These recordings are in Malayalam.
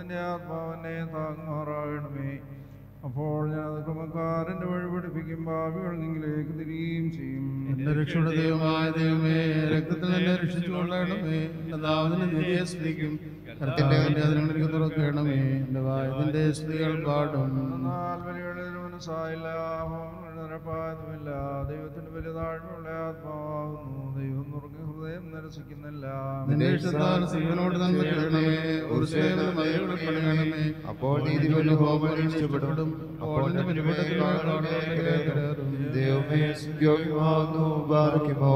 നിന്റെ ആത്മാവിനെ താങ്ങുമാറാകണമേ അപ്പോൾ ഞാൻ ക്രമക്കാരൻ്റെ വഴി പഠിപ്പിക്കും ഭാവികൾ നിങ്ങളിലേക്ക് തിരികെയും ചെയ്യും എന്റെ രക്ഷയുടെ ദൈവമായ ദൈവമേ രക്തത്തിൽ എന്നെ രക്ഷിച്ചു കൊള്ളണമേ എന്റെ നാവിന് നിധിയെ സ്ത്രീക്കും കർത്താവിന്റെ അതിനുള്ളിലേക്ക് തുറക്കണമേ എന്റെ വായതിന്റെ സ്ത്രീകൾ പാടും എന്നാൽ വലിയുടെ മനസ്സായില്ല നിരപ്പായതുമില്ല ദൈവത്തിന് വലിയ താഴ്മയുള്ള ആത്മാവുന്നു ദൈവം നുറുങ്ങി ഹൃദയം നിരസിക്കുന്നില്ല നിന്റെ ഇഷ്ടത്താൽ സിംഹനോട് നന്മ ചെയ്യണമേ ഒരു സേവന മതിലുകൾ പണിയണമേ അപ്പോൾ നീതി കൊണ്ട് ഹോമം ഇഷ്ടപ്പെടും അപ്പോൾ നിന്റെ പരിപാടികൾ ദൈവമേ സുഖ്യോഗ്യമാകുന്നു ബാധിക്കുമോ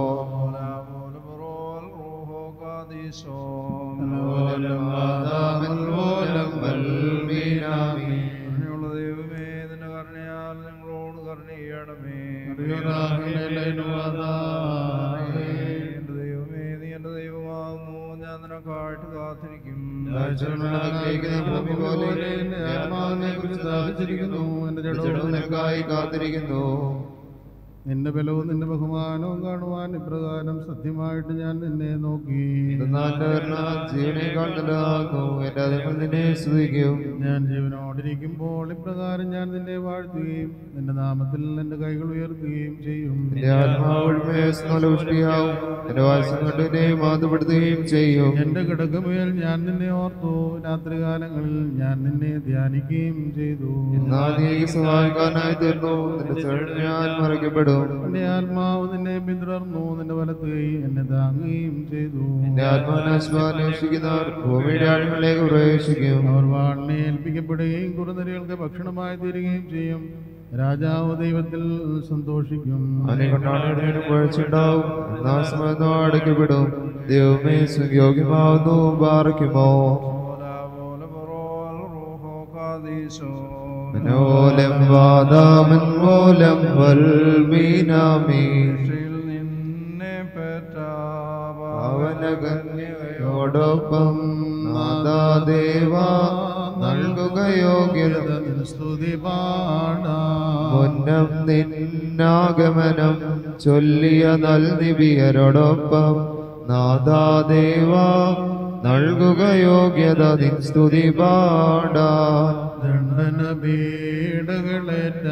കരുണയുള്ള ദൈവമേ നിന്റെ കരുണയാൽ ഞങ്ങളോട് കരുണ ചെയ്യണമേ എന്റെ ദൈവമേ നീ എന്റെ ദൈവമാകുന്നു ഞാൻ നിനക്കായിട്ട് കാത്തിരിക്കും ഭൂമി പോലെ എന്റെ ആത്മാവിനെ കുറിച്ച് സ്ഥാപിച്ചിരിക്കുന്നു എന്റെ ജഡവും നിനക്കായി കാത്തിരിക്കുന്നു നിന്റെ ബലവും നിന്റെ ബഹുമാനവും കാണുവാൻ ഇപ്രകാരം സത്യമായിട്ട് ഞാൻ നിന്നെ നോക്കി ജീവനേക്കാൾ നല്ലതാകുന്നു എന്റെ അതിങ്ങൾ നിന്നെ സ്തുതിക്കും ഞാൻ ജീവനോടിരിക്കുമ്പോൾ ഇപ്രകാരം ഞാൻ നിന്നെ വാഴ്ത്തുകയും നിന്റെ നാമത്തിൽ എന്റെ കൈകൾ ഉയർത്തുകയും ചെയ്യും എന്റെ ആത്മാവുമേ സ്നലപുഷ്ടിയാവും എന്റെ വാത്സം കൊണ്ട് എന്നെ മാതപ്പെടുത്തുകയും ചെയ്യും എന്റെ കിടക്കമേൽ ഞാൻ നിന്നെ ഓർത്തു രാത്രികാലങ്ങളിൽ ഞാൻ നിന്നെ ധ്യാനിക്കുകയും ചെയ്തു എന്നാൽ നീ സഹായിക്കാനായി തീർന്നു നിന്റെ ചരട് ഞാൻ മറയ്ക്കപ്പെടും എന്റെ ആത്മാവ് നിന്നെ പിന്തുടർന്നു നിന്റെ വലത്ത് കൈ എന്നെ താങ്ങുകയും ചെയ്തു എന്റെ ആത്മാനാശ്വാന്വേഷിക്കുന്നവർ ഭൂമിയുടെ ആഴങ്ങളിലേക്ക് പ്രവേശിക്കും അവർ വാളിനെ ഏൽപ്പിക്കപ്പെടുകയും കുറുനരികൾക്ക് ഭക്ഷണമായി തീരുകയും ചെയ്യും രാജാവ് ദൈവത്തിൽ സന്തോഷിക്കും അവനെ കൊണ്ടാടുന്നതിന് കുഴച്ചുണ്ടാവും എന്നാൽ സമയത്തോ അടയ്ക്കപ്പെടും ദൈവമേ സുയോഗ്യമാവുന്നു പാറയ്ക്കുമോ മനോലം വാദാമൻ മൂലം വൽമീനാമീ നിന്നെ പെറ്റ അവനകന്യോടൊപ്പം നാദാദേവ നൽകുക യോഗ്യത സ്തുതി പാടാം മുന്നം നിന്നാഗമനം ചൊല്ലിയ നൽനിബിയരോടൊപ്പം നാദാദേവ നൽകുക യോഗ്യത നിൻ സ്തുതി പാടാൻ ദണ്ഡന പീഡകളേറ്റ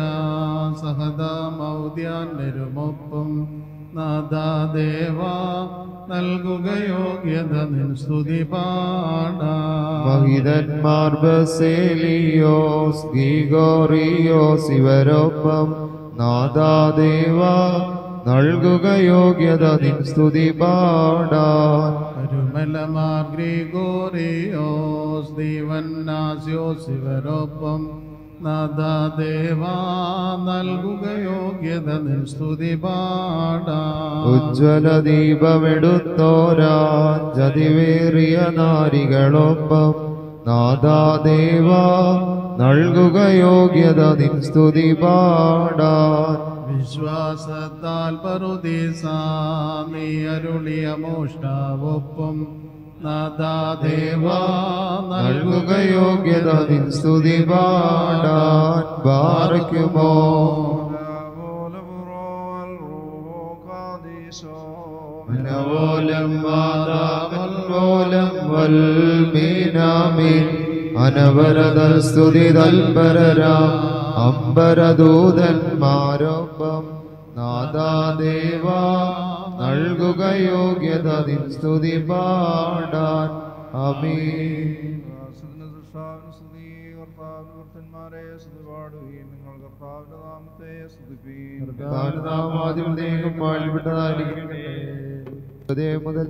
സഹതാമൗദ്യാന്യരുമൊപ്പം നാദാദേവ നൽകുക യോഗ്യത നിൻ സ്തുതി പാടാം മഹിതന്മാർ ബസേലിയോസ് ഗീഗോറിയോസ് ഇവരൊപ്പം നാദാദേവ നൽകുക യോഗ്യത നിൻ സ്തുതി പാടാൻ കരുമലമാർ ഗ്രിഗോറിയോസ് ദീവന്നാസ്യോസ് ഇവരൊപ്പം നാദാദേവ നൽകുക യോഗ്യത നിൻ സ്തുതി പാടാം ഉജ്ജ്വല ദീപമെടുത്തോരാ ജതിവേറിയ നാരികളൊപ്പം നാദാദേവ നൽകുക യോഗ്യത നിൻ സ്തുതി പാടാൻ വിശ്വാസത്താൽ പറുദീസ നീ അരുളിയ മോഷ്ടാവൊപ്പം നാദാദേവ നൽകുക യോഗ്യത നിൻ സ്തുതി പാടാൻ പാറയ്ക്കുമോ മനവോലം വാദാമൽവോലം വൽമീനാമീൻ അനവരത സ്തുതി തൽപരരാം അമ്പരദൂതന്മാരൊപ്പം നാദാദേവ നൽകുക യോഗ്യത നിൻ സ്തുതി പാടാൻ അമീൻ കർത്താവിന്റെ സ്തുതി പാടുകയും നിങ്ങൾ കർത്താവിന്റെ നാമത്തെ സ്തുതിപ്പീൻ കർത്താവിന്റെ നാമം ആദ്യം നീങ്ങും വാഴ്ത്തപ്പെട്ടതായിരിക്കട്ടെ ഹൃദയം മുതൽ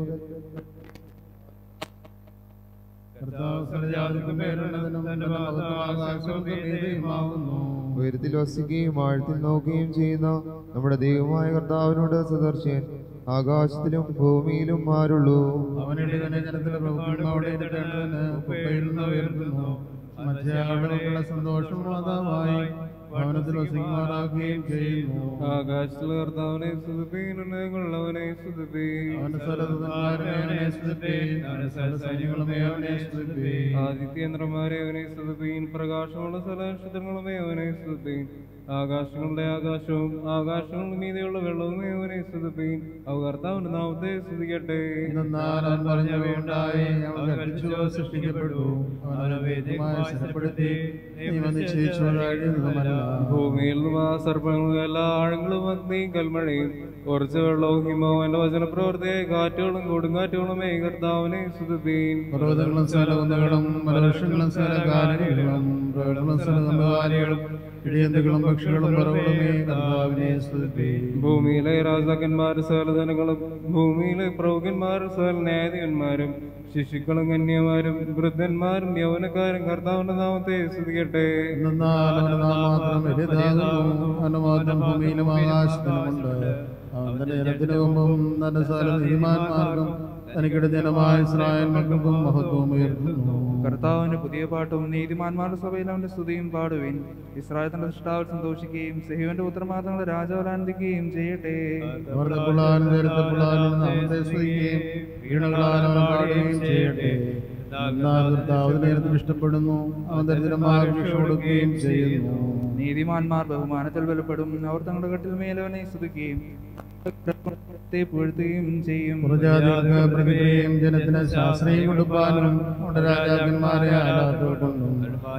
കർത്താവ് സർവ്വജാതിക്കും പേരുള്ളതിനും തന്റെ മഹത്വം ആകാശങ്ങൾക്കും മീതെയുമാകുന്നു. ഉയരത്തിൽ വസിക്കുകയും ആഴത്തിൽ നോക്കുകയും ചെയ്യുന്ന നമ്മുടെ ദൈവമായ കർത്താവിനോട് സദർശൻ ആകാശത്തിലും ഭൂമിയിലും ആരുള്ളൂ അവനുടെ തന്നെ ജനത്തിലെ പ്രഭുക്കന്മാരുടെ ഇരുത്തേണ്ടതിന് കുപ്പയിൽ നിന്ന് ഉയർത്തുന്നു മധ്യാളുകളുടെ സന്തോഷം മാതാവായി ഭവനത്തിൽ വസിക്കുമാറാക്കുകയും ചെയ്യുന്നു ആകാശത്തിലെ കർത്താവിനെ സ്തുതിപ്പീൻ ഉള്ളവനെ സ്തുതിപ്പീൻ അവന്റെ സർവ്വദൂതന്മാരെ അവനെ സ്തുതിപ്പീൻ അവന്റെ സർവ്വസൈന്യങ്ങളുമേ അവനെ സ്തുതിപ്പീൻ ആദിത്യേന്ദ്രന്മാരെ അവനെ സ്തുതിപ്പീൻ പ്രകാശമുള്ള സകല നക്ഷത്രങ്ങളുമേ അവനെ സ്തുതിപ്പീൻ ആകാശങ്ങളുടെ ആകാശവും ആകാശങ്ങളുടെ മീതെയുള്ള വെള്ളവും അവനെ സ്തുതിപ്പീൻ അവ കർത്താവിന്റെ നാമത്തെ സ്തുതിക്കട്ടെ എന്നാൽ അവൻ പറഞ്ഞവയുണ്ടായി അവൻ കൽപ്പിച്ചു സൃഷ്ടിക്കപ്പെട്ടു അവൻ വേദ്യമായി സ്ഥിരപ്പെടുത്തി നിയമം നിശ്ചയിച്ചവരായിരുന്നതുമല്ല ഭൂമിയിൽ നിന്നും ആ സർപ്പങ്ങളും എല്ലാ ആഴങ്ങളും അഗ്നിയും കൽമഴയും കുറച്ച് വെള്ളവും ഹിമവും എന്റെ വചന പ്രവർത്തിയെ കാറ്റുകളും കൊടുങ്കാറ്റുകളുമേ കർത്താവിനെ സ്തുതിപ്പീൻ പർവ്വതങ്ങളും സ്ഥലകുന്നുകളും മലവൃക്ഷങ്ങളും സ്ഥലകാലികളും പ്രകടങ്ങളും സ്ഥലകന്നുകാലികളും ഇടിയന്തുകളും പക്ഷികളും പറവുകളുമേ കർത്താവിനെ സ്തുതി ഭൂമിയിലെ രാജാക്കന്മാരും സകലധനങ്ങളും ഭൂമിയിലെ പ്രഭുക്കന്മാരും സകല ന്യായാധിപന്മാരും ശിശുക്കളും കന്യമാരും വൃദ്ധന്മാരും യൗവനക്കാരും കർത്താവിന്റെ നാമത്തെ സ്തുതിക്കട്ടെ എന്നാൽ അവന് നാം മാത്രം വലുതാകുന്നു അവന് മാത്രം ഭൂമിയിലും ആകാശത്തിലുമുണ്ട് അവൻ തന്റെ ജനത്തിന് മുമ്പും തന്റെ സ്ഥല നീതിമാന്മാർക്കും തനിക്കിടെ ജനമായ ഇസ്രായേൽ മക്കൾക്കും മഹത്വം ഉയർത്തുന്നു കർത്താവിന്റെ പുതിയ പാട്ടും നീതിമാന്മാരുടെ സഭയിൽ അവന്റെ സ്തുതിയും പാടുവിൻ ഇസ്രായേൽ തന്റെ സൃഷ്ടാവിൽ സന്തോഷിക്കുകയും സെഹിവന്റെ പുത്രമാത്രങ്ങളെ രാജാവിൽ ആനന്ദിക്കുകയും ചെയ്യട്ടെ അമൃതപ്പുള്ളാനും നേരത്തപ്പുള്ളാനും നാമത്തെ സ്തുതിക്കുകയും വീണകളാൽ അവൻ പാടുകയും ചെയ്യട്ടെ എന്നാൽ കർത്താവ് നേരത്തിൽ ഇഷ്ടപ്പെടുന്നു അവൻ ദരിദ്രമായ രക്ഷ കൊടുക്കുകയും ചെയ്യുന്നു നീതിമാന്മാർ ബഹുമാനത്തിൽ ബലപ്പെടും അവർ തങ്ങളുടെ കട്ടിൽ മേലവനെ സ്തുതിക്കുകയും ത്തെ പുകഴ്ത്തുകയും ചെയ്യും പുറജാതികൾക്ക് പ്രതിക്രിയയും ജനത്തിന് ശാസ്ത്രീയം കൊടുപ്പാനും അവിടെ രാജാക്കന്മാരെ ആരാധകൊണ്ടും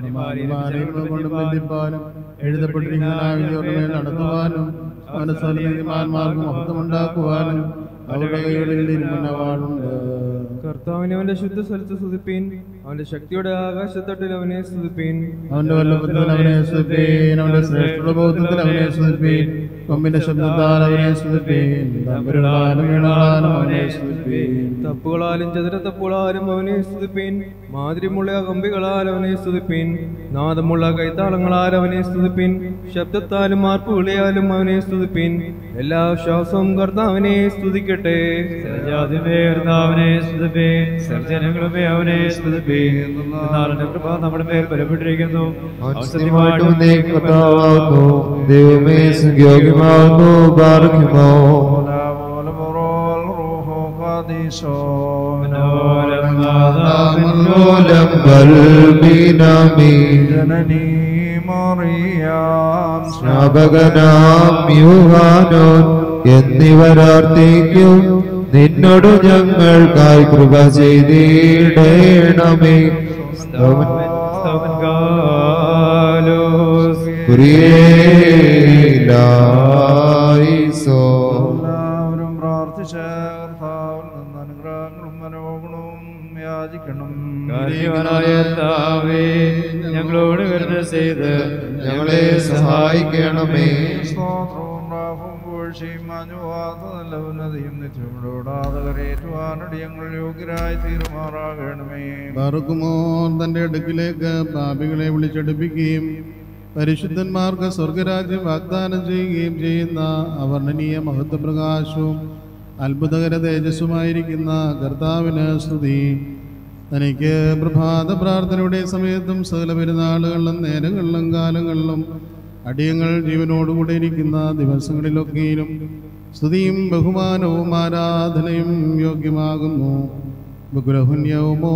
കൊണ്ടും ബന്ധിപ്പാനും എഴുതപ്പെട്ടിരിക്കുന്ന വിധിയോടെ നടത്തുവാനും അവന്റെ സ്ഥലനീതിമാന്മാർക്ക് മഹത്വമുണ്ടാക്കുവാനും അവരുടെ കൈകളിൽ ഇരുമന്നവാളുണ്ട് കർത്താവിനെ അവന്റെ ശുദ്ധ സ്ഥലത്ത് സ്തുതിപ്പീൻ അവന്റെ ശക്തിയുടെ ആകാശത്തട്ടിൽ അവനെ സ്തുതിപ്പീൻ അവന്റെ വല്ലഭത്തിൽ അവനെ സ്തുതിപ്പീൻ അവന്റെ ശ്രേഷ്ഠ ബോധത്തിൽ അവനെ സ്തുതിപ്പീൻ കൊമ്പിന്റെ ശബ്ദത്താൽ അവനെ സ്തുതിപ്പീൻ തമ്പുരുകളാലും വീണകളാലും അവനെ സ്തുതിപ്പീൻ തപ്പുകളാലും ചതുരത്തപ്പുകളാലും അവനെ സ്തുതിപ്പീൻ മാതിരിമുള്ള കമ്പികളാൽ അവനെ സ്തുതിപ്പീൻ നാദമുള്ള കൈത്താളങ്ങളാൽ അവനെ സ്തുതിപ്പീൻ ശബ്ദത്താലും മാർപ്പുവിളിയാലും അവനെ സ്തുതിപ്പീൻ എല്ലാ ശ്വാസവും കർത്താവിനെ സ്തുതിക്കട്ടെ ജാതിമേ കർത്താവിനെ സ്തുതിപ്പേ സർജനങ്ങളുമേ അവനെ സ്തുതിപ്പേ എന്നാൽ അവന്റെ കൃപ നമ്മുടെ മേൽ ബലപ്പെട്ടിരിക്കുന്നു അവൻ സത്യമായിട്ടും സത്യമായിട്ടും നീ കർത്താവാകുന്നു ദൈവമേ സുഖ്യോഗ്യമാകുന്നു പാർക്കുമോ മൂലം കൽബിനാമി ജനനീ മറിയാം സ്നാപകനാം യൂഹാനോൻ എന്നിവരാർത്ഥിക്കും നിന്നോട് ഞങ്ങൾക്കായി കൃപ ചെയ്തിടേണമേ കുറിയേലായിസോ എല്ലാവരും പ്രാർത്ഥിച്ച കർത്താവിൽ നിന്ന് അനുഗ്രഹങ്ങളും മനോഗുണവും യാചിക്കണം കാരുണ്യവാനായ കർത്താവേ, ഞങ്ങളോട് കരുണ ചെയ്ത് ഞങ്ങളെ സഹായിക്കണമേ സ്തോത്രവും പ്രാപവും വീഴ്ചയും അനുവാദ നല്ല ഉന്നതിയും നിത്യമിടോടാതെ കരയേറ്റുവാനടി ഞങ്ങൾ യോഗ്യരായി തീരുമാറാകണമേ പറക്കുമോ തന്റെ അടുക്കിലേക്ക് പാപികളെ വിളിച്ചെടുപ്പിക്കുകയും പരിശുദ്ധന്മാർക്ക് സ്വർഗരാജ്യം വാഗ്ദാനം ചെയ്യുകയും ചെയ്യുന്ന അവർണ്ണനീയ മഹത്വപ്രകാശവും അത്ഭുതകര തേജസ്സുമായിരിക്കുന്ന കർത്താവിന് സ്തുതി തനിക്ക് പ്രഭാത പ്രാർത്ഥനയുടെ സമയത്തും സകല പെരുന്നാളുകളിലും നേരങ്ങളിലും കാലങ്ങളിലും അടിയങ്ങൾ ജീവനോടുകൂടെ ഇരിക്കുന്ന ദിവസങ്ങളിലൊക്കെയും സ്തുതിയും ബഹുമാനവും ആരാധനയും യോഗ്യമാകുന്നു ബുഗ്രഹുന്യവുമോ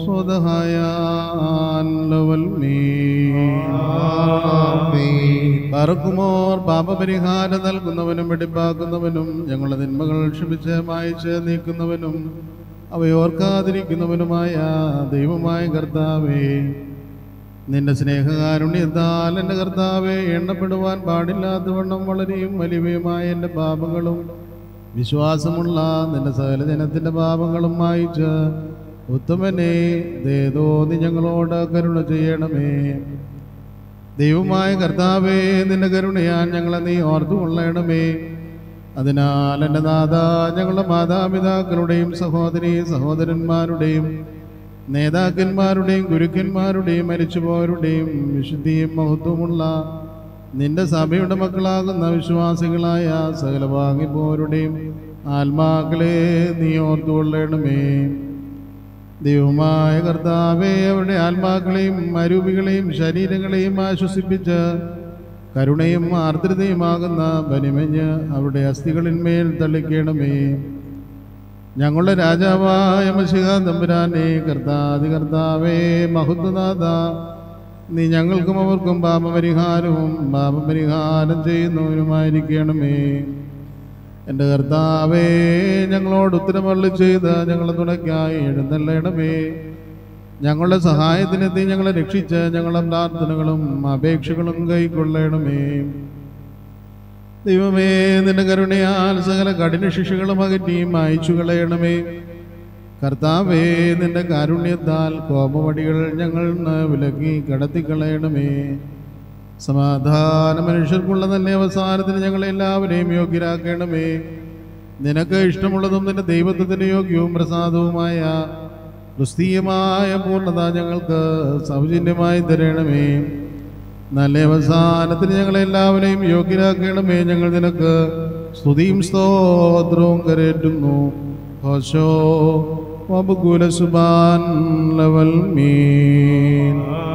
പറക്കുമോർ പാപപരിഹാരം നൽകുന്നവനും വെടിപ്പാക്കുന്നവനും ഞങ്ങളുടെ തിന്മകൾ ക്ഷമിച്ച് മായച്ച് നീക്കുന്നവനും അവയോർക്കാതിരിക്കുന്നവനുമായ ദൈവമായ കർത്താവേ നിന്റെ സ്നേഹകാരുണ്യത്താൽ എൻ്റെ കർത്താവെ എണ്ണപ്പെടുവാൻ പാടില്ലാത്തവണ്ണം വളരെയും വലിയവയുമായ എൻ്റെ പാപങ്ങളും വിശ്വാസമുള്ള നിന്റെ സകല ജനത്തിൻ്റെ പാപങ്ങളും മായിച്ച് ഉത്തമനെ ദേതോ നീ ഞങ്ങളോട് കരുണ ചെയ്യണമേ ദൈവമായ കർത്താവേ നിന്റെ കരുണയാൻ ഞങ്ങളെ നീ ഓർത്തു കൊള്ളണമേ അതിനാൽ എൻ്റെ നാഥ ഞങ്ങളുടെ മാതാപിതാക്കളുടെയും സഹോദരി സഹോദരന്മാരുടെയും നേതാക്കന്മാരുടെയും ഗുരുക്കന്മാരുടെയും മരിച്ചുപോയവരുടെയും വിശുദ്ധിയും മഹത്വമുള്ള നിന്റെ സഭയുടെ മക്കളാകുന്ന വിശ്വാസികളായ സകല വാങ്ങിപ്പോരുടെയും ആത്മാക്കളെ നീ ഓർത്തുകൊള്ളണമേ ദൈവമായ കർത്താവെ അവരുടെ ആത്മാക്കളെയും അരൂപികളെയും ശരീരങ്ങളെയും ആശ്വസിപ്പിച്ച് കരുണയും ആർദ്രതയുമാകുന്ന ബനിമഞ്ഞ് അവരുടെ അസ്ഥികളിന്മേൽ തള്ളിക്കണമേ ഞങ്ങളുടെ രാജാവായ മഷിക തമ്പുരാനെ കർത്താതി കർത്താവേ മഹത്വനാഥ നീ ഞങ്ങൾക്കും അവർക്കും പാപപരിഹാരവും പാപപരിഹാരം ചെയ്യുന്നവരുമായിരിക്കണമേ എൻ്റെ കർത്താവേ ഞങ്ങളോട് ഉത്തരമള്ളി ചെയ്ത് ഞങ്ങളെ തുണയ്ക്കായി എഴുന്നള്ളണമേ ഞങ്ങളുടെ സഹായത്തിനെത്തി ഞങ്ങളെ രക്ഷിച്ച് ഞങ്ങളുടെ പ്രാർത്ഥനകളും അപേക്ഷകളും കൈക്കൊള്ളണമേ ദൈവമേ നിന്റെ കരുണയാൽ സകല കഠിന ശിക്ഷകളും അകറ്റി മായ്ച്ചു കളയണമേ കർത്താവേ നിന്റെ കാരുണ്യത്താൽ കോപവടികൾ ഞങ്ങൾ വിലക്കി കടത്തിക്കളയണമേ സമാധാന മനുഷ്യർക്കുള്ള നല്ല അവസാനത്തിന് ഞങ്ങളെല്ലാവരെയും യോഗ്യരാക്കണമേ നിനക്ക് ഇഷ്ടമുള്ളതും നിന്റെ ദൈവത്വത്തിന് യോഗ്യവും പ്രസാദവുമായ ക്രിസ്തീയമായ പൂർണ്ണത ഞങ്ങൾക്ക് സൗജന്യമായി തരണമേ നല്ല അവസാനത്തിന് ഞങ്ങളെല്ലാവരെയും യോഗ്യരാക്കണമേ ഞങ്ങൾ നിനക്ക് സ്തുതിയും സ്തോത്രവും കരേറ്റുന്നു ഹോശോ വബുകുല സുബാൻ ലവൽ മീൻ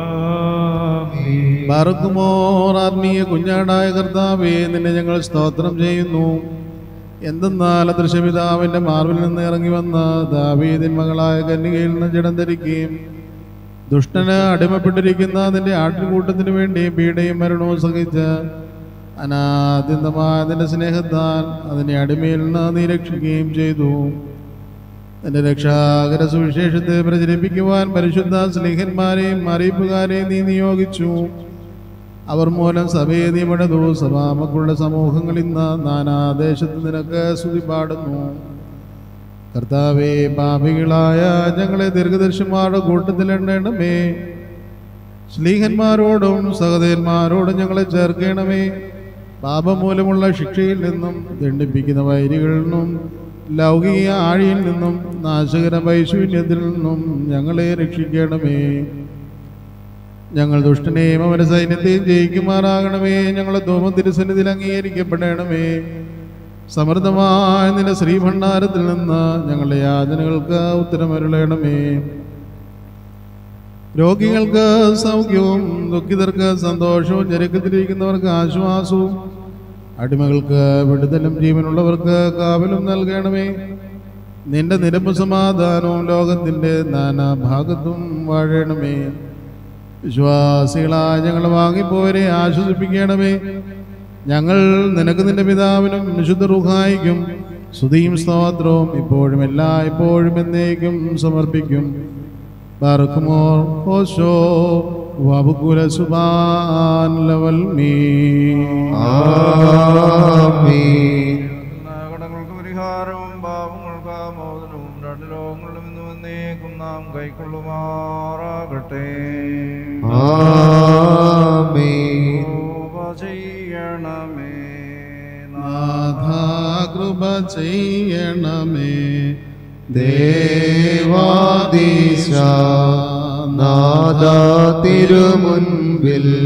ബാറക്കുമോർ ആത്മീയ കുഞ്ഞാടായ കർത്താവേ നിന്നെ ഞങ്ങൾ സ്തോത്രം ചെയ്യുന്നു എന്തെന്നാൽ ദൃശ്യപിതാവിന്റെ മാർവിൽ നിന്ന് ഇറങ്ങി വന്ന ദാവീദിൻ മകളായ കന്യകയിൽ നിന്ന് ജഡം ധരിക്കുകയും ദുഷ്ടന് അടിമപ്പെട്ടിരിക്കുന്ന അതിന്റെ ആട്ടിൻകൂട്ടത്തിന് വേണ്ടി പീഡയും മരണവും സഹിച്ച് അനാദ്യന്തമായ അതിന്റെ സ്നേഹത്താൽ അതിന്റെ അടിമയിൽ നിന്ന് നീ രക്ഷിക്കുകയും ചെയ്തു തന്റെ രക്ഷാകര സുവിശേഷത്തെ പ്രചരിപ്പിക്കുവാൻ പരിശുദ്ധ സ്നേഹന്മാരെയും അറിയിപ്പുകാരെയും നീ നിയോഗിച്ചു അവർ മൂലം സഭയെ നീ പണിതു സഭാമക്കളുടെ സമൂഹങ്ങൾ ഇന്ന് നാനാദേശത്ത് നിനക്ക് സ്തുതി പാടുന്നു കർത്താവേ പാപികളായ ഞങ്ങളെ ദീർഘദർശന്മാരുടെ കൂട്ടത്തിൽ എണ്ണണമേ ശ്ലീഹന്മാരോടും സഹദേന്മാരോടും ഞങ്ങളെ ചേർക്കണമേ പാപം മൂലമുള്ള ശിക്ഷയിൽ നിന്നും ദണ്ഡിപ്പിക്കുന്ന വൈരികളിൽ നിന്നും ലൗകിക ആഴിയിൽ നിന്നും നാശകര വൈശൂന്യത്തിൽ നിന്നും ഞങ്ങളെ രക്ഷിക്കണമേ ഞങ്ങൾ ദുഷ്ടനെയും അവന്റെ സൈന്യത്തെയും ജയിക്കുമാറാകണമേ ഞങ്ങളെ ധൂമം തിരുസന്നിധിയിൽ അംഗീകരിക്കപ്പെടണമേ സമൃദ്ധമായ നിന്റെ ശ്രീഭണ്ഡാരത്തിൽ നിന്ന് ഞങ്ങളുടെ യാതനകൾക്ക് ഉത്തരമരുളണമേ രോഗികൾക്ക് സൗഖ്യവും ദുഃഖിതർക്ക് സന്തോഷവും ഞെരുക്കത്തിലിരിക്കുന്നവർക്ക് ആശ്വാസവും അടിമകൾക്ക് വിടുതലും ജീവനുള്ളവർക്ക് കാവലും നൽകണമേ നിന്റെ നിരപ്പ് സമാധാനവും ലോകത്തിന്റെ നാനാഭാഗത്തും വാഴണമേ വിശ്വാസികളായ ഞങ്ങൾ വാങ്ങിപ്പോവരെ ആശ്വസിപ്പിക്കണമേ ഞങ്ങൾ നിനക്ക് നിന്റെ പിതാവിനും വിശുദ്ധ റുഹായിക്കും സ്തുതിയും സ്തോത്രവും ഇപ്പോഴും എല്ലാ ഇപ്പോഴും എന്നേക്കും സമർപ്പിക്കും ബാറക്കുമോർ ഓശോ വബുകുല സുബാൻ ലവൽ മീ ആമീൻ കടങ്ങൾക്ക് പരിഹാരവും പാപങ്ങൾക്ക് മോചനവും രണ്ട് ലോകങ്ങളിലും ഇന്ന് വന്നേക്കും നാം കൈക്കൊള്ളുമാറാകട്ടെ ആമീൻ കൃപ ചെയ്യണമേ നാഥ കൃപ ചെയ്യണമേ ദേവാദീശ നാദ തിരുമുൻപിൽ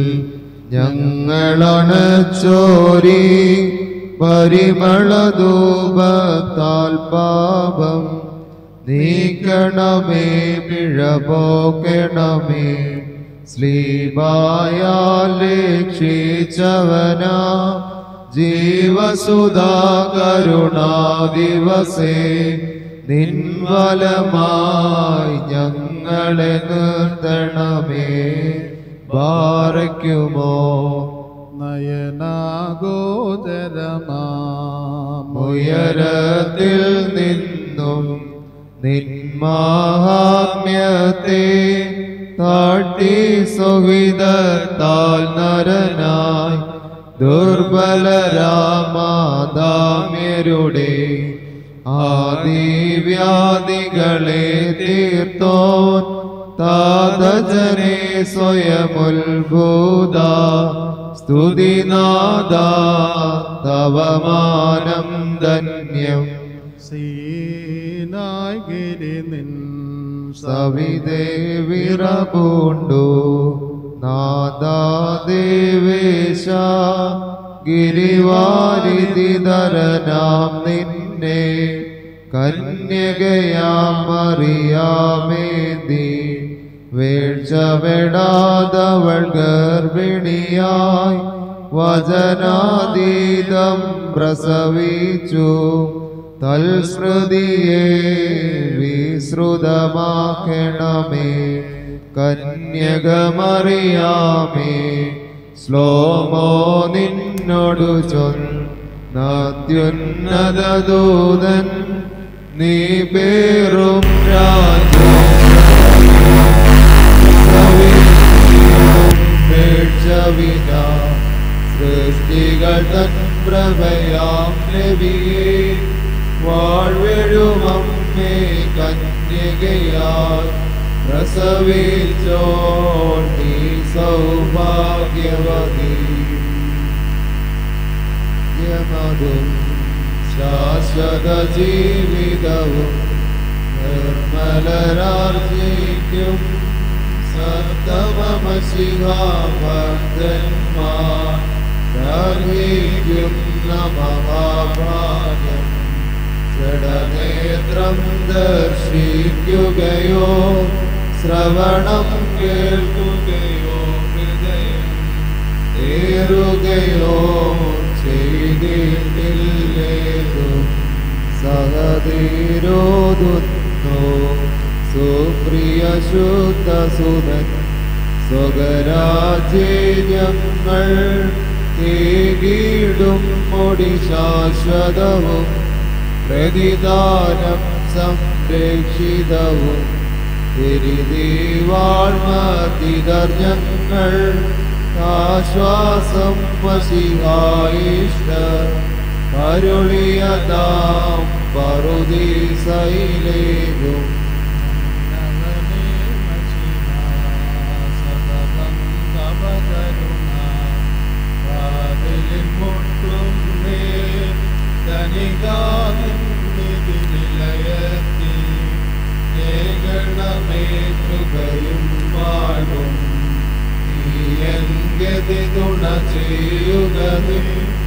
ഞങ്ങളണച്ചോരി പരിമളധൂപത്താൽ പാപം നീക്കണമേ പിഴപോക്കണമേ ശ്ലീബായാൽ രക്ഷിച്ചവനാ ജീവസുധാ കരുണാദിവസേ നിൻവലമായി ഞങ്ങളെ നിർത്തണമേ ബാറയ്ക്കുമോ നയനാഗോചരമാമുയര ഉയരത്തിൽ നിന്നും നിന്മാഹാത്മ്യത്തെ താട്ടി സുഹിതത്താൽ നരനായി ദുർബലരാമാദാമ്യരുടെ ആദിവ്യാധികളെ തീർത്തോൻ താതജനെ സ്വയമുത്ഭൂത സ്തുതിനാദ തവമാനം ധന്യം സീനായി ഗിരി നിൻ സവിതേ വിറപൂണ്ടു നാദാദേവേശ ഗിരിവാരിതിധരനാം നിന്നെ കന്യകയാം അറിയാമേതി വീഴ്ചവിടാതവൾ ഗർഭിണിയായി വചനാതീതം പ്രസവിച്ചു തൽസ്മൃതിയെ വിശ്രുതമാക്കണമേ കന്യകമറിയാമേ ശ്ലോമോ നിന്നോടു ചൊന്നത്യുന്നത ദൂതൻ നീ പേറും രാജവിത സൃഷ്ടികൾ തൻ പ്രഭയാം നബിയേ വാഴ്വെഴുമമ്മേ കന്യകയാൽ പ്രസവിച്ചോ നീ സൗഭാഗ്യവതി യമതും ശാശ്വത ജീവിതവും നിർമ്മലരാർജിക്കും സത്തമശിഹാഭക്തന്മാർ ഗ്രഹിക്കുന്ന മഹാഭാഗ്യം ജഡനേത്രം ദർശിക്കുകയോ ശ്രവണം കേൾക്കുകയോ ഹൃദയം തേറുകയോ ചെയ്തിട്ടില്ലേതും സഹതീരോതുന്നു സുപ്രിയ ശുദ്ധ സുതൻ സ്വകരാജ്യങ്ങൾ തേകിടും മുടി ശാശ്വതവും പ്രതിദാനം സംരക്ഷിതവും തിരുതീവാഴ്മതിതർ ഞങ്ങൾ ആശ്വാസം വശിഹായിഷ്ട കരുളിയതാം പറുദീസയിലേകും തുണ ചെയ്യുകതേ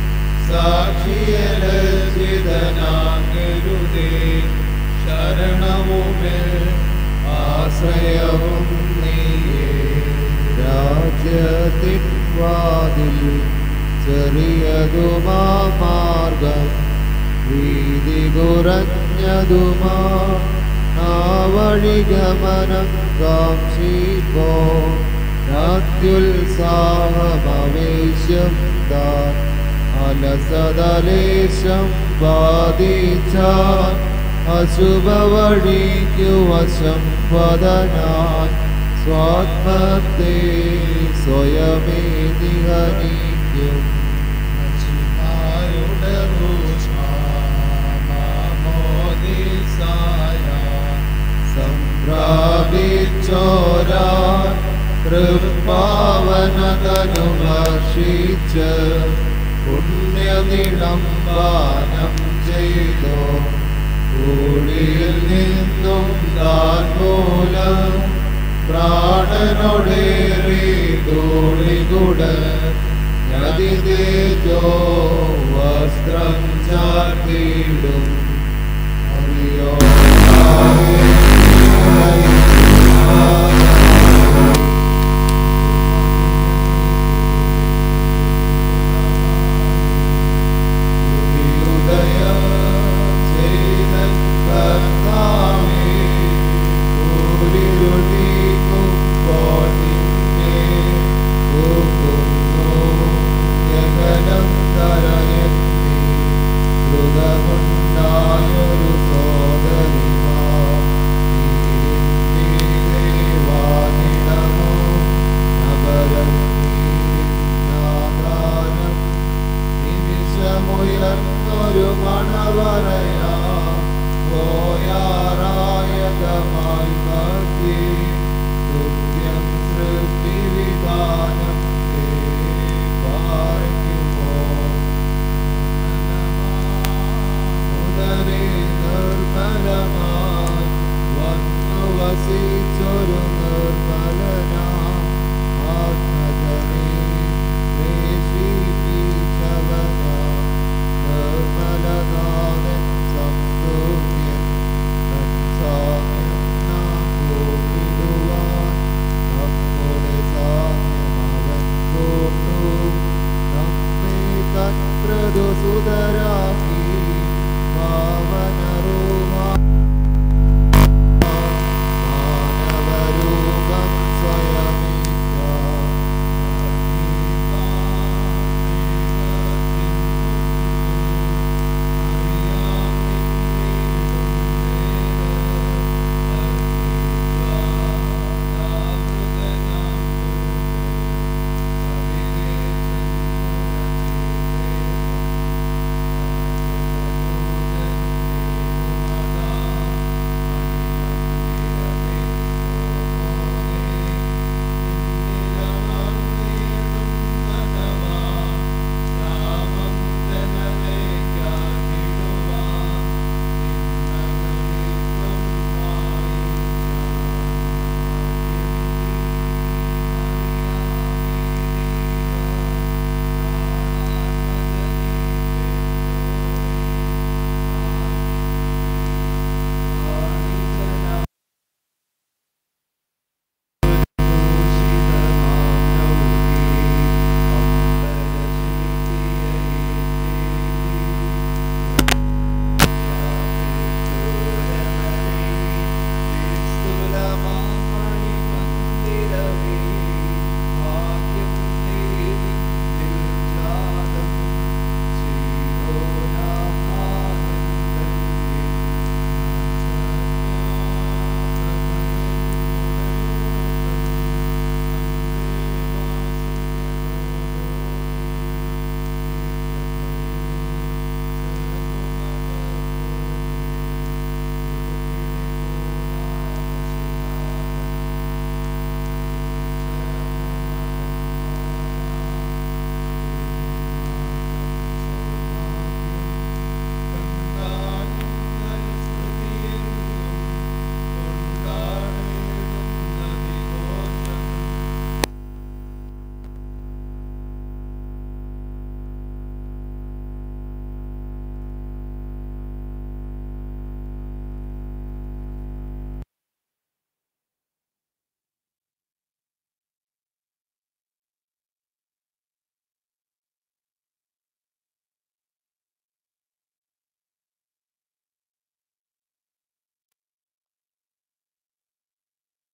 സാക്ഷിയലചിതനാകരുതേ ശരണവുമേ ആശ്രയവും നീയേ രാജ്യത്തിൻ വാതിൽ ചെറിയതുമാ മാർഗം വീതി കുറഞ്ഞതുമാ ആ വഴി ഗമനം കാക്ഷിപ്പോ അത്യുത്സാഹമവേശ്യം താൻ അലസതലേശം ബാധിച്ച അശുഭവഴിക്കു വശം വദനാൻ സ്വാത്മത്തെ സ്വയമേ നിഹനിക്കും സംപ്രാപിച്ചോരാ തൃപ്പാവനതനു ഭക്ഷിച്ച് പുണ്യനിടം പാനം ചെയ്തോ കൂടിയിൽ നിന്നും താൻ മൂലം പ്രാണനോടേറി തോളികുട നദി തേജോ വസ്ത്രം ചാർത്തിയിടും അറിയോ ും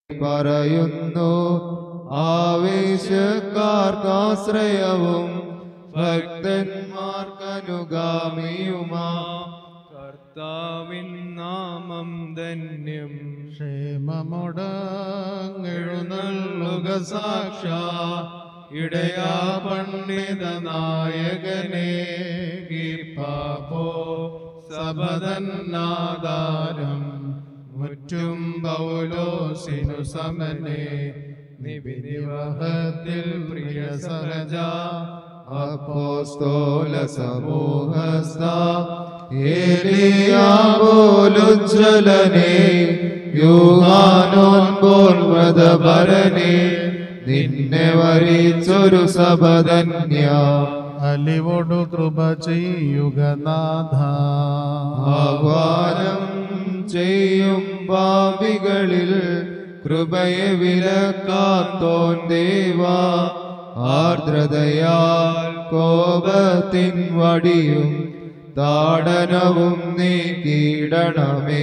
പറയുന്നു ആവേശക്കാർക്കാശ്രയവും ഭക്തന്മാർക്കനുഗാമിയുമാ കർത്താവിൻ നാമം ധന്യം ക്ഷേമമുടങ്ങെഴുന്നള്ളുക സാക്ഷ ഇടയാ പണ്ഡിത നായകനെ കീർപ്പാപ്പോ സബദന്നാദാരം മുറ്റും പൗലോസിനു സമനെ നിവിനിവഹത്തിൽ പ്രിയ സഹജ അപ്പോസ്തോല സമൂഹസ്ഥ ഏലിയാപോലുജ്വലനെ യൂഹാനോൻ പോൽ വ്രതഭരനെ നിന്നെ വരിച്ചൊരു സബധന്യ അലിവോടു കൃപ ചെയ്യുക നാഥ ആഹ്വാനം ചെയ്യും പാപികളിൽ കൃപയെ വിലക്കാത്തോൻ ദേവാ ആർദ്രതയാൽ കോപത്തിൻ വടിയും താടനവും നീക്കിയിടണമേ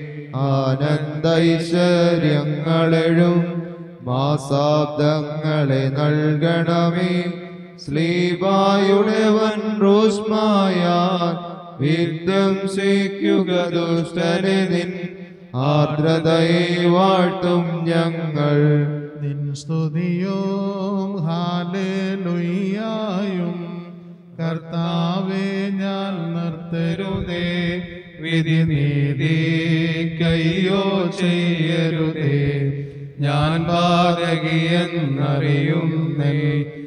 ആനന്ദൈശ്വര്യങ്ങളെഴും മാസാബ്ദങ്ങളെ നൽകണമേ സ്ലീബായുടെ വൻ റോഷ്മായാൽ വിധ്വംസിക്കുക ദുഷ്ടനെ നിൻ ആർദ്രതയെ വാഴ്ത്തും ഞങ്ങൾ നിൻ സ്തുതിയും ഹാലേലുയ്യായും കർത്താവെ ഞാൻ നിർത്തരുതേ വിധി നീതി കയ്യോ ചെയ്യരുതേ ഞാൻ ബാധകിയെന്നറിയുന്നേ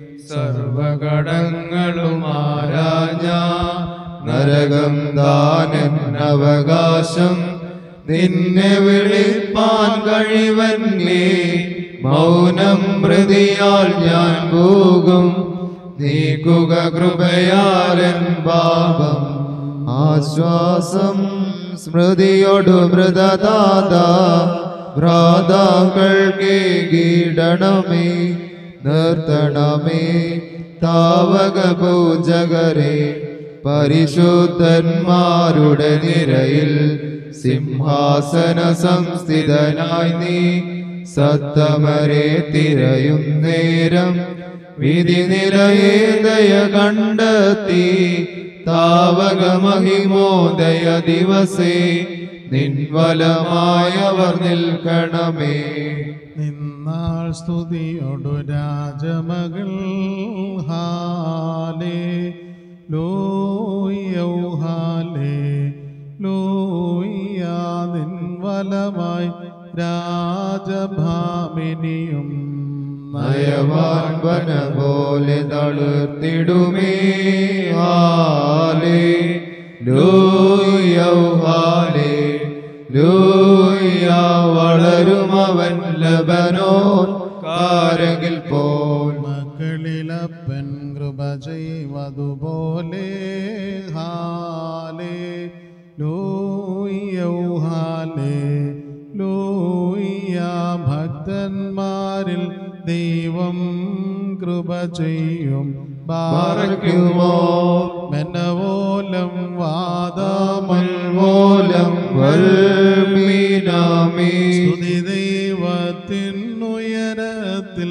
സർവകടങ്ങളുമാരാഞ്ഞ നരകം ദാനൻ അവകാശം നിന്നെ വിളിപ്പാൻ കഴിവന്നേ മൗനം പ്രതിയാൽ ഞാൻ പോകും നീക്കുക കൃപയാലൻ പാപം ആശ്വാസം സ്മൃതിയോടു മൃതദാത ഭ്രാതാക്കൾക്ക് കീടണമേ നിർത്തണമേ താവക പൂജകരെ പരിശുദ്ധന്മാരുടെ നിരയിൽ സിംഹാസന സംസ്ഥിതനായി നീ സത്തമരെ തിരയും നേരം വിധി നിലയേതയ കണ്ടെത്തി താവക മഹിമോദയ ദിവസേ നിൻവലമായവർ നിൽക്കണമേ നിന്നാൾ സ്തുതിയോടു രാജമകൾ ഹാലേ ലോയൗ ഹാലേ ലോയ നിൻ വലമായി രാജഭാമിനിയും നയവാൻ വന പോലെ തളിർത്തിടുമേ ഹാലേ ലൂയൗ ഹാലേ ലൂയ വളരും അവൻ ലബനോൻ കാരകിൽ പോൽ മക്കളിലപ്പൻ കൃപ ചെയ്വതുപോലെ ഹാലേ ലോയ്യൗ ഹാലേ ലോയ്യ ഭക്തന്മാരിൽ ദൈവം കൃപ ചെയ്യും പാറയ്ക്കുമോ മെനവോലം വാദമൽ മൂലം വൽമീനാമീ സ്തുതി ദൈവത്തിനുയരത്തിൽ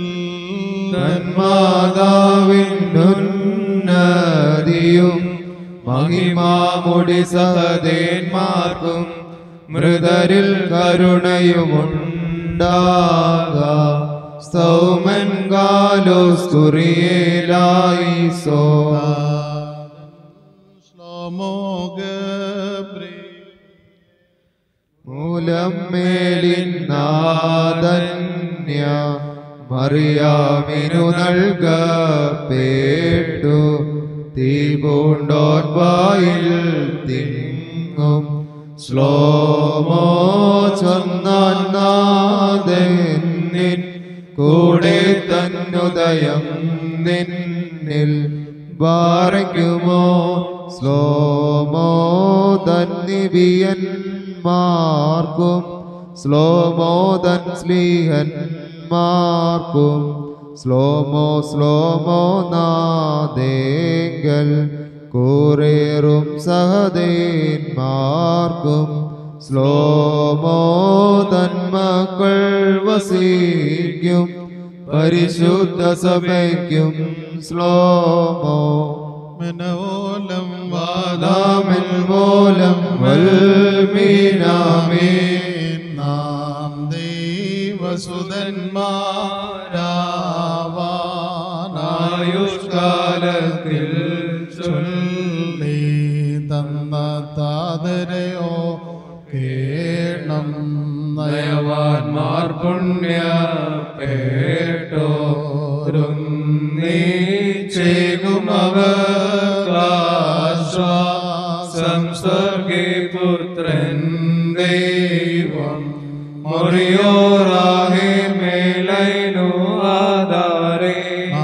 തന്മാതാവിനുന്നതിയും മഹിമാമുടി സഹദേന്മാർക്കും മൃതരിൽ കരുണയുമുണ്ടാക സൗമൻ കാലോസ് കുറിയേലായി സോ ശ്ലോമോ ഗബ്രി മൂലം മേലിന്നാദന്യ മറിയാമിനു നൽകപ്പെട്ടു തീ പൂണ്ടോൻ വായിൽ തിങ്ങും ശ്ലോമോ ചൊന്നാൻ നാദന്നിൻ കൂടെ തന്നുദയം നിന്നിൽ ബാറയ്ക്കുമോ സ്ലോമോ തന്നിവിയന്മാർക്കും സ്ലോമോ തൻ സ്ലീഹന്മാർക്കും സ്ലോമോ സ്ലോമോ നാദേങ്കൽ കൂറേറും സഹദേന്മാർക്കും സ്ലോമോ തന്മക്കൾ വസിക്കും പരിശുദ്ധ സഭയ്ക്കും സ്ലോമോ മനോലം വാദാമിൽ മൂലം വൽമീനാമേ നാം ദൈവസുതന്മാരാവാനായുഷ്കാലത്തിൽ ചൊല്ലി തന്ന താതരയോ കേണം നയവാൻമാർ പുണ്യ പേട്ടോ ുമവകാശ്വാസം സ്വർഗേ പുത്രൻ ദൈവം മുറിയോറാഹേ മേലൈനു ആധാരേ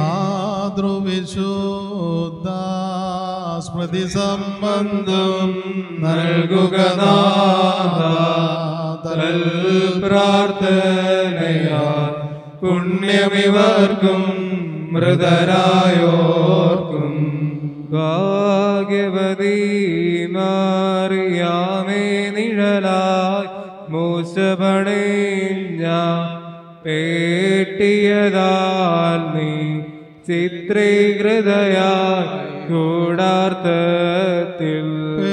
മാതൃവിശുദ്ധ സ്മൃതി സംബന്ധം നൽകുക നാഥൽ പ്രാർത്ഥനയാൽ പുണ്യമിവർക്കും മൃതരായോർക്കും ഭാഗ്യവതി മാറിയാമേ നിഴലായി മൂസപണേഞ്ഞ പേട്ടിയതാൽ നീ ചിത്രീകൃതയാൽ കൂടാർത്ഥത്തിൽ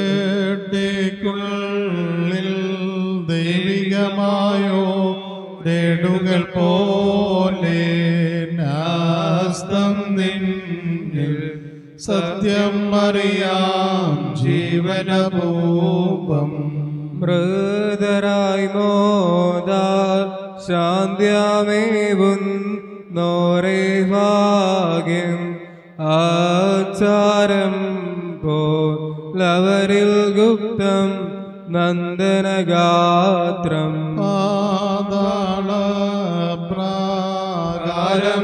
പേട്ടിക്കുള്ളിൽ ദൈവികമായോ രേടുകൾ പോലെ നാസ്തം നിന്നിൽ സത്യം അറിയാം ജീവനപൂപം മൃതരായി മോദാൽ ശാന്ത്യമേവും നോരേ ഭാഗ്യം ആചാരം പോലവരിൽ ഗുപ്തം നന്ദനഗാത്രം പാതാള പ്രാകാരം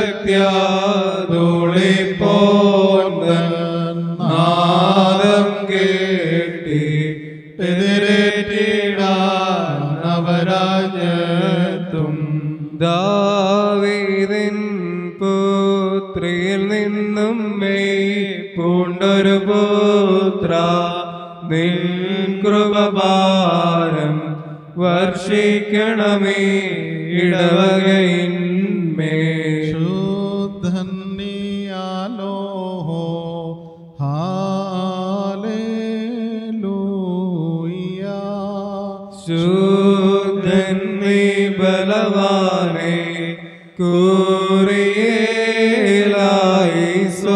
ശക്തിയാതോളിപ്പോന്നം കേട്ടി എതിരേറ്റിടാൻ അവരാജ്ഞത്തും ദാവീദിൻ പുത്രിയിൽ നിന്നും മെയ് പൂണ്ടൊരു പുത്ര നിൻ കൃപഭാരം വർഷിക്കണമേ ഇടവകയിന്മേ ശുദ്ധന്നിയാലോ ഹാലേലൂയ ശുദ്ധൻ നീ ബലവാനെ കൂറിയേലായിസോ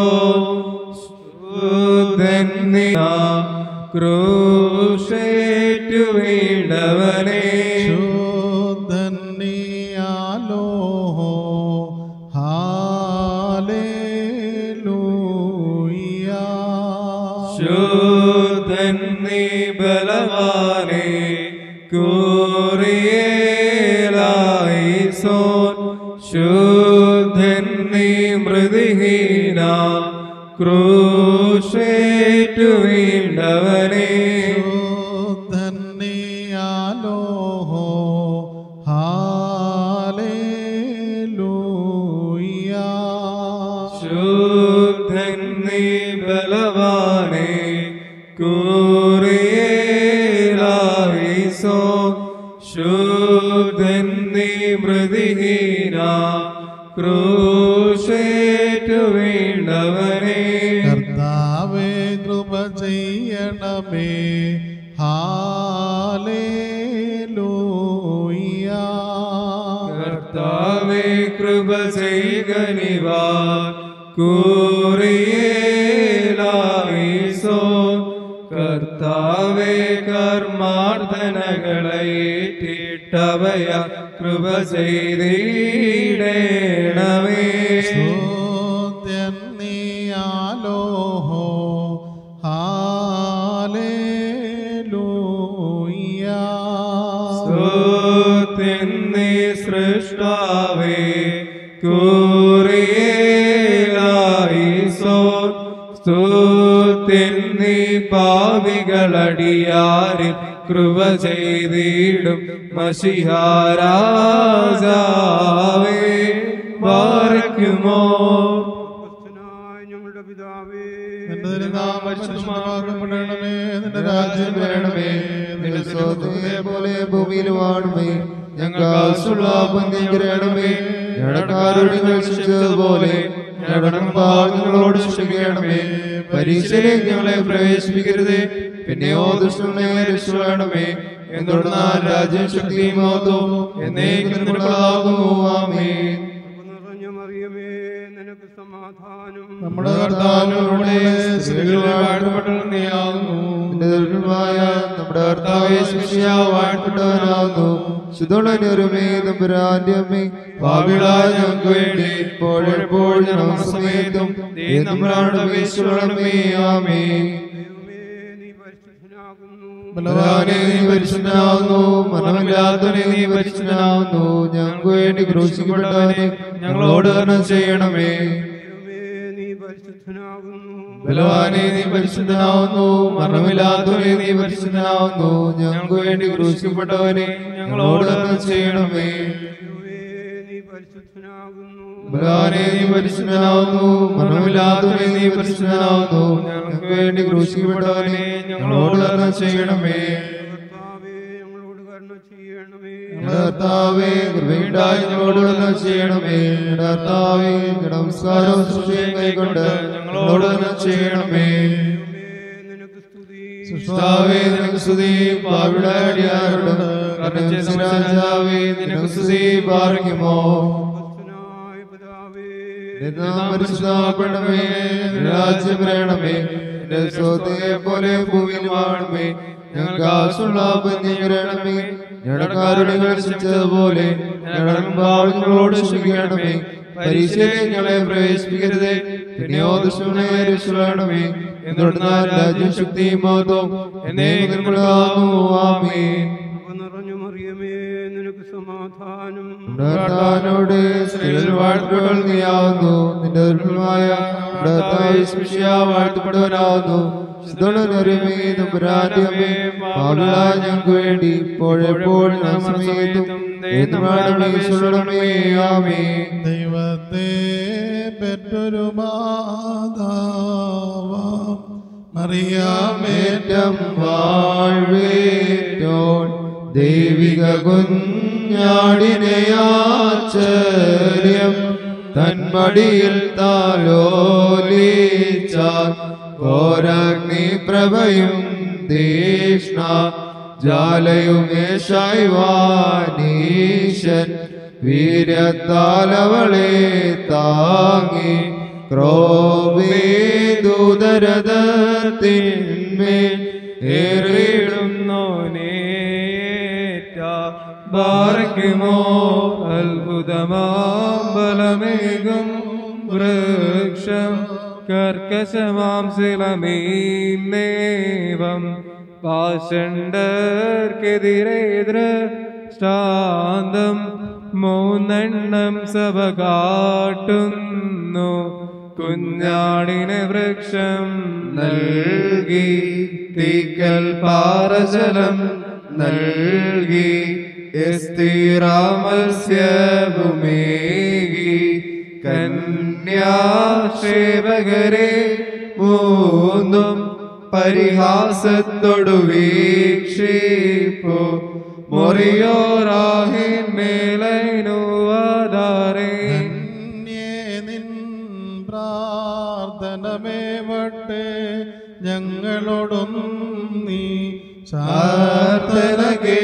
ശുദ്ധൻ നീ ക്രൂശേറ്റു വീണവനെ ശുദ്ധന്നിയാലോ ഹാലേലൂയ ശുദ്ധൻ നീ ബലവാനെ കൂറിയേലായിസോ ശുദ്ധൻ നീ മൃതിഹീന ക്രൂശേറ്റു വീണ്ടവനെ ശുദ്ധന്നിയാലോ ഹാലേലൂയ ശുദ്ധൻ നീ ബലവാനെ കൂറിയേലായിസോ ശുദ്ധൻ നീ മൃതിഹീന ക്രൂശേറ്റു വീണ്ടവനെ കർത്താവേ കൃപ ചെയ്യണമേ ഹാലേലൂയ കർത്താവേ കൃപ ചെയ്കനിവാ കൂറിയേലായിസോ കർത്താവേ കർമാർദ്ദനകളേറ്റിട്ടവയ കൃപ ചെയ്തിടേണമേ സ്തുത്യന്നിയാലോ ഹാലേലൂയ സ്തുത്യന്നീ സൃഷ്ടാവേ കൂറിയേലായിസോ സ്തുത്യന്നീ പാവികളടിയാരിൽ കൃപ ചെയ്തിടും മഷിഹാരാജാവേ പാറയ്ക്കുമോ ഞങ്ങളുടെ പിതാവേ നിന്റെ നാമം പരിശുദ്ധമാക്കപ്പെടണമേ നിന്റെ രാജ്യം വരണമേ സ്വതേ പോലെ ഭൂമിയിൽ വാണമേ ഞങ്ങൾക്ക് ആവശ്യമുള്ള പന്തിക്കരണമേ ഞടക്കാരുടെ ശിക്ഷിച്ചതുപോലെ ഞങ്ങളുടെ പാവങ്ങളോട് ശിക്ഷിക്കണമേ പരീക്ഷയിലേക്ക് ഞങ്ങളെ പ്രവേശിപ്പിക്കരുതേ പിന്നെയോ ദുഷ്ടങ്ങളെ രക്ഷിക്കണമേ എന്തുകൊണ്ടാൽ രാജ്യം ശക്തിയും മഹത്വവും എന്നേക്കും നിനക്കുള്ളതാകുന്നു ആമേൻ നിറഞ്ഞ മറിയമേ നിനക്ക് സമാധാനം നമ്മുടെ കർത്താവിനോടെ സ്ത്രീകൾ വാഴ്ത്തപ്പെട്ടവൾ നീയാകുന്നു നിന്റെ ദുർഗമായ നമ്മുടെ കർത്താവേ ശിഷ്യ വാഴ്ത്തപ്പെട്ടവനാകുന്നു ശുദ്ധുളനൊരുമേ നമ്പുരാന്റെ അമ്മേ പാപികളായ ഞങ്ങൾക്ക് വേണ്ടി ഇപ്പോഴെപ്പോൾ ഞങ്ങൾ സമയത്തും നമ്മുടെ വേശ്വളമേ ആമേ ദൈവമേ നീ പരിശുദ്ധനാകുന്നു ബലവാനെ നീ പരിശുദ്ധനാവുന്നു മനമില്ലാത്തവനെ നീ പരിശുദ്ധനാവുന്നു ഞങ്ങൾക്ക് വേണ്ടി ക്രൂശിക്കപ്പെട്ടവനെ ഞങ്ങളോട് കരുണ ചെയ്യണമേ ദൈവമേ നീ പരിശുദ്ധനാകുന്നു ബലവാനെ നീ പരിശുദ്ധനാവുന്നു മരണമില്ലാത്തവനെ നീ പരിശുദ്ധനാവുന്നു ഞങ്ങൾക്ക് വേണ്ടി ക്രൂശിക്കപ്പെട്ടവനെ ഞങ്ങളോട് കരുണ ചെയ്യണമേ ദൈവമേ നീ പരിശുദ്ധനാകുന്നു ബലവാനെ നീ പരിശുദ്ധനാവുന്നു മരണമില്ലാത്തവനെ നീ പരിശുദ്ധനാവുന്നു ഞങ്ങൾക്ക് വേണ്ടി ക്രൂശിക്കപ്പെട്ടവനെ ഞങ്ങളോട് കരുണ ചെയ്യണമേ കർത്താവേ ഞങ്ങളോട് കരുണ ചെയ്യണമേ ഞങ്ങളുടെ കർത്താവേ കൃപയുണ്ടായി ഞങ്ങളോട് കരുണ ചെയ്യണമേ ഞങ്ങളുടെ കർത്താവേ ഞങ്ങളുടെ നമസ്കാരവും ശുശ്രൂഷയും കൈക്കൊണ്ട് ഞങ്ങളോട് കരുണ ചെയ്യണമേ ദൈവമേ നിനക്ക് സ്തുതി കർത്താവേ നിനക്ക് സ്തുതി പാവിടാടിയാരോട് രാജാവേ നിനക്ക് സ്തുതി പാർക്കുമോ വത്സനായ പിതാവേ പരിശുദ്ധപ്പെടണമേ രാജ്യം വരണമേ എന്റെ സ്വതയെ പോലെ ഭൂമിയിൽ വാഴണമേ ഞങ്ങൾക്ക് ആവശ്യമുള്ള പഞ്ഞിരണമേ ഞങ്ങളുടെ ശിച്ചതുപോലെ ഞങ്ങളുടെ ഭാവങ്ങളോട് ക്ഷമിക്കണമേ പരീക്ഷയെ ഞങ്ങളെ പ്രവേശിപ്പിക്കരുതേ പിന്നെയോ ദുഷ്ടനെ രക്ഷിക്കണമേ എന്തുകൊണ്ടാൽ രാജ്യം ശക്തിയും മഹത്വം എന്നേ ആമേ കൃപ നിറഞ്ഞ മറിയമേ നിനക്ക് സമാധാനം കർത്താവിനോട് സ്ത്രീകൾ വാഴ്ത്തപ്പെട്ടവൾ നീയാവുന്നു നിന്റെ ദുർബലമായ വാഴ്ത്തപ്പെട്ടവനാവുന്നു ശുദ്ധനൊരുമേ നമ്പുരാന്റെ അമ്മേ പാപികളായ ഞങ്ങൾക്ക് വേണ്ടി ഇപ്പോഴെപ്പോഴും നാം സമയത്തും ഏതുമാണമേ ഈശ്വരമേ ആമേ ദൈവത്തെ പെറ്റൊരു മാതാവാം മറിയാമേറ്റം ഏറ്റം വാഴ്വേറ്റോൻ ദൈവിക കുഞ്ഞാടിനെ ആശ്ചര്യം തന്മടിയിൽ താലോലിച്ചാൽ കോരഗ്നി പ്രഭയും തീഷ്ണ ജാലയുമേശൈവാനീശൻ വീര്യത്താലവളെ താങ്ങി ക്രോവേദുദരതത്തിന്മേൽ ഏറിയിടുന്നോനേറ്റ ബാറയ്ക്കുമോ അത്ഭുതമാം ബലമേകും വൃക്ഷം കർക്കശമാം ശിലമീന്നേവം പാഷണ്ഡർക്കെതിരെ ദൃഷ്ടാന്തം മൂന്നെണ്ണം സഭ കാട്ടുന്നു കുഞ്ഞാടിന് വൃക്ഷം നൽകി തീക്കൽ പാറജലം നൽകി സ്ഥിരാമത്സ്യഭൂമേകി കന്യാക്ഷേപകരെ മൂന്നും പരിഹാസത്തോടു വീക്ഷിപ്പു മൊറിയോറാഹിന്മേലൈനുവാദാരേ ധന്യേ നിൻ പ്രാർത്ഥനമേ വട്ടെ ഞങ്ങളോടും നീ പ്രാർത്ഥന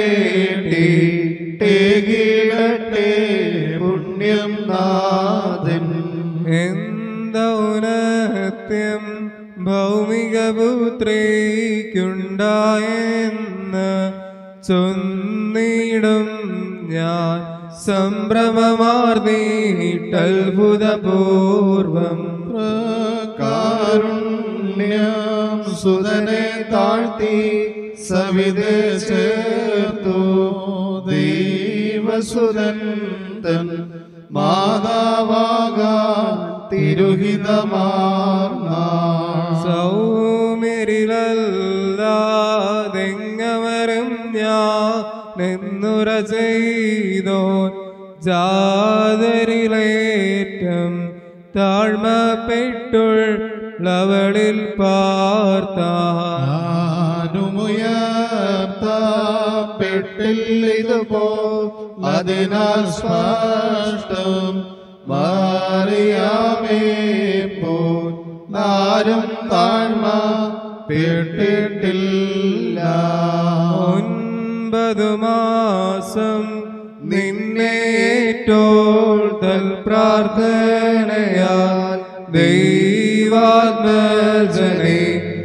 കേട്ടിട്ടേകിടട്ടെ പുണ്യം നാഥൻ എന്തൗനഹത്യം ഭൗമിക പുത്രിക്കുണ്ടായെന്ന് ചൊന്നിടും ഞാൻ സംഭ്രമമാർന്നീട്ടത്ഭുതപൂർവം കാരുണ്യം സുതനെ താഴ്ത്തി സവിതേ ചേർത്തു ദൈവസുതൻ തൻ മാതാവാകാ തിരുഹിതമാർന്ന സൗമ്യരിലല്ലാതെങ്ങവരും ഞാൻ നിന്നുര ചെയ്തോ ജാതരിലേറ്റം താഴ്മപ്പെട്ടുള്ളവളിൽ പാർത്ത ആരുമുയർത്ത നടത്തപ്പെട്ടില്ലിതുപോ അതിനാൽ സ്പഷ്ടം മാറിയാമേ പോ ആരും താഴ്മ പെട്ടിട്ടില്ല ഒൻപത് മാസം നിന്നേറ്റോൾ തൽ പ്രാർത്ഥനയാൽ ദൈവാത്മജനെ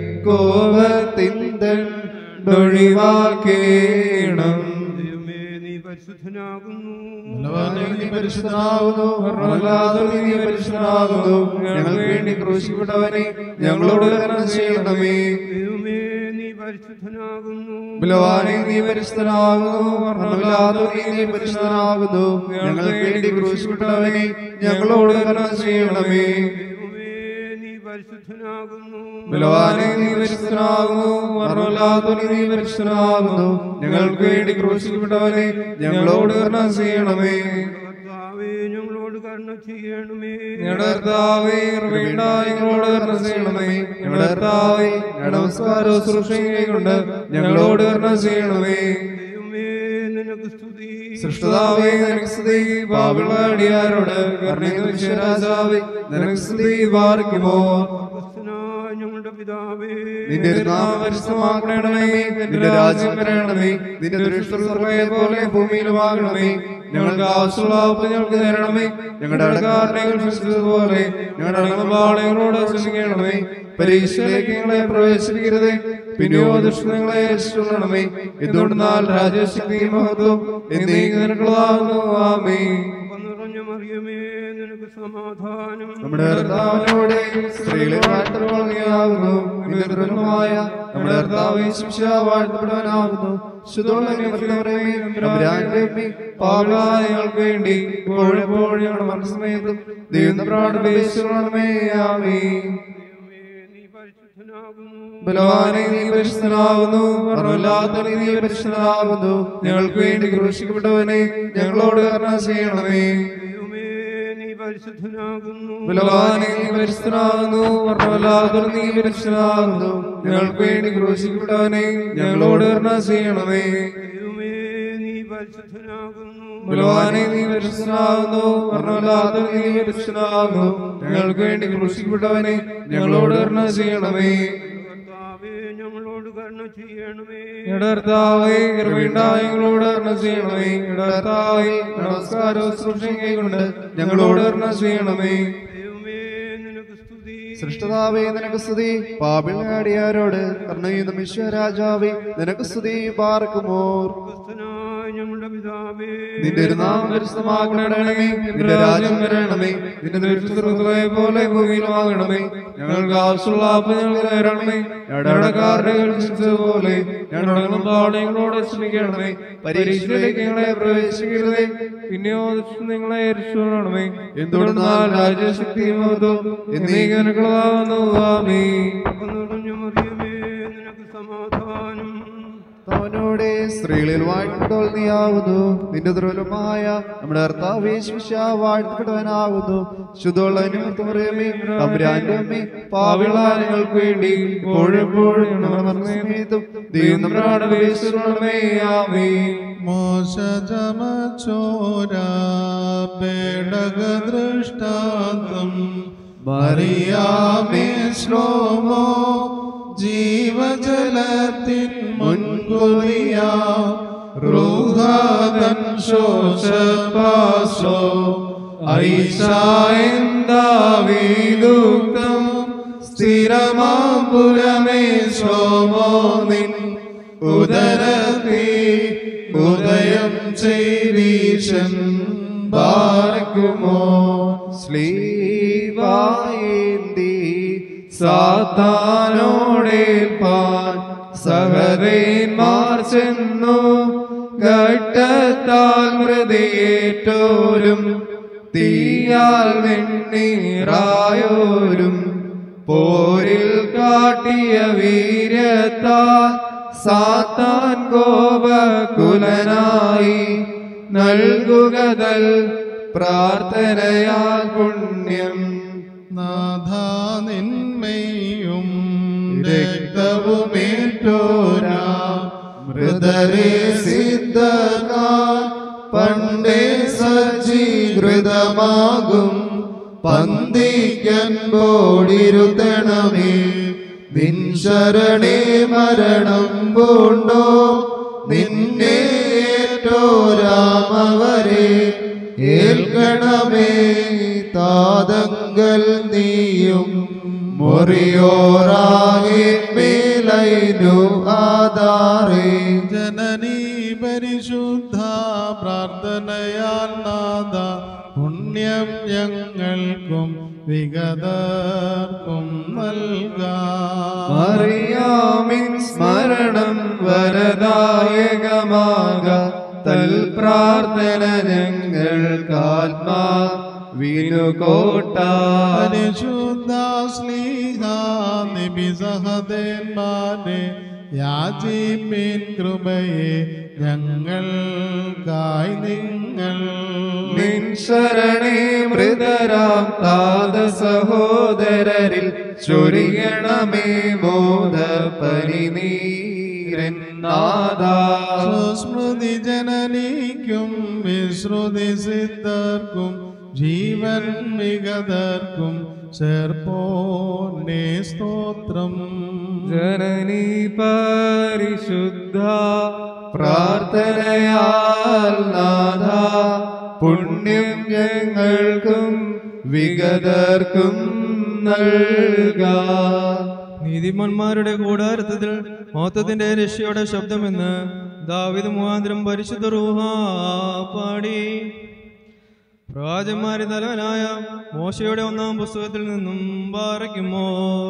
കോപത്തിന്തൊഴിവാക്കേണം ദൈവമേ നീ പരിശുദ്ധനാകുന്നു ബലവാനേ, നീ പരിശുദ്ധനാകുന്നു വർണ്ണമല്ലാതെ നീ പരിശുദ്ധനാകുന്നു ഞങ്ങൾക്ക് വേണ്ടി ക്രൂശിക്കപ്പെട്ടവനെ ഞങ്ങളോട് കരുണ ചെയ്യണമേ ദൈവമേ നീ പരിശുദ്ധനാകുന്നു ബലവാനെ നീ പരിശുദ്ധനാകുന്നു വർണ്ണമില്ലാതെ നീ പരിശുദ്ധനാകുന്നു ഞങ്ങൾക്ക് വേണ്ടി ക്രൂശിക്കപ്പെട്ടവനെ ഞങ്ങളോട് കരുണ ചെയ്യണമേ ദൈവമേ നീ പരിശുദ്ധനാകുന്നു ബലവാനെ നീ പരിശുദ്ധനാകുന്നു വർണ്ണമില്ലാതെ നീ പരിശുദ്ധനാകുന്നു ഞങ്ങൾക്ക് വേണ്ടി ക്രൂശിക്കപ്പെട്ടവനെ ഞങ്ങളോട് കരുണ ചെയ്യണമേ കർത്താവേ ഞങ്ങളോട് കരുണ ചെയ്യണമേ ഞങ്ങളുടെ കർത്താവേ കൃപയുണ്ട ഞങ്ങളോട് കരുണ ചെയ്യണമേ ഞങ്ങളുടെ കർത്താവേ ഞങ്ങളുടെ നമസ്കാരവും ശുശ്രൂഷയും കൊണ്ട് ഞങ്ങളോട് കരുണ ചെയ്യണമേ ദൈവമേ നിനക്ക് സ്തുതി സൃഷ്ടതാവേ നിനക്ക് സ്തുതി പാപിളടിയാരോട് കരുണയും രാജാവേ നിനക്ക് സ്തുതി വാർക്കുമോ ക്രിസ്തുനായ ഞങ്ങളുടെ പിതാവേ നിന്റെ നാമം പരിശുദ്ധമാക്കണമേ നിന്റെ രാജ്യം വരണമേ നിന്റെ ദുരിഷ്ടയെ പോലെ ഭൂമിയിലുമാകണമേ ഞങ്ങൾക്ക് ആവശ്യമുള്ള ആപ്പ് ഞങ്ങൾക്ക് തരണമേ ഞങ്ങളുടെ അടക്കാരനെ പോലെ ഞങ്ങളുടെ അടങ്ങപാളങ്ങളോട് ക്ഷമിക്കണമേ പരീക്ഷയിലേക്ക് ഞങ്ങളെ പ്രവേശിപ്പിക്കരുതേ പിന്നെയോ ദുഷ്ടങ്ങളെ രക്ഷിക്കണമേ എന്തുകൊണ്ടെന്നാൽ രാജശക്തി മഹത്വം എന്നീ നിനക്കുള്ളതാകുന്നു ആമേ നിറഞ്ഞ മറിയമേ നിനക്ക് സമാധാനം നമ്മുടെ കർത്താവിനോട് സ്ത്രീകളെ വാഴ്ത്തപ്പെടുകയാകുന്നു നിന്റെ ദുർഗമായ നമ്മുടെ കർത്താവ് ശിക്ഷ വാഴ്ത്തപ്പെടുവാനാകുന്നു പാപികളായങ്ങൾക്ക് വേണ്ടി ഇപ്പോഴെപ്പോഴും ഞങ്ങളുടെ മനസ്സമയത്തും ദൈവം പ്രാർത്ഥിക്കണമേ ആമേ ദൈവമേ നീ പരിശുദ്ധനാകുന്നു ബലവാനെ നീ പരിശുദ്ധനാകുന്നു മരണമില്ലാത്ത നീ പരിശുദ്ധനാകുന്നു ഞങ്ങൾക്ക് വേണ്ടി ക്രൂശിക്കപ്പെട്ടവനെ ഞങ്ങളോട് കരുണ ചെയ്യണമേ ദൈവമേ നീ പരിശുദ്ധനാകുന്നു ബലവാനെ നീ പരിശുദ്ധനാകുന്നു മരണമില്ലാത്ത നീ പരിശുദ്ധനാകുന്നു ഞങ്ങൾക്ക് വേണ്ടി ക്രൂശിക്കപ്പെട്ടവനെ ഞങ്ങളോട് കരുണ ചെയ്യണമേ ദൈവമേ നീ പരിശുദ്ധനാകുന്നു ബലവാനെ നീ പരിശുദ്ധനാകുന്നു മരണമില്ലാത്ത നീ പരിശുദ്ധനാകുന്നു ഞങ്ങൾക്ക് വേണ്ടി ക്രൂശിക്കപ്പെട്ടവനെ ഞങ്ങളോട് കരുണ ചെയ്യണമേ കർത്താവേ ഞങ്ങളോട് കരുണ ചെയ്യണമേ ഞങ്ങളുടെ കർത്താവേ കൃപയുണ്ടായി ഞങ്ങളോട് കരുണ ചെയ്യണമേ ഞങ്ങളുടെ കർത്താവേ നമസ്കാരവും ശുശ്രൂഷയും കൊണ്ട് ഞങ്ങളോട് കരുണ ചെയ്യണമേ ദൈവമേ നിനക്ക് സ്തുതി സൃഷ്ടതാവേ നിനക്ക് സ്തുതി പാപിളാടിയാരോട് കർണയുന്ന വിശ്വരാജാവേ നിനക്ക് സ്തുതി പാർക്കുമോർ ക്രിസ്തുനായ ഞങ്ങളുടെ പിതാവേ നിന്റെ ഒരു നാമം പരിശുദ്ധമാക്കണമേ നിന്റെ രാജ്യം വരണമേ നിന്റെ ദുരിതയെ പോലെ ഭൂമിയിലുമാകണമേ ഞങ്ങൾക്ക് ആവശ്യമുള്ള ആപ്പ് ഞങ്ങൾ തരണമേ ഞങ്ങളുടെ കാരണങ്ങൾ പോലെ ഞങ്ങളുടെ പാടങ്ങളോട് ശ്രമിക്കണമേ പരീക്ഷയിലേക്ക് ഞങ്ങളെ പ്രവേശിക്കരുതേ പിന്നെയോ ദുഷ്ടൻ നിങ്ങളെ രക്ഷിക്കണമേ എന്തുകൊണ്ടെന്നാൽ രാജ്യശക്തി മഹത്വം എന്നീ കനകളാവുന്നു ആമേ നിറഞ്ഞ മറിയമേ നിനക്ക് സമാധാനം അവനോടെ സ്ത്രീകളിൽ വാഴ്ത്തപ്പെട്ടവൾ നീയാവുന്നു നിന്റെ ദ്രോലമായ നമ്മുടെ കർത്താവ് യേശുശ വാഴ്ത്തപ്പെട്ടവനാകുന്നു ശുദ്ധമുള്ള നിമിത്തമറിയമേ തമ്പുരാന്റെ അമ്മേ പാവിളാനങ്ങൾക്ക് വേണ്ടി ഇപ്പോഴെപ്പോഴും ഞങ്ങളുടെ മരണസമയത്തും ദൈവം നമ്മുടെ അപേക്ഷിക്കണമേ ആമേ മോശജമചോര പേടക ദൃഷ്ടാന്തം മറിയാമേ ശ്ലോമോ ജീവജലത്തിൻ മുൻകുറിയ റൂഹാതൻ ശോഷപാശോ ഐശായന്താവീദുക്തം സ്ഥിരമാപുരമേ ശ്ലോമോ നിൻ ഉദരത്തി ഉദയം ചെയ്തീശൻ ബാർക്കുമോ ശ്ലീവായേന്തി സാത്താനോടേൽപ്പാൻ സഹദേന്മാർ ചെന്നു ഘട്ടത്താൽ മൃതിയേറ്റോരും തീയാൽ വെണ്ണീറായോരും പോരിൽ കാട്ടിയ വീര്യത്താൽ സാത്താൻ കോപകുലനായി നൽകുകതൽ പ്രാർത്ഥനയാൽ പുണ്യം നാഥാ നിന്മയും രക്തവുമേറ്റോരാ മൃദ വളരെ സിദ്ധകാൽ പണ്ടേ സജ്ജീകൃതമാകും പന്തിക്കൻപോടിരുത്തണമേ നിൻ ശരണേ മരണം പൂണ്ടോ നിന്നെ ഏറ്റോരാമവരെ ഏൽക്കണമേ താതങ്കൽ നീയും മുറിയോറാകേന്മേലൈനു ആധാരേ ജനനീ പരിശുദ്ധ പ്രാർത്ഥനയാൽ നാഥ പുണ്യം ഞങ്ങൾക്കും വിഗതർക്കും നൽകാം അറിയാമിൻ സ്മരണം വരദായകമാക തൽ പ്രാർത്ഥന ഞങ്ങൾക്കാത്മാ വിനുകോട്ട പരിശുദ്ധ സ്ലീഹ നിബി സഹദേന്മാരെ യാചിപ്പിൻ കൃപയെ ഞങ്ങൾക്കായി നിങ്ങൾ നിൻ ശരണേ മൃതരാം താത സഹോദരരിൽ ചൊരിയണമേ മോദ പരിനീരൻ നാദാ സുസ്മൃതി ജനനിക്കും വിശ്രുതി സിദ്ധർക്കും ജീവൻ മികതർക്കും ചേർപ്പോനെ സ്തോത്രം ജനനി പരിശുദ്ധ പ്രാർത്ഥനയാൽ നാഥ പുണ്യം ഞങ്ങൾക്കും വിഗതർക്കും നൽകാ നീതിമാന്മാരുടെ കൂടാരത്തിൽ മൊത്തത്തിന്റെ രക്ഷയുടെ ശബ്ദമെന്ന് ദാവിദ് മുഖാന്തരം പരിശുദ്ധ റൂഹ പാടി പ്രവാചന്മാരെ തലവനായ മോശയുടെ ഒന്നാം പുസ്തകത്തിൽ നിന്നും പാറയ്ക്കുമോ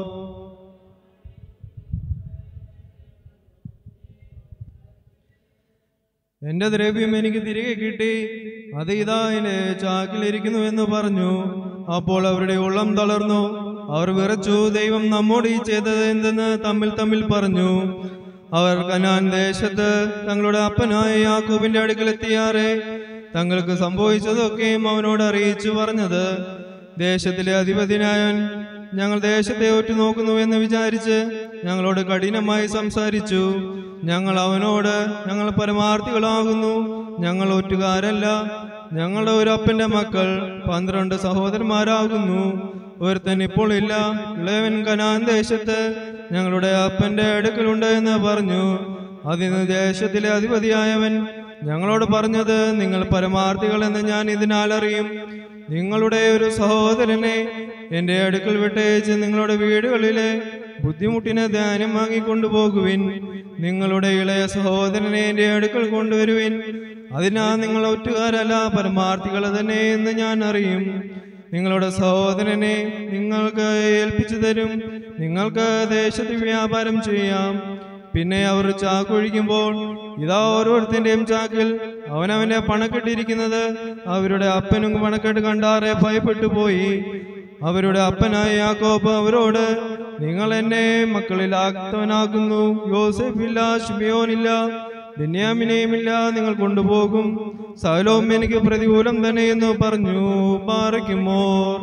എന്റെ ദ്രവ്യം എനിക്ക് തിരികെ കിട്ടി അത് ഇതാ എന്റെ ചാക്കിലിരിക്കുന്നു എന്ന് പറഞ്ഞു അപ്പോൾ അവരുടെ ഉള്ളം തളർന്നു അവർ വിറച്ചു ദൈവം നമ്മോട് ഈ ചെയ്തത് എന്തെന്ന് തമ്മിൽ തമ്മിൽ പറഞ്ഞു അവർ കനാൻ ദേശത്ത് തങ്ങളുടെ അപ്പനായ യാക്കൂബിന്റെ അടുക്കലെത്തിയാറെ തങ്ങൾക്ക് സംഭവിച്ചതൊക്കെയും അവനോട് അറിയിച്ചു പറഞ്ഞത് ദേശത്തിലെ അധിപതിനായവൻ ഞങ്ങൾ ദേശത്തെ ഒറ്റുനോക്കുന്നു എന്ന് വിചാരിച്ച് ഞങ്ങളോട് കഠിനമായി സംസാരിച്ചു ഞങ്ങൾ അവനോട് ഞങ്ങൾ പരമാർത്ഥികളാകുന്നു ഞങ്ങൾ ഒറ്റുകാരല്ല ഞങ്ങളുടെ ഒരു അപ്പന്റെ മക്കൾ പന്ത്രണ്ട് സഹോദരന്മാരാകുന്നു ഒരുത്തൻ ഇപ്പോൾ ഇല്ല ഇളയവൻ കനാൻ ദേശത്ത് ഞങ്ങളുടെ അപ്പന്റെ അടുക്കലുണ്ട് എന്ന് പറഞ്ഞു അതിന് ദേശത്തിലെ അധിപതിയായവൻ ഞങ്ങളോട് പറഞ്ഞത് നിങ്ങൾ പരമാർത്ഥികൾ എന്ന് ഞാൻ ഇതിനാൽ അറിയും നിങ്ങളുടെ ഒരു സഹോദരനെ എന്റെ അടുക്കൽ വിട്ടയച്ച് നിങ്ങളുടെ വീടുകളിലെ ബുദ്ധിമുട്ടിനെ ധ്യാനം വാങ്ങിക്കൊണ്ടുപോകുവിൻ നിങ്ങളുടെ ഇളയ സഹോദരനെ എന്റെ അടുക്കൽ കൊണ്ടുവരുവിൻ അതിനാ നിങ്ങൾ ഒറ്റുകാരല്ല പരമാർത്ഥികൾ തന്നെ എന്ന് ഞാൻ അറിയും നിങ്ങളുടെ സഹോദരനെ നിങ്ങൾക്ക് ഏൽപ്പിച്ചു തരും നിങ്ങൾക്ക് ദേശത്ത് വ്യാപാരം ചെയ്യാം പിന്നെ അവർ ചാക്കൊഴിക്കുമ്പോൾ ഇതാ ഓരോരുത്തന്റെയും ചാക്കിൽ അവനവന്റെ പണക്കെട്ടിരിക്കുന്നത് അവരുടെ അപ്പനും പണക്കെട്ട് കണ്ടാറെ ഭയപ്പെട്ടു പോയി അവരുടെ അപ്പനായ യാക്കോബ് അവരോട് നിങ്ങൾ എന്നെ മക്കളിലാക്തവനാക്കുന്നു യോസെഫില്ല ഷിമിയോനില്ല ബെന്യാമിനെയുമില്ല നിങ്ങൾ കൊണ്ടുപോകും സകലവും എനിക്ക് പ്രതികൂലം തന്നെ എന്ന് പറഞ്ഞു പാറയ്ക്കുമോർ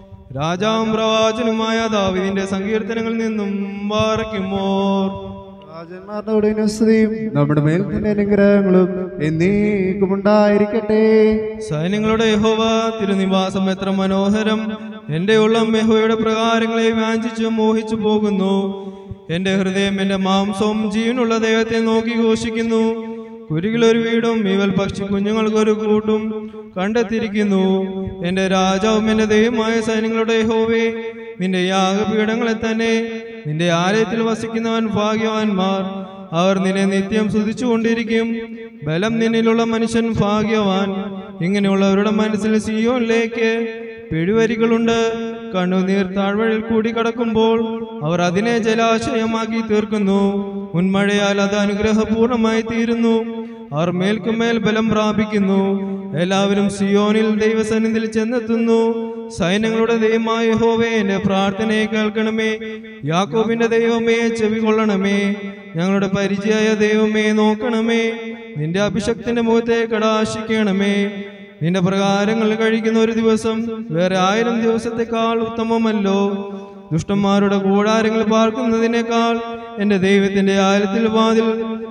രാജാവും പ്രവാചനുമായ ദാവിദിന്റെ സങ്കീർത്തനങ്ങളിൽ നിന്നും പാറയ്ക്കുമോർ രാജന്മാരുടെ സ്തുതിയും നമ്മുടെ മേൽ തന്നെ അനുഗ്രഹങ്ങളും എന്നേക്കും ഉണ്ടായിരിക്കട്ടെ സൈന്യങ്ങളുടെ യഹോവ തിരുനിവാസം എത്ര മനോഹരം എന്റെ ഉള്ളം യഹോവയുടെ പ്രകാരങ്ങളെ വാഞ്ചിച്ചു മോഹിച്ചു പോകുന്നു എന്റെ ഹൃദയം എന്റെ മാംസവും ജീവനുള്ള ദൈവത്തെ നോക്കി ഘോഷിക്കുന്നു കുരുകിലൊരു വീടും ഇവൽ പക്ഷി കുഞ്ഞുങ്ങൾക്കൊരു കൂട്ടും കണ്ടെത്തിയിരിക്കുന്നു എന്റെ രാജാവും എന്റെ ദൈവമായ സൈന്യങ്ങളുടെ യഹോവേ നിന്റെ യാഗപീഠങ്ങളെ തന്നെ നിന്റെ ആലയത്തിൽ വസിക്കുന്നവൻ ഭാഗ്യവാന്മാർ അവർ നിന്നെ നിത്യം സ്തുതിച്ചുകൊണ്ടിരിക്കും ബലം നിന്നിലുള്ള മനുഷ്യൻ ഭാഗ്യവാൻ ഇങ്ങനെയുള്ളവരുടെ മനസ്സിൽ സിയോനിലേക്ക് പിഴുവരികളുണ്ട് കണ്ണുനീർ താഴ്വഴിൽ കൂടി കടക്കുമ്പോൾ അവർ അതിനെ ജലാശയമാക്കി തീർക്കുന്നു മുൻമഴയാൽ അത് അനുഗ്രഹപൂർണമായി തീരുന്നു അവർ മേൽക്കുമേൽ ബലം പ്രാപിക്കുന്നു എല്ലാവരും സിയോനിൽ ദൈവസന്നിധിയിൽ ചെന്നെത്തുന്നു സൈന്യങ്ങളുടെ ദൈവമായ ഹോവേ എന്റെ പ്രാർത്ഥനയെ കേൾക്കണമേ യാക്കോബിന്റെ ദൈവമേ ചെവി കൊള്ളണമേ ഞങ്ങളുടെ പരിചയായ ദൈവമേ നോക്കണമേ നിന്റെ അഭിഷക്തിന്റെ മുഖത്തെ കടാശിക്കണമേ നിന്റെ പ്രകാരങ്ങൾ കഴിക്കുന്ന ഒരു ദിവസം വേറെ ആയിരം ദിവസത്തെക്കാൾ ഉത്തമമല്ലോ ദുഷ്ടന്മാരുടെ കൂടാരങ്ങൾ പാർക്കുന്നതിനേക്കാൾ എന്റെ ദൈവത്തിന്റെ ആയിരത്തിൽ വാതിൽ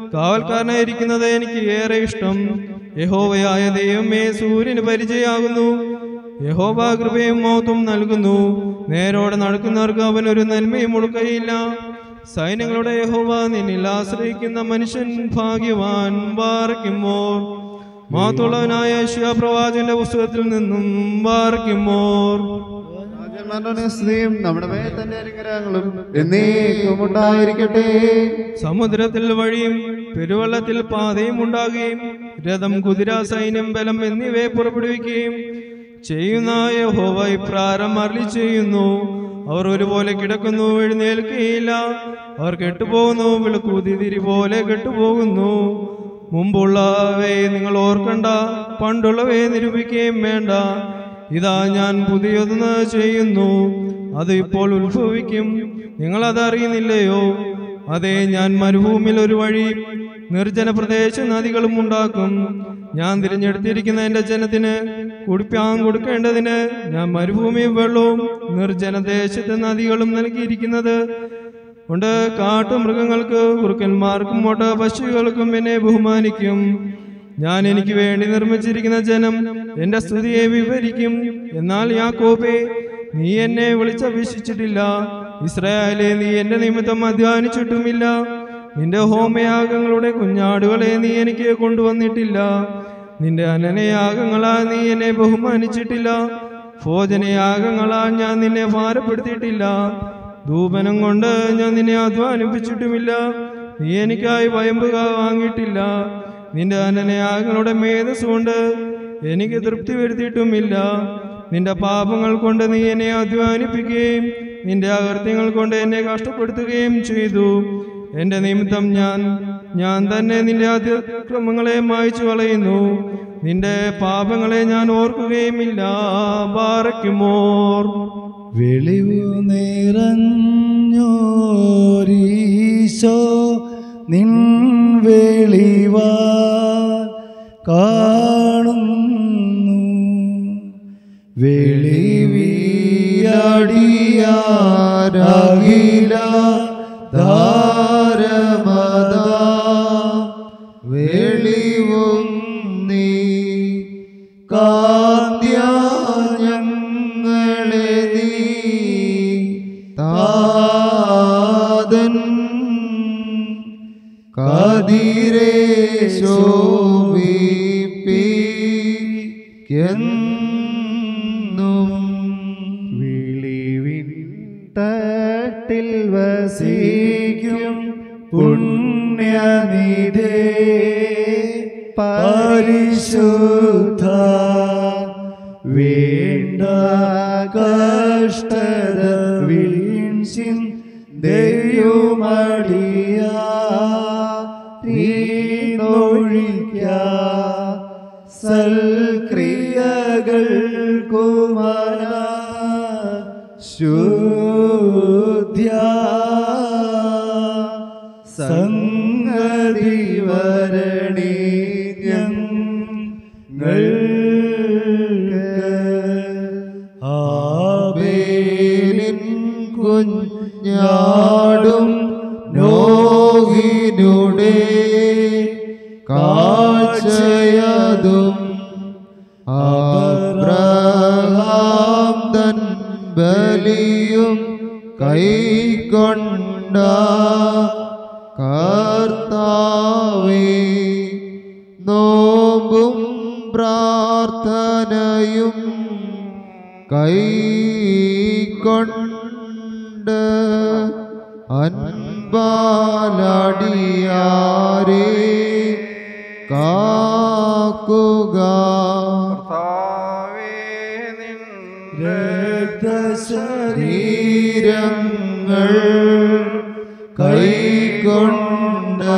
കാവൽക്കാരനായിരിക്കുന്നത് എനിക്ക് ഏറെ ഇഷ്ടം യഹോവയായ ദൈവമേ സൂര്യന് പരിചയമാകുന്നു യഹോവ കൃപയും മൗത്തും നൽകുന്നു നേരോടെ നടക്കുന്നവർക്ക് അവൻ ഒരു നന്മയും മുടുക്കയില്ല സൈന്യങ്ങളുടെ യഹോവ നിന്നിൽ ആശ്രയിക്കുന്ന മനുഷ്യൻ ഭാഗ്യവാൻ വാർക്കുമോ മാത്തുള്ളവനായ ശിവപ്രവാചന്റെ പുസ്തകത്തിൽ നിന്നും വാർക്കുമോർ രാജന്മാരുടെ സ്തുതിയും നമ്മുടെ മേൽ തന്നെ അനുഗ്രഹങ്ങളും എന്നേക്കും ഉണ്ടായിരിക്കട്ടെ സമുദ്രത്തിൽ വഴിയും പെരുവള്ളത്തിൽ പാതയും ഉണ്ടാകുകയും രഥം കുതിര സൈന്യം ബലം എന്നിവയെ പുറപ്പെടുവിക്കുകയും ചെയ്യുന്ന യഹോവ ഇപ്രാരം അരളി ചെയ്യുന്നു അവർ ഒരുപോലെ കിടക്കുന്നു എഴുന്നേൽക്കുകയില്ല അവർ കെട്ടുപോകുന്നു വിളക്കൂതിരി പോലെ കെട്ടുപോകുന്നു മുമ്പുള്ളവയെ നിങ്ങൾ ഓർക്കണ്ട പണ്ടുള്ളവയെ നിരൂപിക്കുകയും വേണ്ട ഇതാ ഞാൻ പുതിയതൊന്ന് ചെയ്യുന്നു അത് ഇപ്പോൾ ഉത്ഭവിക്കും നിങ്ങളത് അറിയുന്നില്ലയോ അതെ ഞാൻ മരുഭൂമിയിൽ ഒരു വഴി നിർജ്ജന പ്രദേശ നദികളും ഉണ്ടാക്കും ഞാൻ തിരഞ്ഞെടുത്തിരിക്കുന്ന എന്റെ ജനത്തിന് കുടിപ്പാൻ കൊടുക്കേണ്ടതിന് ഞാൻ മരുഭൂമി വെള്ളവും നിർജ്ജന ദേശത്തെ നദികളും നൽകിയിരിക്കുന്നത് കൊണ്ട് കാട്ടുമൃഗങ്ങൾക്ക് കുറുക്കന്മാർക്കും മൊട്ട പശുക്കൾക്കും എന്നെ ബഹുമാനിക്കും ഞാൻ എനിക്ക് വേണ്ടി നിർമ്മിച്ചിരിക്കുന്ന ജനം എന്റെ സ്തുതിയെ വിവരിക്കും എന്നാൽ യാക്കോബേ നീ എന്നെ വിളിച്ചപേക്ഷിച്ചിട്ടില്ല ഇസ്രായേലെ നീ എന്റെ നിമിത്തം അധ്വാനിച്ചിട്ടുമില്ല നിന്റെ ഹോമയാഗങ്ങളുടെ കുഞ്ഞാടുകളെ നീ എനിക്ക് കൊണ്ടുവന്നിട്ടില്ല നിന്റെ അനനയാഗങ്ങളാൽ നീ എന്നെ ബഹുമാനിച്ചിട്ടില്ല ഭോജനയാഗങ്ങളാൽ ഞാൻ നിന്നെ ഭാരപ്പെടുത്തിയിട്ടില്ല ധൂപനം കൊണ്ട് ഞാൻ നിന്നെ അധ്വാനിപ്പിച്ചിട്ടുമില്ല നീ എനിക്കായി വയമ്പുക വാങ്ങിയിട്ടില്ല നിന്റെ അനനയാഗങ്ങളുടെ മേധസ് കൊണ്ട് എനിക്ക് തൃപ്തി വരുത്തിയിട്ടുമില്ല നിന്റെ പാപങ്ങൾ കൊണ്ട് നീ എന്നെ അധ്വാനിപ്പിക്കുകയും നിന്റെ അകൃത്യങ്ങൾ കൊണ്ട് എന്നെ കഷ്ടപ്പെടുത്തുകയും ചെയ്തു എന്റെ നിമിത്തം ഞാൻ ഞാൻ തന്നെ നിന്റെ അതിക്രമങ്ങളെ മായ്ച്ചു കളയുന്നു നിന്റെ പാപങ്ങളെ ഞാൻ ഓർക്കുകയുമില്ല ബാറയ്ക്കുമോർ വെളിവു നിറഞ്ഞോരീശോ നിൻ വെളിവാ കാണുന്നു വെളിവിയാടിയാരകില ധാരമത വെളിവും നീ കാന്ത്യ ഞങ്ങളെ നീ താതൻ കതിരേ ശോഭിപ്പിക്കെന്നും വിളിവിൻ തട്ടിൽ വസിക്കും പുണ്യനിധേ പരിശുദ്ധ വേണ്ട കഷ്ടത വീഴ്ചിൻ ദൈവമടിയ ഒഴിക്ക സൽക്രിയകൾ കുമാര ശുദ്ധ്യ സംഗതി വരണി ആബേലിൻ കുഞ്ഞാടും നോഹിനുടെ കാഴ്ചയതും അബ്രഹാം തൻ ബലിയും കൈക്കൊണ്ട കർത്താവേ നോമ്പും പ്രാർത്ഥനയും കൈക്കൊണ്ട് അൻപാലടിയാരെ കാക്കുക ശരീരങ്ങൾ കൈക്കൊണ്ട്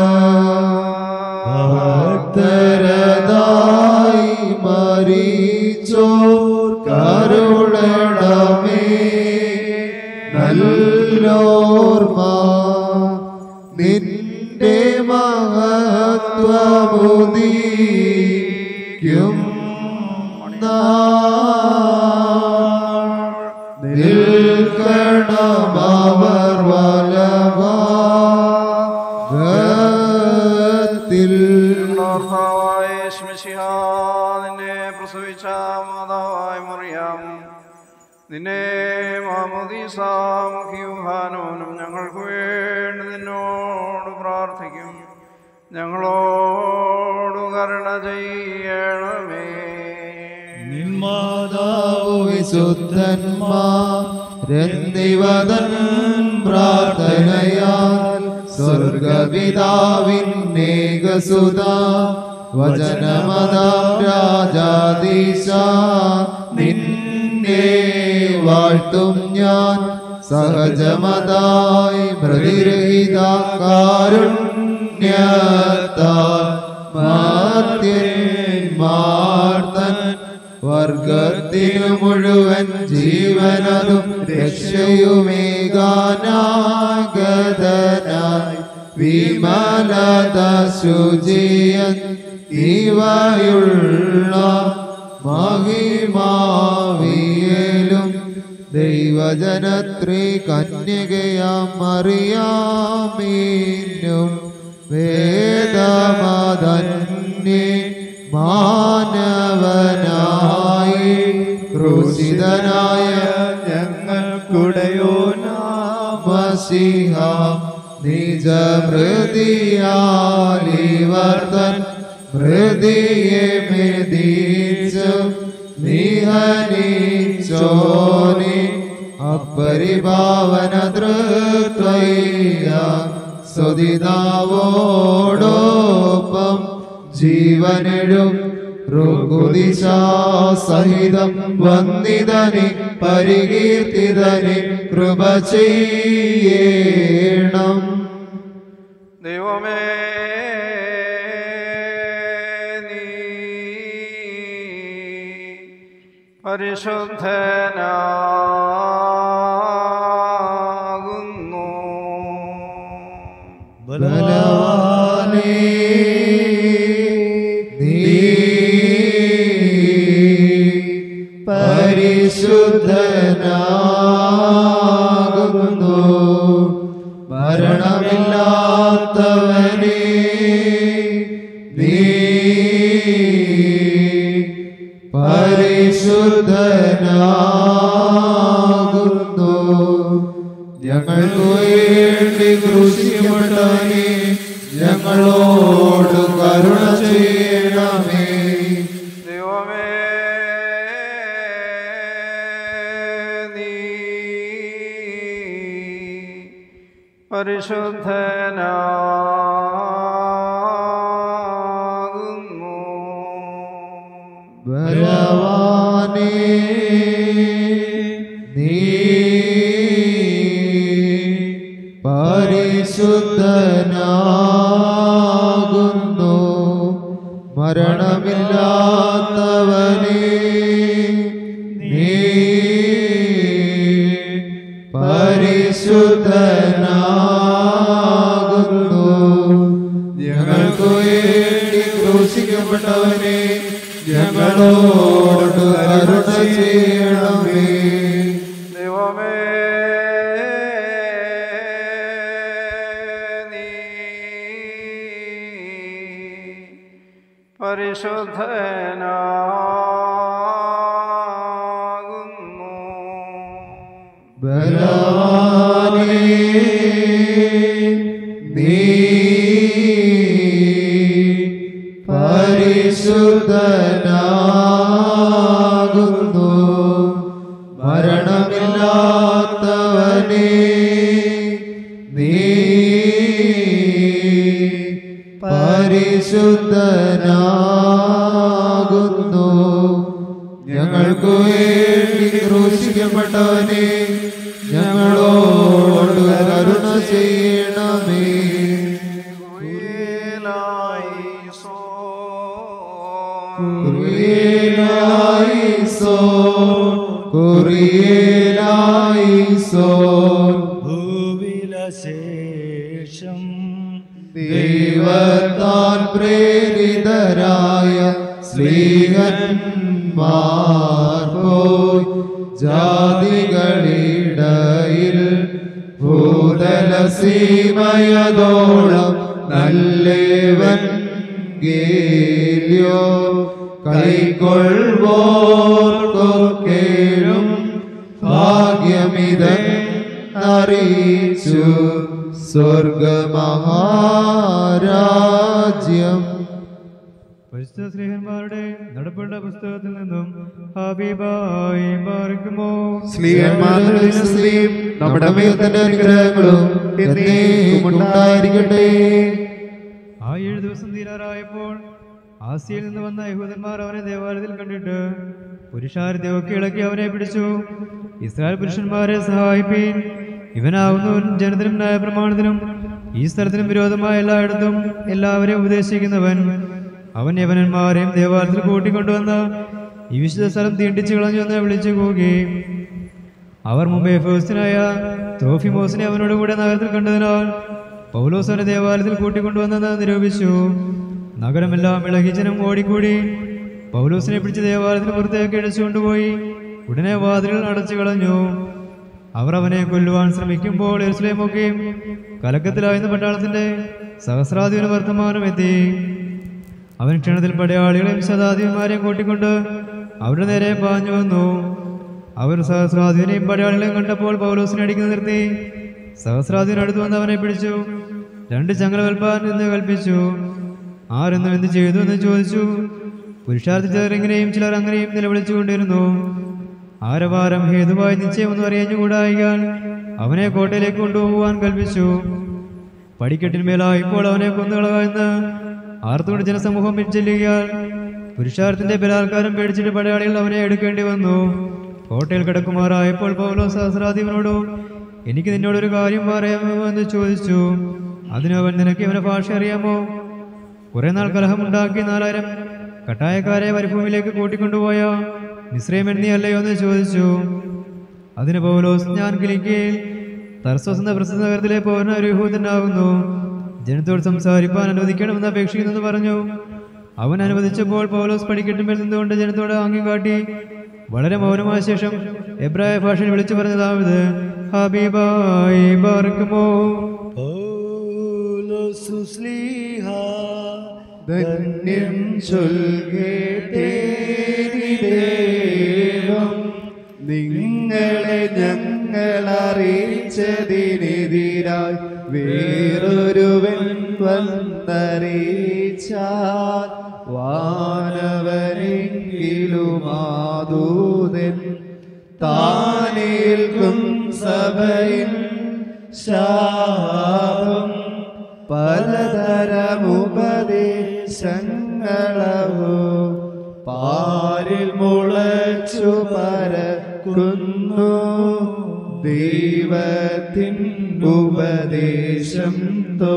ഭക്തരതായി മരിച്ചോർ കരുളണമേ നല്ലോർമ നിന്റെ മഹത്വമുദീക്കും നിൽക്കണമവർ വലഭാഗത്തിൽ നിന്നെ മാമുദീസാം ഹ്യൂഹാനോനും ഞങ്ങൾക്ക് വേണ്ടി നിന്നോട് പ്രാർത്ഥിക്കും ഞങ്ങളോട് കരുണ ചെയ്യണമേ നിന്മാതാവു വിശുദ്ധന്മാരെന്തിവതൻ പ്രാർത്ഥനയാൽ സ്വർഗപിതാവിന്നേകസുത വചനമതാം രാജാദീശ നിന്നെ വാഴ്ത്തും ഞാൻ സഹജമതായി പ്രതിരഹിത കാരുണ്യത്താൽ മാർത്തൻ വർഗത്തിനു മുഴുവൻ ജീവനതും രക്ഷയുമേകാനാഗതനായി വിമലത ശുചിയൻ ഇവയുള്ള മഹിമാവിയലും ദൈവജനത്രി കന്യകയാം അറിയാമീനും വേദമതന്യേ മാനവനായി ക്രൂശിതനായ ഞങ്ങൾക്കുടയോനാമസിഹ നിജമൃതിയാലിവർത്തൻ മൃതിയെ മെതിച്ചു നിഹനിച്ചോനെ അപരിഭാവന തൃത്വയ്യ സ്വതിതാവോടൊപ്പം ജീവനെഴും ഋഗുദിശാ സഹിതം വന്ദിതനെ പരികീർത്തിതനെ കൃപ ചെയ്യണം ദൈവമേ നീ പരിശുദ്ധനാകുന്നു ബലവാനേ നീ പരിശുദ്ധനാകുന്നു മരണമില്ലാത്തവനേ നീ പരിശുദ്ധനാകുന്നു ഞങ്ങൾക്ക് വേണ്ടി ക്രൂശിക്കപ്പെട്ടവനെ ഞങ്ങളോട് കരുണ ചെയ്യണമേ ദൈവമേ നീ പരിശുദ്ധനാകുന്നു ബലവാനേ നീ പരിശുദ്ധനാകുന്നു മരണമില്ലാത്തവനേ നീ പരിശുദ്ധനാകുന്നു ഞങ്ങൾക്ക് വേണ്ടി ക്രൂശിക്കപ്പെട്ടവനെ ഞങ്ങളോട് കരുണ ചെയ്യണമേ ദൈവമേ നീ പരിശുദ്ധനാകുന്നു ബലവാനേ നീ പരിശുദ്ധനാകുന്നു മരണമില്ലാത്തവനേ നീ പരിശുദ്ധനാകുന്നു ഞങ്ങൾക്ക് വേണ്ടി ക്രൂശിക്കപ്പെട്ടവനെ ഞങ്ങളോട് കരുണ ചെയ്യണമേ കുറിയേലായിസോ കുറിയേലായിസോ ഭൂവിലശേഷം ദൈവത്താൽ പ്രേരിതരായ സ്ത്രീകന്മാർ പോയി ജാതികളിടയിൽ ഭൂതല സീമയതോളം നല്ലേവൻ ഗേല്യോ കൈക്കൊള്ളുവോർക്കൊക്കേഴും ഭാഗ്യമിതൻ അറിയിച്ചു സ്വർഗമഹാരാജ്യം പരിശുദ്ധ സ്നേഹന്മാരുടെ നടപ്പുള്ള പുസ്തകത്തിൽ നിന്നും ഹബീബായി പാർക്കുമോ സ്ത്രീയന്മാരുടെ സ്ത്രീയും നമ്മുടെ മേൽ തന്നെ അനുഗ്രഹങ്ങളും എന്നേക്കും ഉണ്ടായിരിക്കട്ടെ ആ ഏഴ് ദിവസം തീരാറായപ്പോൾ ആസിയയിൽ നിന്ന് വന്ന യഹൂദന്മാർ അവനെ ദേവാലയത്തിൽ കണ്ടിട്ട് പുരുഷാരത്തെ ഒക്കെ ഇളക്കി അവനെ പിടിച്ചു ഇസ്രായേൽ പുരുഷന്മാരെ സഹായിപ്പീൻ ഇവനാവുന്നവൻ ജനത്തിനും ന്യായപ്രമാണത്തിനും ഈ സ്ഥലത്തിനും വിരോധമായ എല്ലായിടത്തും എല്ലാവരെയും ഉപദേശിക്കുന്നവൻ അവൻ യവനന്മാരെയും ദേവാലയത്തിൽ കൂട്ടിക്കൊണ്ടുവന്ന് ഈ വിശുദ്ധ സ്ഥലം തീണ്ടിച്ചു കളഞ്ഞു എന്ന് വിളിച്ചു കൂകി അവർ മുമ്പേ ഫേസ്റ്റിനായ ത്രോഫിമോസിനെ അവനോട് കൂടെ നഗരത്തിൽ കണ്ടതിനാൽ പൗലോസ് അവനെ ദേവാലയത്തിൽ കൂട്ടിക്കൊണ്ടുവന്നെന്ന് നിരൂപിച്ചു നഗരമെല്ലാം ഇളകി ജനം ഓടിക്കൂടി പൗലോസിനെ പിടിച്ച് ദേവാലയത്തിന് പുറത്തേക്ക് ഇടിച്ചുകൊണ്ടുപോയി ഉടനെ വാതിലുകൾ അടച്ചു കളഞ്ഞു അവർ അവനെ കൊല്ലുവാൻ ശ്രമിക്കുമ്പോൾ എരുസലേമൊക്കെയും കലക്കത്തിലായിരുന്ന പട്ടാളത്തിന്റെ സഹസ്രാധിപന വർത്തമാനം എത്തി അവൻ ക്ഷണത്തിൽ പടയാളികളെയും ശതാധിപന്മാരെയും കൂട്ടിക്കൊണ്ട് അവരുടെ നേരെ പാഞ്ഞു വന്നു അവർ സഹസ്രാധിപനെയും പടയാളികളെയും കണ്ടപ്പോൾ പൗലോസിനെ അടിക്കുന്ന നിർത്തി സഹസ്രാധിപൻ അടുത്ത് വന്ന് അവനെ പിടിച്ചു രണ്ട് ചങ്ങല വെൽപ്പാൻ എന്ന് കൽപ്പിച്ചു ആരെന്നും എന്ത് ചെയ്തു എന്ന് ചോദിച്ചു പുരുഷാർത്ഥി ചിലർ ഇങ്ങനെയും ചിലർ അങ്ങനെയും നിലവിളിച്ചുകൊണ്ടിരുന്നു ആരവാരം ഹേതുവായി നിശ്ചയമെന്ന് അറിയഞ്ഞുകൂടായികാൽ അവനെ കോട്ടയിലേക്ക് കൊണ്ടുപോകുവാൻ കൽപ്പിച്ചു പടിക്കെട്ടിന്മേലായി ഇപ്പോൾ അവനെ കൊന്നുകളകാമെന്ന് ആർത്തുകൊണ്ട് ജനസമൂഹം പിൻചെല്ലുകയാൽ പുരുഷാരത്തിന്റെ ബലാത്കാരം പേടിച്ചിട്ട് പടയാളികൾ അവനെ എടുക്കേണ്ടി വന്നു കോട്ടയിൽ കിടക്കുമാറായപ്പോൾ പൗലോ സഹസ്രാധിപനോട് എനിക്ക് നിന്നോടൊരു കാര്യം പറയാമോ എന്ന് ചോദിച്ചു അതിനവൻ നിനക്ക് ഇവനെ ഭാഷ അറിയാമോ കുറെ നാൾ കലഹമുണ്ടാക്കി നാലായിരം കട്ടായക്കാരെ മരുഭൂമിയിലേക്ക് കൂട്ടിക്കൊണ്ടുപോയ മിശ്രയം എണ്ണിയല്ലയോ എന്ന് ചോദിച്ചു അതിന് പൗലോസ് ഞാൻ കിലിക്കയിൽ തർസോസ് എന്ന പ്രസിദ്ധ നഗരത്തിലെ പൗരന ഒരു യഹൂദനാകുന്നു ജനത്തോട് സംസാരിപ്പാൻ അനുവദിക്കണമെന്ന് അപേക്ഷിക്കുന്നെന്ന് പറഞ്ഞു അവൻ അനുവദിച്ചപ്പോൾ പൗലോസ് പടിക്കെട്ടുമേൽ നിന്നുകൊണ്ട് ജനത്തോട് ആംഗ്യം കാട്ടി വളരെ മൗനമായ ശേഷം എബ്രായ ഭാഷയിൽ വിളിച്ചു പറഞ്ഞതാവത് ഹബീബായി പാർക്കുമോ ധന്യം ചൊൽകേട്ടേ ദേവം നിങ്ങളെ ഞങ്ങൾ അറിയിച്ചതിനെതിരായി വേറൊരുവൻ വന്നറിയിച്ചാൽ വാനവനെങ്കിലും ആദൂതൻ താനേൽക്കും സഭയിൽ ശാപം പലതരമുപദേശങ്ങളവോ പാരിൽ മുളച്ചു പരക്കുന്നു ദൈവത്തിൻ ഉപദേശം തോ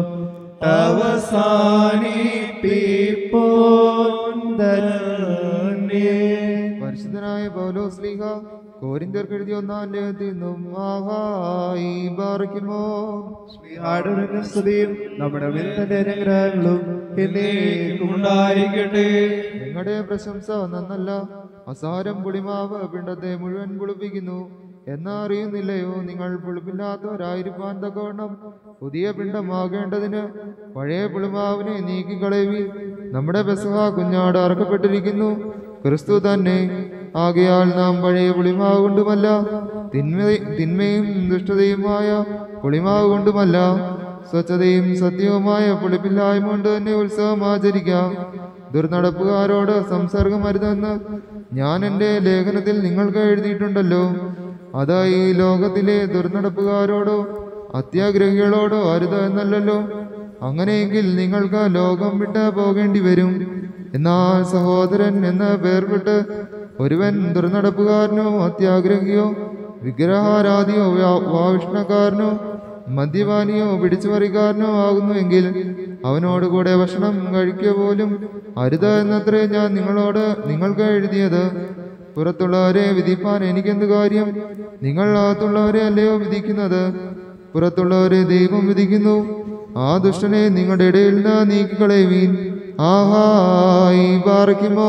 അവസാനിപ്പിപ്പോൻ പരിശുദ്ധനായ പൗലോസ് ലീഹ കോരിന്തർക്ക് എഴുതിയ ഒന്നാം ലേഖനത്തിൽ നിന്നും ആഹായി ബാറയ്ക്കുമോ ആടുവിന്റെ സ്തുതിയും നമ്മുടെ മേൽ തന്നെ അനുഗ്രഹങ്ങളും എന്നേക്കും ഉണ്ടായിരിക്കട്ടെ നിങ്ങളുടെ പ്രശംസ നന്നല്ല അസാരം പുളിമാവ് പിണ്ടത്തെ മുഴുവൻ പുളിപ്പിക്കുന്നു എന്നാ അറിയുന്നില്ലയോ നിങ്ങൾ പുളിപ്പില്ലാത്തവരായിരിക്കാൻ തക്കവണ്ണം പുതിയ പിണ്ടമാകേണ്ടതിന് പഴയ പുളിമാവിനെ നീക്കിക്കളയുവിൻ നമ്മുടെ പെസഹ കുഞ്ഞാട് അറക്കപ്പെട്ടിരിക്കുന്നു ക്രിസ്തു തന്നെ ആകയാൽ നാം പഴയ പുളിമാവ് കൊണ്ടുമല്ല തിന്മ തിന്മയും ദുഷ്ടതയുമായ പുളിമാവ് കൊണ്ടുമല്ല സ്വച്ഛതയും സത്യവുമായ പുളിപ്പില്ലായ്മ കൊണ്ട് തന്നെ ഉത്സവം ആചരിക്കാം ദുർനടപ്പുകാരോട് സംസർഗമരുതെന്ന് ഞാൻ എൻ്റെ ലേഖനത്തിൽ നിങ്ങൾക്ക് എഴുതിയിട്ടുണ്ടല്ലോ അത് ഈ ലോകത്തിലെ ദുർനടപ്പുകാരോടോ അത്യാഗ്രഹികളോടോ അരുത് എന്നല്ലല്ലോ അങ്ങനെയെങ്കിൽ നിങ്ങൾക്ക് ലോകം വിട്ട് പോകേണ്ടി വരും എന്നാൽ സഹോദരൻ എന്ന പേർവിട്ട് ഒരുവൻ ദുർനടപ്പുകാരനോ അത്യാഗ്രഹിയോ വിഗ്രഹാരാധിയോ വ്യാ- വാവിഷ്ണക്കാരനോ മദ്യപാനിയോ പിടിച്ചുപറിക്കാരനോ ആകുന്നുവെങ്കിൽ അവനോട് കൂടെ ഭക്ഷണം കഴിക്കുക പോലും അരുത് എന്നത്രേ ഞാൻ നിങ്ങളോട് നിങ്ങൾക്ക് എഴുതിയത് പുറത്തുള്ളവരെ വിധിപ്പാൻ എനിക്കെന്ത് കാര്യം നിങ്ങൾ അകത്തുള്ളവരെ അല്ലയോ വിധിക്കുന്നത് പുറത്തുള്ളവരെ ദൈവം വിധിക്കുന്നു ആ ദുഷ്ടനെ നിങ്ങളുടെ ഇടയിൽ നിന്ന് നീക്കിക്കളയുവീൻ ആഹായി പാർക്കുമോ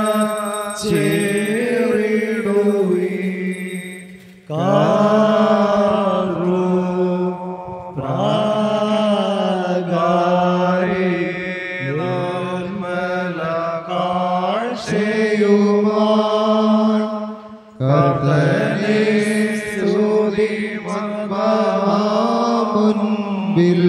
കാ മുൻപിൽ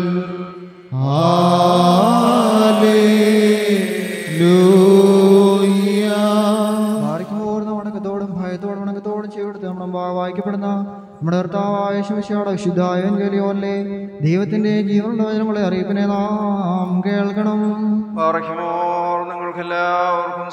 ഹാലേലൂയ മാറിക്കുമ്പോൾ വണക്കത്തോടും ഭയത്തോടും വണക്കത്തോടും ചെയ്തെടുത്ത് നമ്മുടെ വായിക്കപ്പെടുന്ന നമ്മുടെ കർത്താവായ ശിവശയുടെ ശുദ്ധായൻ ഗലിയോല്ലേ ദൈവത്തിന്റെ ജീവനുള്ള വചനങ്ങളെ അറിയിപ്പിനെ നാം കേൾക്കണം പാറയ്ക്കുമോർ നിങ്ങൾക്കെല്ലാവർക്കും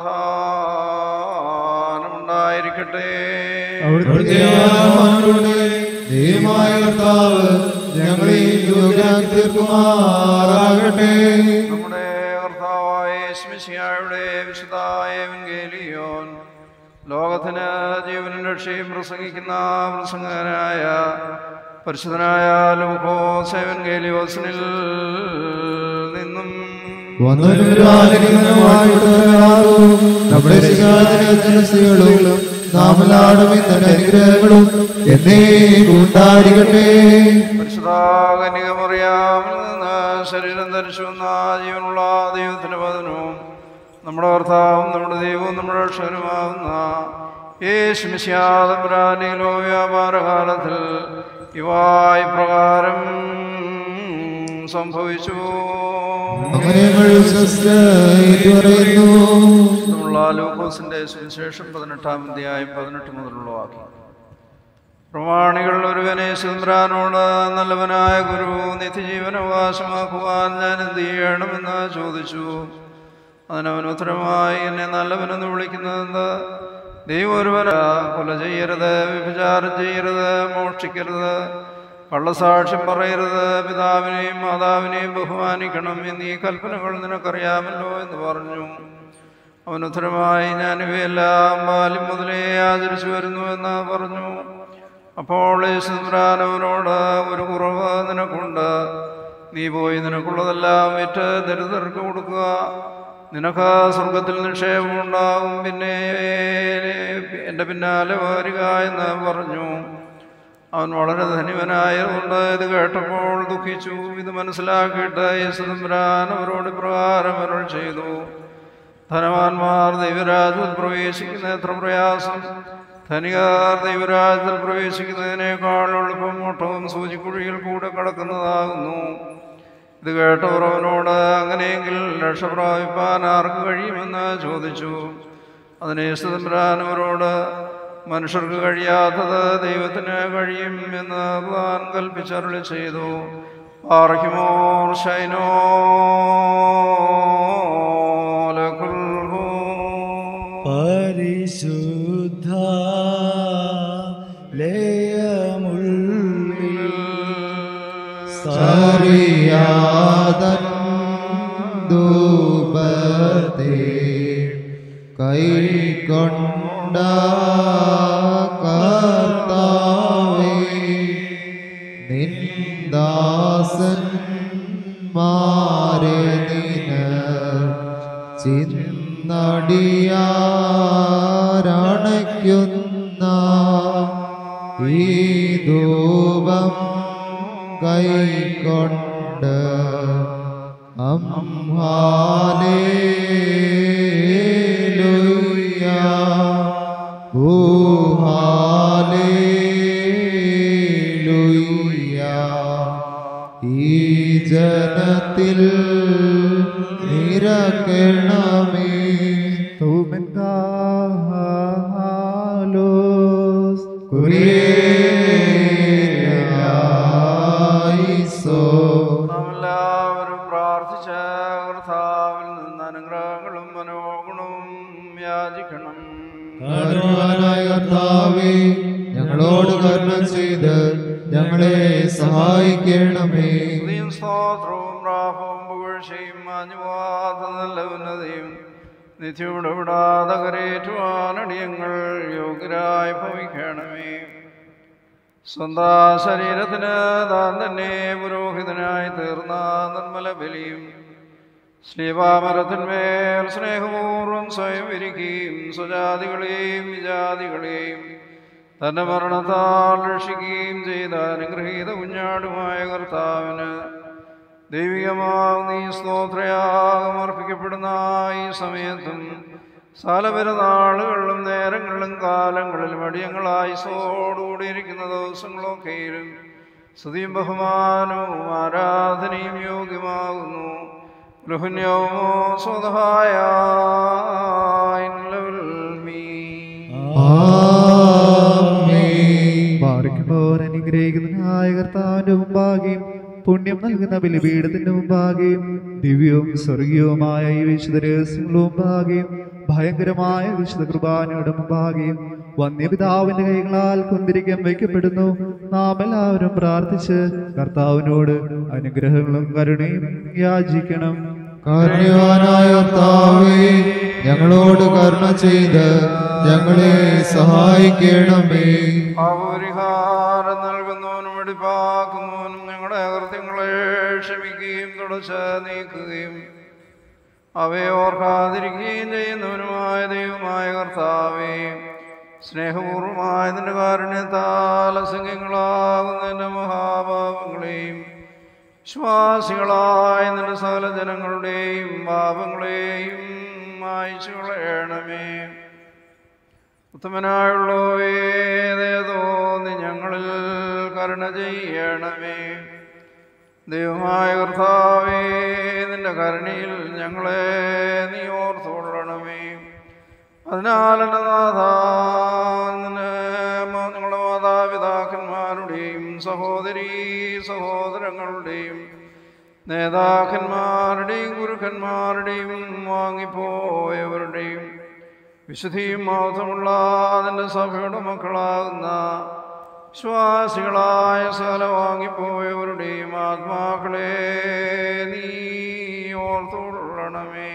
സമാധാനമുണ്ടായിരിക്കട്ടെ അവിടുത്തെ ആത്മാവിലൂടെ ദൈവമായ കർത്താവ് ഞങ്ങളെ യോഗ്യരാക്കി തീർക്കുമാറാകട്ടെ നമ്മുടെ കർത്താവായ സ്മിശിയായുടെ വിശുദ്ധായ എവൻഗേലിയോൻ ലോകത്തിന് ജീവനും രക്ഷയും പ്രസംഗിക്കുന്ന പ്രസംഗകനായ പരിശുദ്ധനായ ലൂക്കോസ് എവൻഗേലിയോസിനിൽ നിന്നും വന്നവരുമായിരിക്കുന്നവരുമായിട്ടുള്ളവരാകും നമ്മുടെ ശിഖാദിനങ്ങളും നാമലാടും ഇത്തരം അനുഗ്രഹങ്ങളും എന്നേ ഉണ്ടായിരിക്കട്ടെ പരിശുദ്ധാകന്യകമറിയാമിൽ നിന്ന് ശരീരം ധരിച്ചു വന്ന ജീവനുള്ള ദൈവത്തിന്റെ പതനവും നമ്മുടെ കർത്താവും നമ്മുടെ ദൈവവും നമ്മുടെ രക്ഷകനുമാവുന്ന യേശുമിശാതമ്പുരാനിലോ വ്യാപാരകാലത്തിൽ ഇവായി പ്രകാരം സംഭവിച്ചു അങ്ങനെ ഞങ്ങൾ വിശ്വസിച്ച് പറയുന്നു നമ്മളുള്ള ലൂക്കോസിന്റെ സുവിശേഷം പതിനെട്ടാം അധ്യായം പതിനെട്ട് മുതലുള്ള വാക്യം പ്രമാണികൾ ഒരുവനെ സുന്ദ്രാനോട് നല്ലവനായ ഗുരു നിത്യജീവൻ അവകാശമാക്കുവാൻ ഞാൻ എന്ത് ചെയ്യണമെന്ന് ചോദിച്ചു അതിനവൻ ഉത്തരമായി എന്നെ നല്ലവനെന്ന് വിളിക്കുന്നതെന്ത് ദൈവം ഒരുവന കൊല ചെയ്യരുത് വ്യഭിചാരം ചെയ്യരുത് മോഷ്ടിക്കരുത് കള്ളസാക്ഷ്യം പറയരുത് പിതാവിനെയും മാതാവിനെയും ബഹുമാനിക്കണം എന്നീ കൽപ്പനകൾ നിനക്കറിയാമല്ലോ എന്ന് പറഞ്ഞു അവൻ ഉത്തരമായി ഞാൻ ഇവയെല്ലാം ബാല്യം മുതലേ ആചരിച്ചു വരുന്നുവെന്ന് പറഞ്ഞു അപ്പോൾ യേശുദ്രാൻ അവനോട് ഒരു കുറവ് നിനക്കുണ്ട് നീ പോയി നിനക്കുള്ളതെല്ലാം വിറ്റ് ദരിദ്രർക്ക് കൊടുക്കുക നിനക്ക് സ്വർഗത്തിൽ നിക്ഷേപം ഉണ്ടാകും പിന്നെ എൻ്റെ പിന്നാലെ വരിക എന്ന് പറഞ്ഞു അവൻ വളരെ ധനിവനായതുകൊണ്ട് ഇത് കേട്ടപ്പോൾ ദുഃഖിച്ചു ഇത് മനസ്സിലാക്കിയിട്ട് യേശുദമ്പുരാൻ അവരോട് പ്രകാരം അരുൾ ചെയ്തു ധനവാന്മാർ ദൈവരാജ്യത്തിൽ പ്രവേശിക്കുന്ന എത്ര പ്രയാസം ധനികർ ദൈവരാജ്യത്തിൽ പ്രവേശിക്കുന്നതിനേക്കാൾ എളുപ്പം ഒട്ടവും സൂചിക്കുഴിയിൽ കൂടെ കടക്കുന്നതാകുന്നു ഇത് കേട്ടവർ അവനോട് അങ്ങനെയെങ്കിൽ രക്ഷ പ്രാപിപ്പാൻ ആർക്ക് കഴിയുമെന്ന് ചോദിച്ചു അതിന് യേശുദമ്പുരാൻ അവരോട് മനുഷ്യർക്ക് കഴിയാത്തത് ദൈവത്തിന് കഴിയും എന്ന് താൻ കൽപ്പിച്ചരുളി ചെയ്തു ആർഹിമോർ ശൈനോ പരിശുദ്ധ ലയമുള്ളിൽ സറിയാതൻ ധൂപത്തെ കൈക്കൊണ്ട കർത്താവേ നിന്ദാസൻ മാരെ നിന ചിന്നടിയാരണയ്ക്കുന്ന ഈ ധൂപം കൈക്കൊണ്ട് അംഹാലേലുയ്യ ഊഹാലേലുയ്യ ഈ ജനത്തിൽ നിരക്കണമേ തൂമൻ കാലോസ് കുരിയേസോ നാം എല്ലാവരും പ്രാർത്ഥിച്ച കർത്താവിൽ നിന്ന് അനുഗ്രഹങ്ങളും മനോഗുണവും യാചിക്കണം കരുണാനായ കർത്താവേ ഞങ്ങളോട് കരുണ ചെയ്ത് ഞങ്ങളെ സഹായിക്കണമേ സ്തുതിയും സ്തോത്രവും പ്രാപവും പുകഴ്ചയും മാഞ്ഞുപോകാത്ത നല്ല ഉന്നതിയും നിത്യവിടെ വിടാതെ കരേറ്റുവാനടിയങ്ങൾ യോഗ്യരായി ഭവിക്കണമേ സ്വന്തം ശരീരത്തിന് താൻ തന്നെ പുരോഹിതനായി തീർന്ന നിർമ്മല ബലിയും ശ്രീവാമരത്തിന്മേൽ സ്നേഹപൂർവ്വം സ്വയം ഇരിക്കുകയും സ്വജാതികളെയും വിജാതികളെയും തന്റെ മരണത്താൽ രക്ഷിക്കുകയും ചെയ്ത അനുഗ്രഹീത കുഞ്ഞാടുമായ കർത്താവിന് ദൈവികമാകുന്ന ഈ സ്തോത്രയാഗം അർപ്പിക്കപ്പെടുന്ന ഈ സമയത്തും സാലപെരുന്നാളുകളിലും നേരങ്ങളിലും കാലങ്ങളിലും അടിയങ്ങളായി സോടുകൂടിയിരിക്കുന്ന ദിവസങ്ങളൊക്കെയിലും സ്തുതിയും ബഹുമാനവും ആരാധനയും യോഗ്യമാകുന്നു ലുഹുന്യവുമോ സ്വതഹായ പാറിക്കുമ്പോൾ അനുഗ്രഹിക്കുന്നതിനായ കർത്താവിന്റെ മുമ്പാകെയും പുണ്യം നൽകുന്ന ബലിപീഠത്തിന്റെ മുമ്പാകെയും ദിവ്യവും സ്വർഗീയവുമായ ഈ വിശുദ്ധ രഹസ്യങ്ങളുടെ മുമ്പാകെയും ഭയങ്കരമായ വിശുദ്ധ കുർബാനയുടെ മുമ്പാകെയും വന്യപിതാവിന്റെ കൈകളാൽ കുന്തിരിക്കാൻ വയ്ക്കപ്പെടുന്നു നാം എല്ലാവരും പ്രാർത്ഥിച്ച് കർത്താവിനോട് അനുഗ്രഹങ്ങളും കരുണയും യാചിക്കണം കാരുണ്യവാനായ കർത്താവേ ഞങ്ങളോട് കരുണ ചെയ്ത് ഞങ്ങളെ സഹായിക്കണമേ പാപപരിഹാരം നൽകുന്നവനും വെടിപ്പാക്കുന്നവനും ഞങ്ങളുടെ അകൃത്യങ്ങളെ ക്ഷമിക്കുകയും തുടച്ച് നീക്കുകയും അവയെ ഓർക്കാതിരിക്കുകയും ചെയ്യുന്നവനുമായ ദൈവമായ കർത്താവേ സ്നേഹപൂർവമായ നിന്റെ കാരുണ്യത്താൽ അസംഖ്യങ്ങളാകുന്ന നിന്റെ മഹാപാപങ്ങളെയും വിശ്വാസികളായ നിന്റെ സകല ജനങ്ങളുടെയും പാപങ്ങളെയും മായ്ച്ചു കളയണമേ ഉത്തമനായുള്ളവേതേതോ നീ ഞങ്ങളിൽ കരുണ ചെയ്യണമേ ദൈവമായ കർത്താവേ നിന്റെ കരുണയിൽ ഞങ്ങളെ നീ ഓർത്തുകൊള്ളണമേ അതിനാൽ എൻ്റെ നാഥ നിന്നെ മ- നിങ്ങളുടെ മാതാപിതാക്കന്മാരുടെയും സഹോദരീ സഹോദരങ്ങളുടെയും നേതാക്കന്മാരുടെയും ഗുരുക്കന്മാരുടെയും വാങ്ങിപ്പോയവരുടെയും വിശുദ്ധിയും മഹത്വമുള്ള അതിൻ്റെ സഭയുടെ മക്കളാകുന്ന വിശ്വാസികളായ സകല വാങ്ങിപ്പോയവരുടെയും ആത്മാക്കളെ നീ ഓർത്തുകൊള്ളണമേ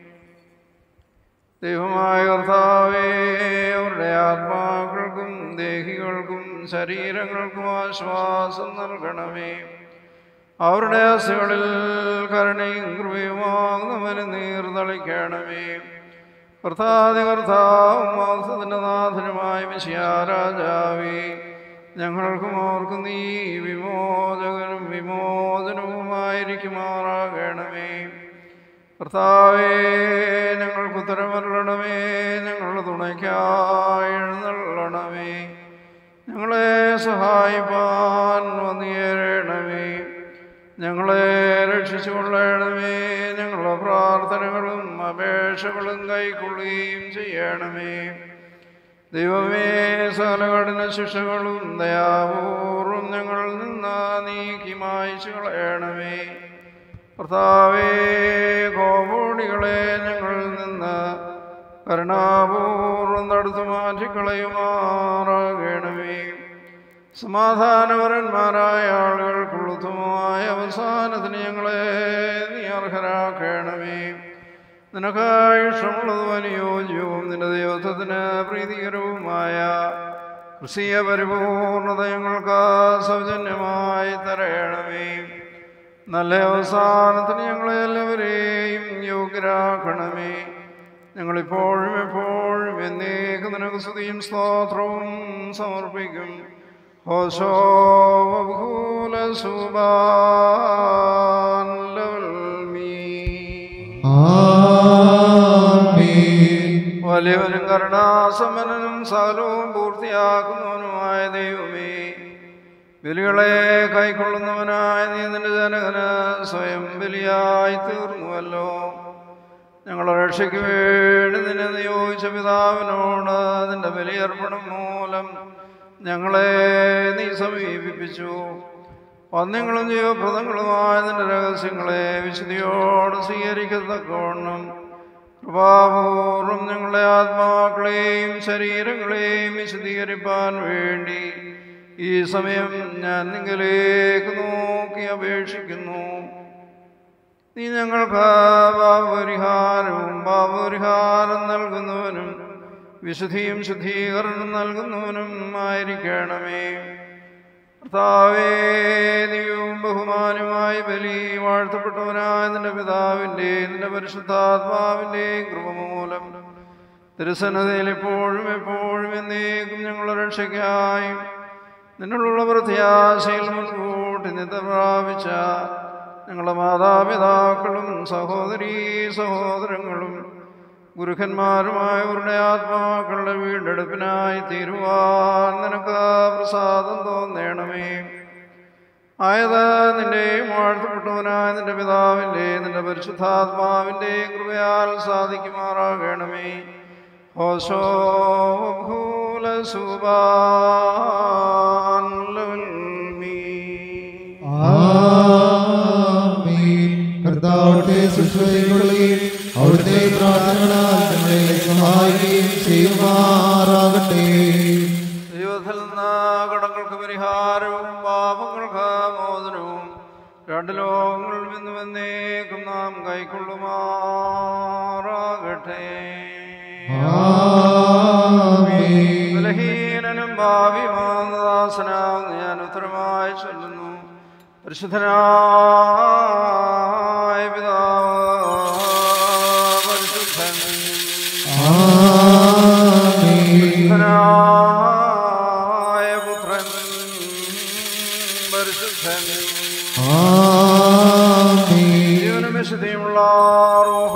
ദൈവമായ കർത്താവേ അവരുടെ ആത്മാക്കൾക്കും ദേഹികൾക്കും ശരീരങ്ങൾക്കും ആശ്വാസം നൽകണമേ അവരുടെ അസുകളിൽ കരുണയും കൃപയുമാകുന്നവന് നീർതളിക്കണമേ കർത്താതി കർത്താവും മാംസത്തിൻ്റെ നാഥനുമായ വിശയാരാജാവേ ഞങ്ങൾക്കും അവർക്കും നീ വിമോചകനും വിമോചനവുമായിരിക്കുമാറാകണമേ കർത്താവേ ഞങ്ങൾക്ക് ഉത്തരമരണമേ ഞങ്ങളുടെ തുണയ്ക്കായി എഴുന്നള്ളണമേ ഞങ്ങളെ സഹായിപ്പാൻ വന്നിയേരണമേ ഞങ്ങളെ രക്ഷിച്ചു കൊള്ളണമേ ഞങ്ങളുടെ പ്രാർത്ഥനകളും അപേക്ഷകളും കൈക്കൊള്ളുകയും ചെയ്യണമേ ദൈവമേ സകല കഠിന ശിക്ഷകളും ദയാപൂർവം ഞങ്ങളിൽ നിന്ന് നീക്കി മായ്ച്ചു കളയണമേ കർത്താവേ കോപോടികളെ ഞങ്ങളിൽ നിന്ന് കരുണാപൂർവം തടുത്തു മാറ്റിക്കളയുമാറാകണമേ സമാധാനപരന്മാരായ ആളുകൾക്കുള്ളുത്തമായ അവസാനത്തിന് ഞങ്ങളെ നീ അർഹരാക്കണമേ നിനക്കായി ഇഷ്ടമുള്ളതും അനുയോജ്യവും നിന്റെ ദൈവത്വത്തിന് പ്രീതികരവുമായ ക്രിസ്തീയ പരിപൂർണത ഞങ്ങൾക്ക് സൗജന്യമായി തരയണമേ നല്ല അവസാനത്തിന് ഞങ്ങളെ എല്ലാവരെയും യോഗ്യരാക്കണമേ ഞങ്ങളിപ്പോഴും എപ്പോഴും എന്നേക്ക് നിനക്ക് സ്തുതിയും സ്തോത്രവും സമർപ്പിക്കും ഹോശോ ബഹൂല സുബാൻ വലിയവനും കരുണാസമനും സകലവും പൂർത്തിയാക്കുന്നവനുമായ ദൈവമേ ബലികളെ കൈക്കൊള്ളുന്നവനായ നീ നിന്റെ ജനകന് സ്വയം ബലിയായി തീർന്നുവല്ലോ ഞങ്ങളുടെ രക്ഷയ്ക്ക് വേണ്ടി നിന്നെ നിയോഗിച്ച പിതാവിനോട് നിന്റെ ബലിയർപ്പണം മൂലം ഞങ്ങളെ നീ സമീപിപ്പിച്ചു വന്യങ്ങളും ജീവപ്രദങ്ങളുമായ നിന്റെ രഹസ്യങ്ങളെ വിശുദ്ധിയോട് സ്വീകരിക്കത്തക്കവണ്ണം കൃപാപൂർവം ഞങ്ങളുടെ ആത്മാക്കളെയും ശരീരങ്ങളെയും വിശദീകരിപ്പാൻ വേണ്ടി ഈ സമയം ഞാൻ നിങ്ങളിലേക്ക് നോക്കി അപേക്ഷിക്കുന്നു നീ ഞങ്ങൾക്ക് പാപപരിഹാരവും പാപപരിഹാരം നൽകുന്നവനും വിശുദ്ധിയും ശുദ്ധീകരണം നൽകുന്നവനും ആയിരിക്കണമേ കർത്താവേ നീയും ബഹുമാനുമായി ബലി വാഴ്ത്തപ്പെട്ടവനായ നിന്റെ പിതാവിൻ്റെ നിന്റെ പരിശുദ്ധാത്മാവിൻ്റെയും കൃപ മൂലം തിരുസന്നതയിൽ എപ്പോഴും എപ്പോഴും എന്നേക്കും ഞങ്ങളുടെ രക്ഷയ്ക്കായി നിന്നുള്ള പ്രത്യാശയിൽ മുൻകൂട്ടി നിത പ്രാപിച്ച ഞങ്ങളുടെ മാതാപിതാക്കളും സഹോദരീ സഹോദരങ്ങളും ഗുരുക്കന്മാരുമായവരുടെ ആത്മാക്കളുടെ വീണ്ടെടുപ്പിനായി തീരുവാൻ നിനക്ക് പ്രസാദം തോന്നേണമേ ആയത് നിന്റെയും വാഴ്ത്തപ്പെട്ടവനായ നിന്റെ പിതാവിൻ്റെ നിന്റെ പരിശുദ്ധാത്മാവിൻ്റെയും കൃപയാൽ സാധിക്കുമാറാകണമേ ഹോശോ കർത്താവിന്റെ ശുശ്രൂഷകളെയും അവിടുത്തെ പ്രാർത്ഥനകളാൽ ഞങ്ങളെ സഹായിക്കുകയും ചെയ്യുമാറാകട്ടെ ദൈവത്തിൽ നിന്ന് കടങ്ങൾക്ക് പരിഹാരവും പാപങ്ങൾക്ക് മോചനവും രണ്ട് ലോകങ്ങളിൽ നിന്ന് വന്നേക്കും നാം കൈക്കൊള്ളുമാറാകട്ടെ ബലഹീനനും ഭാവി മാനദാസനാകുന്ന ഞാൻ ഉത്തരമായി ചൊല്ലുന്നു പരിശുദ്ധനായ പിതാവ് പരിശുദ്ധൻ പരിശുദ്ധനായ പുത്രൻ പരിശുദ്ധൻ ജീവനും വിശുദ്ധിയുമുള്ള റൂഹ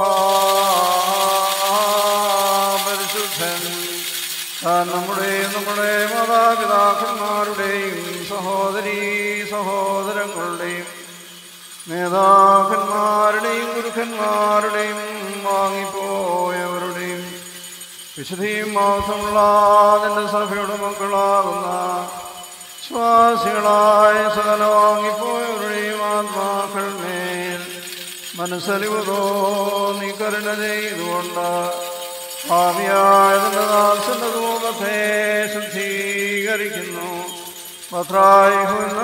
പരിശുദ്ധൻ താൻ നമ്മുടെയും നമ്മുടെ മാതാപിതാക്കന്മാരുടെയും സഹോദരീ സഹോദരങ്ങളുടെയും നേതാക്കന്മാരുടെയും ഗുരുക്കന്മാരുടെയും വാങ്ങിപ്പോയവരുടെയും വിശുദ്ധിയും മാസമുള്ള നിന്റെ സഭയുടെ മക്കളാകുന്ന ശ്വാസികളായ സകല വാങ്ങിപ്പോയവരുടെയും ആത്മാക്കൾ മേൽ മനസ്സലിവ് തോന്നി കരുണ ചെയ്തുകൊണ്ട് ഭാവിയായ നിന്റെ ദാസന്റെ രൂപത്തെ ശുദ്ധീകരിക്കുന്നു പത്രായി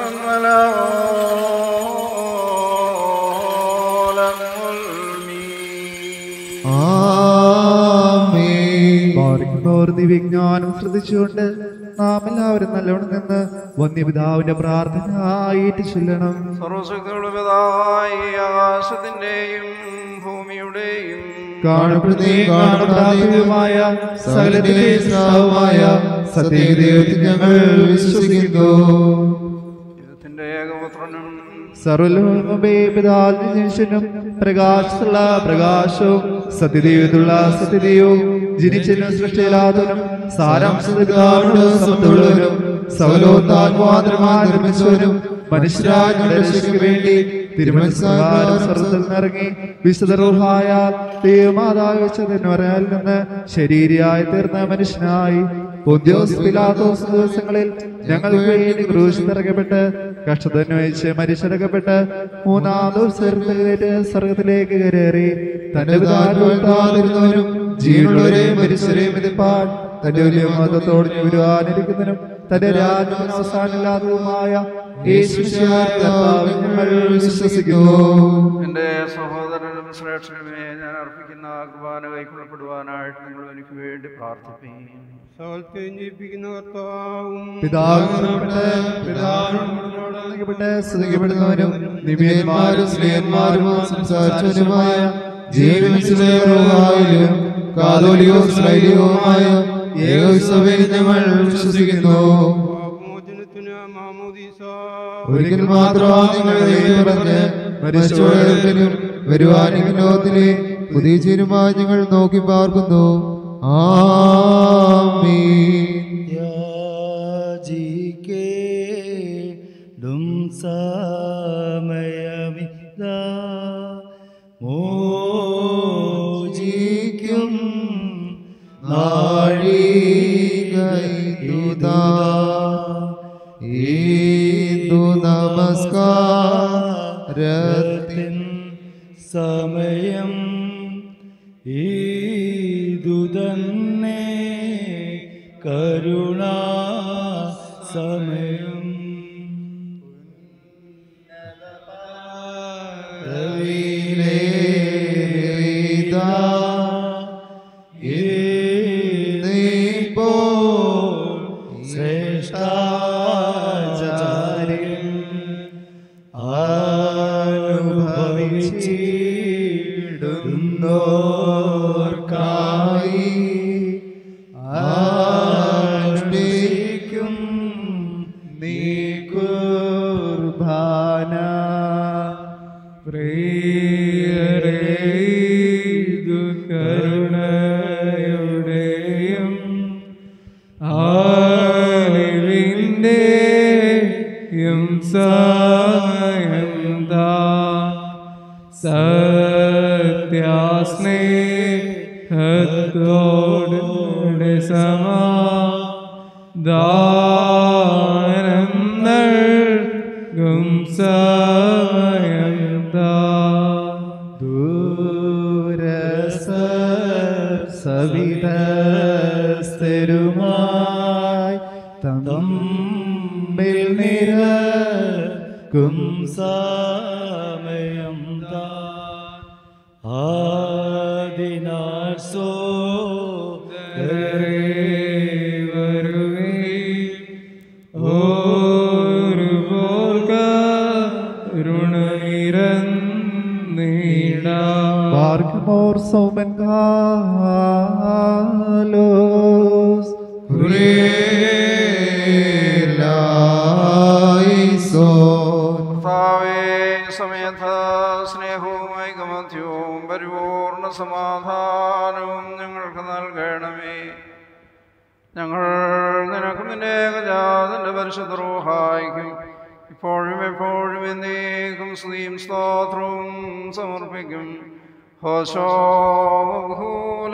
പാർക്കുന്നവർ ദിവ്യജ്ഞാനം ശ്രദ്ധിച്ചുകൊണ്ട് നാം എല്ലാവരും നല്ലവണ്ണം നിന്ന് വന്യപിതാവിന്റെ പ്രാർത്ഥന ഏറ്റു ചൊല്ലണം സർവശക്തിയുള്ള പിതാവായി ആകാശത്തിന്റെയും ഭൂമിയുടെയും കാണപ്പെടുന്നതും കാണപ്പെടാത്തതുമായ സകലത്തിലെ സ്രാവുമായ സത്യദൈവത്തിൽ ഞങ്ങൾ വിശ്വസിക്കുന്നു ദൈവത്തിന്റെ ഏകപുത്രനും സർവലോകമേപിതാനും പ്രകാശത്തുള്ള പ്രകാശവും സത്യദൈവത്തുള്ള സത്യദൈവവും ജനിച്ചതിനും സൃഷ്ടിയിലാത്തവനും സാരാംശത്തിനോട് സമത്തുള്ളവരും സകലോത്താത്മാതരമായി നിർമ്മിച്ചവനും മനുഷ്യരാജ്ഞയുടെ രക്ഷയ്ക്ക് വേണ്ടി തിരുമനസ്കാരം സ്വർഗത്തിൽ നിന്നിറങ്ങി വിശുദ്ധ റൂഹായ ദൈവമാതാവ് വെച്ചതിനൊരാൽ നിന്ന് ശരീരിയായി തീർന്ന മനുഷ്യനായി പൊന്തിയോസ് പിലാത്തോസ് ദിവസങ്ങളിൽ ഞങ്ങൾക്ക് വേണ്ടി ക്രൂശിത്തിറക്കപ്പെട്ട് കഷ്ടതന്വയിച്ച് മരിച്ചടക്കപ്പെട്ട് മൂന്നാം ദിവസത്തേക്ക് സ്വർഗത്തിലേക്ക് കയറി തന്റെ പിതാവിരുന്നവരും ജീവനുള്ളവരെയും മരിച്ചവരെയും വിധിപ്പാൻ തന്റെ വലിയ മതത്തോട് വരുവാനിരിക്കുന്നതിനും തന്റെ രാജ്യത്തിന് അവസാനമില്ലാത്തതുമായ ഞങ്ങൾ വിശ്വസിക്കുന്നു എന്റെ സഹോദരനും ശ്രേഷ്ഠനുമേ ഞാൻ അർപ്പിക്കുന്ന കുർബാന കൈക്കൊള്ളപ്പെടുവാനായിട്ട് നിങ്ങൾ എനിക്ക് വേണ്ടി പ്രാർത്ഥിപ്പീൻ സകലത്തെ ജയിപ്പിക്കുന്ന കർത്താവും പിതാവിനോട് സ്തുതിക്കപ്പെടുന്നവനും നിമിയന്മാരും സ്ത്രീയന്മാരും സംസാരിച്ചവരുമായ ജീവിതത്തിലും കാതോലികവും ഇസ്രായേലികവുമായ ഏകോത്സവയിൽ ഞങ്ങൾ വിശ്വസിക്കുന്നു ഒരിക്കൽ മാത്രമാണ് നിങ്ങൾ ദൈവം പറഞ്ഞ് മരിച്ചവരും വരുവാനും ലോകത്തിലെ പുതിയ ചീരുമായി ഞങ്ങൾ നോക്കി പാർക്കുന്നു ആമീൻ യാചിക്കേടും സമയമിതാ മോചിക്കും നാഴികൈതുതാ ഈന്ദു നമസ്കാരത്തിൻ സമയം ഈതു തന്നെ കരുണാ സമയം രവിലേതാ ഇപ്പോൾ ശ്രേഷ്ഠാചാര്യം അനുഭവിച്ചിടുന്നോർക്കായി ആഷ്ടിക്കും നീ കുർബാന പ്രിയരേ കരുണ യും സമയം താ സത്യാസ്നേഹത്തോടെ സമാധാനം നൽകും സമയം താ സവിതസ്ഥരുമായി തമ്മിൽ നിരക്കും സമയം താൻ ആദിനാൽ സോദരേ Barkmor Somen Galos കർത്താവേ സമയത്ത് സ്നേഹവും ഐകമധ്യവും പരിപൂർണ സമാധാനവും ഞങ്ങൾക്ക് നൽകണമേ ഞങ്ങൾ നിനക്ക് നിന്റെ ഏകജാതന്റെ പരിശുദ്ധ റൂഹായിക്കും ഇപ്പോഴും എപ്പോഴും എന്നേക്കും സ്തുതിയും സ്തോത്രവും സമർപ്പിക്കും ഹോശോ ഭൂല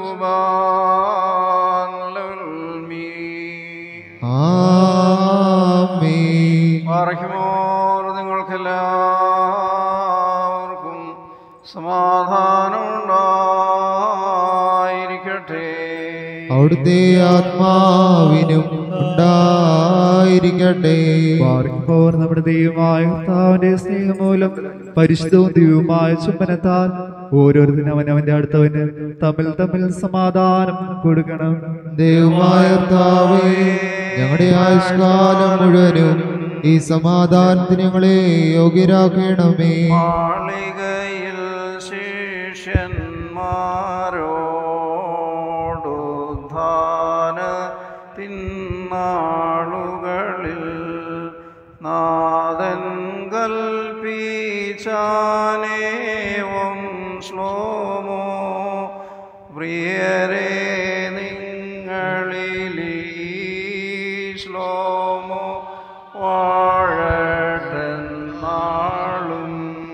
പാറയ്ക്കുമോർ നിങ്ങൾക്കെല്ലാവർക്കും സമാധാനം ഉണ്ടായിരിക്കട്ടെ അവിടുത്തെ ആത്മാവിനും ഉണ്ടായിരിക്കട്ടെ പാർക്കുമ്പോൾ നമ്മുടെ ദൈവമായ കർത്താവിന്റെ സ്നേഹം മൂലം പരിശുദ്ധവും ദിവ്യവുമായ ചുംബനത്താൽ ഓരോരുത്തരും അവനവന്റെ അടുത്തവന് തമ്മിൽ തമ്മിൽ സമാധാനം കൊടുക്കണം ദൈവമായ കർത്താവേ ഞങ്ങളുടെ ആയുഷ്കാലം മുഴുവനും ഈ സമാധാനത്തിന് ഞങ്ങളെ യോഗ്യരാക്കണമേ മാളികയിൽ ശിഷ്യന്മാരോടുദ്ധാന തിന്നാളുകളിൽ നാദൻ കൽപ്പിച്ചാനേവം ശ്ലോമോ പ്രിയരെ നിങ്ങളിലീ ശ്ലോമോ വാഴട്ടെന്നാളും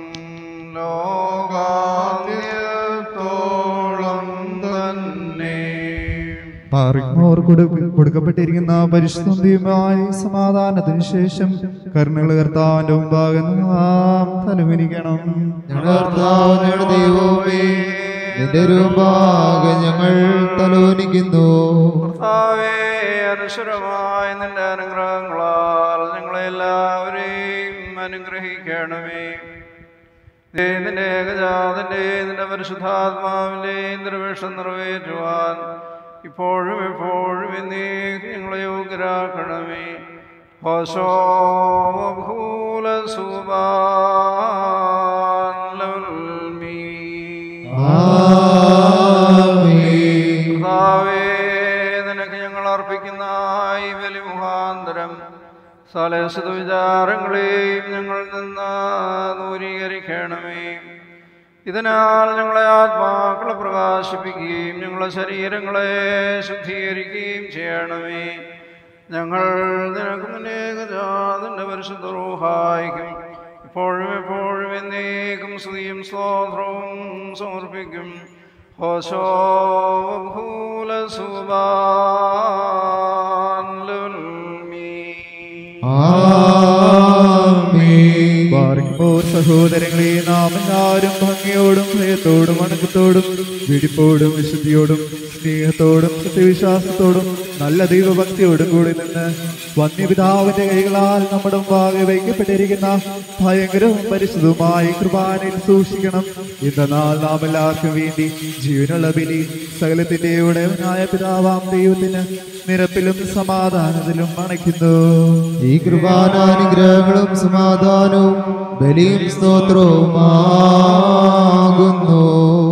ലോകാന്ത്യത്തോളം തന്നെ പാർക്കുമോർ കൊടുക്കപ്പെട്ടിരിക്കുന്ന പരിശുദ്ധിയുമായി സമാധാനത്തിന് ശേഷം കരുണകൾ കർത്താവിന്റെ മുമ്പാകെ നാം തലവിരിക്കണം ഞങ്ങളുടെ കർത്താവ് ഞങ്ങളുടെ ദൈവമേ നിന്റെ രൂപാകെ ഞങ്ങൾ തലോനിക്കുന്നു കർത്താവേ അനശ്വരമായ നിന്റെ അനുഗ്രഹങ്ങളാൽ ഞങ്ങളെല്ലാവരെയും അനുഗ്രഹിക്കണമേ ദേ നിന്റെ ഏകജാതന്റെ നിന്റെ പരിശുദ്ധാത്മാവിന്റെ നിർവേഷം നിറവേറ്റുവാൻ ഇപ്പോഴും എപ്പോഴും എന്നേക്ക് ഞങ്ങളെ യോഗ്യരാക്കണമേ ഹോശോ ഭൂല കർത്താവേ നിനക്ക് ഞങ്ങൾ അർപ്പിക്കുന്ന ഈ ബലി മുഖാന്തരം സലസത വിചാരങ്ങളെയും ഞങ്ങളിൽ നിന്ന് ദൂരീകരിക്കണമേ ഇതിനാൽ ഞങ്ങളെ ആത്മാക്കളെ പ്രകാശിപ്പിക്കുകയും ഞങ്ങളെ ശരീരങ്ങളെ ശുദ്ധീകരിക്കുകയും ചെയ്യണമേ ഞങ്ങൾ നിനക്ക് നിന്നേകജാതിൻ്റെ പരിശുദ്ധ റൂഹായിക്കും ഇപ്പോഴും എപ്പോഴും എന്നേക്കും സ്തുതിയും സ്തോത്രവും സമർപ്പിക്കും ഹോശോ ഭൂല പാർക്കുമ്പോൾ സഹോദരങ്ങളെ നാം എല്ലാവരും ഭംഗിയോടും ഭയത്തോടും വണക്കത്തോടും വെടിപ്പോടും വിശുദ്ധിയോടും സ്നേഹത്തോടും സത്യവിശ്വാസത്തോടും നല്ല ദൈവഭക്തിയോടും കൂടി നിന്ന് വന്യപിതാവിന്റെ കൈകളാൽ നമ്മുടെ മുമ്പാകെ വയ്ക്കപ്പെട്ടിരിക്കുന്ന ഭയങ്കരവും പരിശുദ്ധവുമായ കൃപാനയിൽ സൂക്ഷിക്കണം എന്നാൽ നാം എല്ലാവർക്കും വേണ്ടി ജീവനുള്ള ബലി സകലത്തിന്റെ ഉടയവനായ പിതാവാം ദൈവത്തിന് നിരപ്പിലും സമാധാനത്തിലും അണയ്ക്കുന്നു ഈ കൃപാനാനുഗ്രഹങ്ങളും സമാധാനവും ബലിയും സ്തോത്രവുമാകുന്നു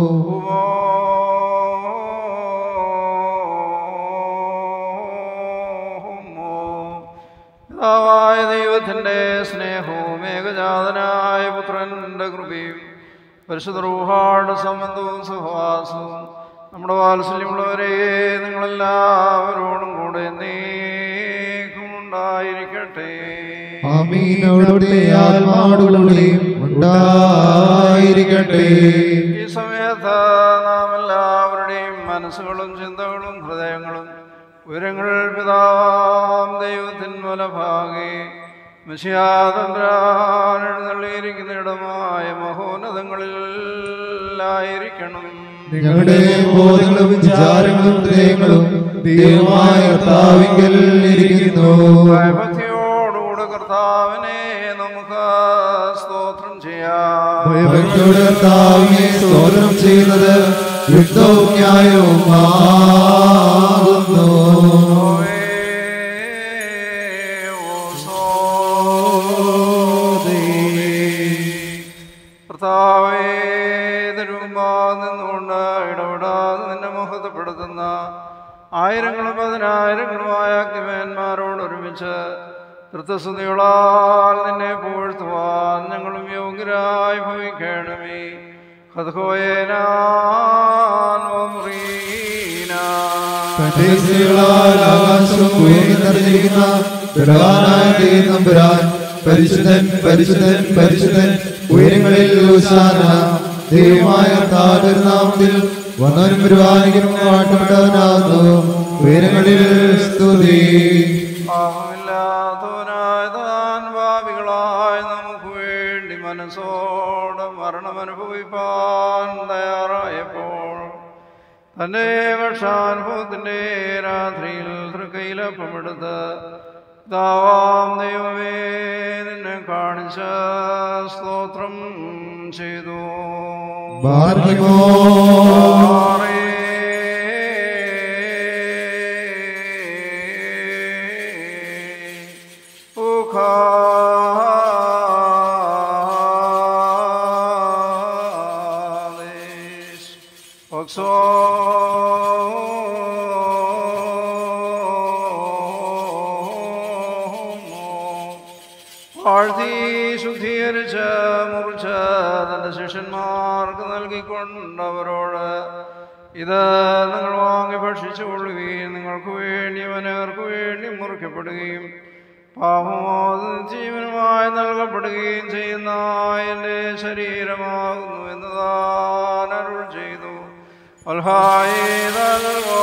പിതാവായ ദൈവത്തിൻ്റെ സ്നേഹവും ഏകജാതനായ പുത്രൻ്റെ കൃപയും പരിശുദ്ധ റൂഹാട് സംബന്ധവും സഹവാസവും നമ്മുടെ വാത്സല്യമുള്ളവരെ നിങ്ങളെല്ലാവരോടും കൂടെ നീക്കും ഉണ്ടായിരിക്കട്ടെ ആമീനോടുകൂടെ ആത്മാവോടുകൂടെയും ഉണ്ടായിരിക്കട്ടെ ഈ സമയത്ത് നാം എല്ലാവരുടെയും മനസ്സുകളും ചിന്തകളും ഹൃദയങ്ങളും ഉയരങ്ങൾ പിതാവാം ദൈവത്തിൻ വലഭാഗെ മിശിയാതന്ത്രാൻ എഴുന്നള്ളിയിരിക്കുന്ന ഇടമായ മഹോന്നതങ്ങളിലായിരിക്കണം ഞങ്ങളുടെ ബോധങ്ങളും വിചാരങ്ങളും ഹൃദയങ്ങളും ദൈവമായ കർത്താവിങ്കൽ ഇരിക്കുന്നു ഭയഭക്തിയോടുകൂടെ കർത്താവിനെ നമുക്ക് സ്തോത്രം ചെയ്യാം ഭയഭക്തിയോടെ കർത്താവിനെ സ്തോത്രം ചെയ്യുന്നത് യുക്തവും ന്യായവുമാകുന്നു കർത്താവേ തിരുമ്പാ നിന്നുകൊണ്ട് ഇടപെടാതെ നിന്നെ മഹത്വപ്പെടുത്തുന്ന ആയിരങ്ങളും പതിനായിരങ്ങളുമായ അഗ്നിമേന്മാരോട് ഒരുമിച്ച് തൃത്വസ്തുതികളാൽ നിന്നെ പുകഴ്ത്തുവാൻ ഞങ്ങളും യോഗ്യരായി ഭവിക്കണമേ തന്റെ സ്ത്രീകളാൽ ആകാശവും ഭൂമിയും നിറഞ്ഞിരിക്കുന്ന ബലവാനായ ദൈവം തമ്പുരാൻ പരിശുദ്ധൻ പരിശുദ്ധൻ പരിശുദ്ധൻ ഉയരങ്ങളിൽ ഹോശാന ദൈവമായ കർത്താവിന്റെ നാമത്തിൽ വന്നവനും വരുവാനിക്കും വാട്ടപ്പെട്ടവനാകുന്നു ഉയരങ്ങളിൽ സ്തുതി പാപമില്ലാത്തവനായ താൻ പാപികളായ നമുക്ക് വേണ്ടി മനസ്സോടെ മരണമനുഭവിപ്പാൻ തയ്യാറായപ്പോൾ തൻ്റെ പക്ഷാനുഭവത്തിൻ്റെ രാത്രിയിൽ തൃക്കൈലപ്പമെടുത്ത് ദാവാം ദൈവമേ നിന്നെ കാണിച്ച സ്തോത്രം ചെയ്തു ഭാഗ്യമോ വാഴ്ത്തി ശുദ്ധീകരിച്ച് മുറിച്ച് തൻ്റെ ശിഷ്യന്മാർക്ക് നൽകിക്കൊണ്ടവരോട് ഇത് നിങ്ങൾ വാങ്ങി ഭക്ഷിച്ചു കൊള്ളുകയും നിങ്ങൾക്ക് വേണ്ടി അവനവർക്ക് വേണ്ടി മുറിക്കപ്പെടുകയും പാപമോദ ജീവനുമായി നൽകപ്പെടുകയും ചെയ്യുന്ന എൻ്റെ ശരീരമാകുന്നു എന്ന് താൻ അരുൾ ചെയ്തു അൽഹായി നൽകോ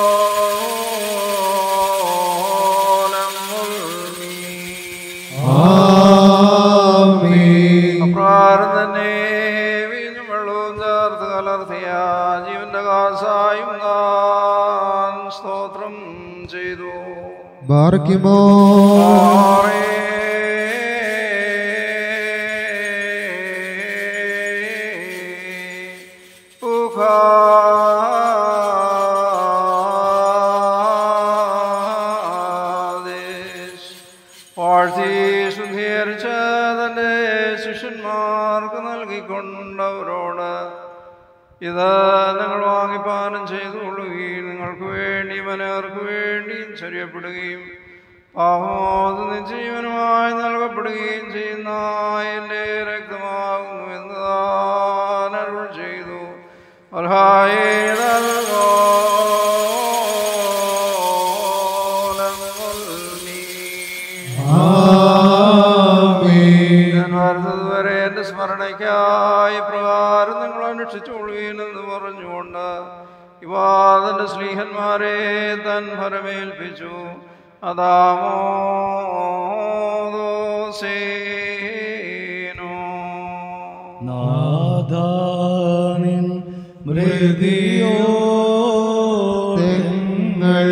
അപ്രകാരം തന്നെ വീഞ്ഞും വെള്ളവും ചേർത്ത് കലർത്തിയ ജീവന്റെ കാസായും താൻ സ്തോത്രം ചെയ്തു ബാർക്കിമോ വാഴ്ത്തി ശുദ്ധീകരിച്ച തന്റെ ശിഷ്യന്മാർക്ക് നൽകിക്കൊണ്ടവരോട് ഇത് നിങ്ങൾ വാങ്ങിപ്പാനം ചെയ്തുകൊള്ളുകയും നിങ്ങൾക്ക് വേണ്ടി മനവർക്ക് വേണ്ടിയും ചൊരിയപ്പെടുകയും പാപമോദ ജീവനുമായി നൽകപ്പെടുകയും ചെയ്യുന്ന എൻ്റെ രക്തമാകുന്നു എന്ന് താൻ അരുൾ ചെയ്തു അൽഹായേ നൽകോ ഞാൻ വരുന്നതുവരെ എൻ്റെ സ്മരണയ്ക്കായി പ്രകാരം നിങ്ങൾ അന്വേഷിച്ചുകൊള്ളുകയെന്ന് പറഞ്ഞുകൊണ്ട് ഇവാദന്റെ സ്നേഹന്മാരെ തൻ ഫലമേൽപ്പിച്ചു അതാമോദോസേനോ നാദാനിൻ മൃതിയോ നിങ്ങൾ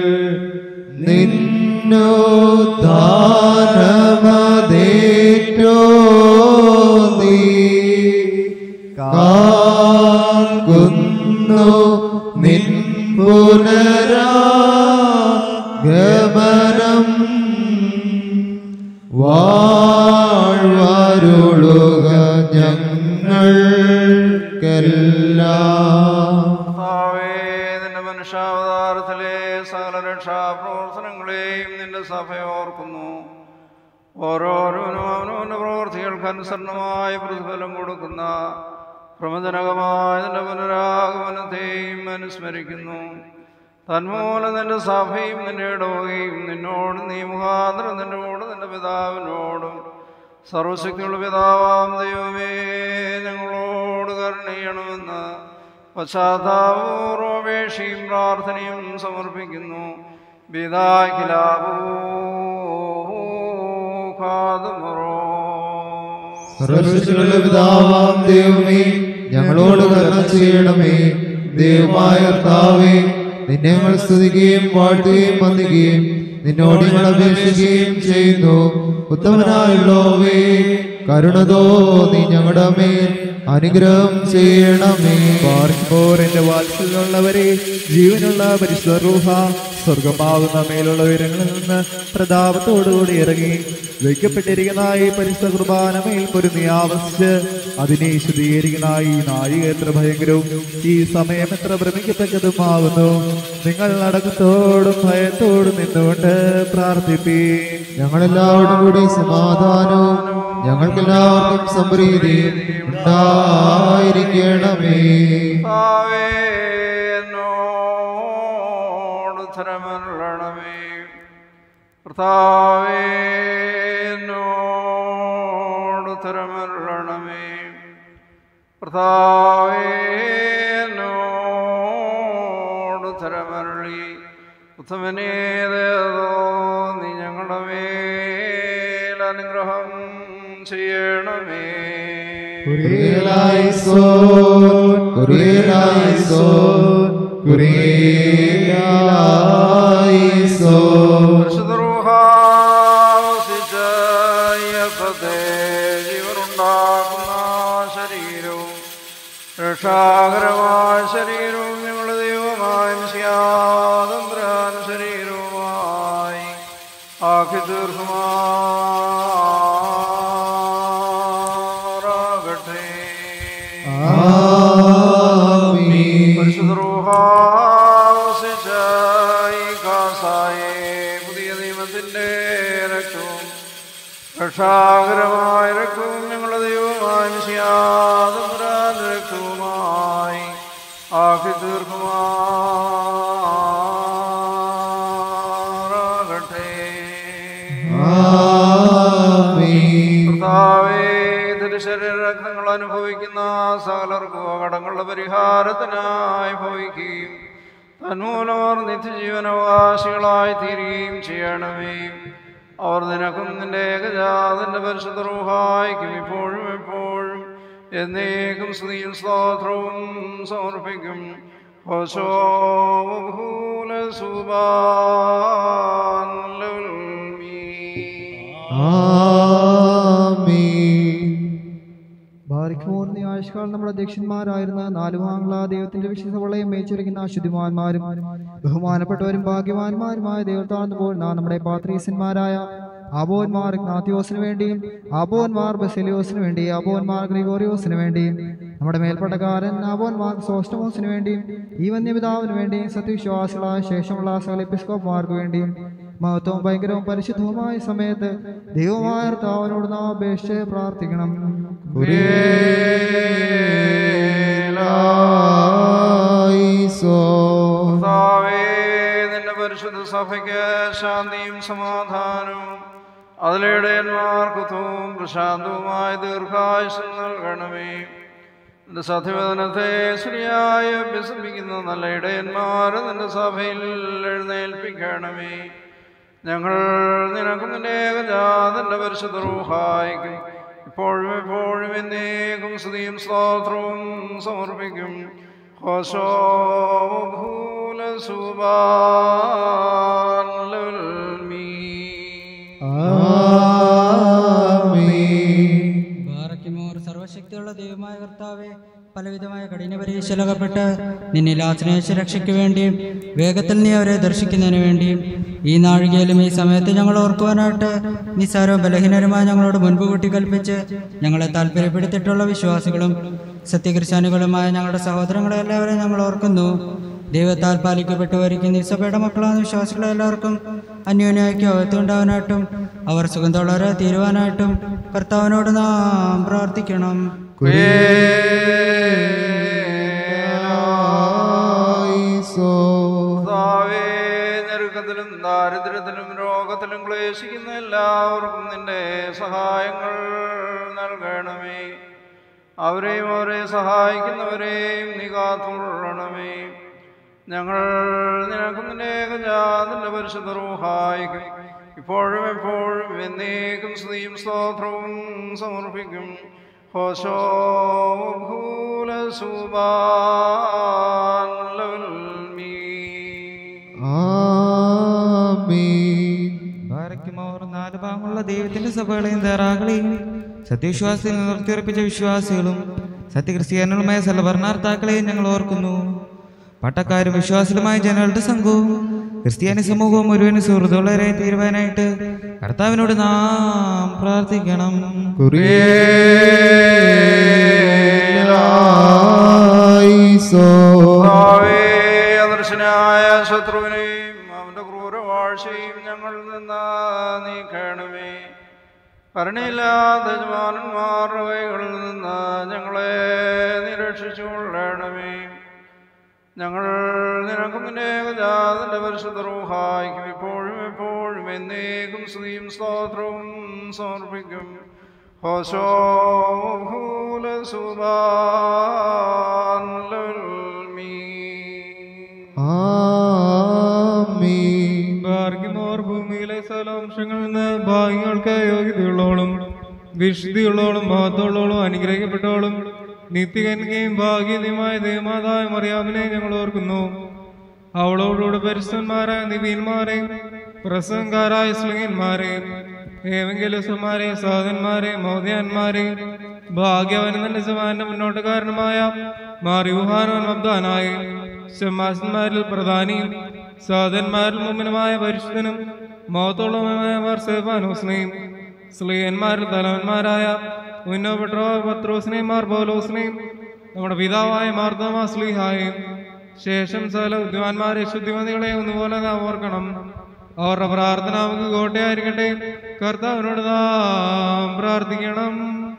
നിന്നോദ്ധാനമതേറ്റോ നീ കാക്കുന്നു നിൻ പുനരാഗമനം വാഴ്വരുളുക ഞങ്ങൾക്കെല്ലാം കർത്താവേ, നിന്റെ മനുഷ്യാവതാരത്തിലെ സകല രക്ഷാപ്രവർത്തനങ്ങളെയും നിന്റെ സഭ ഓർക്കുന്നു ഓരോരുവനും അവനവന്റെ പ്രവൃത്തികൾക്ക് അനുസരണമായ പ്രതിഫലം കൊടുക്കുന്ന പ്രമജനകമായ നിന്റെ പുനരാഗമനത്തെയും അനുസ്മരിക്കുന്നു തന്മൂലം നിന്റെ സഭയും നിന്റെ ഇടവകയും നിന്നോട് നീ മുഖാന്തരം നിന്റെ കൂടെ നിന്റെ പിതാവിനോടും സർവശക്തിയുള്ള പിതാവാം ദൈവമേ ഞങ്ങളോട് കരുണയണമെന്ന് പശ്ചാത്താപൂർവപേക്ഷയും പ്രാർത്ഥനയും സമർപ്പിക്കുന്നു സർവശക്തിയുള്ള പിതാവാം ദൈവമേ ഞങ്ങളോട് കരുണ ചെയ്യണമേ ദൈവമായ കർത്താവേ നിന്നെ ഞങ്ങൾ സ്തുതിക്കുകയും വാഴ്ത്തുകയും വന്ദിക്കുകയും നിന്നോട് ഞങ്ങൾ അപേക്ഷിക്കുകയും ചെയ്യുന്നു ഉത്തമനായുള്ളോവേ കരുണ തോന്നി ഞങ്ങളുടെ മേൽ അനുഗ്രഹം ചെയ്യണമേ പാർക്കുമ്പോൾ എന്റെ വാത്സല്യമുള്ളവരെ ജീവനുള്ള പരിശുദ്ധ റൂഹ സ്വർഗമാവുന്ന മേലുള്ള ഉയരങ്ങളിൽ നിന്ന് പ്രതാപത്തോടുകൂടി ഇറങ്ങി വയ്ക്കപ്പെട്ടിരിക്കുന്ന ഈ പരിശുദ്ധ കുർബാന മേൽ പൊരുന്നി ആവസിച്ച് അതിനെ ശുദ്ധീകരിക്കുന്ന ഈ നാഴിക എത്ര ഭയങ്കരവും ഈ സമയം എത്ര ഭ്രമിക്കത്തക്കതുമാകുന്നു നിങ്ങൾ അടക്കത്തോടും ഭയത്തോടും നിന്നുകൊണ്ട് പ്രാർത്ഥിപ്പീ ഞങ്ങളെല്ലാവരും കൂടി സമാധാനവും ഞങ്ങൾക്കെല്ലാവർക്കും സമൃദ്ധിയും ഉണ്ടായിരിക്കണമേ ഉത്തരമരുളണമേ കർത്താവേനോട് ഉത്തരമരുളണമേ കർത്താവേനോട് ഉത്തരമരുളി ഉത്തമനേതോ നീ ഞങ്ങളുടെ മേൽ അനുഗ്രഹം ചെയ്യണമേ കുറിയലായിസോൻ കുറിയലായിസോൻ കുറിയലായിസോൻ പരിശുദ്ധരൂഹാവസിച്ച അയ്യപ്പത്തെ ജീവനുണ്ടാക്കുന്ന ശരീരവും രക്ഷാകരമായ ശരീരവും ഞങ്ങളുടെ ദൈവമായ മിശിയാതന്ത്രാൻ ശരീരവുമായി ആക്കി തീർക്കുമാറാകട്ടെ പരിശുദ്ധരൂഹാവസിച്ച ഈ കാസായെ പുതിയ നിയമത്തിന്റെ രക്തവും രക്ഷാകരമായ രക്തവും ഞങ്ങളുടെ ദൈവമായ മിശിയാതമ്പുരാൻ രക്തവുമായി ആക്കി തീർക്കുമാറാകട്ടെ കർത്താവേ തിരുശരീരങ്ങൾ അനുഭവിക്കുന്ന സകലർക്കും കടങ്ങളുടെ പരിഹാരത്തിനായി ഭവിക്കുകയും തന്മൂലം അവർ നിത്യജീവനവകാശികളായി തീരുകയും ചെയ്യണമേ അവർ നിനക്കും നിന്റെ ഏകജാതിന്റെ പരിശുദ്ധ റൂഹായിക്കും ഇപ്പോഴും എപ്പോഴും എന്നേക്കും സ്തുതിയും സ്തോത്രവും സമർപ്പിക്കും ഹോശോ ബഹൂല സുബാൻ ബാരിഖോർ നിയാഴ്ചകൾ നമ്മുടെ അധ്യക്ഷന്മാരായിരുന്ന നാലു വാങ്ങള ദൈവത്തിന്റെ വിശുദ്ധ വളയം മേച്ചിരിക്കുന്ന ശുദ്ധിമാന്മാരും ബഹുമാനപ്പെട്ടവരും ഭാഗ്യവാന്മാരുമായ ദൈവത്താണെന്ന് നാം നമ്മുടെ പാത്രീസന്മാരായ ആബോന്മാർ ഇഗ്നാത്തിയോസിന് വേണ്ടിയും ആബോന്മാർ ബസലിയോസിന് വേണ്ടി ആബോന്മാർ ഗ്രിഗോറിയോസിന് വേണ്ടിയും നമ്മുടെ മേൽപ്പട്ടക്കാരൻ ആബോന്മാർ സോസ്റ്റമോസിന് വേണ്ടിയും ഈ വന്യപിതാവിന് വേണ്ടിയും സത്യവിശ്വാസികളായ ശേഷമുള്ള സകല എപ്പിസ്കോപ്മാർക്ക് വേണ്ടിയും മഹത്വവും ഭയങ്കരവും പരിശുദ്ധവുമായ സമയത്ത് ദൈവമായ കർത്താവിനോട് നാം അപേക്ഷിച്ച് പ്രാർത്ഥിക്കണം കർത്താവേ, നിന്റെ പരിശുദ്ധ സഭയ്ക്ക് ശാന്തിയും സമാധാനവും അതിലിടയന്മാർക്കുത്തവും പ്രശാന്തവുമായ ദീർഘായുസം നൽകണമേ നിന്റെ സത്യവദനത്തെ ശരിയായി അഭ്യസിപ്പിക്കുന്ന നല്ല ഇടയന്മാരെ നിന്റെ സഭയിൽ എഴുന്നേൽപ്പിക്കണമേ ഞങ്ങൾ നിനക്കും നിന്റെ ഏകജാതന്റെ പരിശുദ്ധ റൂഹായിക്കും ഇപ്പോഴും എപ്പോഴും എന്നേക്കും സ്തുതിയും സ്തോത്രവും സമർപ്പിക്കും ഹോശോ ഭൂല സുബാൻ ബാറയ്ക്കുമോർ സർവശക്തിയുള്ള ദൈവമായ കർത്താവെ പലവിധമായ കഠിന പരീക്ഷയിലകപ്പെട്ട് നിന്നിൽ ആശ്രയിച്ച രക്ഷയ്ക്ക് വേണ്ടിയും വേഗത്തിൽ നീ അവരെ ദർശിക്കുന്നതിന് വേണ്ടിയും ഈ നാഴികയിലും ഈ സമയത്ത് ഞങ്ങൾ ഓർക്കുവാനായിട്ട് നിസ്സാരവും ബലഹീനരുമായി ഞങ്ങളോട് മുൻപ് കൂട്ടി കൽപ്പിച്ച് ഞങ്ങളെ താല്പര്യപ്പെടുത്തിയിട്ടുള്ള വിശ്വാസികളും സത്യക്രിസ്ത്യാനികളുമായ ഞങ്ങളുടെ സഹോദരങ്ങളെ എല്ലാവരെയും ഞങ്ങൾ ഓർക്കുന്നു ദൈവത്താൽ പാലിക്കപ്പെട്ടു വരിക്കുന്ന ഈ സഭയുടെ മക്കളാണ് വിശ്വാസികളെ എല്ലാവർക്കും അന്യോന്യയ്ക്ക് അകത്തുണ്ടാവാനായിട്ടും അവർ സുഗന്ധമുള്ളവരെ തീരുവാനായിട്ടും കർത്താവിനോട് നാം പ്രാർത്ഥിക്കണം കർത്താവേ, ഞെരുക്കത്തിലും ദാരിദ്ര്യത്തിലും രോഗത്തിലും ക്ലേശ പ്രവേശിക്കുന്ന എല്ലാവർക്കും നിന്റെ സഹായങ്ങൾ നൽകണമേ അവരെയും അവരെ സഹായിക്കുന്നവരെയും നീ കാത്തുകൊള്ളണമേ ഞങ്ങൾ നിനക്കും നിന്റെ ഏകജാതിൻ്റെ പരിശുദ്ധ റൂഹായിക്കും ഇപ്പോഴും എപ്പോഴും എന്നേക്കും സ്തുതിയും സ്തോത്രവും സമർപ്പിക്കും ഹോശോ ഭൂല ബാരക്കുമോർ നാല് ഭാഗമുള്ള ദൈവത്തിന്റെ സഭകളെയും ധാരാകളെയും സത്യവിശ്വാസത്തിൽ നിർത്തിയുറപ്പിച്ച വിശ്വാസികളും സത്യക്രിസ്ത്യാനികളുമായ സലഭരണാർത്ഥാക്കളെയും ഞങ്ങൾ ഓർക്കുന്നു പട്ടക്കാരും വിശ്വാസികളുമായ ജനങ്ങളുടെ സംഘവും ക്രിസ്ത്യാനി സമൂഹവും മുഴുവൻ സുഹൃത്തുക്കളരായി തീരുവാനായിട്ട് കർത്താവിനോട് നാം പ്രാർത്ഥിക്കണം കർത്താവേ, അദർശനായ ശത്രുവിനെയും അവന്റെ ക്രൂരവാഴ്ചയും ഞങ്ങളിൽ നിന്ന് നീക്കണമേ കരുണയില്ലാത്ത യജമാനന്മാരുടെ കൈകളിൽ നിന്ന് ഞങ്ങളെ നിരക്ഷിച്ചുകൊള്ളണമേ ഞങ്ങൾ നിനക്കും നിന്റെ ഏകജാതന്റെ പരിശുദ്ധ റൂഹായിക്കും ഇപ്പോഴും എപ്പോഴും എന്നേക്കും സ്തുതിയും സ്തോത്രവും സമർപ്പിക്കും ഹോശോ ഭൂല ഭാഗ്യമോർ ഭൂമിയിലെ സകലാംശങ്ങളിൽ നിന്ന് ഭാഗ്യങ്ങൾക്ക് യോഗ്യതയുള്ളോളും വിശുദ്ധിയുള്ളോളും മഹത്വമുള്ളോളും അനുഗ്രഹിക്കപ്പെട്ടോളും നിത്യകന്യകയും ഭാഗ്യതയുമായ ദേവമാതായ മറിയാമിനെ ഞങ്ങൾ ഓർക്കുന്നു അവളോടുകൂടെ പരിസ്ഥന്മാരായ നിവീന്മാരെയും പ്രസംഗക്കാരായ സ്ലിംഗന്മാരെയും ഏവെങ്കിലസുമാരെയും സാധന്മാരെയും മൗദ്യാന്മാരെയും ഭാഗ്യവനന്ദന്റെ സമാന്റെ മുന്നോട്ടുകാരനുമായ മാറിയുഹാനോൻ മബ്ദാനായും ശമാസന്മാരിൽ പ്രധാനിയും സാധന്മാരിൽ മുമ്പിനുമായ പരിശുദ്ധനും മഹത്തോളമായ മാർ സേഫാനോസിനെയും സ്ലീയന്മാരിൽ തലവന്മാരായ ഉന്നോപെട്രോ പത്രോസിനെയും മാർ പൗലോസിനെയും നമ്മുടെ പിതാവായ മാർദ്ദമാ സ്ലീഹായും ശേഷം സകല ബുദ്ധിമാന്മാരെ ശുദ്ധിമതികളെ ഒന്നുപോലെ നാം ഓർക്കണം അവരുടെ പ്രാർത്ഥന നമുക്ക് കോട്ടയായിരിക്കട്ടെ കർത്താവിനോട് നാം പ്രാർത്ഥിക്കണം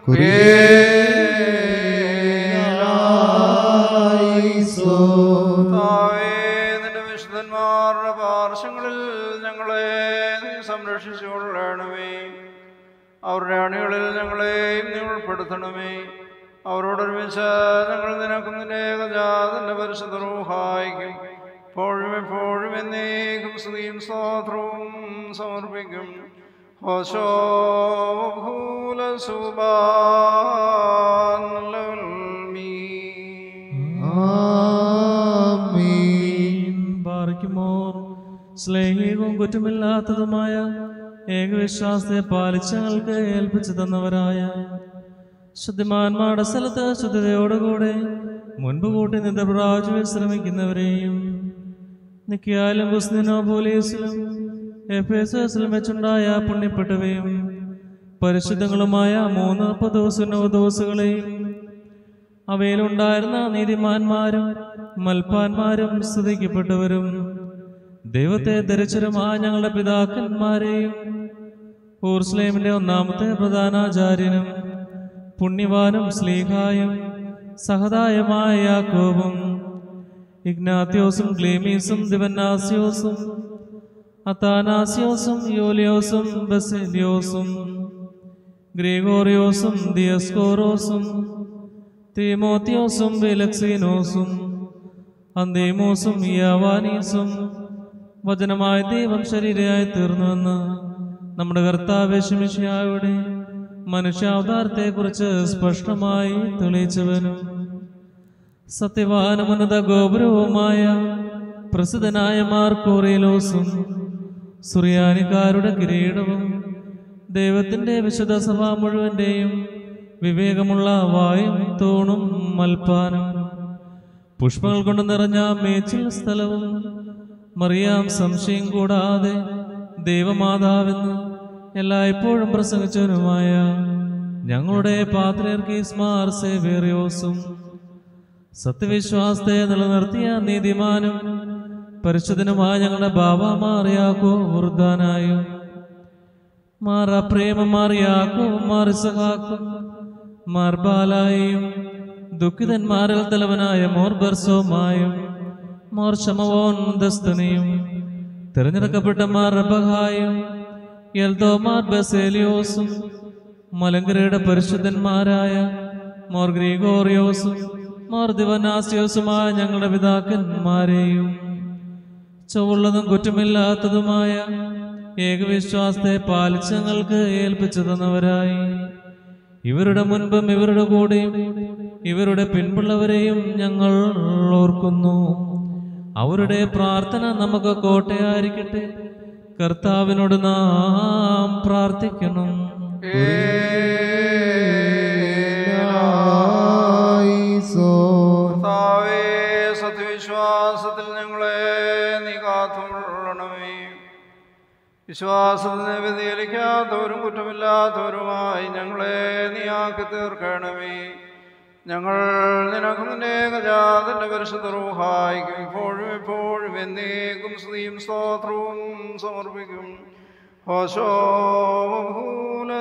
കർത്താവേ, നിന്റെ വിശുദ്ധന്മാരുടെ പാർശ്വങ്ങളിൽ ഞങ്ങളെ നീ സംരക്ഷിച്ചുകൊള്ളണമേ അവരുടെ അണികളിൽ ഞങ്ങളെയും നീ ഉൾപ്പെടുത്തണമേ അവരോടൊരുമിച്ച് ഞങ്ങൾ നിനക്കും നിന്റെ ഏകജാതന്റെ പരിശുദ്ധ റൂഹായിക്കും എപ്പോഴും എപ്പോഴും എന്നേക്കും സ്തുതിയും സ്തോത്രവും സമർപ്പിക്കും ഹോശോ ഭൂല പാർക്കുമോർ സ്ലേഹികവും കുറ്റമില്ലാത്തതുമായ ഏകവിശ്വാസത്തെ പാലിച്ച് ഞങ്ങൾക്ക് ഏൽപ്പിച്ചു തന്നവരായ ശുദ്ധിമാന്മാരുടെ സ്ഥലത്ത് ശുദ്ധതയോടുകൂടെ മുൻപ് കൂട്ടി നിന്ന് പ്രാജു വിശ്രമിക്കുന്നവരെയും നിക്കിയാലും കുസ്തിനോ പോലീസിലും എഫേസിലും വെച്ചുണ്ടായ പുണ്യപ്പെട്ടവയും പരിശുദ്ധങ്ങളുമായ മൂന്ന് പദോസുനോദോസുകളെയും അവയിലുണ്ടായിരുന്ന നീതിമാന്മാരും മൽപ്പാന്മാരും സ്തുതിക്കപ്പെട്ടവരും ദൈവത്തെ ധരിച്ചരുമായ ഞങ്ങളുടെ പിതാക്കന്മാരെയും ഊർസ്ലേമിന്റെ ഒന്നാമത്തെ പ്രധാനാചാര്യനും പുണ്യവാനും സ്ലീഹായും സഹതായമായ യാക്കോബും ഇഗ്നാത്യോസും ക്ലീമീസും ദിവന്നാസ്യോസും അത്താനാസ്യോസും യോലിയോസും ബസേലിയോസും ഗ്രിഗോറിയോസും ദിയസ്കോറോസും തീമോത്തിയോസും ബിലക്സീനോസും അന്തേമോസും യാവാനീസും വചനമായ ദൈവം ശരീരയായി തീർന്നുവെന്ന് നമ്മുടെ കർത്താവ് ശമിഷയായുടെ മനുഷ്യാവതാരത്തെക്കുറിച്ച് സ്പഷ്ടമായി തെളിയിച്ചവനും സത്യവാനമുന്നത ഗോപുരവുമായ പ്രസിദ്ധനായ മാർക്കോറിയലോസും സുറിയാനിക്കാരുടെ കിരീടവും ദൈവത്തിൻ്റെ വിശുദ്ധ സഭ മുഴുവൻ്റെയും വിവേകമുള്ള വായും തൂണും മൽപ്പാനും പുഷ്പങ്ങൾ കൊണ്ട് നിറഞ്ഞ മേച്ചിൽ സ്ഥലവും മറിയാം സംശയം കൂടാതെ ദൈവമാതാവെന്ന് എല്ലായ്പ്പോഴും പ്രസംഗിച്ചവനുമായ ഞങ്ങളുടെ പാത്രർക്കീസ്മാർ സേവേറിയോസും സത്യവിശ്വാസത്തെ നിലനിർത്തിയ നീതിമാനും പരിശുദ്ധനുമായ ഞങ്ങളുടെ ബാബ മാറിയാക്കോ വൃദ്ധാനായും മാറ പ്രേമ മാറിയാക്കോ മാറിസഹാക്കും മാർബാലായും ദുഃഖിതന്മാരിൽ തലവനായ മോർ ബർസോമായും മോർ ശമവോൻ ദസ്തനെയും തിരഞ്ഞെടുക്കപ്പെട്ട മാർ റബഹായും എൽദോമാർ ബസേലിയോസും മലങ്കരയുടെ പരിശുദ്ധന്മാരായ മോർ ഗ്രിഗോറിയോസും മോർ ദിവനാസിയോസുമായ ഞങ്ങളുടെ പിതാക്കന്മാരെയും ചൊവ്വുള്ളതും കുറ്റമില്ലാത്തതുമായ ഏകവിശ്വാസത്തെ പാലിച്ച് ഞങ്ങൾക്ക് ഏൽപ്പിച്ചു തന്നവരായി ഇവരുടെ മുൻപും ഇവരുടെ കൂടെയും ഇവരുടെ പിൻപുള്ളവരെയും ഞങ്ങൾ ഓർക്കുന്നു അവരുടെ പ്രാർത്ഥന നമുക്ക് കോട്ടയായിരിക്കട്ടെ കർത്താവിനോട് നാം പ്രാർത്ഥിക്കണം കർത്താവേ, സത്യവിശ്വാസത്തിൽ ഞങ്ങളെ നീ കാത്തുകൊള്ളണമേ വിശ്വാസത്തിന് വ്യതിചലിക്കാത്തവരും കുറ്റമില്ലാത്തവരുമായി ഞങ്ങളെ നീ ആക്കി തീർക്കണമേ ഞങ്ങൾ നിനക്ക് നിന്റെ ഗജാതിന്റെ പരിശുദ്ധ റൂഹായിക്കും ഇപ്പോഴും എപ്പോഴും എന്നേക്കും സ്തുതിയും സ്തോത്രവും സമർപ്പിക്കും ഹോശോ ഭൂല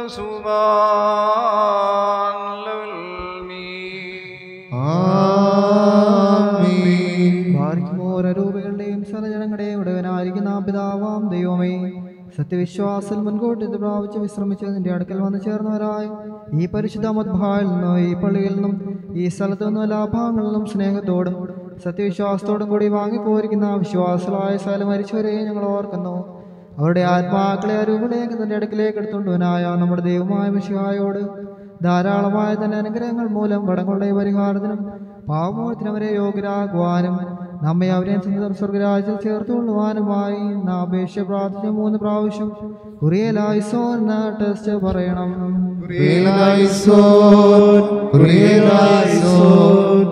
രൂപകളുടെയും സലജനങ്ങളുടെയും ഉടവനായിരിക്കുന്ന പിതാവാം ദൈവമേ സത്യവിശ്വാസം മുൻകൂട്ടി ഇത് പ്രാപിച്ച് വിശ്രമിച്ച് നിന്റെ അടുക്കൽ വന്നു ചേർന്നവരായി ഈ പരിശുദ്ധ മദ്ഭായിൽ നിന്നും ഈ പള്ളിയിൽ നിന്നും ഈ സ്ഥലത്തു നിന്നും എല്ലാ ഭാഗങ്ങളിൽ നിന്നും സ്നേഹത്തോടും സത്യവിശ്വാസത്തോടും കൂടി വാങ്ങിപ്പോയിരിക്കുന്ന വിശ്വാസങ്ങളായ സ്ഥലം മരിച്ചവരെ ഞങ്ങൾ ഓർക്കുന്നു അവരുടെ ആത്മാക്കളെ അരൂപിലേക്ക് തന്റെ അടുക്കിലേക്ക് എടുത്തുകൊണ്ടുവനായ നമ്മുടെ ദൈവമായ മിശിഹായോട് ധാരാളമായ തന്നെ അനുഗ്രഹങ്ങൾ മൂലം കടങ്ങളുടെ പരിഹാരത്തിനും പാവമോചനത്തിനും അവരെ യോഗ്യരാകുവാനും നമ്മെ അവരെ സ്വന്തം സ്വർഗരാജ്യത്തിൽ ചേർത്തുകൊള്ളുവാനുമായി നാം അപേക്ഷ പ്രാർത്ഥിച്ച മൂന്ന് പ്രാവശ്യം കുറിയലായിസോ എന്ന ടെസ്റ്റ് പറയണം കുറിയലായിസോൻ, കുറിയലായിസോൻ,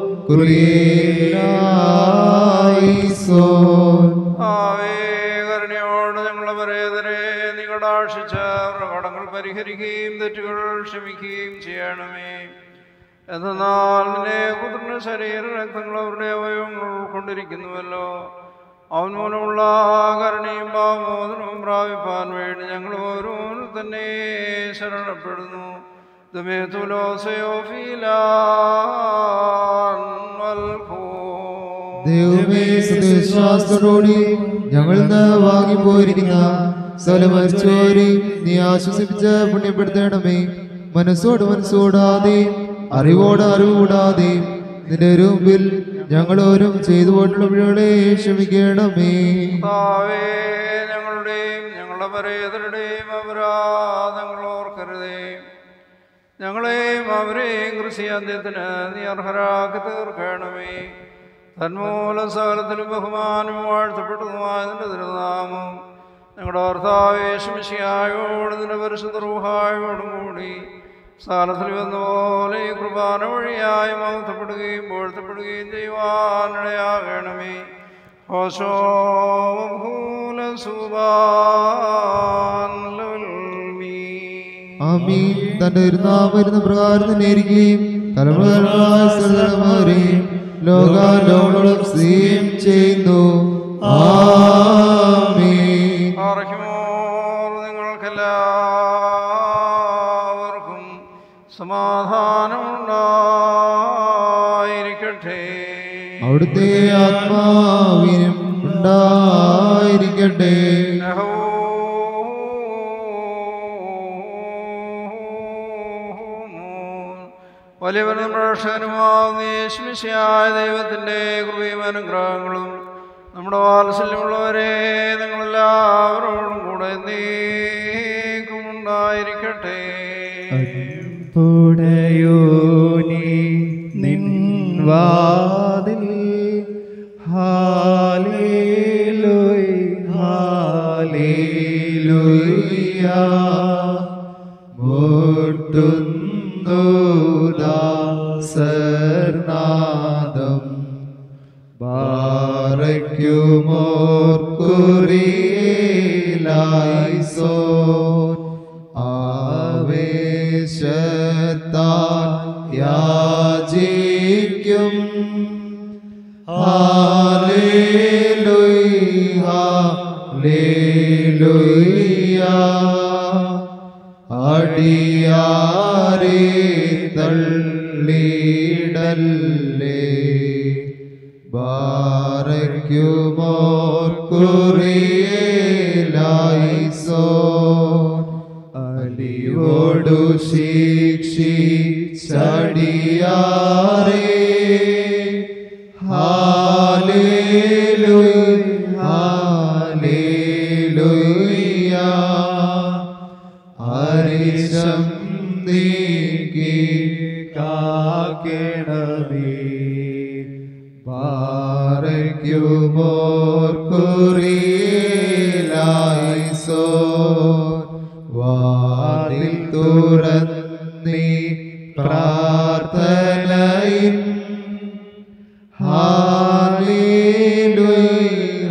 കുറിയലായിസോൻ. ആവേ കരുണയോട് ഞങ്ങളെ പരേതരെ നീ കടാക്ഷിച്ച് അവരുടെ കടങ്ങൾ പരിഹരിക്കുകയും തെറ്റുകൾ ക്ഷമിക്കുകയും ചെയ്യണമേ എന്നാൽ നിന്റെ പുത്രന്റെ ശരീര രക്തങ്ങൾ അവരുടെ അവയവങ്ങൾ ഉൾക്കൊണ്ടിരിക്കുന്നുവല്ലോ അവൻ മൂലമുള്ള കരുണയും ഭാവമോദനവും പ്രാപിപ്പാൻ വേണ്ടി ഞങ്ങൾ ഓരോന്നും തന്നെ ശരണപ്പെടുന്നു ദൈവമേ സത്യവിശ്വാസത്തോടുകൂടി ഞങ്ങൾ ഇന്ന് വാങ്ങിപ്പോയിരിക്കുന്ന സ്ഥലമരിച്ചോരെ നീ ആശ്വസിപ്പിച്ച് പുണ്യപ്പെടുത്തണമേ മനസ്സോട് മനസ്സോടാതെ അറിവോട് അറിവ് കൂടാതെ നിന്റെ ഒരു മുമ്പിൽ ഞങ്ങൾ ഓരും ചെയ്തു പോയിട്ടുള്ള പിഴകളെ ക്ഷമിക്കണമേ കർത്താവേ, ഞങ്ങളുടെയും ഞങ്ങളുടെ പരേതരുടെയും അപരാധങ്ങൾ ഓർക്കരുതേ ഞങ്ങളെയും അവരെയും കൃഷിയന്ത്യത്തിന് നീ അർഹരാക്കി തീർക്കണമേ തന്മൂലം സകലത്തിലും ബഹുമാനവും വാഴ്ത്തപ്പെട്ടതുമായ നിന്റെ തിരുനാമം ഞങ്ങളുടെ ഭർത്താവേശമിശിയായോട് നിന്റെ പരിശുദ്ധ റൂഹായോടും കൂടി സ്ഥലത്തിൽ വന്ന പോലെ ഈ കുർബാന വഴിയായി മഹത്വപ്പെടുകയും വാഴ്ത്തപ്പെടുകയും ചെയ്യുവാനിടയാകണമേ ഹോശോ ഭൂല ആമീൻ തന്റെ ഇരുന്നാം വരുന്ന പ്രകാരം തന്നെ ഇരിക്കുകയും തലമുറകളായ സ്ഥലമാരെയും ലോകാലോളം സ്ഥിതിയും ചെയ്യുന്നു ആമീൻ ആർക്കുമോർ നിങ്ങൾക്കെല്ലാവർക്കും സമാധാനമുണ്ടായിരിക്കട്ടെ അവിടുത്തെ ആത്മാവിനും ഉണ്ടായിരിക്കട്ടെ വലിയവനും രക്ഷകനുമാവുന്ന യേശുമിശിയായ ദൈവത്തിൻ്റെ കൃപയും അനുഗ്രഹങ്ങളും നമ്മുടെ വാത്സല്യമുള്ളവരെ നിങ്ങളെല്ലാവരോടും കൂടെ നീക്കും ഉണ്ടായിരിക്കട്ടെ പുടയോനി നിൻ വാതിൽ ഹാലേലൂയ് ഹാലേലൂയ മുട്ടുന്നു ദാസർനാദം ബാറയ്ക്കുമോർക്കുറിയിലായിസോ ആവേശത്താൽ യാചിക്കും ഹാലേലൂയ ഹാലേലൂയ അടിയാരെ തള്ളിടല്ലേ ബാറയ്ക്കുമോർ കുറിയേലായിസോ കൊണ്ടു ശിക്ഷിച്ചടിയാറേ ഹാലേലൂയ ഹാലേലൂയ അരിശം നീക്കി കാക്കണമേ പാറയ്ക്കുമോർ കുറിയിലായിസോ വാതിൽ തുറന്നീ പ്രാർത്ഥനയിൻ ഹാലേലൂയ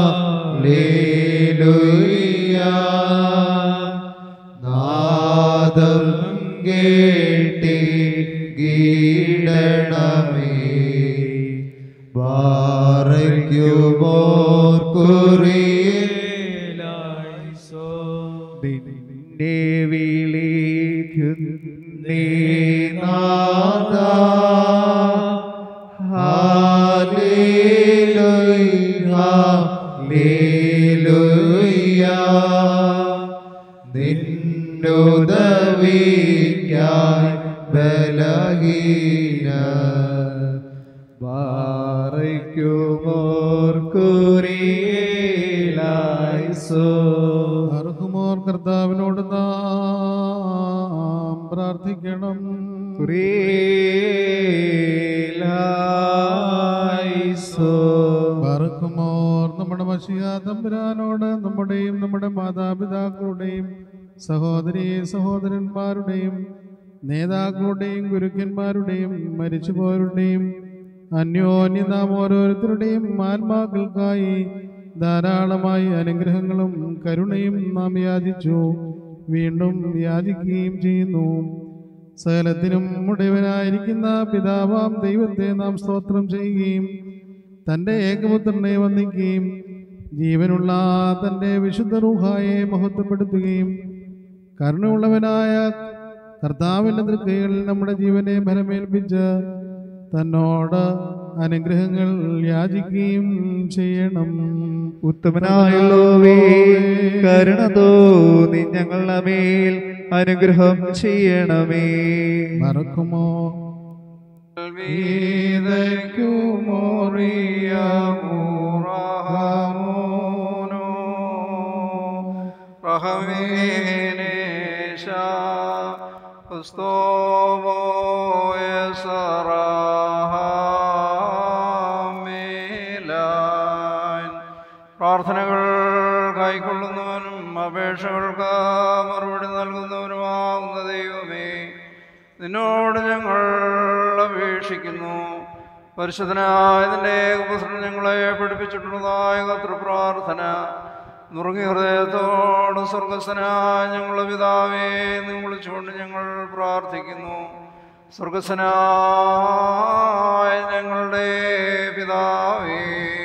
ഹാലേലൂയ നാദം കേട്ടി ഗീടണമേ ബാറയ്ക്കുമോർ കുറിയിലായിസോ നിന്നെ വിളിക്കുന്നേ നാദ ഹാലേലൂയ ഹാലേലൂയ നിന്നുദവിക്കായി ബലഹീന ബാറയ്ക്കുമോർ കുറിയിലായിസോ അർഹുമോർ കർത്താവിനോട് നാം പ്രാർത്ഥിക്കണം ബർക്കുമോർ നമ്മുടെ മഷിയ തമ്പുരാനോട് നമ്മുടെയും നമ്മുടെ മാതാപിതാക്കളുടെയും സഹോദരി സഹോദരന്മാരുടെയും നേതാക്കളുടെയും ഗുരുക്കന്മാരുടെയും മരിച്ചുപോയവരുടെയും അന്യോന്യ നാം ഓരോരുത്തരുടെയും ആത്മാക്കൾക്കായി ധാരാളമായി അനുഗ്രഹങ്ങളും കരുണയും നാം യാചിച്ചു വീണ്ടും യാചിക്കുകയും ചെയ്യുന്നു സകലത്തിനും മുടവനായിരിക്കുന്ന പിതാവാം ദൈവത്തെ നാം സ്തോത്രം ചെയ്യുകയും തൻ്റെ ഏകപുത്രനെ വന്ദിക്കുകയും ജീവനുള്ള തൻ്റെ വിശുദ്ധ റൂഹായെ മഹത്വപ്പെടുത്തുകയും കരുണയുള്ളവനായ കർത്താവിൻ്റെ തൃക്കൈകളിൽ നമ്മുടെ ജീവനെ ഫലമേൽപ്പിച്ച് തന്നോട് അനുഗ്രഹങ്ങൾ യാചിക്കുകയും ചെയ്യണം ഉത്തമനായുള്ളവേ കരുണ തോന്നി ഞങ്ങളുടെ മേൽ അനുഗ്രഹം ചെയ്യണമേ മറക്കുമോ പ്രാർത്ഥനകൾ കൈക്കൊള്ളുന്നവനും അപേക്ഷകൾക്ക് മറുപടി നൽകുന്നവനുമാവുന്ന ദൈവമേ നിന്നോട് ഞങ്ങൾ അപേക്ഷിക്കുന്നു പരിശുദ്ധനായ നിന്റെ ഏകപുത്രൻ ഞങ്ങളെ പഠിപ്പിച്ചിട്ടുള്ളതായ കർത്തൃപ്രാർത്ഥന നുറുങ്ങി ഹൃദയത്തോട് സ്വർഗസ്വനായ ഞങ്ങളുടെ പിതാവേ എന്ന് വിളിച്ചുകൊണ്ട് ഞങ്ങൾ പ്രാർത്ഥിക്കുന്നു സ്വർഗസ്വനായ ഞങ്ങളുടെ പിതാവേ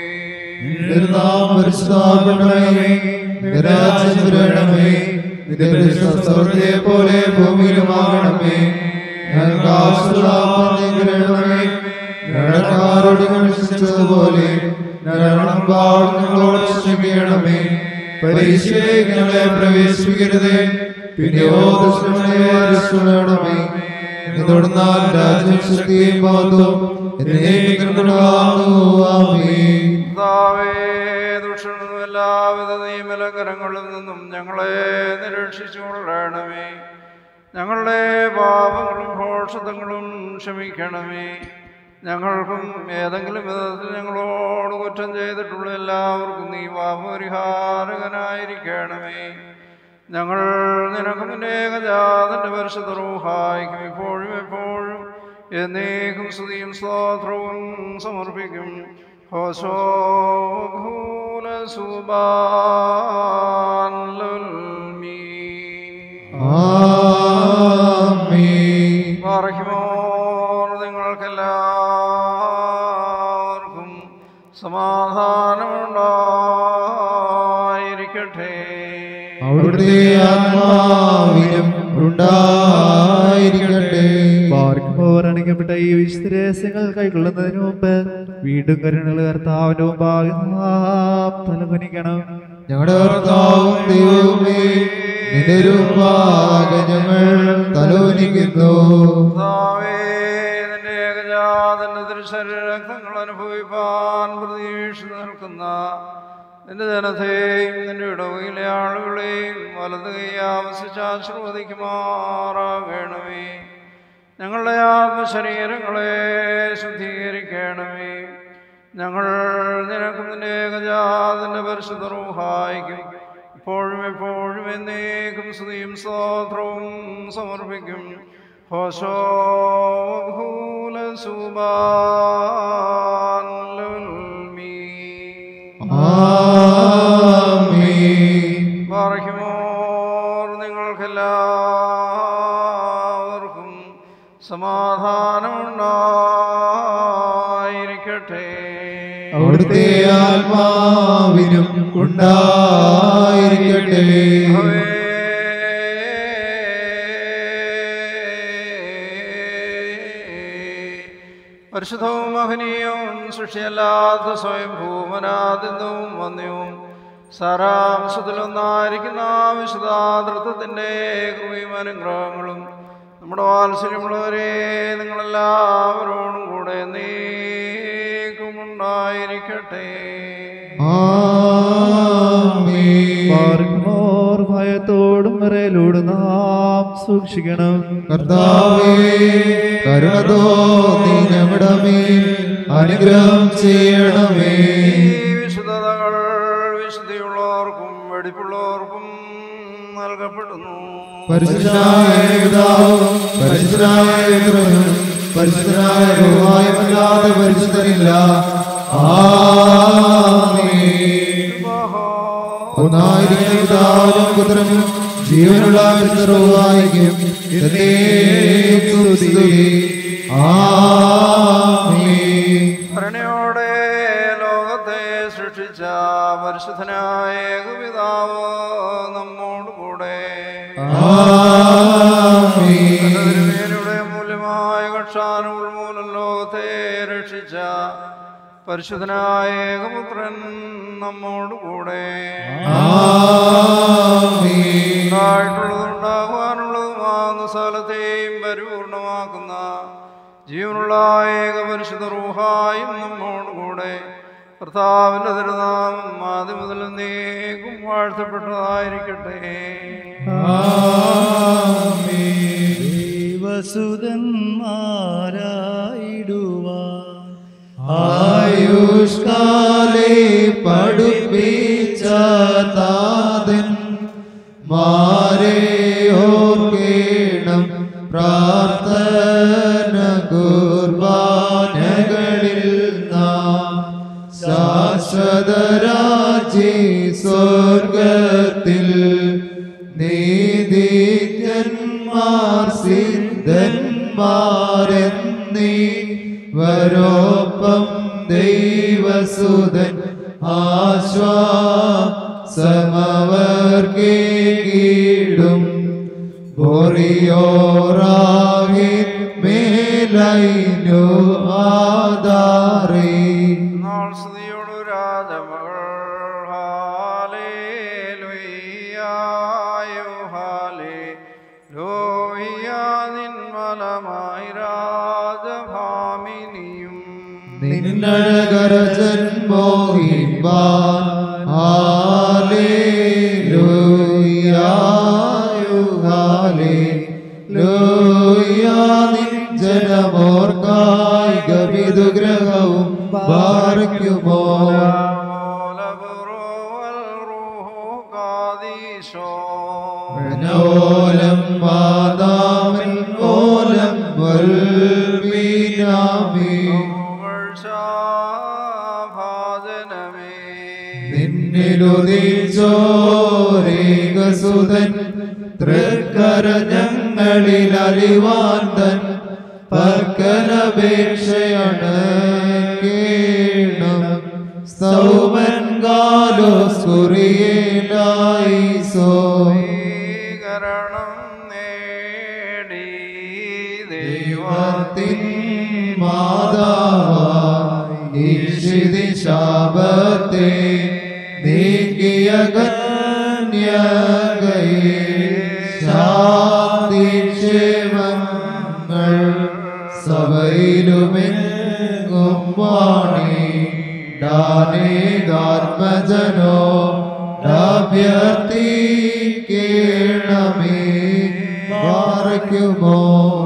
സ്വർഗത്തെ പോലെ ഭൂമിയിലുമാകണമേ ഞങ്ങൾക്ക് ആവശ്യമുള്ളവരെ ഞങ്ങളോട് ക്ഷമിച്ചതുപോലെ ഞങ്ങളും പാവം ഞങ്ങളോട് ക്ഷമിക്കണമേ പരീക്ഷയിലേക്ക് ഞങ്ങളെ പ്രവേശിപ്പിക്കരുതേ പിന്നെയോ ദുഷ്ടങ്ങളെ രക്ഷിക്കണമേ തുടർന്നാൽ രാജ്യം ശക്തിയും മഹത്വം എന്നേക്കും ആമേൻ കർത്താവേ ദുഷ്ടനും എല്ലാവിധ നിയമലങ്കരങ്ങളിൽ നിന്നും ഞങ്ങളെ നിരീക്ഷിച്ചു കൊള്ളണമേ ഞങ്ങളുടെ പാപങ്ങളും ഭോഷതങ്ങളും ക്ഷമിക്കണമേ ഞങ്ങൾക്കും ഏതെങ്കിലും വിധത്തിൽ ഞങ്ങളോട് കുറ്റം ചെയ്തിട്ടുള്ള എല്ലാവർക്കും നീ പാപപരിഹാരകനായിരിക്കണമേ ഞങ്ങൾ നിനക്കും ഏകജാതന്റെ പരിശുദ്ധ റൂഹായിക്കും ഇപ്പോഴും എപ്പോഴും എന്നേക്കും സ്തുതിയും സ്തോത്രവും സമർപ്പിക്കും ഹോശോ ഭൂല സുബാൻ ലുൽമീ പറയ്ക്കുമോർ നിങ്ങൾക്കെല്ലാവർക്കും സമാധാനമുണ്ടായിരിക്കട്ടെ അവിടുത്തെ ആത്മാവിനും ഉണ്ടായിരിക്കട്ടെ പാർക്കുമ്പോൾ അണിക്കപ്പെട്ട ഈ വിശുദ്ധ രഹസ്യങ്ങൾ കൈക്കൊള്ളുന്നതിന് മുമ്പ് വീണ്ടും കരുണകൾ കർത്താവിന്റെ മുമ്പാകെ നാം തലകുനിക്കണം ഞങ്ങളുടെ കർത്താവും ദൈവമേ നിന്റെ രൂപാകെ ഞങ്ങൾ തലോലിക്കുന്നു കർത്താവേ, നിന്റെ ഏകജാതന്റെ തിരുശരീരങ്ങൾ അനുഭവിപ്പാൻ പ്രതീക്ഷിച്ച് നിൽക്കുന്ന നിന്റെ ജനത്തെയും നിന്റെ ഇടവയിലെ ആളുകളെയും വലത് കൈയാവസിച്ച് ആശീർവദിക്കുമാറാകണമേ ഞങ്ങളുടെ ആത്മശരീരങ്ങളെ ശുദ്ധീകരിക്കണമേ ഞങ്ങൾ നിനക്ക് നിന്റെ ഏകജാതന്റെ പരിശുദ്ധ റൂഹായിക്കും ഇപ്പോഴും എപ്പോഴും എന്നേക്കും സ്തുതിയും സ്തോത്രവും സമർപ്പിക്കും ഹോശോ ഭൂലസുബാൻ ബാറഹിമോർ നിങ്ങൾക്കെല്ലാവർക്കും സമാധാനമുണ്ടായിരിക്കട്ടെ അവിടുത്തെ ആത്മാവിനും ഉണ്ടായിരിക്കട്ടെ പരിശുദ്ധവും മഹനീയവും സൃഷ്ടിയല്ലാത്ത സ്വയം ഭൂമനാദിന്ദവും വന്യവും സാരാംശത്തിലൊന്നായിരിക്കുന്ന വിശുദ്ധാതൃത്വത്തിൻ്റെ കൃപയും അനുഗ്രഹങ്ങളും നമ്മുടെ വാത്സല്യമുള്ളവരെ നിങ്ങളെല്ലാവരോടും കൂടെ നീക്കുമുണ്ടായിരിക്കട്ടെ പാർക്കുമോർ ഭയത്തോടും വിറയലോടും നാം സൂക്ഷിക്കണം കർത്താവേ കരുണ തോന്നി ഞങ്ങളുടെ മേൽ അനുഗ്രഹം ചെയ്യണമേ ഈ വിശുദ്ധതകൾ വിശുദ്ധിയുള്ളവർക്കും വെടിപ്പുള്ളവർക്കും നൽകപ്പെടുന്നു പരിശുദ്ധനായ പിതാവും പരിശുദ്ധനായ പുത്രനും പരിശുദ്ധനായ രൂപായുമല്ലാതെ പരിശുദ്ധനില്ല ആമേൻ. ഒന്നായിരിക്കുന്ന പിതാവിനും പുത്രനും ജീവനുള്ള പിതൃവായിക്കും എന്നേക്കും സ്തുതി. ആമേൻ. കരുണയോടെ ലോകത്തെ സൃഷ്ടിച്ച പരിശുദ്ധനായ ഏകപിതാവ് നമ്മോട് കൂടെ തിരുമേനിയുടെ മൂല്യമായ കക്ഷാനുകൾ മൂലം ലോകത്തെ രക്ഷിച്ച പരിശുദ്ധനായ ഏകപുത്രൻ നമ്മോട് കൂടെ ഉണ്ടായിട്ടുള്ളതും ഉണ്ടാകുവാനുള്ളതുമാകുന്ന സ്ഥലത്തെയും പരിപൂർണമാക്കുന്ന ജീവനുള്ള ഏക പരിശുദ്ധ റൂഹായും നമ്മോട് കൂടെ കർത്താവിൻ്റെ തിരുനാമം ആദ്യം മുതൽ നീക്കും വാഴ്ത്തപ്പെട്ടതായിരിക്കട്ടെ വസുതന്മാരായിടുവാൻ ആയുഷ്കാലേ പഠിപ്പിച്ച താതൻ മാരെ ഓർക്കേണം പ്രാർത്ഥന കുർബാനകളിൽ നാം ശാശ്വതരാജി സ്വർഗത്തിൽ നീതിജ്ഞന്മാർ സിദ്ധന്മാരെന്നീ വരോപ്പം ദൈവസുതൻ ആശ്വാസമവർക്കേടും ബോറിയോറാകെ മേലൈനു ആധാരേ നാൾ സ്തുതിയോടു രാജമകൾ ഹാലേലുയ്യായോ ഹാലേ ലോഹിയ നിന്മലമായി രാജഭാമിനിയും നിന്നഴകരജൻ മോഹിപ്പാൻ ഹാലേലൂയായു ഹാലേലൂയാ നിൻ ജനമോർക്കായി ഗവിതുഗ്രഹവും ബാറയ്ക്കുമോ ഓലം മാതാമൻ ഓലം വൽമീനാമേ നിന്നിലുദിച്ചോരേകസുതൻ തൃക്കര ഞങ്ങളിൽ അലിവാൻ തൻ പർക്കരപേക്ഷയാണ് കേണം സൗമൻ കാലോസ് കുറിയേലായി സോ ദൈവത്തിൻ മാതാവായി ഈശിതി ശാപത്തെ നീക്കിയ കന്യകയെ ദേവങ്ങൾ സഭയിലുമെങ്ങും വാണി ഡാനേകാത്മജനോ അഭ്യർത്ഥിക്കണമേ പാറയ്ക്കുമോ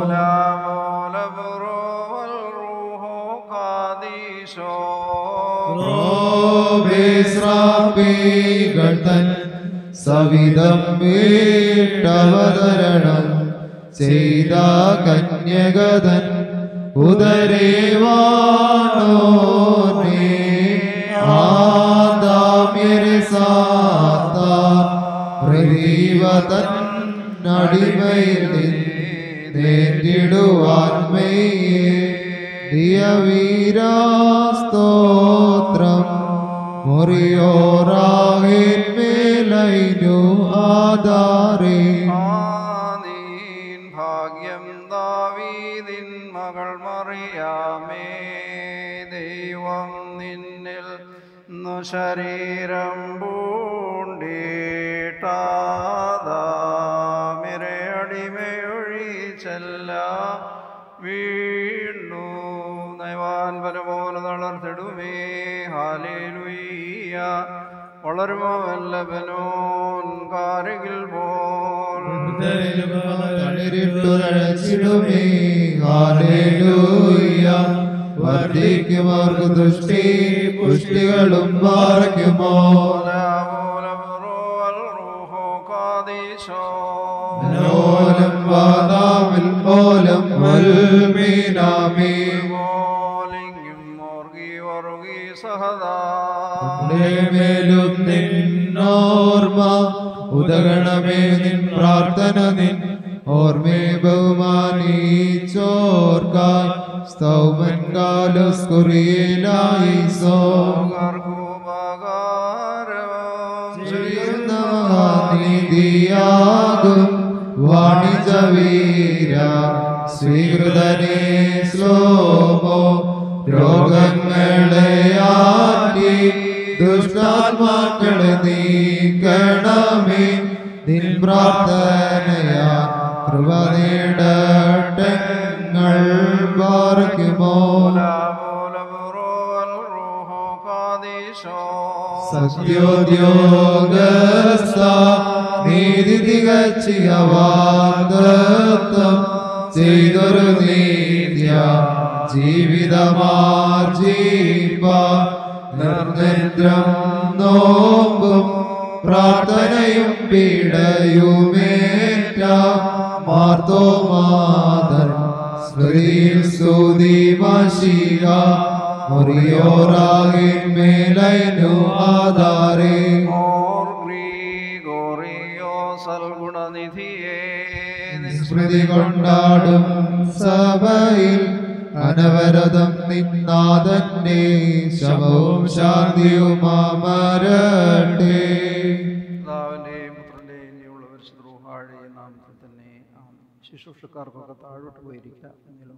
ോപേശ്രാപ്പികൾ തൻ സവിധം വീട്ടവതരണം ചെയ്ത കന്യകതൻ ഉദരേവാണോനേ ആദാമ്യരെ സാത്താൻ പ്രദീപതൻ അടിമയിൽ നേരിടുവാൻ മെയ്യേ ദിയവീരാസ്തോത്രം മുറിയോറാകിന്മേലൈനു ആധാരേ ഭാഗ്യം ദാവീദിൻ മകൾ മറിയാമേ ദൈവം നിന്നിൽ ന്നു ശരീരം പൂണ്ടിട്ടാദാമിരെ അടിമയൊഴിച്ചല്ല വീണു നയവാൻ പരമോല തളർത്തിടുമേ ഹാലേലുയ്യ വളരുമോ വല്ലഭനോൻ കാരകിൽ പോൽ തളിരിട്ടുരച്ചിടുമേ ഹാലേലൂയ വർദ്ധിക്കുമോർക്ക് ദുഷ്ടി പുഷ്ടികളും പാർക്കുമോ ഓലം വാദാമിൽ ഓലം വൽമീനാമേ മേലും നിന്നോർമ്മ ഉദകണമേ നിൻ പ്രാർത്ഥന നിൻ ഓർമ്മേ ബഹുമാനിച്ചോർക്കാൻ സ്തൗമൻ കാലോസ് കുറിയേലായി സോ നീതിയാകും വാണിജവീര സ്വീകൃതനെ ശ്ലോമോ രോഗങ്ങളെ ആറ്റി ദുഷ്ടാത്മാക്കളെ നീക്കണമേ നിൻ പ്രാർത്ഥനയാ കൃപ നേടട്ടങ്ങൾ പാർക്കുമോ സത്യോദ്യോഗസ്ഥ നീതി തികച്ചിയ വാഗ്ദത്തം ചെയ്തൊരു നീത്യ ജീവിതമാർജീവ നിർനിദ്രം നോമ്പും പ്രാർത്ഥനയും പീഡയുമേറ്റ മാർത്തോമാതൻ സ്മൃതിയിൽ സ്തുതി മഷിക മുറിയോറാകിൻ മേലൈനു ആധാരേ സ്മൃതി കൊണ്ടാടും സഭയിൽ അനവരതം നിന്നാതന്റെ ശമവും ശാന്തിയും അമരട്ടെ പിതാവിൻ്റെയും പുത്രൻ്റെയും ജീവുള്ള പരിശുദ്ധ റൂഹാഴയും നാമത്തിൽ തന്നെ ആമേൻ. ശുശ്രൂഷക്കാർക്കൊക്കെ താഴോട്ട് പോയിരിക്കാം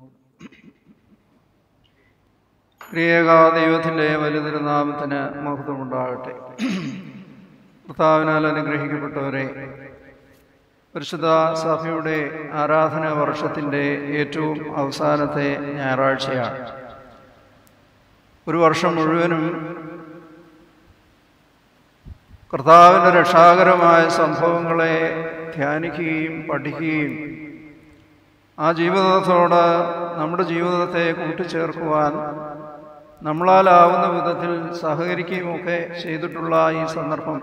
പ്രിയേക ദൈവത്തിൻ്റെ വലുതിരുനാമത്തിന് മഹത്വമുണ്ടാകട്ടെ കർത്താവിനാൽ അനുഗ്രഹിക്കപ്പെട്ടവരെ പരിശുദ്ധ സഭയുടെ ആരാധന വർഷത്തിൻ്റെ ഏറ്റവും അവസാനത്തെ ഞായറാഴ്ചയാണ് ഒരു വർഷം മുഴുവനും കർത്താവിൻ്റെ രക്ഷാകരമായ സംഭവങ്ങളെ ധ്യാനിക്കുകയും പഠിക്കുകയും ആ ജീവിതത്തോട് നമ്മുടെ ജീവിതത്തെ കൂട്ടിച്ചേർക്കുവാൻ നമ്മളാലാവുന്ന വിധത്തിൽ സഹകരിക്കുകയും ഒക്കെ ചെയ്തിട്ടുള്ള ഈ സന്ദർഭം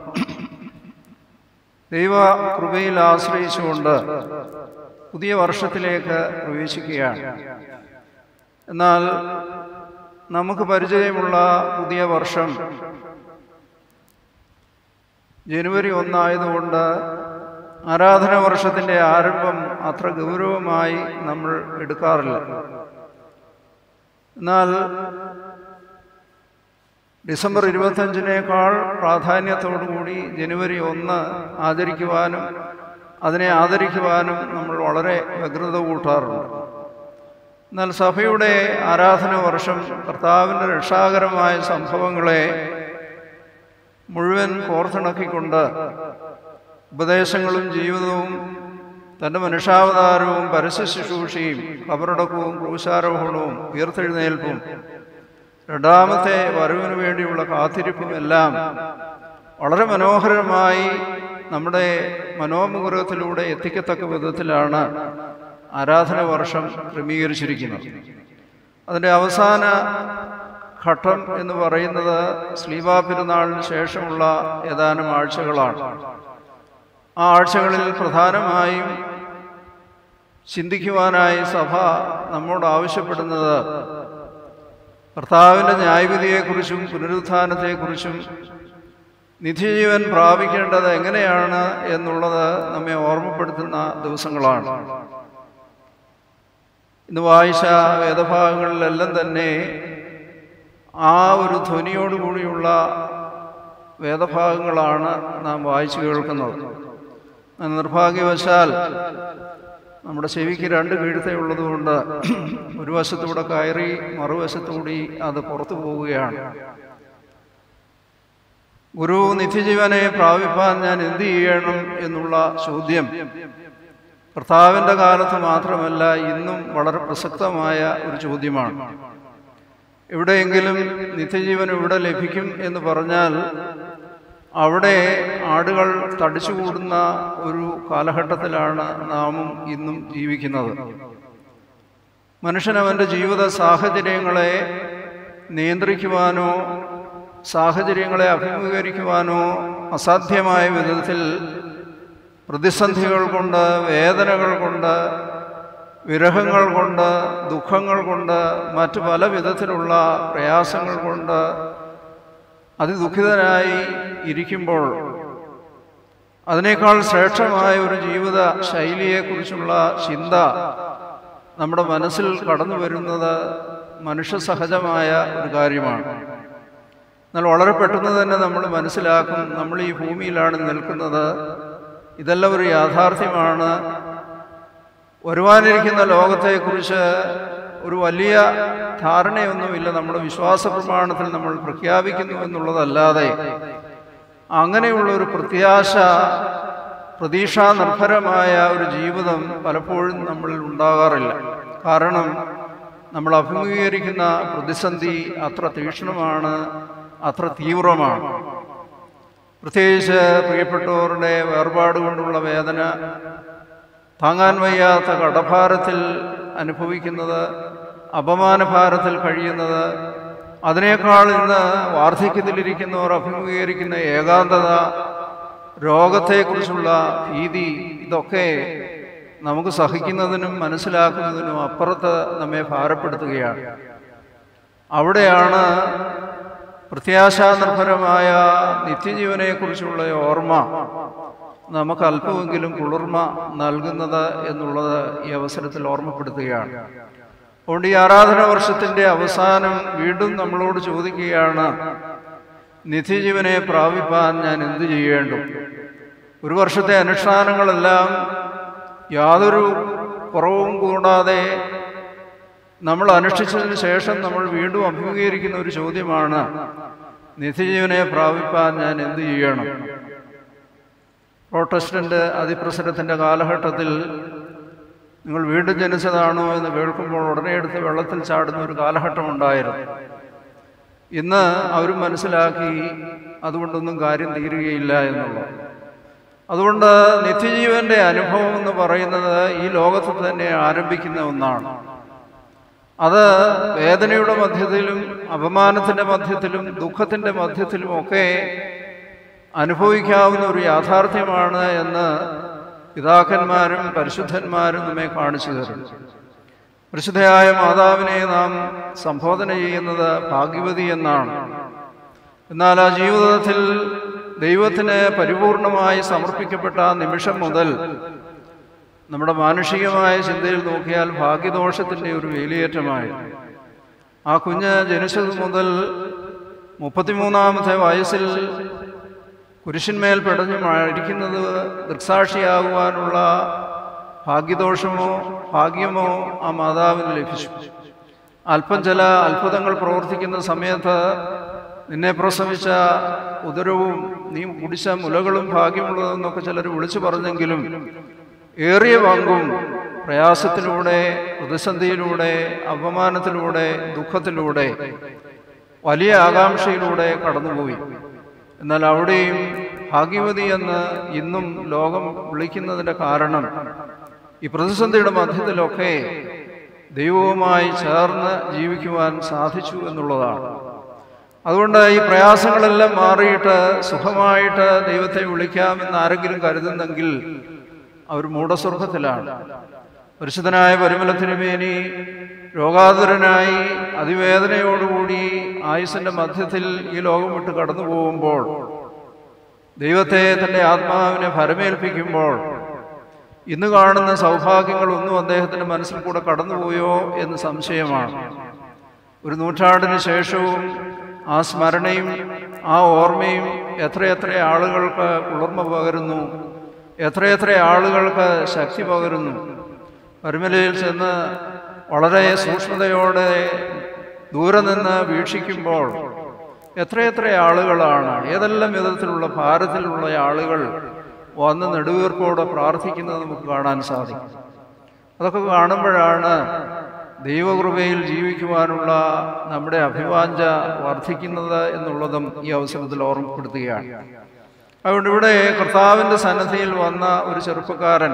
ദൈവ കൃപയിൽ ആശ്രയിച്ചുകൊണ്ട് പുതിയ വർഷത്തിലേക്ക് പ്രവേശിക്കുകയാണ് എന്നാൽ നമുക്ക് പരിചയമുള്ള പുതിയ വർഷം ജനുവരി ഒന്നായതുകൊണ്ട് ആരാധന വർഷത്തിൻ്റെ ആരംഭം അത്ര ഗൗരവമായി നമ്മൾ എടുക്കാറില്ല എന്നാൽ ഡിസംബർ ഇരുപത്തഞ്ചിനേക്കാൾ പ്രാധാന്യത്തോടുകൂടി ജനുവരി ഒന്ന് ആചരിക്കുവാനും അതിനെ ആദരിക്കുവാനും നമ്മൾ വളരെ വ്യഗ്രത കൂട്ടാറുണ്ട് എന്നാൽ സഭയുടെ ആരാധന വർഷം കർത്താവിൻ്റെ രക്ഷാകരമായ സംഭവങ്ങളെ മുഴുവൻ കോർത്തിണക്കിക്കൊണ്ട് ഉപദേശങ്ങളും ജീവിതവും തൻ്റെ മനുഷ്യാവതാരവും പരസ്യ ശുശ്രൂഷയും കബറടക്കവും ക്രൂശാരോഹണവും ഉയർത്തെഴുന്നേൽപ്പും രണ്ടാമത്തെ വരവിനു വേണ്ടിയുള്ള കാത്തിരിപ്പും എല്ലാം വളരെ മനോഹരമായി നമ്മുടെ മനോമുകുരത്തിലൂടെ എത്തിക്കത്തക്ക വിധത്തിലാണ് ആരാധന വർഷം ക്രമീകരിച്ചിരിക്കുന്നത് അതിൻ്റെ അവസാന ഘട്ടം എന്ന് പറയുന്നത് സ്ലീവാ പെരുന്നാളിന് ശേഷമുള്ള ഏതാനും ആഴ്ചകളാണ് ആ ആഴ്ചകളിൽ പ്രധാനമായും ചിന്തിക്കുവാനായി സഭ നമ്മോട് ആവശ്യപ്പെടുന്നത് കർത്താവിൻ്റെ ന്യായവിധിയെക്കുറിച്ചും പുനരുത്ഥാനത്തെക്കുറിച്ചും നിധിജീവൻ പ്രാപിക്കേണ്ടത് എങ്ങനെയാണ് എന്നുള്ളത് നമ്മെ ഓർമ്മപ്പെടുത്തുന്ന ദിവസങ്ങളാണ് ഇന്ന് വായിച്ച വേദഭാഗങ്ങളിലെല്ലാം തന്നെ ആ ഒരു ധ്വനിയോടുകൂടിയുള്ള വേദഭാഗങ്ങളാണ് നാം വായിച്ചു കേൾക്കുന്നത് നിർഭാഗ്യവശാൽ നമ്മുടെ ചെവിക്ക് രണ്ട് കീഴ്ത്തേ ഉള്ളതുകൊണ്ട് ഒരു വശത്തൂടെ കയറി മറുവശത്തുകൂടി അത് പുറത്തു പോവുകയാണ് ഗുരു നിത്യജീവനെ പ്രാപിപ്പാൻ ഞാൻ എന്ത് ചെയ്യണം എന്നുള്ള ചോദ്യം കർത്താവിൻ്റെ കാലത്ത് മാത്രമല്ല ഇന്നും വളരെ പ്രസക്തമായ ഒരു ചോദ്യമാണ് എവിടെയെങ്കിലും നിത്യജീവൻ ഇവിടെ ലഭിക്കും എന്ന് പറഞ്ഞാൽ അവിടെ ആടുകൾ തടിച്ചുകൂടുന്ന ഒരു കാലഘട്ടത്തിലാണ് നാമും ഇന്നും ജീവിക്കുന്നത് മനുഷ്യൻ അവൻ്റെ ജീവിത സാഹചര്യങ്ങളെ നിയന്ത്രിക്കുവാനോ സാഹചര്യങ്ങളെ അഭിമുഖീകരിക്കുവാനോ അസാധ്യമായ വിധത്തിൽ പ്രതിസന്ധികൾ കൊണ്ട് വേദനകൾ കൊണ്ട് വിരഹങ്ങൾ കൊണ്ട് ദുഃഖങ്ങൾ കൊണ്ട് മറ്റു പല വിധത്തിലുള്ള പ്രയാസങ്ങൾ കൊണ്ട് അതിദുഃഖിതനായി ഇരിക്കുമ്പോൾ അതിനേക്കാൾ ശ്രേഷ്ഠമായ ഒരു ജീവിത ശൈലിയെക്കുറിച്ചുള്ള ചിന്ത നമ്മുടെ മനസ്സിൽ കടന്നു വരുന്നത് മനുഷ്യ സഹജമായ ഒരു കാര്യമാണ് എന്നാൽ വളരെ പെട്ടെന്ന് തന്നെ നമ്മൾ മനസ്സിലാക്കും നമ്മൾ ഈ ഭൂമിയിലാണ് നിൽക്കുന്നത് ഇതെല്ലാം ഒരു യാഥാർത്ഥ്യമാണ് വരുവാനിരിക്കുന്ന ലോകത്തെക്കുറിച്ച് ഒരു വലിയ ധാരണയൊന്നുമില്ല നമ്മുടെ വിശ്വാസ പ്രമാണത്തിൽ നമ്മൾ പ്രഖ്യാപിക്കുന്നു എന്നുള്ളതല്ലാതെ അങ്ങനെയുള്ള ഒരു പ്രത്യാശ പ്രതീക്ഷാ നിർഭരമായ ഒരു ജീവിതം പലപ്പോഴും നമ്മളിൽ ഉണ്ടാകാറില്ല കാരണം നമ്മൾ അഭിമുഖീകരിക്കുന്ന പ്രതിസന്ധി അത്ര തീക്ഷ്ണമാണ് അത്ര തീവ്രമാണ് പ്രത്യേകിച്ച് പ്രിയപ്പെട്ടവരുടെ വേർപാട് കൊണ്ടുള്ള വേദന താങ്ങാൻ വയ്യാത്ത കടഭാരത്തിൽ അനുഭവിക്കുന്നത് അപമാനഭാരത്തിൽ കഴിയുന്നത് അതിനേക്കാൾ ഇന്ന് വാർദ്ധക്യത്തിലിരിക്കുന്നവർ അഭിമുഖീകരിക്കുന്ന ഏകാന്തത രോഗത്തെക്കുറിച്ചുള്ള ഭീതി ഇതൊക്കെ നമുക്ക് സഹിക്കുന്നതിനും മനസ്സിലാക്കുന്നതിനും അപ്പുറത്ത് നമ്മെ ഭാരപ്പെടുത്തുകയാണ് അവിടെയാണ് പ്രത്യാശാനിർഭരമായ നിത്യജീവനെക്കുറിച്ചുള്ള ഓർമ്മ നമുക്ക് അല്പമെങ്കിലും കുളിർമ നൽകുന്നത് എന്നുള്ളത് ഈ അവസരത്തിൽ ഓർമ്മപ്പെടുത്തുകയാണ് അതുകൊണ്ട് ഈ ആരാധന വർഷത്തിൻ്റെ അവസാനം വീണ്ടും നമ്മളോട് ചോദിക്കുകയാണ് നിത്യജീവനെ പ്രാപിപ്പാൻ ഞാൻ എന്തു ചെയ്യേണ്ടു ഒരു വർഷത്തെ അനുഷ്ഠാനങ്ങളെല്ലാം യാതൊരു കുറവും കൂടാതെ നമ്മൾ അനുഷ്ഠിച്ചതിന് ശേഷം നമ്മൾ വീണ്ടും അഭിമുഖീകരിക്കുന്ന ഒരു ചോദ്യമാണ് നിത്യജീവനെ പ്രാപിപ്പാൻ ഞാൻ എന്തു ചെയ്യണം പ്രോട്ടസ്റ്റന്റ് അതിപ്രസരത്തിൻ്റെ കാലഘട്ടത്തിൽ നിങ്ങൾ വീണ്ടും ജനിച്ചതാണോ എന്ന് കേൾക്കുമ്പോൾ ഉടനെ എടുത്ത് വെള്ളത്തിൽ ചാടുന്ന ഒരു കാലഘട്ടം ഉണ്ടായിരുന്നു ഇന്ന് അവരും മനസ്സിലാക്കി അതുകൊണ്ടൊന്നും കാര്യം തീരുകയില്ല എന്നുള്ളത് അതുകൊണ്ട് നിത്യജീവന്റെ അനുഭവം എന്ന് പറയുന്നത് ഈ ലോകത്ത് തന്നെ ആരംഭിക്കുന്ന ഒന്നാണ് അത് വേദനയുടെ മധ്യത്തിലും അപമാനത്തിൻ്റെ മധ്യത്തിലും ദുഃഖത്തിൻ്റെ മധ്യത്തിലും ഒക്കെ അനുഭവിക്കാവുന്ന ഒരു യാഥാർത്ഥ്യമാണ് എന്ന് പിതാക്കന്മാരും പരിശുദ്ധന്മാരും നമ്മെ കാണിച്ചു തരുന്നു പരിശുദ്ധയായ മാതാവിനെ നാം സംബോധന ചെയ്യുന്നത് ഭാഗ്യവതി എന്നാണ് എന്നാൽ ആ ജീവിതത്തിൽ ദൈവത്തിന് പരിപൂർണമായി സമർപ്പിക്കപ്പെട്ട നിമിഷം മുതൽ നമ്മുടെ മാനുഷികമായ ചിന്തയിൽ നോക്കിയാൽ ഭാഗ്യദോഷത്തിൻ്റെ ഒരു വേലിയേറ്റമായി ആ കുഞ്ഞ് ജനിച്ചത് മുതൽ മുപ്പത്തിമൂന്നാമത്തെ വയസ്സിൽ കുരിശന്മേൽ പെടഞ്ഞു മരിക്കുന്നത് ദൃക്സാക്ഷിയാകുവാനുള്ള ഭാഗ്യദോഷമോ ഭാഗ്യമോ ആ മാതാവിന് ലഭിച്ചു അല്പം ചില അത്ഭുതങ്ങൾ പ്രവർത്തിക്കുന്ന സമയത്ത് നിന്നെ പ്രസവിച്ച ഉദരവും നീ കുടിച്ച മുലകളും ഭാഗ്യമുള്ളതെന്നൊക്കെ ചിലർ വിളിച്ചു പറഞ്ഞെങ്കിലും ഏറിയ പങ്കും പ്രയാസത്തിലൂടെ പ്രതിസന്ധിയിലൂടെ അപമാനത്തിലൂടെ ദുഃഖത്തിലൂടെ വലിയ ആകാംക്ഷയിലൂടെ കടന്നുപോയി എന്നാൽ അവിടെയും ഭാഗ്യവതി എന്ന് ഇന്നും ലോകം വിളിക്കുന്നതിൻ്റെ കാരണം ഈ പ്രതിസന്ധിയുടെ മധ്യത്തിലൊക്കെ ദൈവവുമായി ചേർന്ന് ജീവിക്കുവാൻ സാധിച്ചു എന്നുള്ളതാണ് അതുകൊണ്ട് ഈ പ്രയാസങ്ങളെല്ലാം മാറിയിട്ട് സുഖമായിട്ട് ദൈവത്തെ വിളിക്കാമെന്ന് ആരെങ്കിലും കരുതുന്നെങ്കിൽ അവർ മൂഢസ്വർഗത്തിലാണ് പരിശുദ്ധനായ പരിമല തിരുമേനി രോഗാതുരനായി അതിവേദനയോടുകൂടി ആയുസിന്റെ മധ്യത്തിൽ ഈ ലോകം വിട്ട് കടന്നു പോകുമ്പോൾ ദൈവത്തെ തൻ്റെ ആത്മാവിനെ ഫലമേൽപ്പിക്കുമ്പോൾ ഇന്ന് കാണുന്ന സൗഭാഗ്യങ്ങളൊന്നും അദ്ദേഹത്തിൻ്റെ മനസ്സിൽ കൂടെ കടന്നുപോയോ എന്ന് സംശയമാണ് ഒരു നൂറ്റാണ്ടിന് ശേഷവും ആ സ്മരണയും ആ ഓർമ്മയും എത്രയെത്ര ആളുകൾക്ക് കുളിർമ പകരുന്നു എത്രയെത്ര ആളുകൾക്ക് ശക്തി പകരുന്നു പരുമലയിൽ ചെന്ന് വളരെ സൂക്ഷ്മതയോടെ ദൂരെ നിന്ന് വീക്ഷിക്കുമ്പോൾ എത്രയെത്ര ആളുകളാണ് ഏതെല്ലാം വിധത്തിലുള്ള ഭാരത്തിലുള്ള ആളുകൾ വന്ന് നെടുവീർപ്പോടെ പ്രാർത്ഥിക്കുന്നത് നമുക്ക് കാണാൻ സാധിക്കും അതൊക്കെ കാണുമ്പോഴാണ് ദൈവകൃപയിൽ ജീവിക്കുവാനുള്ള നമ്മുടെ അഭിവാഞ്ച വർദ്ധിക്കുന്നത് എന്നുള്ളതും ഈ അവസരത്തിൽ ഓർമ്മപ്പെടുത്തുകയാണ് അതുകൊണ്ട് ഇവിടെ കർത്താവിൻ്റെ സന്നദ്ധിയിൽ വന്ന ഒരു ചെറുപ്പക്കാരൻ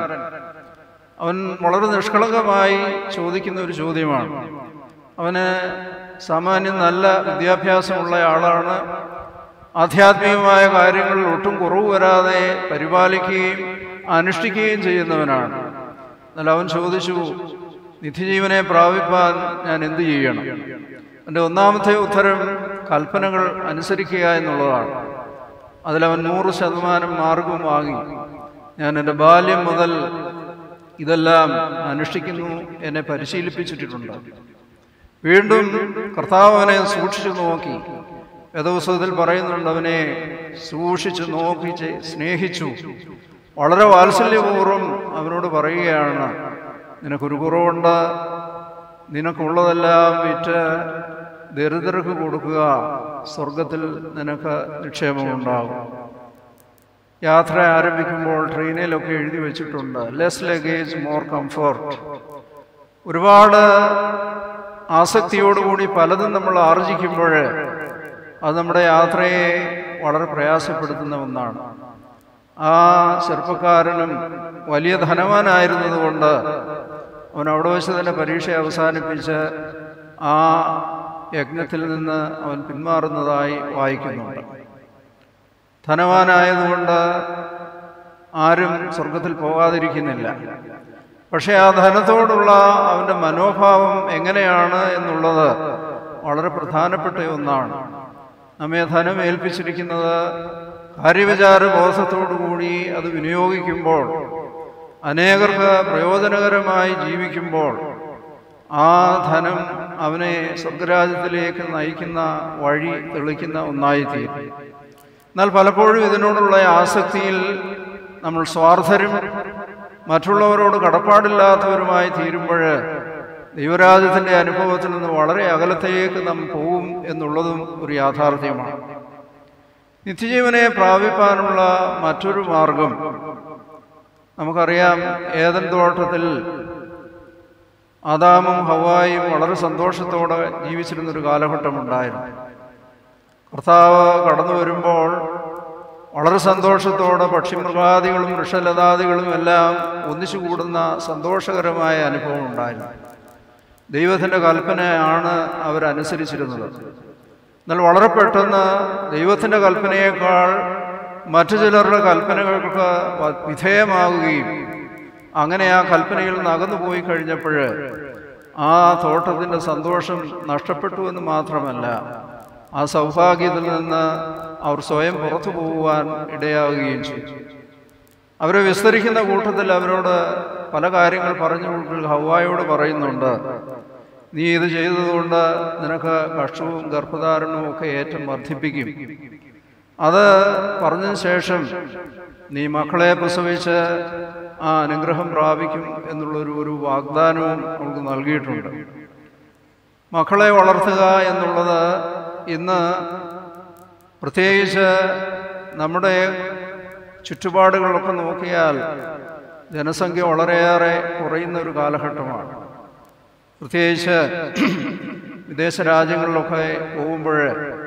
അവൻ വളരെ നിഷ്കളങ്കമായി ചോദിക്കുന്ന ഒരു ചോദ്യമാണ് അവന് സാമാന്യം നല്ല വിദ്യാഭ്യാസമുള്ള ആളാണ് ആധ്യാത്മികമായ കാര്യങ്ങളിൽ ഒട്ടും കുറവ് വരാതെ പരിപാലിക്കുകയും അനുഷ്ഠിക്കുകയും ചെയ്യുന്നവനാണ് എന്നാൽ അവൻ ചോദിച്ചു നിത്യജീവനെ പ്രാപിപ്പാൻ ഞാൻ എന്ത് ചെയ്യണം എൻ്റെ ഒന്നാമത്തെ ഉത്തരം കൽപ്പനകൾ അനുസരിക്കുക എന്നുള്ളതാണ് അതിലവൻ നൂറ് ശതമാനം മാർഗവും വാങ്ങി ഞാൻ എൻ്റെ ബാല്യം മുതൽ ഇതെല്ലാം അനുഷ്ഠിക്കുന്നു എന്നെ പരിശീലിപ്പിച്ചിട്ടുണ്ട് വീണ്ടും കർത്താവ് അവനെ സൂക്ഷിച്ചു നോക്കി വേദപുസ്തകത്തിൽ പറയുന്നുണ്ട് അവനെ സൂക്ഷിച്ചു നോക്കിച്ച് സ്നേഹിച്ചു വളരെ വാത്സല്യപൂർവ്വം അവനോട് പറയുകയാണ് നിനക്കൊരു കുറവുണ്ട് നിനക്കുള്ളതെല്ലാം വിറ്റ് ദരിദ്രർക്ക് കൊടുക്കുക സ്വർഗത്തിൽ നിനക്ക് നിക്ഷേപമുണ്ടാകും യാത്ര ആരംഭിക്കുമ്പോൾ ട്രെയിനിലൊക്കെ എഴുതി വെച്ചിട്ടുണ്ട് ലെസ് ലഗേജ് മോർ കംഫർട്ട് ഒരുപാട് ആസക്തിയോടുകൂടി പലതും നമ്മൾ ആർജിക്കുമ്പോൾ അത് നമ്മുടെ യാത്രയെ വളരെ പ്രയാസപ്പെടുത്തുന്ന ഒന്നാണ് ആ ചെറുപ്പക്കാരനും വലിയ ധനവാനായിരുന്നതുകൊണ്ട് അവൻ അവിടെ വെച്ച് തന്നെ പരീക്ഷ അവസാനിപ്പിച്ച് ആ യജ്ഞത്തിൽ നിന്ന് അവൻ പിന്മാറുന്നതായി വായിക്കുന്നുണ്ട് ധനവാനായതുകൊണ്ട് ആരും സ്വർഗത്തിൽ പോകാതിരിക്കുന്നില്ല പക്ഷേ ആ ധനത്തോടുള്ള അവൻ്റെ മനോഭാവം എങ്ങനെയാണ് എന്നുള്ളത് വളരെ പ്രധാനപ്പെട്ട ഒന്നാണ് നമ്മെ ധനം ഏൽപ്പിച്ചിരിക്കുന്നത് കാര്യവിചാര ബോധത്തോടുകൂടി അത് വിനിയോഗിക്കുമ്പോൾ അനേകർക്ക് പ്രയോജനകരമായി ജീവിക്കുമ്പോൾ ആ ധനം അവനെ സ്വർഗരാജ്യത്തിലേക്ക് നയിക്കുന്ന വഴി തെളിക്കുന്ന ഒന്നായിത്തീരും എന്നാൽ പലപ്പോഴും ഇതിനോടുള്ള ആസക്തിയിൽ നമ്മൾ സ്വാർത്ഥരും മറ്റുള്ളവരോട് കടപ്പാടില്ലാത്തവരുമായി തീരുമ്പോൾ ദൈവരാജ്യത്തിൻ്റെ അനുഭവത്തിൽ നിന്ന് വളരെ അകലത്തേക്ക് നാം പോവും എന്നുള്ളതും ഒരു യാഥാർത്ഥ്യമാണ് നിത്യജീവനെ പ്രാപിപ്പാനുള്ള മറ്റൊരു മാർഗം നമുക്കറിയാം ഏതൻ തോട്ടത്തിൽ ആദാമും ഹവായും വളരെ സന്തോഷത്തോടെ ജീവിച്ചിരുന്നൊരു കാലഘട്ടമുണ്ടായിരുന്നു കർത്താവ് കടന്നു വരുമ്പോൾ വളരെ സന്തോഷത്തോടെ പക്ഷിമൃഗാദികളും വൃക്ഷലതാദികളും എല്ലാം ഒന്നിച്ചു കൂടുന്ന സന്തോഷകരമായ അനുഭവം ഉണ്ടായിരുന്നു ദൈവത്തിൻ്റെ കൽപ്പനയാണ് അവരനുസരിച്ചിരുന്നത് എന്നാൽ വളരെ പെട്ടെന്ന് ദൈവത്തിൻ്റെ കൽപ്പനയേക്കാൾ മറ്റു ചിലരുടെ കൽപ്പനകൾക്ക് വിധേയമാകുകയും അങ്ങനെ ആ കൽപ്പനയിൽ നിന്ന് അകന്നു പോയി കഴിഞ്ഞപ്പോൾ ആ തോട്ടത്തിൻ്റെ സന്തോഷം നഷ്ടപ്പെട്ടു എന്ന് മാത്രമല്ല ആ സൗഭാഗ്യത്തിൽ നിന്ന് അവർ സ്വയം പുറത്തു പോകുവാൻ ഇടയാവുകയും ചെയ്തു അവരെ വിസ്തരിക്കുന്ന കൂട്ടത്തിൽ അവരോട് പല കാര്യങ്ങൾ പറഞ്ഞു കൊടുക്കുക ഹവായോട് പറയുന്നുണ്ട് നീ ഇത് ചെയ്തതുകൊണ്ട് നിനക്ക് കഷ്ടവും ഗർഭധാരണവും ഒക്കെ ഏറ്റവും വർദ്ധിപ്പിക്കും അത് പറഞ്ഞതിന് ശേഷം നീ മക്കളെ പ്രസവിച്ച് ആ അനുഗ്രഹം പ്രാപിക്കും എന്നുള്ളൊരു ഒരു വാഗ്ദാനവും നമുക്ക് നൽകിയിട്ടുണ്ട് മക്കളെ വളർത്തുക എന്നുള്ളത് ഇന്ന് പ്രത്യേകിച്ച് നമ്മുടെ ചുറ്റുപാടുകളൊക്കെ നോക്കിയാൽ ജനസംഖ്യ വളരെയേറെ കുറയുന്ന ഒരു കാലഘട്ടമാണ് പ്രത്യേകിച്ച് വിദേശ രാജ്യങ്ങളിലൊക്കെ പോകുമ്പോൾ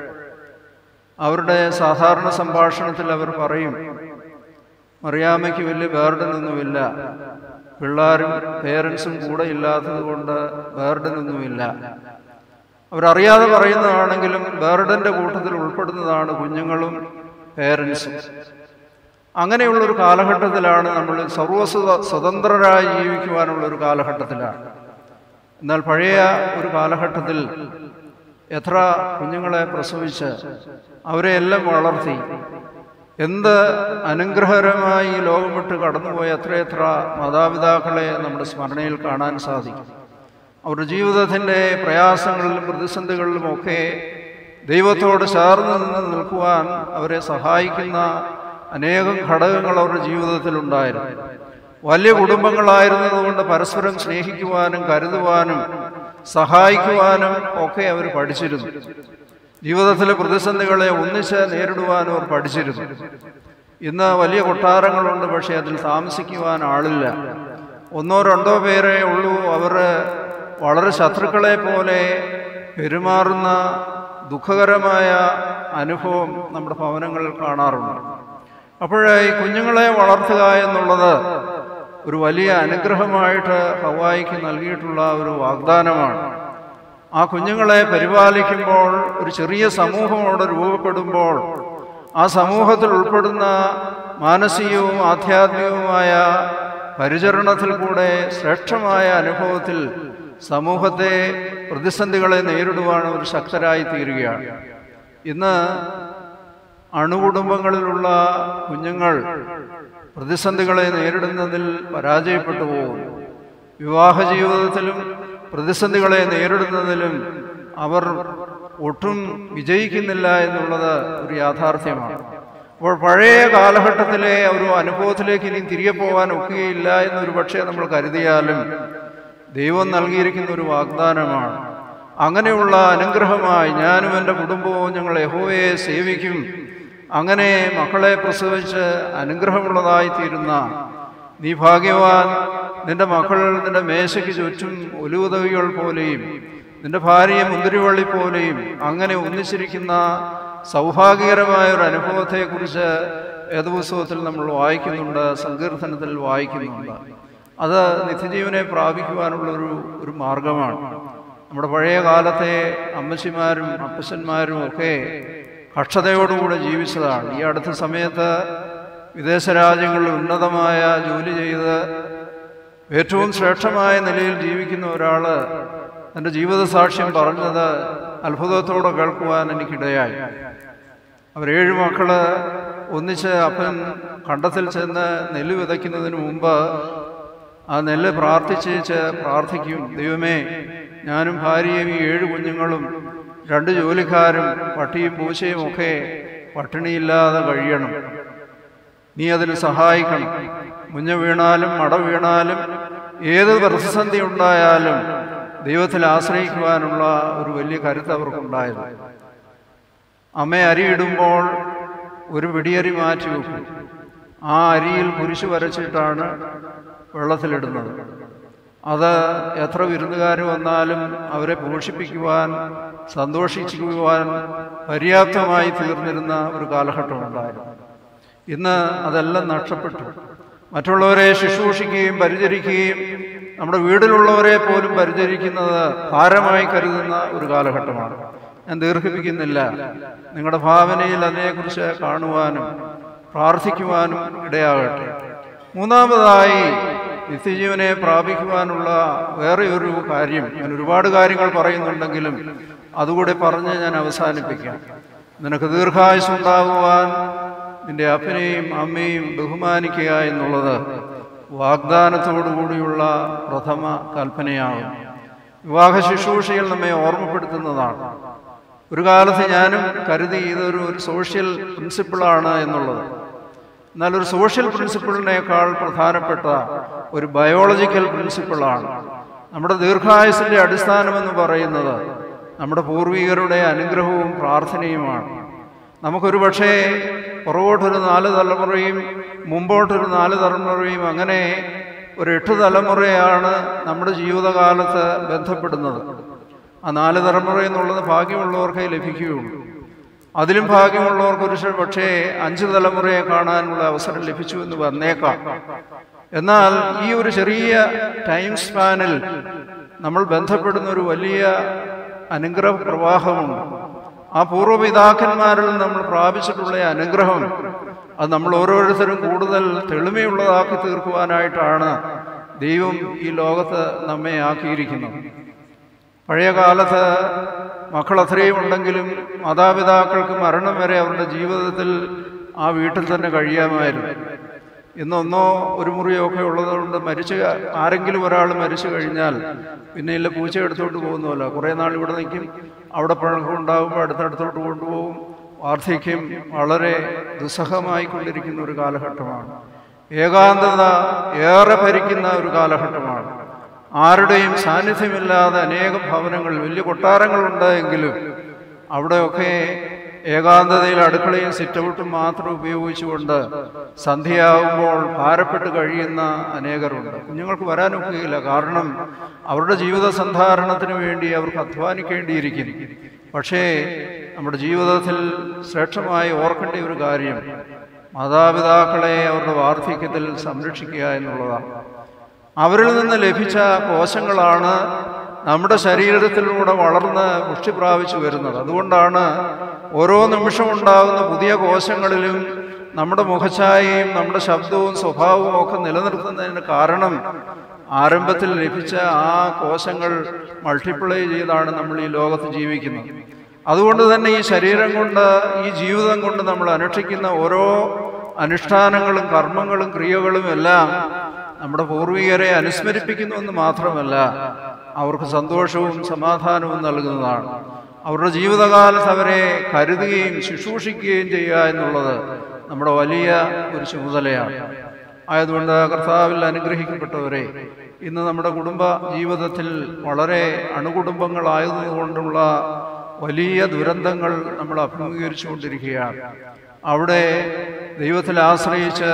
അവരുടെ സാധാരണ സംഭാഷണത്തിൽ അവർ പറയും മറിയാമ്മയ്ക്ക് വലിയ ബേർഡനൊന്നുമില്ല പിള്ളേരും പേരൻസും കൂടെ ഇല്ലാത്തത് കൊണ്ട് ബേർഡനൊന്നുമില്ല അവരറിയാതെ പറയുന്നതാണെങ്കിലും ബേർഡന്റെ കൂട്ടത്തിൽ ഉൾപ്പെടുന്നതാണ് കുഞ്ഞുങ്ങളും പേരൻസും അങ്ങനെയുള്ളൊരു കാലഘട്ടത്തിലാണ് നമ്മൾ സർവസ്വ സ്വതന്ത്രരായി ജീവിക്കുവാനുള്ള ഒരു കാലഘട്ടത്തിലാണ് എന്നാൽ പഴയ ഒരു കാലഘട്ടത്തിൽ എത്ര കുഞ്ഞുങ്ങളെ പ്രസവിച്ച് അവരെ എല്ലാം വളർത്തി എന്ത് അനുഗ്രഹകരമായി ഈ ലോകം വിട്ട് കടന്നുപോയ എത്രയെത്ര മാതാപിതാക്കളെ നമ്മുടെ സ്മരണയിൽ കാണാൻ സാധിക്കും അവരുടെ ജീവിതത്തിൻ്റെ പ്രയാസങ്ങളിലും പ്രതിസന്ധികളിലുമൊക്കെ ദൈവത്തോട് ചേർന്ന് നിന്ന് നിൽക്കുവാൻ അവരെ സഹായിക്കുന്ന അനേകം ഘടകങ്ങൾ അവരുടെ ജീവിതത്തിലുണ്ടായിരുന്നു വലിയ കുടുംബങ്ങളായിരുന്നതുകൊണ്ട് പരസ്പരം സ്നേഹിക്കുവാനും കരുതുവാനും സഹായിക്കുവാനും ഒക്കെ അവർ പഠിച്ചിരുന്നു ജീവിതത്തിലെ പ്രതിസന്ധികളെ ഒന്നിച്ച് നേരിടുവാനും അവർ പഠിച്ചിരുന്നു ഇന്ന് വലിയ കൊട്ടാരങ്ങളുണ്ട് പക്ഷേ അതിൽ താമസിക്കുവാൻ ആളില്ല ഒന്നോ രണ്ടോ പേരേ ഉള്ളൂ അവർ വളരെ ശത്രുക്കളെ പോലെ പെരുമാറുന്ന ദുഃഖകരമായ അനുഭവം നമ്മുടെ ഭവനങ്ങളിൽ കാണാറുണ്ട് അപ്പോൾ ഈ കുഞ്ഞുങ്ങളെ വളർത്തുക എന്നുള്ളത് ഒരു വലിയ അനുഗ്രഹമായിട്ട് ഹവായിക്ക് നൽകിയിട്ടുള്ള ഒരു വാഗ്ദാനമാണ് ആ കുഞ്ഞുങ്ങളെ പരിപാലിക്കുമ്പോൾ ഒരു ചെറിയ സമൂഹം അവിടെ രൂപപ്പെടുമ്പോൾ ആ സമൂഹത്തിൽ ഉൾപ്പെടുന്ന മാനസികവും ആധ്യാത്മികവുമായ പരിചരണത്തിൽ കൂടെ ശ്രേഷ്ഠമായ അനുഭവത്തിൽ സമൂഹത്തെ പ്രതിസന്ധികളെ നേരിടുവാൻ ഒരു ശക്തരായി തീരുകയാണ് ഇന്ന് അണുകുടുംബങ്ങളിലുള്ള കുഞ്ഞുങ്ങൾ പ്രതിസന്ധികളെ നേരിടുന്നതിൽ പരാജയപ്പെട്ടു പോകുന്നു വിവാഹ ജീവിതത്തിലും പ്രതിസന്ധികളെ നേരിടുന്നതിലും അവർ ഒട്ടും വിജയിക്കുന്നില്ല എന്നുള്ളത് ഒരു യാഥാർത്ഥ്യമാണ് അപ്പോൾ പഴയ കാലഘട്ടത്തിലെ ഒരു അനുഭവത്തിലേക്ക് ഇനി തിരികെ പോകാൻ ഒക്കുകയില്ല എന്നൊരു പക്ഷേ നമ്മൾ കരുതിയാലും ദൈവം നൽകിയിരിക്കുന്ന ഒരു വാഗ്ദാനമാണ് അങ്ങനെയുള്ള അനുഗ്രഹമായി ഞാനും എൻ്റെ കുടുംബവും ഞങ്ങൾ യഹോവയെ സേവിക്കും അങ്ങനെ മക്കളെ പ്രസവിച്ച് അനുഗ്രഹമുള്ളതായി തീരുന്ന നീ ഭാഗ്യവാൻ നിന്റെ മക്കൾ നിന്റെ മേശയ്ക്ക് ചുറ്റും ഒലുവുതവികൾ പോലെയും നിന്റെ ഭാര്യയെ മുന്തിരിവള്ളി പോലെയും അങ്ങനെ ഒന്നിച്ചിരിക്കുന്ന സൗഭാഗ്യകരമായ ഒരു അനുഭവത്തെക്കുറിച്ച് വേദപുസ്തകത്തിൽ നമ്മൾ വായിക്കുന്നുണ്ട് സങ്കീർത്തനത്തിൽ വായിക്കുന്നുണ്ട് അത് നിത്യജീവനെ പ്രാപിക്കുവാനുള്ള ഒരു ഒരു മാർഗമാണ് നമ്മുടെ പഴയ കാലത്തെ അമ്മച്ചിമാരും അപ്പച്ചന്മാരും ഒക്കെ കക്ഷതയോടുകൂടെ ജീവിച്ചതാണ് ഈ അടുത്ത സമയത്ത് വിദേശ രാജ്യങ്ങളിൽ ഉന്നതമായ ജോലി ചെയ്ത് ഏറ്റവും ശ്രേഷ്ഠമായ നിലയിൽ ജീവിക്കുന്ന ഒരാൾ തൻ്റെ ജീവിത സാക്ഷ്യം പറഞ്ഞത് അത്ഭുതത്തോടെ കേൾക്കുവാൻ എനിക്കിടയായി അവരേഴ് മക്കള് ഒന്നിച്ച് അപ്പൻ കണ്ടത്തിൽ ചെന്ന് നെല്ല് വിതയ്ക്കുന്നതിന് മുമ്പ് ആ നെല്ല് പ്രാർത്ഥിച്ച് പ്രാർത്ഥിക്കും ദൈവമേ ഞാനും ഭാര്യയും ഈ ഏഴ് കുഞ്ഞുങ്ങളും രണ്ട് ജോലിക്കാരും പട്ടിയും പൂച്ചയും ഒക്കെ പട്ടിണിയില്ലാതെ കഴിയണം നീ അതിന് സഹായിക്കണം മുഞ്ഞ വീണാലും മട വീണാലും ഏത് പ്രതിസന്ധി ഉണ്ടായാലും ദൈവത്തിൽ ആശ്രയിക്കുവാനുള്ള ഒരു വലിയ കരുത്ത് അവർക്കുണ്ടായിരുന്നു അമ്മ അരിയിടുമ്പോൾ ഒരു പിടിയരി മാറ്റി വെക്കും ആ അരിയിൽ കുരിശ് വരച്ചിട്ടാണ് വെള്ളത്തിലിടുന്നത് അത് എത്ര വിരുന്നുകാർ വന്നാലും അവരെ പോഷിപ്പിക്കുവാൻ സന്തോഷിക്കുവാൻ പര്യാപ്തമായി തീർന്നിരുന്ന ഒരു കാലഘട്ടമുണ്ടായിരുന്നു ഇന്ന് അതെല്ലാം നഷ്ടപ്പെട്ടു മറ്റുള്ളവരെ ശുശ്രൂഷിക്കുകയും പരിചരിക്കുകയും നമ്മുടെ വീട്ടിലുള്ളവരെ പോലും പരിചരിക്കുന്നത് ഭാരമായി കരുതുന്ന ഒരു കാലഘട്ടമാണ് ഞാൻ ദീർഘിപ്പിക്കുന്നില്ല നിങ്ങളുടെ ഭാവനയിൽ അതിനെക്കുറിച്ച് കാണുവാനും പ്രാർത്ഥിക്കുവാനും ഇടയാകട്ടെ മൂന്നാമതായി നിത്യജീവനെ പ്രാപിക്കുവാനുള്ള വേറെ ഒരു കാര്യം ഞാൻ ഒരുപാട് കാര്യങ്ങൾ പറയുന്നുണ്ടെങ്കിലും അതുകൂടെ പറഞ്ഞ് ഞാൻ അവസാനിപ്പിക്കാം നിനക്ക് ദീർഘായുസ് ഉണ്ടാകുവാൻ നിന്റെ അപ്പനെയും അമ്മയും ബഹുമാനിക്കുക എന്നുള്ളത് വാഗ്ദാനത്തോടുകൂടിയുള്ള പ്രഥമ കൽപ്പനയാകും വിവാഹ ശുശ്രൂഷയിൽ നമ്മെ ഓർമ്മപ്പെടുത്തുന്നതാണ് ഒരു കാലത്ത് ഞാനും കരുതി ഇതൊരു ഒരു സോഷ്യൽ പ്രിൻസിപ്പിളാണ് എന്നുള്ളത് എന്നാൽ ഒരു സോഷ്യൽ പ്രിൻസിപ്പിളിനേക്കാൾ പ്രധാനപ്പെട്ട ഒരു ബയോളജിക്കൽ പ്രിൻസിപ്പിളാണ് നമ്മുടെ ദീർഘായുസിൻ്റെ അടിസ്ഥാനമെന്ന് പറയുന്നത് നമ്മുടെ പൂർവികരുടെ അനുഗ്രഹവും പ്രാർത്ഥനയുമാണ് നമുക്കൊരു പക്ഷേ പുറകോട്ടൊരു നാല് തലമുറയും മുമ്പോട്ടൊരു നാല് തലമുറയും അങ്ങനെ ഒരു എട്ട് തലമുറയാണ് നമ്മുടെ ജീവിതകാലത്ത് ബന്ധപ്പെടുന്നത് ആ നാല് തലമുറ എന്നുള്ളത് ഭാഗ്യമുള്ളവർക്കേ ലഭിക്കുകയുള്ളൂ അതിലും ഭാഗ്യമുള്ളവർക്ക് ഒരു പക്ഷേ- പക്ഷേ അഞ്ച് തലമുറയെ കാണാനുള്ള അവസരം ലഭിച്ചു എന്ന് വന്നേക്കാം എന്നാൽ ഈ ഒരു ചെറിയ ടൈം സ്പാനിൽ നമ്മൾ ബന്ധപ്പെടുന്ന ഒരു വലിയ അനുഗ്രഹ പ്രവാഹമുണ്ട് ആ പൂർവ്വപിതാക്കന്മാരിൽ നമ്മൾ പ്രാപിച്ചിട്ടുള്ള ഈ അനുഗ്രഹം അത് നമ്മൾ ഓരോരുത്തരും കൂടുതൽ തെളിമയുള്ളതാക്കി തീർക്കുവാനായിട്ടാണ് ദൈവം ഈ ലോകത്ത് നമ്മെ ആക്കിയിരിക്കുന്നത് പഴയ കാലത്ത് മക്കൾ അത്രയും ഉണ്ടെങ്കിലും മാതാപിതാക്കൾക്ക് മരണം വരെ അവരുടെ ജീവിതത്തിൽ ആ വീട്ടിൽ തന്നെ കഴിയാമായിരുന്നു ഇന്നൊന്നോ ഒരു മുറിയോ ഒക്കെ ഉള്ളതുകൊണ്ട് മരിച്ചു ആരെങ്കിലും ഒരാൾ മരിച്ചു കഴിഞ്ഞാൽ പിന്നെ ഇല്ല പൂച്ച എടുത്തോട്ട് പോകുന്നതല്ല കുറേ നാൾ ഇവിടെ നിൽക്കും അവിടെ പഴക്കം ഉണ്ടാകുമ്പോൾ അടുത്തടുത്തോട്ട് കൊണ്ടുപോകും വാർദ്ധക്യം വളരെ ദുസ്സഹമായിക്കൊണ്ടിരിക്കുന്ന ഒരു കാലഘട്ടമാണ് ഏകാന്തത ഏറെ ഭരിക്കുന്ന ഒരു കാലഘട്ടമാണ് ആരുടെയും സാന്നിധ്യമില്ലാതെ അനേകം ഭവനങ്ങൾ വലിയ കൊട്ടാരങ്ങളുണ്ട് എങ്കിലും അവിടെയൊക്കെ ഏകാന്തതയിൽ അടുക്കളയും സിറ്റൗട്ടും മാത്രം ഉപയോഗിച്ചുകൊണ്ട് സന്ധ്യയാകുമ്പോൾ ഭാരപ്പെട്ട് കഴിയുന്ന അനേകരുണ്ട് കുഞ്ഞുങ്ങൾക്ക് വരാനൊക്കുകയില്ല കാരണം അവരുടെ ജീവിത സന്ധാരണത്തിന് വേണ്ടി അവർക്ക് അധ്വാനിക്കേണ്ടിയിരിക്കുന്നു പക്ഷേ നമ്മുടെ ജീവിതത്തിൽ ശ്രേഷ്ഠമായി ഓർക്കേണ്ട ഒരു കാര്യം മാതാപിതാക്കളെ അവരുടെ വാർദ്ധക്യത്തിൽ സംരക്ഷിക്കുക എന്നുള്ളതാണ് അവരിൽ നിന്ന് ലഭിച്ച കോശങ്ങളാണ് നമ്മുടെ ശരീരത്തിലൂടെ വളർന്ന് പുഷ്ടി പ്രാപിച്ചു വരുന്നത് അതുകൊണ്ടാണ് ഓരോ നിമിഷം ഉണ്ടാകുന്ന പുതിയ കോശങ്ങളിലും നമ്മുടെ മുഖഛായയും നമ്മുടെ ശബ്ദവും സ്വഭാവവും ഒക്കെ നിലനിർത്തുന്നതിന് കാരണം ആരംഭത്തിൽ ലഭിച്ച ആ കോശങ്ങൾ മൾട്ടിപ്ലൈ ചെയ്താണ് നമ്മൾ ഈ ലോകത്ത് ജീവിക്കുന്നത് അതുകൊണ്ട് തന്നെ ഈ ശരീരം കൊണ്ട് ഈ ജീവിതം കൊണ്ട് നമ്മൾ അനുഷ്ഠിക്കുന്ന ഓരോ അനുഷ്ഠാനങ്ങളും കർമ്മങ്ങളും ക്രിയകളും എല്ലാം നമ്മുടെ പൂർവികരെ അനുസ്മരിപ്പിക്കുന്നു എന്ന് മാത്രമല്ല അവർക്ക് സന്തോഷവും സമാധാനവും നൽകുന്നതാണ് അവരുടെ ജീവിതകാലത്ത് അവരെ കരുതുകയും ശുശ്രൂഷിക്കുകയും ചെയ്യുക എന്നുള്ളത് നമ്മുടെ വലിയ ഒരു ചുമതലയാണ് ആയതുകൊണ്ട് കർത്താവിൽ അനുഗ്രഹിക്കപ്പെട്ടവരെ ഇന്ന് നമ്മുടെ കുടുംബ ജീവിതത്തിൽ വളരെ അണുകുടുംബങ്ങളായതുകൊണ്ടുള്ള വലിയ ദുരന്തങ്ങൾ നമ്മൾ അഭിമുഖീകരിച്ചുകൊണ്ടിരിക്കുകയാണ് അവിടെ ദൈവത്തിൽ ആശ്രയിച്ച്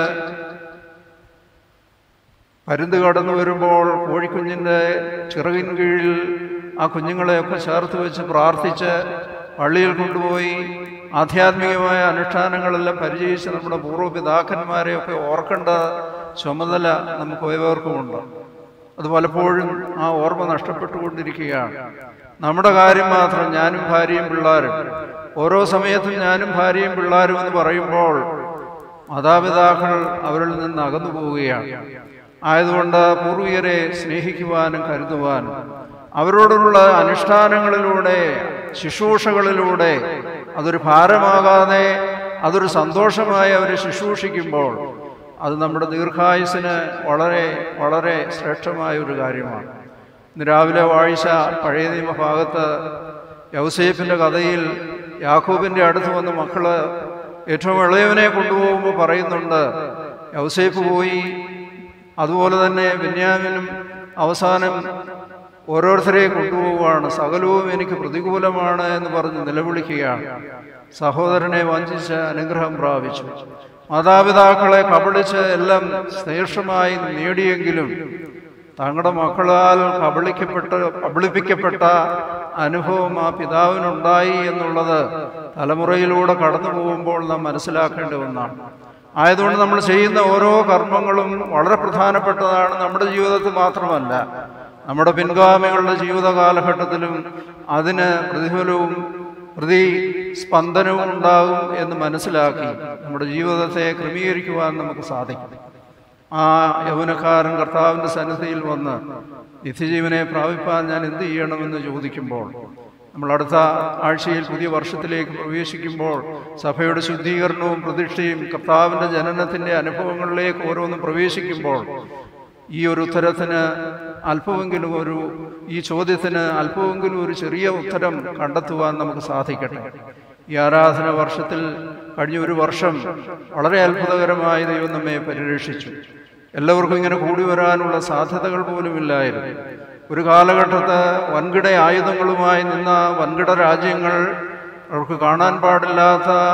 പരുന്ത് കടന്നു വരുമ്പോൾ കോഴിക്കുഞ്ഞിൻ്റെ ചിറകിൻ കീഴിൽ ആ കുഞ്ഞുങ്ങളെയൊക്കെ ചേർത്ത് വെച്ച് പ്രാർത്ഥിച്ച് പള്ളിയിൽ കൊണ്ടുപോയി ആധ്യാത്മികമായ അനുഷ്ഠാനങ്ങളെല്ലാം പരിചയിച്ച് നമ്മുടെ പൂർവ്വപിതാക്കന്മാരെയൊക്കെ ഓർക്കേണ്ട ചുമതല നമുക്ക് ഓരോർക്കുമുണ്ട് അത് പലപ്പോഴും ആ ഓർമ്മ നഷ്ടപ്പെട്ടുകൊണ്ടിരിക്കുകയാണ് നമ്മുടെ കാര്യം മാത്രം ഞാനും ഭാര്യയും പിള്ളേരും ഓരോ സമയത്തും ഞാനും ഭാര്യയും പിള്ളേരും എന്ന് പറയുമ്പോൾ മാതാപിതാക്കൾ അവരിൽ നിന്ന് അകന്നു പോവുകയാണ് ആയതുകൊണ്ട് പൂർവികരെ സ്നേഹിക്കുവാനും കരുതുവാനും അവരോടുള്ള അനുഷ്ഠാനങ്ങളിലൂടെ ശുശ്രൂഷകളിലൂടെ അതൊരു ഭാരമാകാതെ അതൊരു സന്തോഷമായി അവരെ ശുശ്രൂഷിക്കുമ്പോൾ അത് നമ്മുടെ ദീർഘായുസിന് വളരെ വളരെ ശ്രേഷ്ഠമായ ഒരു കാര്യമാണ് ഇന്ന് രാവിലെ വായിച്ച പഴയ നിയമഭാഗത്ത് യൗസേഫിൻ്റെ കഥയിൽ യാക്കൂബിൻ്റെ അടുത്ത് വന്ന് മക്കള് ഏറ്റവും ഇളയവനെ കൊണ്ടുപോകുമ്പോൾ പറയുന്നുണ്ട് യൗസേഫ് പോയി അതുപോലെ തന്നെ ബെന്യാമിനും അവസാനം ഓരോരുത്തരെ കൊണ്ടുപോവുകയാണ് സകലവും എനിക്ക് പ്രതികൂലമാണ് എന്ന് പറഞ്ഞ് നിലവിളിക്കുകയാണ് സഹോദരനെ വഞ്ചിച്ച് അനുഗ്രഹം പ്രാപിച്ചു മാതാപിതാക്കളെ കബളിച്ച് എല്ലാം ശ്രേഷ്ഠമായി നേടിയെങ്കിലും തങ്ങളുടെ മക്കളാൽ കബളിക്കപ്പെട്ട് കബളിപ്പിക്കപ്പെട്ട അനുഭവം ആ പിതാവിനുണ്ടായി എന്നുള്ളത് തലമുറയിലൂടെ കടന്നു പോകുമ്പോൾ നാം മനസ്സിലാക്കേണ്ട ഒന്നാണ് ആയതുകൊണ്ട് നമ്മൾ ചെയ്യുന്ന ഓരോ കർമ്മങ്ങളും വളരെ പ്രധാനപ്പെട്ടതാണ് നമ്മുടെ ജീവിതത്തിൽ മാത്രമല്ല നമ്മുടെ പിൻഗാമികളുടെ ജീവിത കാലഘട്ടത്തിലും അതിന് പ്രതിഫലവും പ്രതിസ്പന്ദനവും ഉണ്ടാകും എന്ന് മനസ്സിലാക്കി നമ്മുടെ ജീവിതത്തെ ക്രമീകരിക്കുവാൻ നമുക്ക് സാധിക്കും ആ യൗവനക്കാരൻ കർത്താവിൻ്റെ സന്നിധിയിൽ വന്ന് നിത്യജീവനെ പ്രാപിപ്പാൻ ഞാൻ എന്ത് ചെയ്യണമെന്ന് ചോദിക്കുമ്പോൾ നമ്മൾ അടുത്ത ആഴ്ചയിൽ പുതിയ വർഷത്തിലേക്ക് പ്രവേശിക്കുമ്പോൾ സഭയുടെ ശുദ്ധീകരണവും പ്രതിഷ്ഠയും കർത്താവിൻ്റെ ജനനത്തിൻ്റെ അനുഭവങ്ങളിലേക്ക് ഓരോന്നും പ്രവേശിക്കുമ്പോൾ ഈ ഒരു ഉത്തരത്തിന് അല്പമെങ്കിലും ഒരു ഈ ചോദ്യത്തിന് അല്പമെങ്കിലും ഒരു ചെറിയ ഉത്തരം കണ്ടെത്തുവാൻ നമുക്ക് സാധിക്കട്ടെ ഈ ആരാധന വർഷത്തിൽ കഴിഞ്ഞ ഒരു വർഷം വളരെ അത്ഭുതകരമായി ദൈവം നമ്മെ പരിരക്ഷിച്ചു എല്ലാവർക്കും ഇങ്ങനെ കൂടി വരാനുള്ള സാധ്യതകൾ പോലുമില്ലായിരുന്നു ഒരു കാലഘട്ടത്ത് വൻകിട ആയുധങ്ങളുമായി നിന്ന വൻകിട രാജ്യങ്ങൾ അവർക്ക് കാണാൻ പാടില്ലാത്ത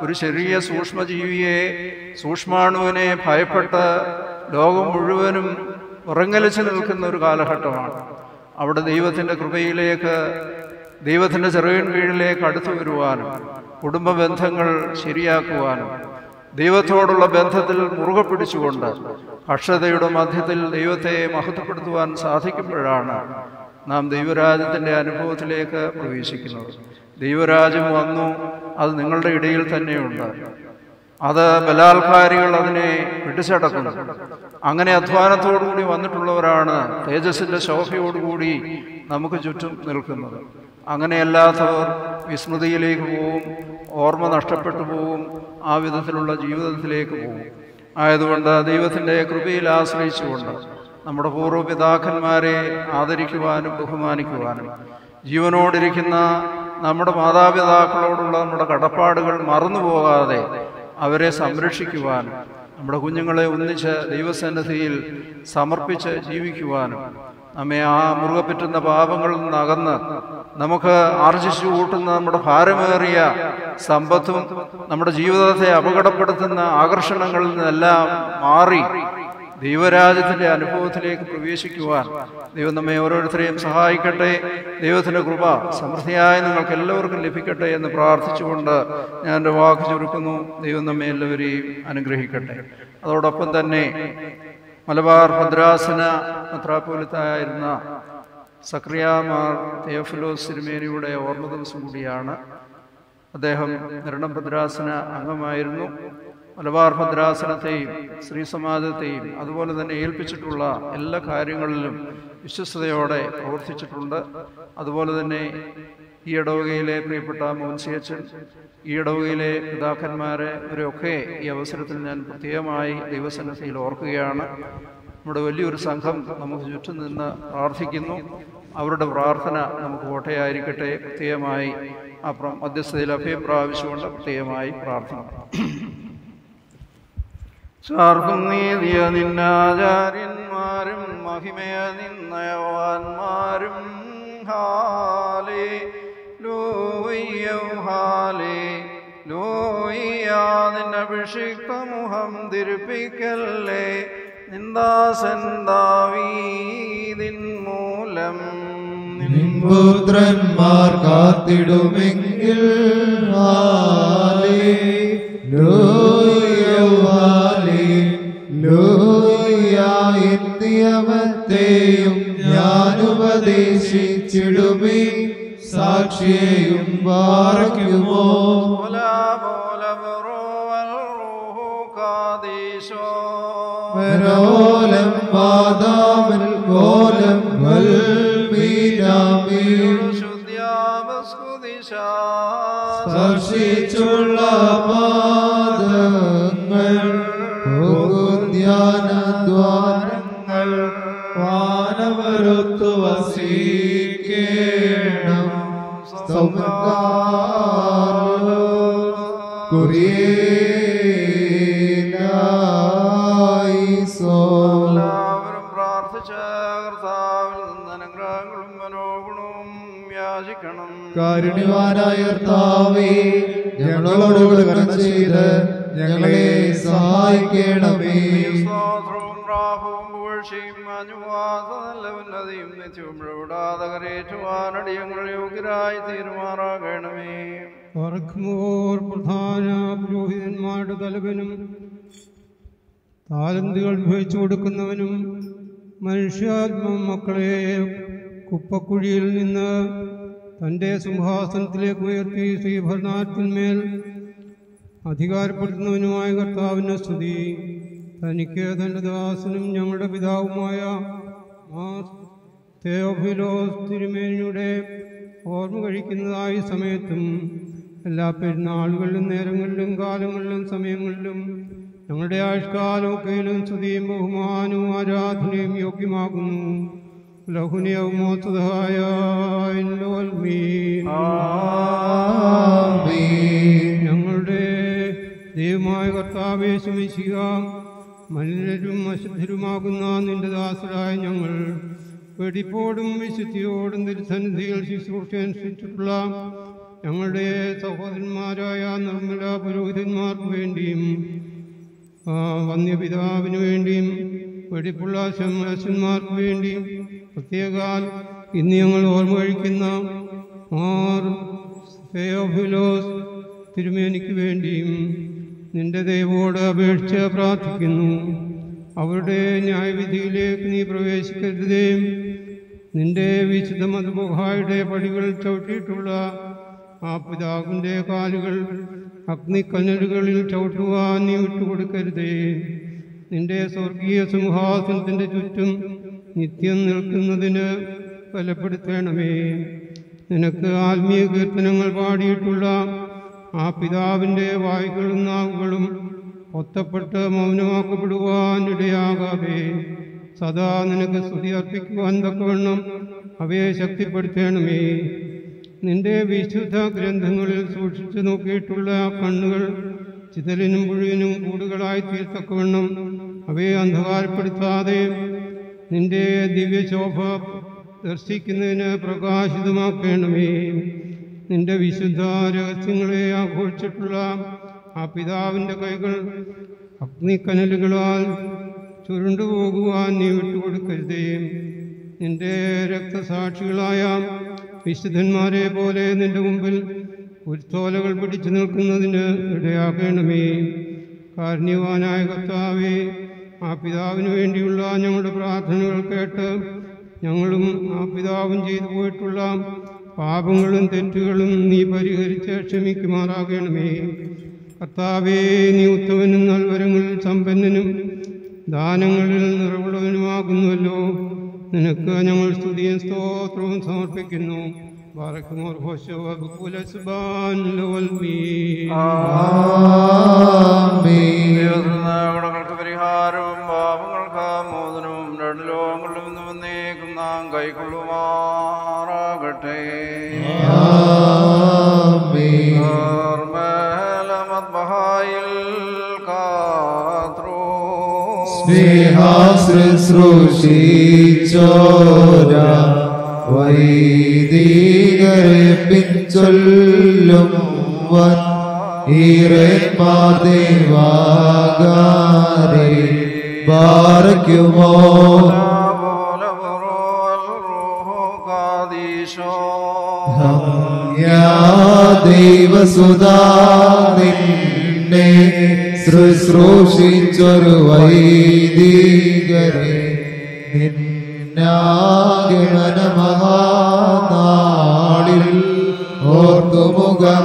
ഒരു ചെറിയ സൂക്ഷ്മജീവിയെ സൂക്ഷ്മാണുവിനെ ഭയപ്പെട്ട് ലോകം മുഴുവനും ഉറങ്ങലിച്ച് നിൽക്കുന്ന ഒരു കാലഘട്ടമാണ് അവിടെ ദൈവത്തിൻ്റെ കൃപയിലേക്ക് ദൈവത്തിൻ്റെ ചെറുകിൻ കീഴിലേക്ക് അടുത്തു വരുവാനും കുടുംബ ബന്ധങ്ങൾ ശരിയാക്കുവാനും ദൈവത്തോടുള്ള ബന്ധത്തിൽ മുറുകെ പിടിച്ചുകൊണ്ട് അക്ഷതയുടെ മധ്യത്തിൽ ദൈവത്തെ മഹത്വപ്പെടുത്തുവാൻ സാധിക്കുമ്പോഴാണ് നാം ദൈവരാജ്യത്തിൻ്റെ അനുഭവത്തിലേക്ക് പ്രവേശിക്കുന്നത് ദൈവരാജ്യം വന്നു അത് നിങ്ങളുടെ ഇടയിൽ തന്നെയുണ്ട് അത് ബലാത്കാരികൾ അതിനെ പിടിച്ചടക്കുന്നു അങ്ങനെ അധ്വാനത്തോടുകൂടി വന്നിട്ടുള്ളവരാണ് തേജസ്സിൻ്റെ ശോഭയോടുകൂടി നമുക്ക് ചുറ്റും നിൽക്കുന്നത് അങ്ങനെയല്ലാത്തവർ വിസ്മൃതിയിലേക്ക് പോവും ഓർമ്മ നഷ്ടപ്പെട്ടു പോവും ആ വിധത്തിലുള്ള ജീവിതത്തിലേക്ക് പോവും ആയതുകൊണ്ട് ദൈവത്തിൻ്റെ കൃപയിൽ ആശ്രയിച്ചുകൊണ്ട് നമ്മുടെ പൂർവ്വപിതാക്കന്മാരെ ആദരിക്കുവാനും ബഹുമാനിക്കുവാനും ജീവനോടിരിക്കുന്ന നമ്മുടെ മാതാപിതാക്കളോടുള്ള നമ്മുടെ കടപ്പാടുകൾ മറന്നുപോകാതെ അവരെ സംരക്ഷിക്കുവാനും നമ്മുടെ കുഞ്ഞുങ്ങളെ ഒന്നിച്ച് ദൈവസന്നിധിയിൽ സമർപ്പിച്ച് ജീവിക്കുവാനും നമ്മെ ആ മുറുകെ പറ്റുന്ന പാപങ്ങളിൽ നിന്ന് അകന്ന് നമുക്ക് ആർജിച്ചു കൂട്ടുന്ന നമ്മുടെ ഭാരമേറിയ സമ്പത്തും നമ്മുടെ ജീവിതത്തെ അപകടപ്പെടുത്തുന്ന ആകർഷണങ്ങളിൽ നിന്നെല്ലാം മാറി ദൈവരാജ്യത്തിൻ്റെ അനുഭവത്തിലേക്ക് പ്രവേശിക്കുവാൻ ദൈവം നമ്മെ ഓരോരുത്തരെയും സഹായിക്കട്ടെ ദൈവത്തിൻ്റെ കൃപ സമൃദ്ധിയായി നിങ്ങൾക്ക് എല്ലാവർക്കും ലഭിക്കട്ടെ എന്ന് പ്രാർത്ഥിച്ചുകൊണ്ട് ഞാൻ എൻ്റെ വാക്ക് ചുരുക്കുന്നു ദൈവം നമ്മെ എല്ലാവരെയും അനുഗ്രഹിക്കട്ടെ അതോടൊപ്പം തന്നെ മലബാർ ഭദ്രാസന മെത്രാപ്പോലിത്തായിരുന്ന സക്രിയാമാർ തേഫലോസ് സിരിമേനിയുടെ ഓർമ്മ ദിവസം കൂടിയാണ് അദ്ദേഹം നിരണം ഭദ്രാസന അംഗമായിരുന്നു മലബാർ ഭദ്രാസനത്തെയും ശ്രീ സമാജത്തെയും അതുപോലെ തന്നെ ഏൽപ്പിച്ചിട്ടുള്ള എല്ലാ കാര്യങ്ങളിലും വിശ്വസ്തയോടെ പ്രവർത്തിച്ചിട്ടുണ്ട് അതുപോലെ തന്നെ ഈ ഇടവകയിലെ പ്രിയപ്പെട്ട മോൻസിയച്ചൻ ഈ ഇടവകയിലെ പിതാക്കന്മാരെ ഇവരെയൊക്കെ ഈ അവസരത്തിൽ ഞാൻ പ്രത്യേകമായി ദൈവസന്നദ്ധയിൽ ഓർക്കുകയാണ് നമ്മുടെ വലിയൊരു സംഘം നമുക്ക് ചുറ്റും നിന്ന് പ്രാർത്ഥിക്കുന്നു അവരുടെ പ്രാർത്ഥന നമുക്ക് കോട്ടയായിരിക്കട്ടെ പ്രത്യേകമായി ആ പ്ര- മധ്യസ്ഥതയിൽ അഭയം പ്രാപിച്ചുകൊണ്ട് പ്രത്യേകമായി പ്രാർത്ഥിക്കണം ചാർക്കും നീതിയ നിന്നാചാര്യന്മാരും മഹിമയ നിന്നയവാന്മാരും ഹാലേ ലോയ്യം ഹാലേ ലോയ്യ നിന്റെ അഭിഷിക്ത മുഖം തിരുപ്പിക്കല്ലേ നിന്ദാസൻ ദാവീദിൻ മൂലം പുത്രന്മാർ കാത്തിടുമെങ്കിൽ ഹാലേ ലൂയ ഹാലേ ലൂയ നിയമത്തെയും ഞാൻ ഉപദേശിച്ചിടുമേ സാക്ഷിയെയും പാർക്കുമോ മനോലം വാദാമൽ കോലം വൽമീനാമീ സ്പർശിച്ചുള്ള പാദങ്ങൾ ധ്യാനദ്വാരങ്ങൾ വാനവരൊത്തു വസിക്കേണം കുറിയേലായിസോ എല്ലാവരും പ്രാർത്ഥിച്ച കർത്താവിൽ നിന്ന് അനുഗ്രഹങ്ങളും മനോഗുണവും യാചിക്കണം കാരുണ്യവാനായ കർത്താവേ ഞങ്ങളോട് കരുണ ചെയ്ത് ഞങ്ങളെ സഹായിക്കണമേ സ്തോത്രവും പ്രാഭവും പുകഴ്ചയും മാഞ്ഞുവാത്ത നല്ല ഉന്നതിയും നിത്യവും വിടാതെ കരേറ്റുവാനടിയങ്ങൾ യോഗ്യരായി തീരുമാറാകണമേ പറക്കുമോർ പ്രധാന പുരോഹിതന്മാരുടെ തലവനും താലന്തുകൾ വിഭജിച്ചു കൊടുക്കുന്നവനും മനുഷ്യാത്മ മക്കളെ കുപ്പക്കുഴിയിൽ നിന്ന് തൻ്റെ സിംഹാസനത്തിലേക്ക് ഉയർത്തി ശ്രീഭരണത്തിന്മേൽ അധികാരപ്പെടുത്തുന്നവനുമായ കർത്താവിൻ്റെ സ്തുതി തനിക്ക് തൻ്റെ ദാസനും ഞങ്ങളുടെ പിതാവുമായ മാർ തെയോഫിലോസ് തിരുമേനിയുടെ ഓർമ്മ കഴിക്കുന്നതായ സമയത്തും എല്ലാ പെരുന്നാളുകളിലും നേരങ്ങളിലും കാലങ്ങളിലും സമയങ്ങളിലും ഞങ്ങളുടെ ആയുഷ്കാലമൊക്കെയിലും സ്തുതിയും ബഹുമാനവും ആരാധനയും യോഗ്യമാകുന്നു ലഹുനിയവുമോത്തതായ ഞങ്ങളുടെ ദൈവമായ കർത്താവേ ശമിക്കുക മലിനരും അശുദ്ധരുമാകുന്ന നിന്റെ ദാസരായ ഞങ്ങൾ വെടിപ്പോടും വിശുദ്ധിയോടും തിരുസന്നിധിയിൽ ശുശ്രൂഷ അനുസരിച്ചിട്ടുള്ള ഞങ്ങളുടെ സഹോദരന്മാരായ നിർമ്മല പുരോഹിതന്മാർക്ക് വേണ്ടിയും ആ, വന്യപിതാവിന് വേണ്ടിയും വെടിപ്പുള്ള ശമശന്മാർക്ക് വേണ്ടിയും പ്രത്യേകാൽ ഇന്ന് ഞങ്ങൾ ഓർമ്മ കഴിക്കുന്ന മാർ ഫെയോഫിലോസ് തിരുമേനിക്ക് വേണ്ടിയും നിന്റെ ദൈവോട് അപേക്ഷിച്ച് പ്രാർത്ഥിക്കുന്നു അവരുടെ ന്യായവിധിയിലേക്ക് നീ പ്രവേശിക്കരുതേ നിന്റെ വിശുദ്ധ മധുബുഹായുടെ പടികൾ ചവിട്ടിയിട്ടുള്ള ആ പിതാവിൻ്റെ കാലുകൾ അഗ്നിക്കനലുകളിൽ ചവിട്ടുവാൻ നീ വിട്ടുകൊടുക്കരുതേ നിന്റെ സ്വർഗീയ സിംഹാസനത്തിൻ്റെ ചുറ്റും നിത്യം നിൽക്കുന്നതിന് ബലപ്പെടുത്തണമേ നിനക്ക് ആത്മീയ കീർത്തനങ്ങൾ പാടിയിട്ടുള്ള ആ പിതാവിൻ്റെ വായുകളും നാവുകളും ഒത്തപ്പെട്ട് മൗനമാക്കപ്പെടുവാൻ ഇടയാകാതെ സദാ നിനക്ക് സ്തുതി അർപ്പിക്കുവാൻ തക്കവണ്ണം അവയെ ശക്തിപ്പെടുത്തണമേ നിന്റെ വിശുദ്ധ ഗ്രന്ഥങ്ങളിൽ സൂക്ഷിച്ചു നോക്കിയിട്ടുള്ള കണ്ണുകൾ ചിതലിനും പുഴുവിനും കൂടുകളായി തീർത്തക്കവണ്ണം അവയെ അന്ധകാരപ്പെടുത്താതെ നിന്റെ ദിവ്യശോഭ ദർശിക്കുന്നതിന് പ്രകാശിതമാക്കണമേ നിന്റെ വിശുദ്ധ രഹസ്യങ്ങളെ ആഘോഷിച്ചിട്ടുള്ള ആ പിതാവിൻ്റെ കൈകൾ അഗ്നിക്കനലുകളാൽ ചുരുണ്ടുപോകുവാൻ നീ വിട്ടുകൊടുക്കരുതേ നിന്റെ രക്തസാക്ഷികളായ വിശുദ്ധന്മാരെ പോലെ നിന്റെ മുമ്പിൽ ഉരുത്തോലകൾ പിടിച്ചു നിൽക്കുന്നതിന് ഇടയാക്കണമേ കാരുണ്യവാനായ കർത്താവേ ആ പിതാവിന് വേണ്ടിയുള്ള ഞങ്ങളുടെ പ്രാർത്ഥനകൾ കേട്ട് ഞങ്ങളും ആ പിതാവും ചെയ്തു പോയിട്ടുള്ള പാപങ്ങളും തെറ്റുകളും നീ പരിഹരിച്ച് ക്ഷമിക്കുമാറാകണമേ കർത്താവേ നീ ഉത്തമനും നൽവരങ്ങളിൽ സമ്പന്നനും ദാനങ്ങളിൽ നിറവുള്ളവനുമാകുന്നുവല്ലോ നിനക്ക് ഞങ്ങൾ സ്തുതിയും സ്തോത്രവും സമർപ്പിക്കുന്നു ബാറക്കുമോർ ഹോശോ വബുക്കുല സുബാൻ ലവൽ കടങ്ങൾക്ക് പരിഹാരവും പാപങ്ങൾക്ക് മോചനവും രണ്ട് ലോകങ്ങളിലും നിന്ന് വന്നേക്കും നാം കൈക്കൊള്ളുമാറാകട്ടെ മദ്ബഹായിൽ കാത്രോ സ്നേഹാശ്രുശ്രൂഷിച്ചോര വൈദികരെ പിൻചൊല്ലും വൻ ഈറന്മാർ ദേവാകാരെ ബാറയ്ക്കുമോ യാ ദൈവസുതാ നിന്നെ ശുശ്രൂഷിച്ചൊരു വൈദികരെ നിന്നാഗമനമഹാനാളിൽ ഓർത്തുമുഖം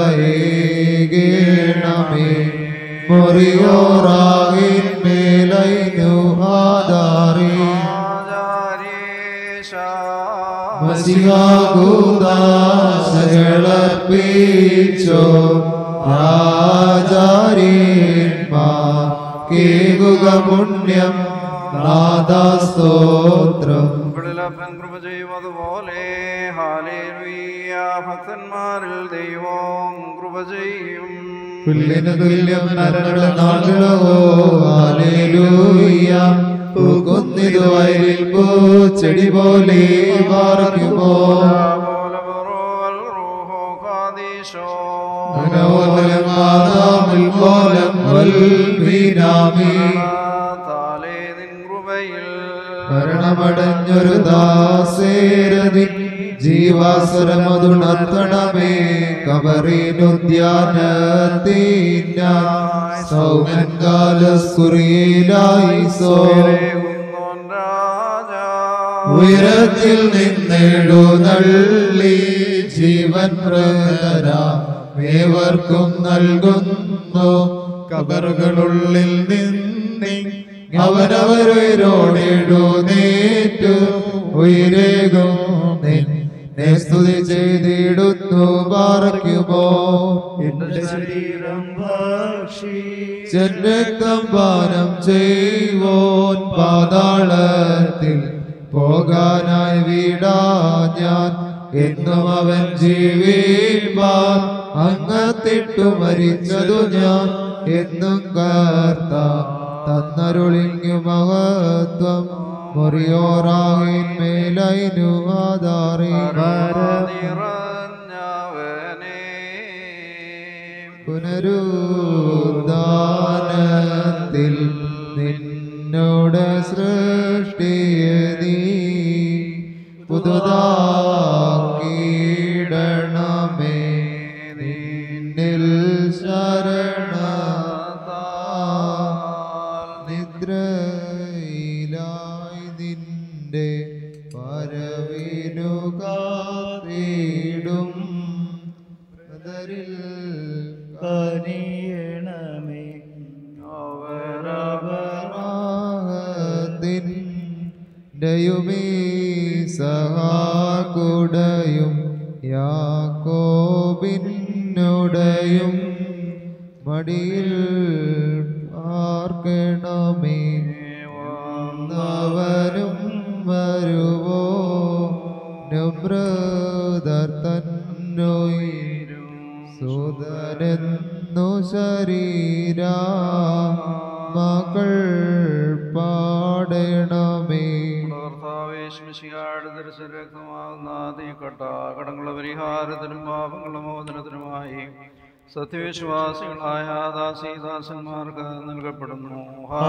പ്രഭയേകേണമേ മുറിയോറാകിൻ മേലൈനു ആധാരേ മസിഹാകൂദാശകളർപ്പിച്ചോ രാജാരീന്മാർ കേകുക പുണ്യം നാദാസ്തോത്രം മുകളിലപ്പൻ കൃപ ചെയ്യുമതുപോലെ ഹാലേലുയ്യ ഭക്തന്മാരിൽ ദൈവം കൃപ ചെയ്യും പുല്ലിന് തുല്യം നരരുടെ നാളുകളോ ഹാലേലൂയ പൂക്കുന്നിതു വയലിൽ പൂച്ചെടി പോലെ പാർക്കുമോ മനോഹരം മാതാമിൽ കോലം വൽവീനാമി മരണമടഞ്ഞൊരു ദാസേരതിൻ ജീവാസുരമതുണർത്തണമേ കബറിനുദ്യാനത്തീന സൗമൻ കാലസ്കുറിയിലായി സോ ഉയരത്തിൽ നിന്നെഴുന്നള്ളി ജീവൻ പ്രേവർക്കും നൽകുന്നു കബറുകളുള്ളിൽ നിന്നി അവരവരോടെഴുന്നേറ്റു ഉയരേകും നിന്നെ സ്തുതി ചെയ്തിടുന്നു പാറയ്ക്കുമോ എന്റെ ശരീരം രക്തം പാനം ചെയ്യുവോൻ പാതാളത്തിൽ പോകാനായി വീടാ ഞാൻ എന്നും അവൻ ജീവിപ്പാൻ അങ്ങത്തിട്ടു മരിച്ചതു ഞാൻ എന്നും കർത്ത തന്നരുളിങ്ങു മഹത്വം മുറിയോറാകിൻ മേലൈനു ആധാറി പുനരുദ്ധാനത്തിൽ നിന്നോട് സൃഷ്ടിയ നീ പുതുതാക്കിയിടണമേ നിന്നിൽ ശരണത്താൽ നിദ്രയിലായി നിന്റെ പരവിനു കാത്തിടും പ്രതരിൽ കനിയണമേ അവരവരാഹത്തിൻ ദയുമേ സഹാകുടയും യാക്കോബിനുടയും മടിയിൽ പാർക്കണമേ വന്നവനും വരുവോ നമ്രതർ തന്നോയിരും സുതരെന്നു ശരീരാ മകൾ പാടണമേ കർത്താവേശ്മിശിയാട് ദർശരക്തമാകുന്ന തീക്കട്ട കടങ്ങളുടെ പരിഹാരത്തിനും പാപങ്ങളുടെ മോചനത്തിനുമായി സത്യവിശ്വാസികളായ ദാസീദാസന്മാർക്ക് നൽകപ്പെടുന്നു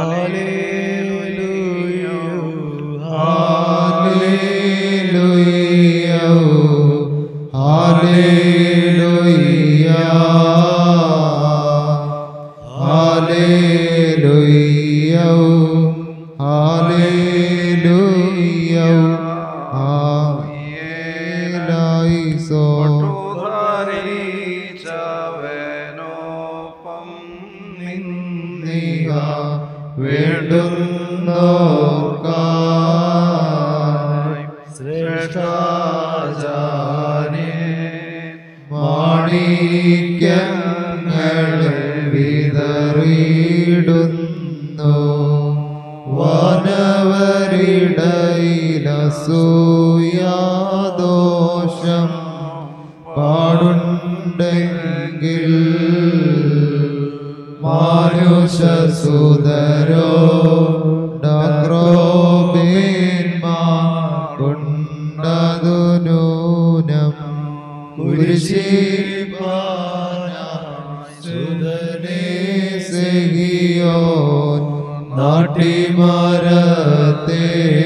വേണ്ടുന്നോർക്കായി ശ്രേഷ്ഠാചാര്യേ മാണിക്യങ്ങളെ വിതറിയിടുന്നു വനവരിടയിലസൂയാദോഷം പാടുണ്ടെങ്കിൽ മാനുഷസുതരോ കൊണ്ടതു നൂനം കുരിശിപാനാസുതനെ സെഹിയോൻ നാട്ടിമരത്തെ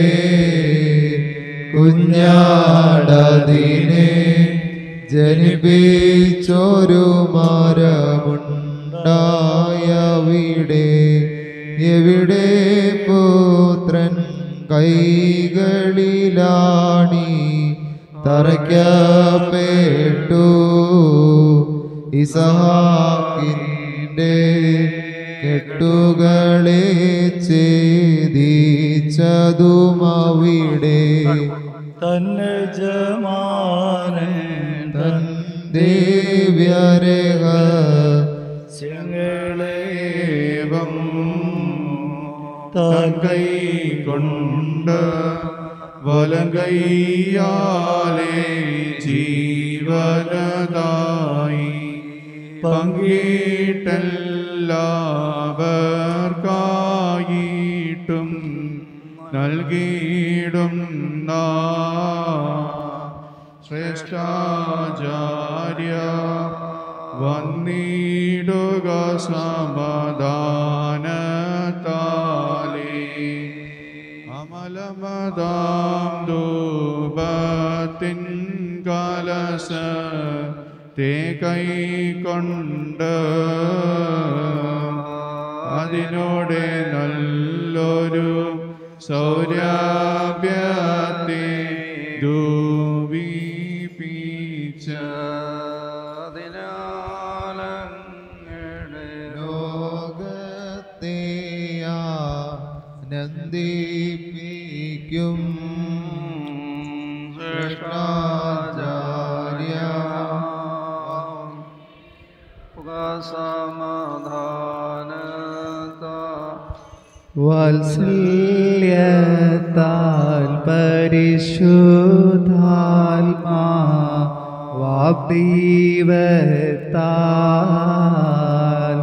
കുഞ്ഞാടതിനെ ജനിപ്പിച്ചൊരു മരമുണ്ടായവിടെ എവിടെ പുത്രൻ കൈകളിലാണി തറയ്ക്കപ്പെട്ടു ഇസഹാക്കിൻ്റെ കെട്ടുകളെ ഛേദിച്ചതുമവിടെ തന്നെ ജമാനൻ തൻ ദിവ്യരേഖ ചെങ്ങളേവം താൻ കൈ കൊണ്ട് വലം കൈയാലേ ജീവനതായി പങ്കിട്ടെല്ലാവർക്കായിട്ടും നൽകിയിടും ശ്രേഷ്ഠാചാര്യ വന്നിടുക സമാധാനത്താലേ അമലമതാം ധൂപത്തിൻ കലസ തേ കൈകൊണ്ട് അതിനോടെ നല്ലൊരു സൗരാഭ്യത്തെ ധൂവിപ്പിച്ച നന്ദിപ്പിക്കും ശ്രേഷ്ഠാചാര്യ വാത്സല്യത്താൽ പരിശുദ്ധാത്മാ വാഗ്ദൈവത്താൽ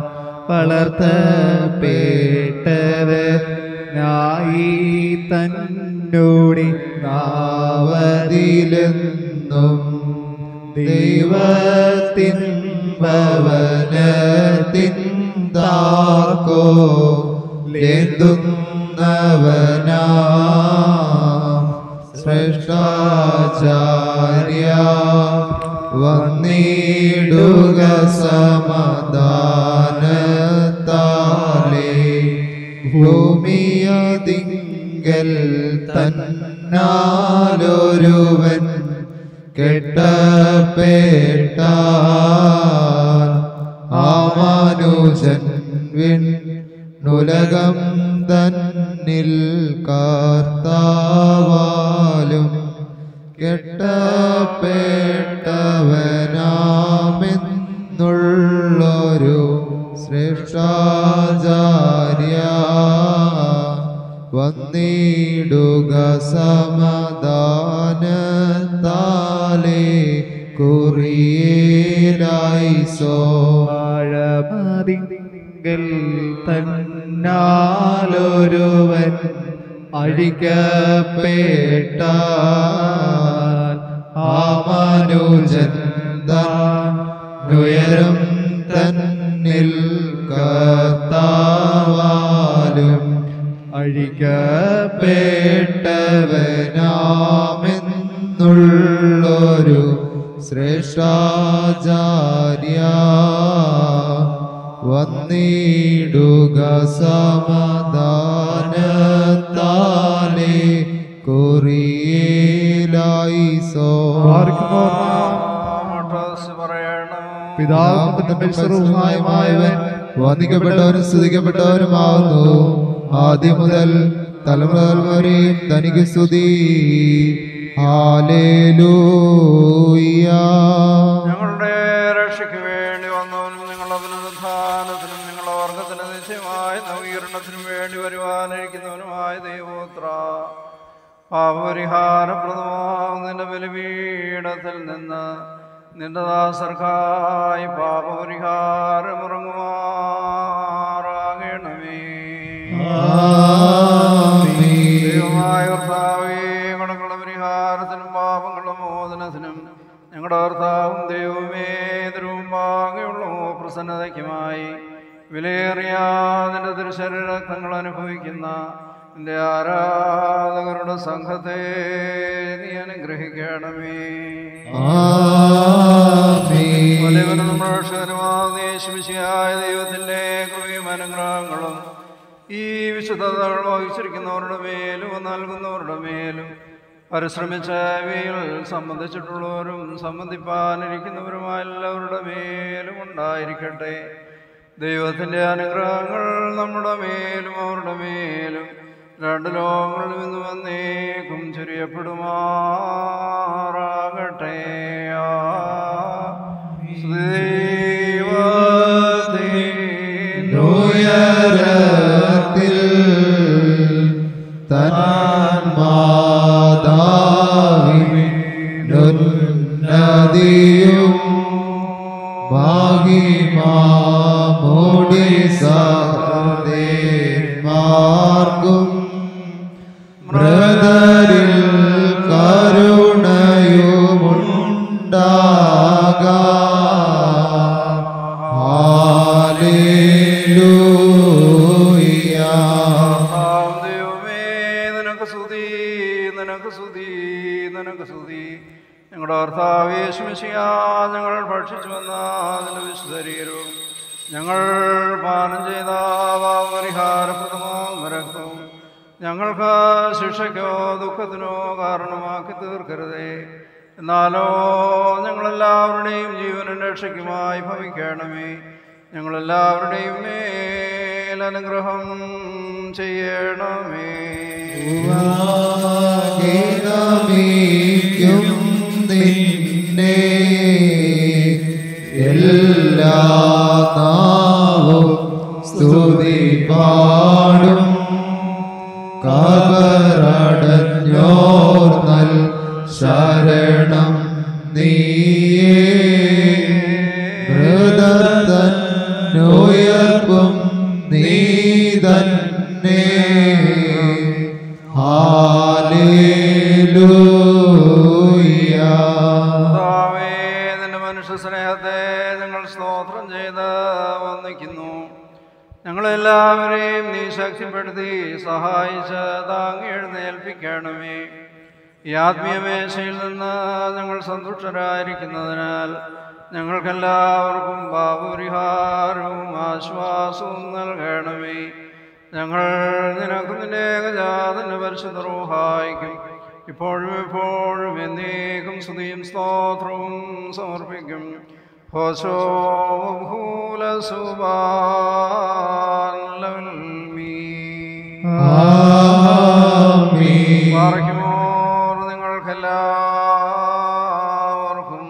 വളർത്തപ്പെട്ടവനായി തന്നോടി നാവതിലെന്നും ദൈവത്തിൻ ഭവനത്തിൻ താക്കോ ലേന്തുന്നവനാ ശ്രേഷ്ഠാചാര്യ വന്നിടുക സമാധാനത്താലേ ഭൂമിയതിങ്കൽ തന്നാലൊരുവൻ കെട്ടപ്പേട്ടാൽ ആമാനുജൻ വിൺ നുലകം തന്നിൽ കാർത്താവാലും കെട്ടപ്പെട്ടവനാമെന്നുള്ളൊരു ശ്രേഷ്ഠാചാര്യ വന്നിടുക സമാധാനത്താലേ കുറിയേലായിസോ ആഴമതിങ്കൽ തന്നാലൊരുവൻ അഴിക്കപ്പെട്ടാൽ ആ മനുജൻ ഉയരം തന്നിൽ കർത്താവാലും അഴിക്കപ്പെട്ടവനാമെന്നുള്ളൊരു ശ്രേഷ്ഠാചാര്യ വന്നിടുക സമാധാനത്താലേ കുറിയേലായിസോ പിതാവുമായവൻ വന്ദിക്കപ്പെട്ടവനും സ്തുതിക്കപ്പെട്ടവനുമാവുന്നു ആദ്യം മുതൽ തലമുറ വരെയും തനിക്ക് സ്തുതി ഹാലേലൂയ ഞങ്ങളുടെ രക്ഷയ്ക്ക് വേണ്ടി വന്നവനും നിങ്ങളുടെ പുനരുദ്ധാനത്തിനും നിങ്ങളുടെ വർഗത്തിന് നിശ്ചയമായ നവീകരണത്തിനും വേണ്ടി വരുവാനിരിക്കുന്നവനുമായ ദൈവോത്ര പാപപരിഹാരപ്രദമാകും നിന്റെ ബലിപീഠത്തിൽ നിന്ന് നിന്റെ ദാസർക്കായി പാപപരിഹാരമുറങ്ങുമാറാകണമേ ദൈവമായ കർത്താവേ ഗുണങ്ങളുടെ പരിഹാരത്തിനും പാപങ്ങളുടെ മോചനത്തിനും ഞങ്ങളുടെ കർത്താവും ദൈവമേ ദുരുമ്പാകെയുള്ള പ്രസന്നതയ്ക്കുമായി വിലയേറിയ നിന്റെ തിരുശരീരക്തങ്ങൾ അനുഭവിക്കുന്ന നിന്റെ ആരാധകരുടെ സംഘത്തെ നീ അനുഗ്രഹിക്കണമേ വലിയവനും നമ്മുടെ രക്ഷകനുമാകുന്ന യേശുമിശിഹായ ദൈവത്തിൻ്റെ കൃപയും അനുഗ്രഹങ്ങളും ഈ വിശുദ്ധതകൾ വഹിച്ചിരിക്കുന്നവരുടെ മേലും നൽകുന്നവരുടെ മേലും പരിശ്രമിച്ച ഇവയിൽ സംബന്ധിച്ചിട്ടുള്ളവരും സംബന്ധിപ്പാനിരിക്കുന്നവരുമായ എല്ലാവരുടെ മേലും ഉണ്ടായിരിക്കട്ടെ ദൈവത്തിൻ്റെ അനുഗ്രഹങ്ങൾ നമ്മുടെ മേലും അവരുടെ മേലും രണ്ട് ലോകങ്ങളിൽ നിന്ന് വന്നേക്കും ചുരിയപ്പെടുമാറാകട്ടെ ഉയരത്തിൽ തന്മാതാവിനുന്നതിയും മാഹിമാമോടി സഹദേന്മാർക്കും ബ്രദരിൽ കരുണയുമുണ്ടാകാം കർത്താവ് ദൈവമേ നിനക്ക് സ്തുതി നിനക്ക് സ്തുതി നിനക്ക് സ്തുതി ഞങ്ങളുടെ കർത്താവ് യേശുമിശിയ ഞങ്ങൾ ഭക്ഷിച്ചു വന്ന നിന്റെ വിശുദ്ധരീരവും ഞങ്ങൾ പാനം ചെയ്ത പരിഹാരപ്രദമാകുന്ന രക്തവും ഞങ്ങൾക്ക് ശിക്ഷയ്ക്കോ ദുഃഖത്തിനോ കാരണമാക്കി തീർക്കരുതേ എന്നാലോ ഞങ്ങളെല്ലാവരുടെയും ജീവനും രക്ഷയ്ക്കുമായി ഭവിക്കണമേ ഞങ്ങളെല്ലാവരുടെയും മേൽ അനുഗ്രഹം ചെയ്യണമേ ഗീതമീക്കും നിന്നെ എല്ലാ നാവും സ്തുതി പാടും കബറടഞ്ഞോർ നൽ ശരണം നീയേ മൃതത്തന്നുയർപ്പും നീ തന്നെ ഹാലേലൂയ കർത്താവേ, നിന്റെ മനുഷ്യ സ്നേഹത്തെ ഞങ്ങൾ സ്തോത്രം ഞങ്ങളെല്ലാവരെയും നീ ശക്തിപ്പെടുത്തി സഹായിച്ച് താങ്ങി എഴുന്നേൽപ്പിക്കണമേ ഈ ആത്മീയമേശയിൽ നിന്ന് ഞങ്ങൾ സന്തുഷ്ടരായിരിക്കുന്നതിനാൽ ഞങ്ങൾക്കെല്ലാവർക്കും പാപപരിഹാരവും ആശ്വാസവും നൽകണമേ ഞങ്ങൾ നിനക്ക് നിന്റെ ഏകജാതന്റെ പരിശുദ്ധ റൂഹായിക്കും ഇപ്പോഴും എപ്പോഴും എന്നേക്കും സ്തുതിയും സ്തോത്രവും സമർപ്പിക്കും ഹോശോ പാറയ്ക്കുമോർ നിങ്ങൾക്കെല്ലാവർക്കും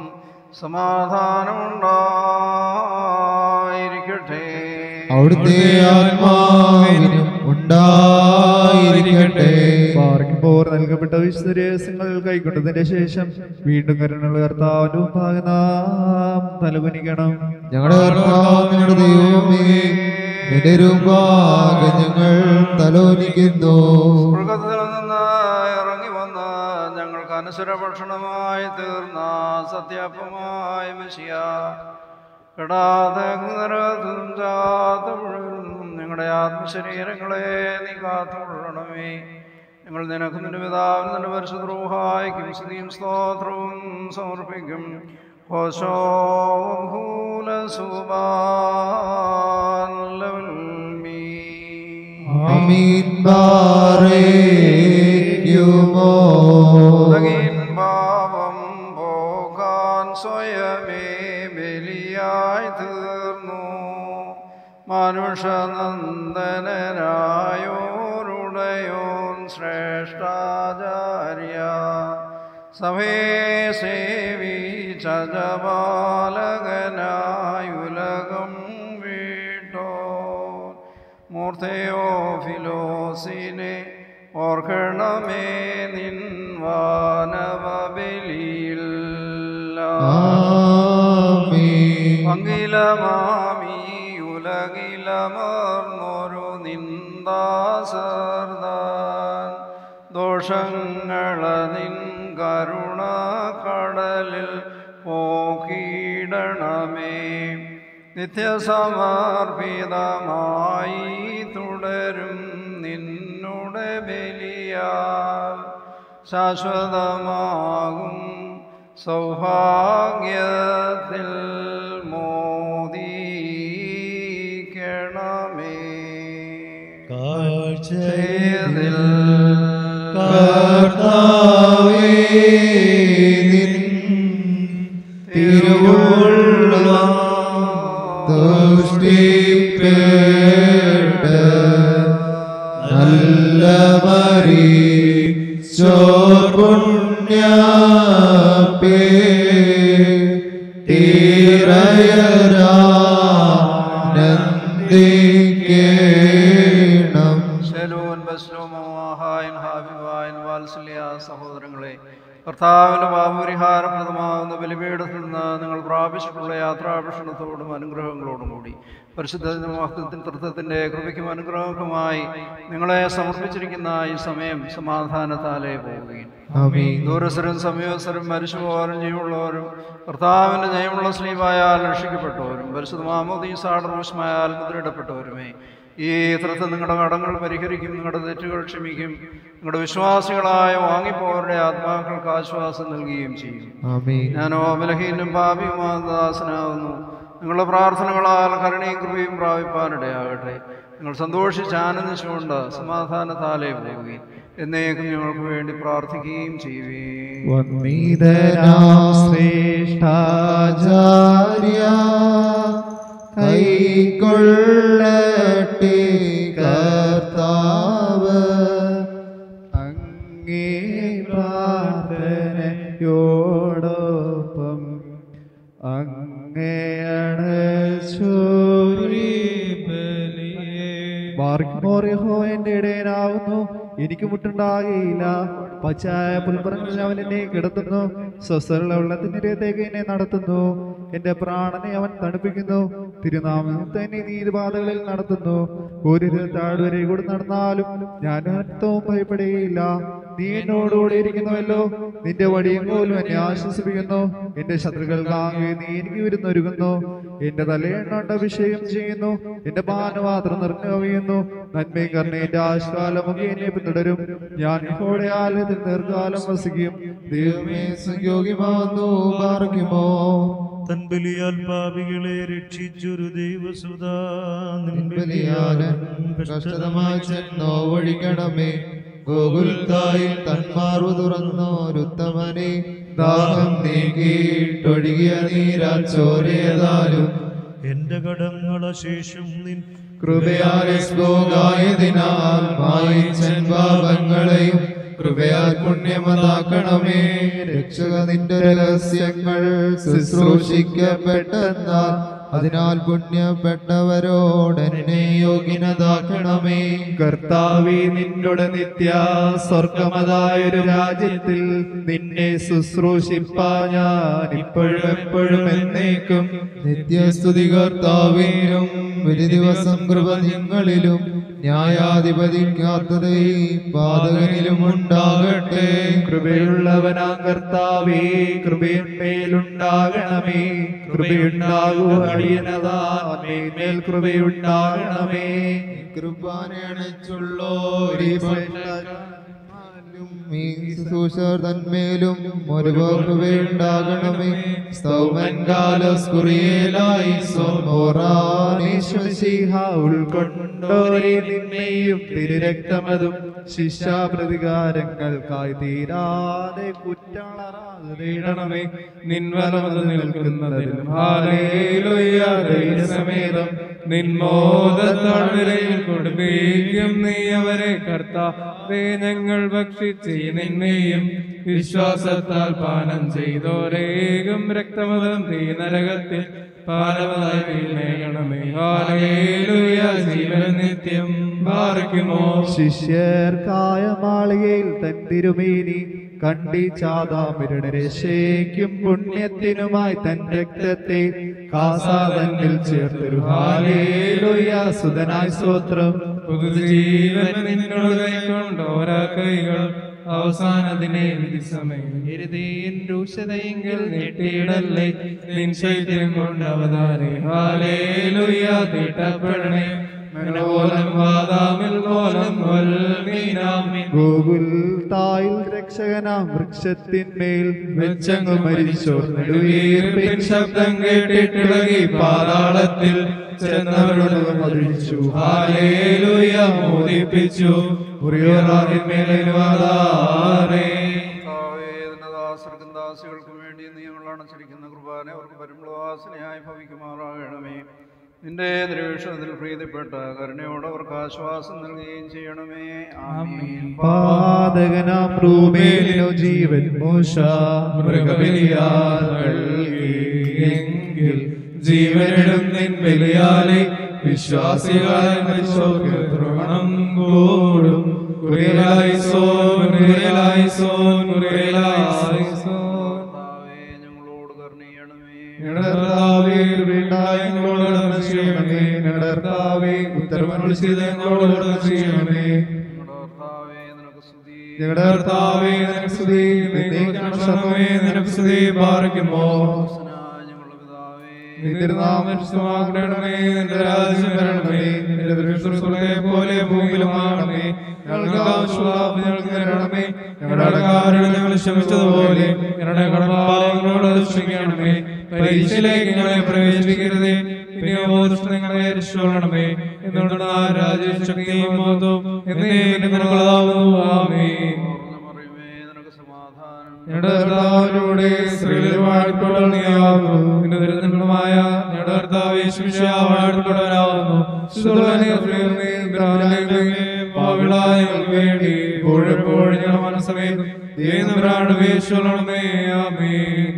സമാധാനമുണ്ടായിരിക്കട്ടെ അവിടുത്തെ ആത്മാവിനും ഉണ്ടായിരിക്കട്ടെ പാർക്കുമ്പോൾ നൽകപ്പെട്ട വിശുദ്ധ രഹസ്യങ്ങൾ കൈക്കൊണ്ടതിന്റെ ശേഷം വീണ്ടും കരുണയുള്ള കർത്താവിന്റെ മുമ്പാകെ നാം തലകുനിക്കണം ഞങ്ങളുടെ കർത്താവ് ഞങ്ങളുടെ ദൈവമേ നിന്റെ രൂപാകെ ഞങ്ങൾ തലോനിക്കുന്നു സ്വർഗത്തിൽ നിന്ന് ഇറങ്ങി വന്ന് ഞങ്ങൾക്ക് അനുസര ഭക്ഷണമായി തീർന്ന സത്യപ്പമായ മഷിയ കെടാതെ നരകത്തിനും ചാത്ത മുഴുവനും നിങ്ങളുടെ ആത്മശരീരങ്ങളെ നീ കാത്തുകൊള്ളണമേ ഞങ്ങൾ നിനക്ക് നിന്റെ പിതാവിന് നിന്റെ പരിശുദ്ധ റൂഹായിക്കും സ്തുതിയും സ്തോത്രവും സമർപ്പിക്കും ഹോശോ അമീൻ ബാറേക്കുമോ പാപം പോകാൻ സ്വയമേ ബലിയായി തീർന്നു മനുഷ്യനന്ദനായോരുടയോൻ ശ്രേഷ്ഠാചാര്യ സഭേ സേവിച്ച ജപാലകനായുലകം വീട്ടോ മൂർത്തയോ ഫിലോസിനെ ഓർക്കണമേ നിൻ വാനവബലിയിൽ പങ്കിലമാമി ഉലകിലമർന്നൊരു നിന്ദാസർദാൻ ദോഷങ്ങള നിൻ കരുണ കടലിൽ പോക്കിയിടണമേ നിത്യസമർപ്പിതമായി തുടരും നിന്നുടെ ബലിയാൽ ശാശ്വതമാകും സൗഭാഗ്യത്തിൽ മോദിക്കണമേ കാഴ്ചയിൽ കർത്താവേ നിൻ തിരുവുള്ളം തുഷ്ടിപ്പേട്ട് നല്ല മരി ചോപുണ്യപ്പേ തീരയരാനന്ദിക്കേണം ശലോൻ ബസ്ലോമഹായൻ ഹാബിബായൻ വാത്സല്യ സഹോദരങ്ങളെ കർത്താവിന്റെ പാപപരിഹാരപ്രദമാകുന്ന ബലിപീഠത്തിൽ നിന്ന് നിങ്ങൾ പ്രാപിച്ചിട്ടുള്ള യാത്രാഭക്ഷണത്തോടും അനുഗ്രഹങ്ങളോടും കൂടി പരിശുദ്ധ മഹത്വത്തിൻ തൃത്വത്തിന്റെ കൃപയ്ക്കും അനുഗ്രഹവുമായി നിങ്ങളെ സമർപ്പിച്ചിരിക്കുന്ന ഈ സമയം സമാധാനത്താലേ പോവുകയും ആമീൻ. ദൂരസ്ഥരും സമയോസ്ഥരും മരിച്ചുപോരും ജീവുള്ളവരും കർത്താവിന്റെ ജയമുള്ള സ്ലീവായാൽ രക്ഷിക്കപ്പെട്ടവരും പരിശുദ്ധ മാമോദീസാടർവശമായാൽ മുദ്രയിടപ്പെട്ടവരുമേ ഈ തൃത്വം നിങ്ങളുടെ കടങ്ങൾ പരിഹരിക്കും നിങ്ങളുടെ തെറ്റുകൾ ക്ഷമിക്കും നിങ്ങളുടെ വിശ്വാസികളായ വാങ്ങിപ്പോവരുടെ ആത്മാക്കൾക്ക് ആശ്വാസം നൽകുകയും ചെയ്യും ആമീൻ. ഞാനോ ബലഹീനും പാപിയുമായ ദാസനാവുന്നു നിങ്ങളുടെ പ്രാർത്ഥനകളാൽ കരുണയും കൃപയും പ്രാപിപ്പാനിടയാകട്ടെ നിങ്ങൾ സന്തോഷിച്ച് ആനന്ദിച്ചുകൊണ്ട് സമാധാനത്താലേ പോവുകയും എന്നേക്കും ഞങ്ങൾക്ക് വേണ്ടി പ്രാർത്ഥിക്കുകയും ചെയ്യുകയും വന്ദീതനാം ശ്രേഷ്ഠാചാര്യ കൈക്കൊള്ളട്ടെ കർത്താവ് അങ്ങേ പ്രാർത്ഥനയോടൊപ്പം അങ്ങയാണ് യഹോ എന്റെ ഇടയനാവുന്നു എനിക്ക് മുട്ടുണ്ടാകുകയില്ല പച്ചായ പുൽപ്പറങ്ങളിൽ അവൻ എന്നെ കിടത്തുന്നു സ്വസ്ഥലുള്ള വെള്ളത്തിനിരത്തേക്ക് എന്നെ നടത്തുന്നു എന്റെ പ്രാണനെ അവൻ തണുപ്പിക്കുന്നു തിരുനാമത്തെ എന്നെ നീതിപാതകളിൽ നടത്തുന്നു ഒരു താഴ്വരെ കൂടി നടന്നാലും ഞാൻ അർത്ഥവും ഭയപ്പെടുകയില്ല നീ എന്നോടുകൂടെ ഇരിക്കുന്നുവല്ലോ നിന്റെ വടിയും പോലും എന്നെ ആശ്വസിപ്പിക്കുന്നു എന്റെ ശത്രുക്കൾക്കാകെ നീ എനിക്ക് വിരുന്നൊരുങ്ങുന്നു എന്റെ തലയെണ്ണ അഭിഷേകം ചെയ്യുന്നു എന്റെ പാനപാത്രം നിറഞ്ഞു കവിയുന്നു നന്മയും കർണ എന്റെ ആശ്കാലമൊക്കെ എന്നെ പിന്തുടരും ഞാൻ ഇപ്പോഴെ ആലയത്തിൽ ദീർഘകാലം വസിക്കും ദൈവമേ സംയോഗിമാന്നു പാർക്കുമോ തൻ ബലിയാൽ പാപികളെ രക്ഷിച്ചൊരു ദൈവസുതാ ബലിയാലൻ കഷ്ടതമായി ചെന്നോ ഒഴിക്കണമേ ഗോകുൽത്തായിൽ തന്മാർവ് തുറന്നോരുത്തമനെ ദാഹം നീക്കിയിട്ടൊഴുകിയ നീരാ ചോരയതാലും എന്റെ കടങ്ങളശേഷം നിൻ കൃപയാലെ സ്ലോകായതിനാൽ മായിച്ചൻ പാപങ്ങളെയും കൃപയാൽ പുണ്യമതാക്കണമേ രക്ഷക നിന്റെ രഹസ്യങ്ങൾ ശുശ്രൂഷിക്കപ്പെട്ടെന്നാൽ അതിനാൽ പുണ്യപ്പെട്ടവരോടെന്നെ യോഗ്യനതാക്കണമേ കർത്താവേ നിന്നോട് നിത്യ സ്വർഗമതായൊരു രാജ്യത്തിൽ നിന്നെ ശുശ്രൂഷിപ്പാ ഞാൻ ഇപ്പോഴും എപ്പോഴും എന്നേക്കും നിത്യസ്തുതി കർത്താവിനും ഒരു ദിവസം കൃപ നിങ്ങളിലും ന്യായാധിപതിക്കാത്തതേ പാതകനിലും ഉണ്ടാകട്ടെ കൃപയുള്ളവനാ കർത്താവേ കൃപയന്മേലുണ്ടാകണമേ കൃപയുണ്ടാകൂ അടിയനതാ മേൽ കൃപയുണ്ടാകണമേ കൃപാനണച്ചുള്ളോരി ഈ ശുശ്രൂഷർ തന്മേലും ഒരു കൃപയുണ്ടാകണമേ സ്തൗമൻ കാലസ്കുറിയേലായി സോമോറാനീശ്വസിഹ ഉൾക്കൊണ്ടോരെ നിന്നെയും തിരുരക്തമതും ശിക്ഷാപ്രതികാരങ്ങൾക്കായി തീരാതെ കുറ്റളറാകണമേ നിൻവലമത് നിൽക്കുന്നതിലും ഹാലേലുയ ധൈര്യസമേതം നിൻമോദത്താഴ്വരയിൽ കൊടുപ്പിക്കും നീ അവരെ കർത്താവേ ഞങ്ങൾ ഭക്ഷിച്ച് നിന്നെയും വിശ്വാസത്താൽ പാനം ചെയ്തോരേകം രക്തമതം തീ നരകത്തിൽ പാലമതായി തീർന്നേകണമേ ഹാലേലുയ ജീവൻ നിത്യം പാർക്കുമോ ശിഷ്യർക്കായ മാളികയിൽ തൻ തിരുമേനി കണ്ടിച്ചാതാമിരുടെ രക്ഷയ്ക്കും പുണ്യത്തിനുമായി തൻ രക്തത്തെ കാസാതന്നിൽ ചേർത്തൊരു ഹാലേലുയ സുതനായി സ്തോത്രം പുതുജീവൻ നിന്നോട് കൈക്കൊണ്ടോരാ കൈകൾ അവസാനത്തിനെ വിധി സമയം ഇരുതീൻ രൂക്ഷതയെങ്കിൽ നീട്ടിയിടല്ലേ നിൻ ശൈത്യം കൊണ്ട് അവതാരെ ഹാലേലുയ തീട്ടപ്പെടണേ മനോലം വാദാമിൽ മോലം വൽമീനാമിൻ ഗോകുൽ തായിൽ രക്ഷകനാം വൃക്ഷത്തിന്മേൽ വെച്ചങ്ങു മരിച്ചോർ നെടുവീർപ്പിൻ ശബ്ദം കേട്ടിട്ടിളകി പാതാളത്തിൽ ചെന്നവരോട് മതിച്ചു ഹാലേലുയ മോദിപ്പിച്ചു ഉറിയോറാഹിന്മേലുവാദാരേ ദാസർക്കും ദാസികൾക്കും വേണ്ടി നീ ഞങ്ങൾ അണച്ചിരിക്കുന്ന കുർബാന അവർക്ക് പരിമളവാസനയായി ഭവിക്കുമാറാകണമേ നിന്റെ ദൃവേഷത്തിൽ പ്രീതിപ്പെട്ട കരുണയോട് അവർക്ക് ആശ്വാസം നൽകുകയും ചെയ്യണമേ ആമീൻ പാതകനാം റൂബേലിനു ജീവൻ മോശ മൃഗബലിയാൽ എങ്കിൽ ജീവനിടും നിൻ ബലിയാലെ വിശ്വാസികളായ മരിച്ചോർക്ക് ദ്രോണം കൂടും കുറിയലായി സോൻ കുറിയലായി സോൻ കുറിയലായി സോൻ ഞങ്ങളുടെ വീണ്ടായി ഞങ്ങളോട് കരുണ ചെയ്യണമേ ഞങ്ങളുടെ കർത്താവേ ഉത്തരവരുൾ ചെയ്ത് ഞങ്ങളോട് കരുണ ചെയ്യണമേ ഞങ്ങളുടെ കർത്താവേ നിനക്ക് സ്തുതി നിന്നെ നിനക്ക് സ്തുതി പാർക്കുമോ നിന്റെ നിന്റെ രാജ്യം വരണമേ നിന്റെ ദൃഷ്ടികളെ പോലെ ഭൂമിയിലുമാണമേ ഞങ്ങൾക്ക് ആവശ്യമുള്ള ഞങ്ങൾക്ക് തരണമേ ഞങ്ങളുടെ അടക്കാരോട് ഞങ്ങൾ ക്ഷമിച്ചതുപോലെ ഞങ്ങളുടെ കടഭാവങ്ങളോട് ക്ഷമിക്കണമേ പരീക്ഷയിലേക്ക് ഞങ്ങളെ പ്രവേശിപ്പിക്കരുതേ പിന്നെ നിങ്ങളെ രക്ഷിക്കണമേ എന്നുള്ള രാജ്യശക്തിയും മഹത്വം എന്നേ നിങ്ങളുള്ളതാവുന്നു ആമേ ഞങ്ങളുടെ കർത്താവിലൂടെ സ്ത്രീകളിൽ വാഴ്ത്തപ്പെടുന്നയാകുന്നു നിന്റെ ദുരിതങ്ങളുമായ ഞങ്ങളുടെ കർത്താവ് യേശുമിശിഹാ വാഴ്ത്തപ്പെടുന്നവനാകുന്നു പാവിളായ ഞങ്ങൾക്ക് വേണ്ടി ഇപ്പോഴെപ്പോഴും ഞങ്ങളുടെ മനസ്സമേതും ദൈവം വേശ്വരണമേ ആമേ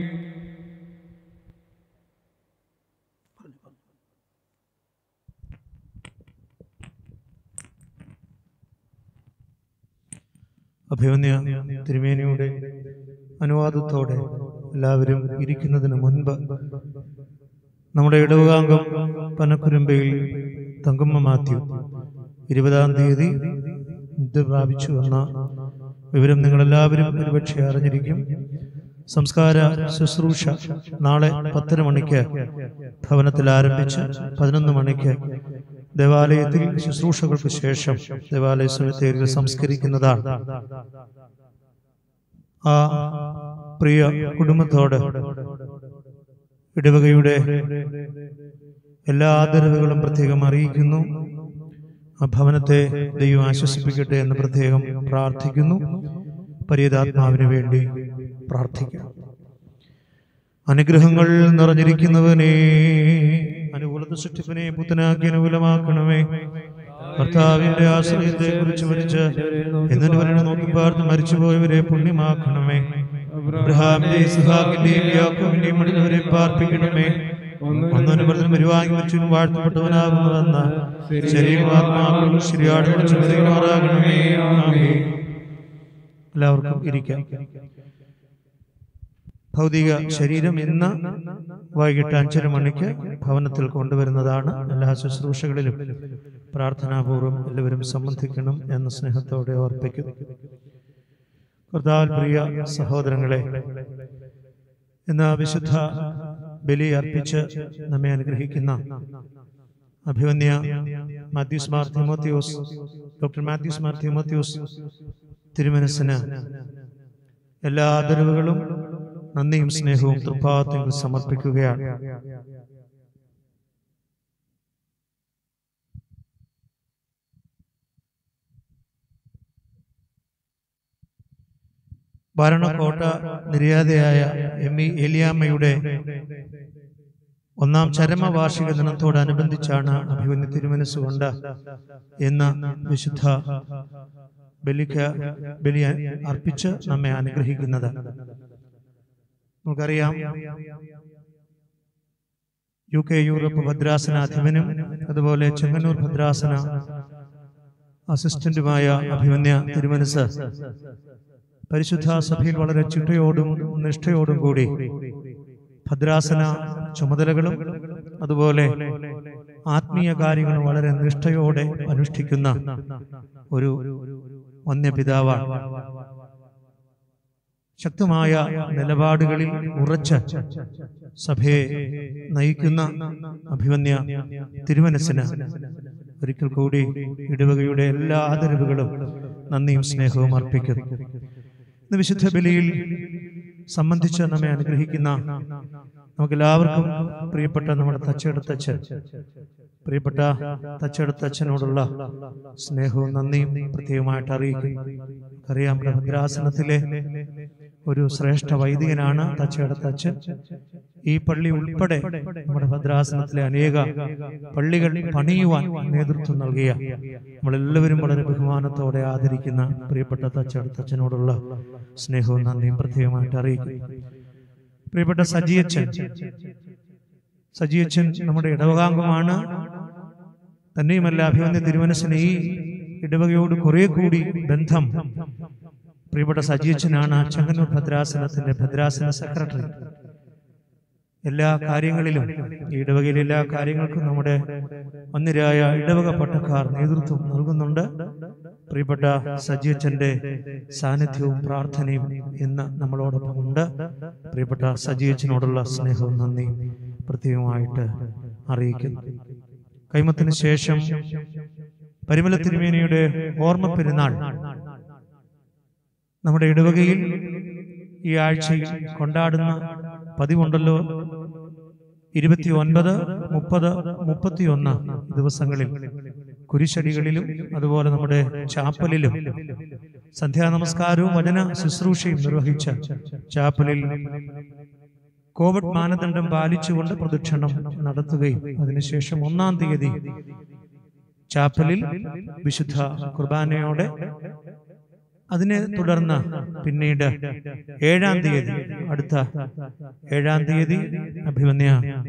അഭിമന്യ തിരുമേനിയുടെ അനുവാദത്തോടെ എല്ലാവരും ഇരിക്കുന്നതിന് മുൻപ് നമ്മുടെ ഇടവകാംഗം പനക്കുരുമ്പയിൽ തങ്കമ്മ മാത്യു ഇരുപതാം തീയതി ഇത് പ്രാപിച്ചു എന്ന വിവരം നിങ്ങളെല്ലാവരും ഒരുപക്ഷെ അറിഞ്ഞിരിക്കും സംസ്കാര ശുശ്രൂഷ നാളെ പത്തര മണിക്ക് ഭവനത്തിൽ ആരംഭിച്ച് പതിനൊന്ന് മണിക്ക് ദേവാലയത്തിൽ ശുശ്രൂഷകൾക്ക് ശേഷം ദേവാലയ സെമിത്തേരിയിൽ സംസ്കരിക്കുന്നതാണ് ആ പ്രിയ കുടുംബത്തോട് ഇടവകയുടെ എല്ലാ ആദരവുകളും പ്രത്യേകം അറിയിക്കുന്നു ആ ഭവനത്തെ ദൈവം ആശ്വസിപ്പിക്കട്ടെ എന്ന് പ്രത്യേകം പ്രാർത്ഥിക്കുന്നു പരിയതാത്മാവിന് വേണ്ടി പ്രാർത്ഥിക്കാം അനുഗ്രഹങ്ങൾ നിറഞ്ഞിരിക്കുന്നവനെ അനുകൂലത സൃഷ്ടിപ്പിനെ പുത്തനാക്കി അനുകൂലമാക്കണമേ കർത്താവിന്റെ ആശ്രയത്തെ കുറിച്ച് മരിച്ച് എന്നതിന് പറയുന്ന നോക്കി പാർത്ത് മരിച്ചുപോയവരെ പുണ്യമാക്കണമേ അബ്രഹാമിന്റെ ഇസ്ഹാക്കിന്റെയും യാക്കോവിന്റെയും മടിഞ്ഞവരെ പാർപ്പിക്കണമേ ഒന്നിനും പറഞ്ഞു വരുവാങ്ങി വെച്ചും വാഴ്ത്തപ്പെട്ടവനാകുന്നുവെന്ന ശരീരം ആത്മാക്കളും ശരിയാട് പിടിച്ചു മറിയുമാറാകണമേ ആമേൻ. എല്ലാവർക്കും ഇരിക്കാം ഭൗതിക ശരീരം ഇന്ന് വൈകിട്ട് അഞ്ചര മണിക്ക് ഭവനത്തിൽ കൊണ്ടുവരുന്നതാണ് എല്ലാ ശുശ്രൂഷകളിലും പ്രാർത്ഥനാപൂർവ്വം എല്ലാവരും സംബന്ധിക്കണം എന്ന സ്നേഹത്തോടെ ഓർപ്പിക്കുന്നു കർത്താൽ പ്രിയ സഹോദരങ്ങളെ ഇന്ന് വിശുദ്ധ ബലി അർപ്പിച്ച് നമ്മെ അനുഗ്രഹിക്കുന്ന അഭിവന്യ മാത്യൂസ് മാർ തിമോത്തിയോസ് ഡോക്ടർ മാത്യൂസ് മാർ തിമോത്തിയോസ് തിരുമനസ്സിന് എല്ലാ ആദരവുകളും നന്ദിയും സ്നേഹവും തൃപ്പാദത്തിൽ സമർപ്പിക്കുകയാണ് ഭരണക്കോട്ട നിര്യാതയായ എം ഇ എലിയാമ്മയുടെ ഒന്നാം ചരമവാർഷിക ദിനത്തോടനുബന്ധിച്ചാണ് അഭിമന്യ തിരുമനസ്സുകൊണ്ട് ഇന്ന് വിശുദ്ധ ബലിക്ക ബലി അർപ്പിച്ച് നമ്മെ അനുഗ്രഹിക്കുന്നത് നമുക്കറിയാം യു കെ യൂറോപ്പ് ഭദ്രാസനാധിപനും അതുപോലെ ചെങ്ങന്നൂർ ഭദ്രാസന അസിസ്റ്റന്റുമായ അഭിമന്യ തിരുമനസ് പരിശുദ്ധ സഭയിൽ വളരെ ചിട്ടയോടും നിഷ്ഠയോടും കൂടി ഭദ്രാസന ചുമതലകളും അതുപോലെ ആത്മീയ കാര്യങ്ങളും വളരെ നിഷ്ഠയോടെ അനുഷ്ഠിക്കുന്ന ഒരു വന്യപിതാവാണ് ശക്തമായ നിലപാടുകളിൽ ഉറച്ച് സഭയെ നയിക്കുന്ന അഭിമന്യ തിരുമനസ്സിന് ഒരിക്കൽ കൂടി ഇടവകയുടെ എല്ലാ ആദരവുകളും നന്ദിയും സ്നേഹവും അർപ്പിക്കുന്നു ഇന്ന് വിശുദ്ധ ബലിയിൽ സംബന്ധിച്ച് നമ്മെ അനുഗ്രഹിക്കുന്ന നമുക്കെല്ലാവർക്കും പ്രിയപ്പെട്ട നമ്മുടെ തച്ചെടുത്തച്ഛൻ പ്രിയപ്പെട്ട തച്ചെടുത്തച്ഛനോടുള്ള സ്നേഹവും നന്ദിയും പ്രത്യേകമായിട്ട് അറിയിക്കും അറിയാം നമ്മുടെ ഭദ്രാസനത്തിലെ ഒരു ശ്രേഷ്ഠ വൈദികനാണ് തച്ചെടുത്തച്ഛൻ ഈ പള്ളി ഉൾപ്പെടെ നമ്മുടെ ഭദ്രാസനത്തിലെ അനേക പള്ളികൾ പണിയുവാൻ നേതൃത്വം നൽകിയ നമ്മളെല്ലാവരും വളരെ ബഹുമാനത്തോടെ ആദരിക്കുന്ന പ്രിയപ്പെട്ട തച്ചെടുത്തച്ഛനോടുള്ള സ്നേഹവും നന്ദിയും പ്രത്യേകമായിട്ട് അറിയിക്കും പ്രിയപ്പെട്ട സജിയച്ഛൻ സജിയച്ഛൻ നമ്മുടെ ഇടവകാംഗമാണ് തന്നെയുമല്ല അഭിമന്യ തിരുമനസിന് ഈ ഇടവകയോട് കുറെ കൂടി ബന്ധം പ്രിയപ്പെട്ട സജിയച്ഛനാണ് ചെങ്ങന്നൂർ ഭദ്രാസനത്തിന്റെ ഭദ്രാസന സെക്രട്ടറി എല്ലാ കാര്യങ്ങളിലും ഈ ഇടവകയിലെ എല്ലാ കാര്യങ്ങൾക്കും നമ്മുടെ ഒന്നിരായ ഇടവക പട്ടക്കാർ നേതൃത്വം നൽകുന്നുണ്ട് പ്രിയപ്പെട്ട സജിയച്ഛന്റെ സാന്നിധ്യവും പ്രാർത്ഥനയും ഇന്ന് നമ്മളോടൊപ്പം ഉണ്ട് പ്രിയപ്പെട്ട സജിയച്ഛനോടുള്ള സ്നേഹവും നന്ദിയും പ്രത്യേകമായിട്ട് അറിയിക്കുന്നു കൈമത്തിന് ശേഷം പരിമല തിരുമേനിയുടെ ഓർമ്മ പെരുന്നാൾ നമ്മുടെ ഇടവകയിൽ ഈ ആഴ്ചയിൽ കൊണ്ടാടുന്ന പതിവുണ്ടല്ലോ ഇരുപത്തി ഒൻപത് മുപ്പത് മുപ്പത്തിയൊന്ന് ദിവസങ്ങളിൽ കുരിശടികളിലും അതുപോലെ നമ്മുടെ ചാപ്പലിലും സന്ധ്യാനമസ്കാരവും വചന ശുശ്രൂഷയും നിർവഹിച്ച ചാപ്പലിൽ കോവിഡ് മാനദണ്ഡം പാലിച്ചുകൊണ്ട് പ്രദക്ഷിണം നടത്തുകയും അതിനുശേഷം ഒന്നാം തീയതി ചാപ്പലിൽ വിശുദ്ധ കുർബാനയോടെ അതിനെ തുടർന്ന് പിന്നീട് ഏഴാം തീയതി അടുത്ത ഏഴാം തീയതി അഭിമന്യ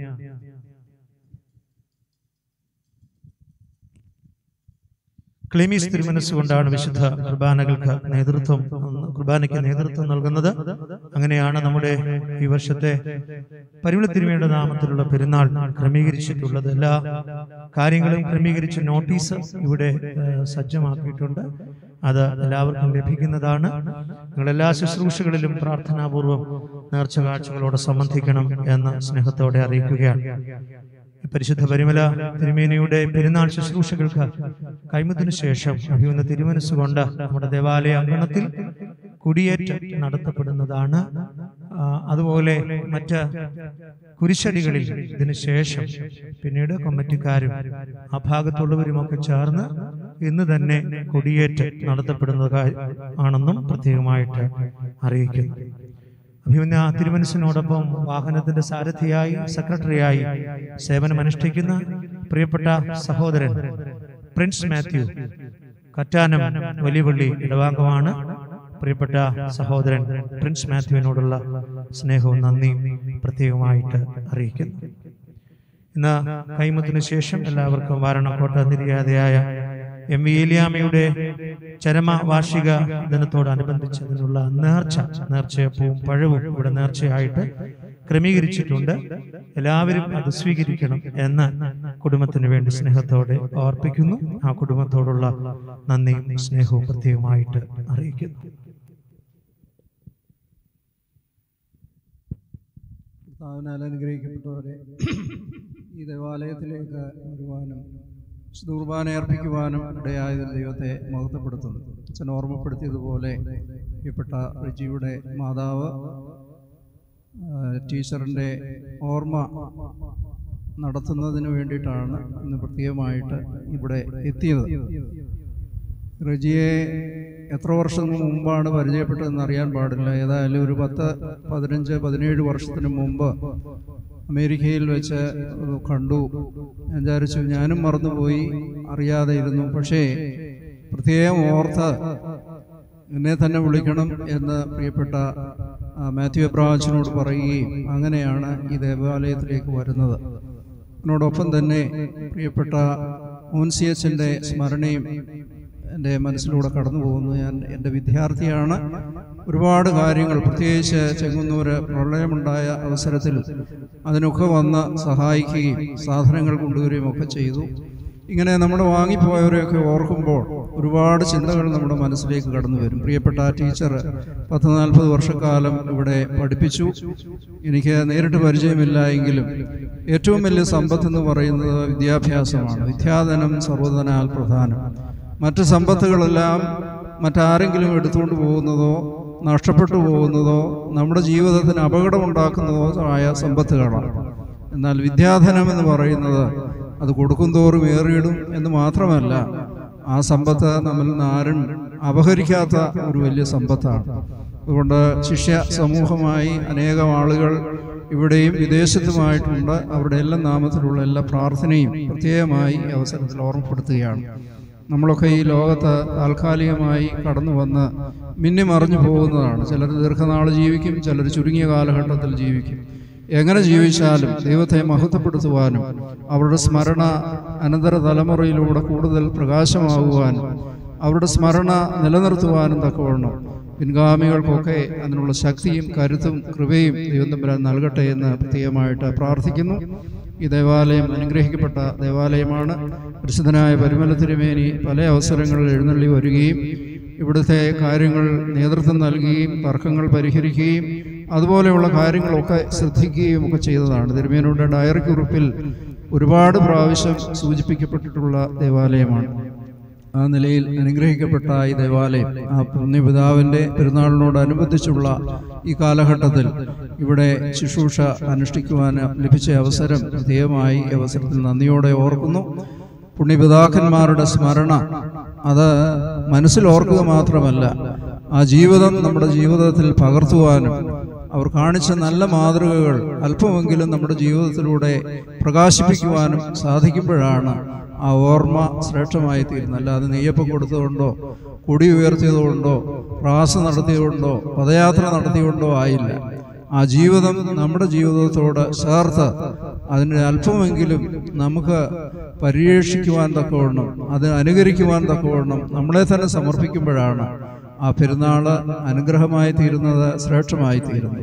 ക്ലിമീസ് തിരുമനസ്സുകൊണ്ടാണ് വിശുദ്ധ കുർബാനകൾക്ക് നേതൃത്വം കുർബാനയ്ക്ക് നേതൃത്വം നൽകുന്നത് അങ്ങനെയാണ് നമ്മുടെ ഈ വർഷത്തെ പരിമള തിരുമയുടെ നാമത്തിലുള്ള പെരുന്നാൾ ക്രമീകരിച്ചിട്ടുള്ളത് എല്ലാ കാര്യങ്ങളും ക്രമീകരിച്ച് നോട്ടീസ് ഇവിടെ ഏഹ്, സജ്ജമാക്കിയിട്ടുണ്ട് അത് എല്ലാവർക്കും ലഭിക്കുന്നതാണ് നിങ്ങൾ എല്ലാ ശുശ്രൂഷകളിലും പ്രാർത്ഥനാപൂർവം നേർച്ച കാഴ്ചകളോടെ സംബന്ധിക്കണം എന്ന് സ്നേഹത്തോടെ അറിയിക്കുകയാണ് ഈ പരിശുദ്ധ പരിമല തിരുമേനിയുടെ പെരുന്നാൾ ശുശ്രൂഷകൾക്ക് കൈമുത്തിനു ശേഷം അഭിമന്ന തിരുമനസ്സുകൊണ്ട് നമ്മുടെ ദേവാലയ അങ്കണത്തിൽ കുടിയേറ്റം നടത്തപ്പെടുന്നതാണ് ആ, അതുപോലെ മറ്റ് കുരിശടികളിൽ ഇതിന് ശേഷം പിന്നീട് കമ്മിറ്റിക്കാരും ആ ഭാഗത്തുള്ളവരുമൊക്കെ ചേർന്ന് ഇന്ന് തന്നെ കൊടിയേറ്റ് നടത്തപ്പെടുന്നത് കാ- ആണെന്നും പ്രത്യേകമായിട്ട് അറിയിക്കുന്നു അഭിമന്യ തിരുമനസിനോടൊപ്പം വാഹനത്തിന്റെ സാരഥിയായി സെക്രട്ടറിയായി സേവനമനുഷ്ഠിക്കുന്ന പ്രിയപ്പെട്ട സഹോദരൻ പ്രിൻസ് മാത്യു കറ്റാനം വലിയപള്ളി ഇടവാംഗമാണ് പ്രിയപ്പെട്ട സഹോദരൻ പ്രിൻസ് മാത്യുവിനോടുള്ള സ്നേഹവും നന്ദിയും പ്രത്യേകമായിട്ട് അറിയിക്കുന്നു ഇന്ന് കൈമുത്തിന് ശേഷം എല്ലാവർക്കും വാരണക്കോട്ട നിര്യാതയായ എം വി ഏലിയാമയുടെ ചരമ വാർഷിക ദിനത്തോടനുബന്ധിച്ചതിനുള്ള നേർച്ച നേർച്ചയപ്പവും പഴവും ഇവിടെ നേർച്ചയായിട്ട് ക്രമീകരിച്ചിട്ടുണ്ട് എല്ലാവരും അത് സ്വീകരിക്കണം എന്ന് കുടുംബത്തിന് വേണ്ടി സ്നേഹത്തോടെ ഓർപ്പിക്കുന്നു ആ കുടുംബത്തോടുള്ള നന്ദിയും സ്നേഹവും പ്രത്യേകമായിട്ട് അറിയിക്കുന്നു കർത്താവിനാൽ അനുഗ്രഹിക്കപ്പെട്ടവരെ ഈ ദേവാലയത്തിലേക്ക് വരുവാനും വിശുദ്ധ കുർബാന അർപ്പിക്കുവാനും ഇടയായതിൽ ദൈവത്തെ മഹത്വപ്പെടുത്തുന്നു അച്ഛൻ ഓർമ്മപ്പെടുത്തിയതുപോലെ പ്രിയപ്പെട്ട റിജിയുടെ മാതാവ് ആ, ടീച്ചറിൻ്റെ ഓർമ്മ നടത്തുന്നതിന് വേണ്ടിയിട്ടാണ് ഇന്ന് പ്രത്യേകമായിട്ട് ഇവിടെ എത്തിയത് റജിയെ എത്ര വർഷം മുമ്പാണ് പരിചയപ്പെട്ടതെന്ന് അറിയാൻ പാടില്ല ഏതായാലും ഒരു പത്ത് പതിനഞ്ച് പതിനേഴ് വർഷത്തിന് മുമ്പ് അമേരിക്കയിൽ വെച്ച് കണ്ടു ഞാൻ വിചാരിച്ചു ഞാനും മറന്നുപോയി അറിയാതെ ഇരുന്നു പക്ഷേ പ്രത്യേകം ഓർത്ത് എന്നെ തന്നെ വിളിക്കണം എന്ന് പ്രിയപ്പെട്ട ആ, മാത്യു എബ്രാച്ചനോട് പറയുകയും അങ്ങനെയാണ് ഈ ദേവാലയത്തിലേക്ക് വരുന്നത് അതിനോടൊപ്പം തന്നെ പ്രിയപ്പെട്ട മോൻസിയച്ചൻ്റെ സ്മരണയും എൻ്റെ മനസ്സിലൂടെ കടന്നു പോകുന്നു ഞാൻ എൻ്റെ വിദ്യാർത്ഥിയാണ് ഒരുപാട് കാര്യങ്ങൾ പ്രത്യേകിച്ച് ചെങ്ങന്നൂര് പ്രളയമുണ്ടായ അവസരത്തിൽ അതിനൊക്കെ വന്ന് സഹായിക്കുകയും സാധനങ്ങൾ കൊണ്ടുവരികയും ഒക്കെ ചെയ്തു ഇങ്ങനെ നമ്മൾ വാങ്ങിപ്പോയവരെയൊക്കെ ഓർക്കുമ്പോൾ ഒരുപാട് ചിന്തകൾ നമ്മുടെ മനസ്സിലേക്ക് കടന്നു വരും പ്രിയപ്പെട്ട ആ ടീച്ചർ പത്ത് നാൽപ്പത് വർഷക്കാലം ഇവിടെ പഠിപ്പിച്ചു എനിക്ക് നേരിട്ട് പരിചയമില്ല എങ്കിലും ഏറ്റവും വലിയ സമ്പത്ത് എന്ന് പറയുന്നത് വിദ്യാഭ്യാസമാണ് വിദ്യാധനം സർവ്വധനാൽ പ്രധാനം മറ്റ് സമ്പത്തുകളെല്ലാം മറ്റാരെങ്കിലും എടുത്തുകൊണ്ട് പോകുന്നതോ നഷ്ടപ്പെട്ടു പോകുന്നതോ നമ്മുടെ ജീവിതത്തിന് അപകടമുണ്ടാക്കുന്നതോ ആയ സമ്പത്തുകളാണ് എന്നാൽ വിദ്യാധനം എന്ന് പറയുന്നത് അത് കൊടുക്കും തോറും ഏറിയിടും എന്ന് മാത്രമല്ല ആ സമ്പത്ത് നമ്മിൽ നിന്ന് ആരും അപഹരിക്കാത്ത ഒരു വലിയ സമ്പത്താണ് അതുകൊണ്ട് ശിഷ്യ സമൂഹമായി അനേകം ആളുകൾ ഇവിടെയും വിദേശത്തുമായിട്ടുണ്ട് അവരുടെ എല്ലാ നാമത്തിലുള്ള എല്ലാ പ്രാർത്ഥനയും പ്രത്യേകമായി ഈ അവസരത്തിൽ ഓർമ്മപ്പെടുത്തുകയാണ് നമ്മളൊക്കെ ഈ ലോകത്ത് താൽക്കാലികമായി കടന്നു വന്ന് മിന്നി മറിഞ്ഞു പോകുന്നതാണ് ചിലർ ദീർഘനാൾ ജീവിക്കും ചിലർ ചുരുങ്ങിയ കാലഘട്ടത്തിൽ ജീവിക്കും എങ്ങനെ ജീവിച്ചാലും ദൈവത്തെ മഹത്വപ്പെടുത്തുവാനും അവരുടെ സ്മരണ അനന്തര തലമുറയിലൂടെ കൂടുതൽ പ്രകാശമാകുവാനും അവരുടെ സ്മരണ നിലനിർത്തുവാനും തക്കവണ്ണം പിൻഗാമികൾക്കൊക്കെ അതിനുള്ള ശക്തിയും കരുത്തും കൃപയും ദൈവം തമ്പുരാൻ നൽകട്ടെ എന്ന് പ്രത്യേകമായിട്ട് പ്രാർത്ഥിക്കുന്നു ഈ ദേവാലയം അനുഗ്രഹിക്കപ്പെട്ട ദേവാലയമാണ് പരിശുദ്ധനായ പരിമല തിരുമേനി പല അവസരങ്ങളിൽ എഴുന്നള്ളി വരികയും ഇവിടുത്തെ കാര്യങ്ങൾ നേതൃത്വം നൽകുകയും തർക്കങ്ങൾ പരിഹരിക്കുകയും അതുപോലെയുള്ള കാര്യങ്ങളൊക്കെ ശ്രദ്ധിക്കുകയും ഒക്കെ ചെയ്തതാണ് തിരുമേനിയുടെ ഡയറി കുറിപ്പിൽ ഒരുപാട് പ്രാവശ്യം സൂചിപ്പിക്കപ്പെട്ടിട്ടുള്ള ദേവാലയമാണ് ആ നിലയിൽ അനുഗ്രഹിക്കപ്പെട്ട ഈ ദേവാലയം ആ പുണ്യപിതാവിൻ്റെ പെരുന്നാളിനോടനുബന്ധിച്ചുള്ള ഈ കാലഘട്ടത്തിൽ ഇവിടെ ശുശ്രൂഷ അനുഷ്ഠിക്കുവാൻ ലഭിച്ച അവസരം പ്രത്യേകമായി ഈ അവസരത്തിൽ നന്ദിയോടെ ഓർക്കുന്നു പുണ്യപിതാക്കന്മാരുടെ സ്മരണ അത് മനസ്സിൽ ഓർക്കുക മാത്രമല്ല ആ ജീവിതം നമ്മുടെ ജീവിതത്തിൽ പകർത്തുവാനും അവർ കാണിച്ച നല്ല മാതൃകകൾ അല്പമെങ്കിലും നമ്മുടെ ജീവിതത്തിലൂടെ പ്രകാശിപ്പിക്കുവാനും സാധിക്കുമ്പോഴാണ് ആ ഓർമ്മ ശ്രേഷ്ഠമായി തീരുന്നത് അല്ലാതെ നെയ്യപ്പം കൊടുത്തുകൊണ്ടോ കൊടി ഉയർത്തിയതുകൊണ്ടോ പ്രാസ നടത്തിയതുകൊണ്ടോ പദയാത്ര നടത്തിയതുകൊണ്ടോ ആയില്ല ആ ജീവിതം നമ്മുടെ ജീവിതത്തോട് ചേർത്ത് അതിന് അല്പമെങ്കിലും നമുക്ക് പരിരക്ഷിക്കുവാൻ തക്കവണ്ണം അത് അനുകരിക്കുവാൻ തക്കവണ്ണം നമ്മളെ തന്നെ സമർപ്പിക്കുമ്പോഴാണ് ആ പെരുന്നാൾ അനുഗ്രഹമായി തീരുന്നത് ശ്രേഷ്ഠമായി തീരുന്നത്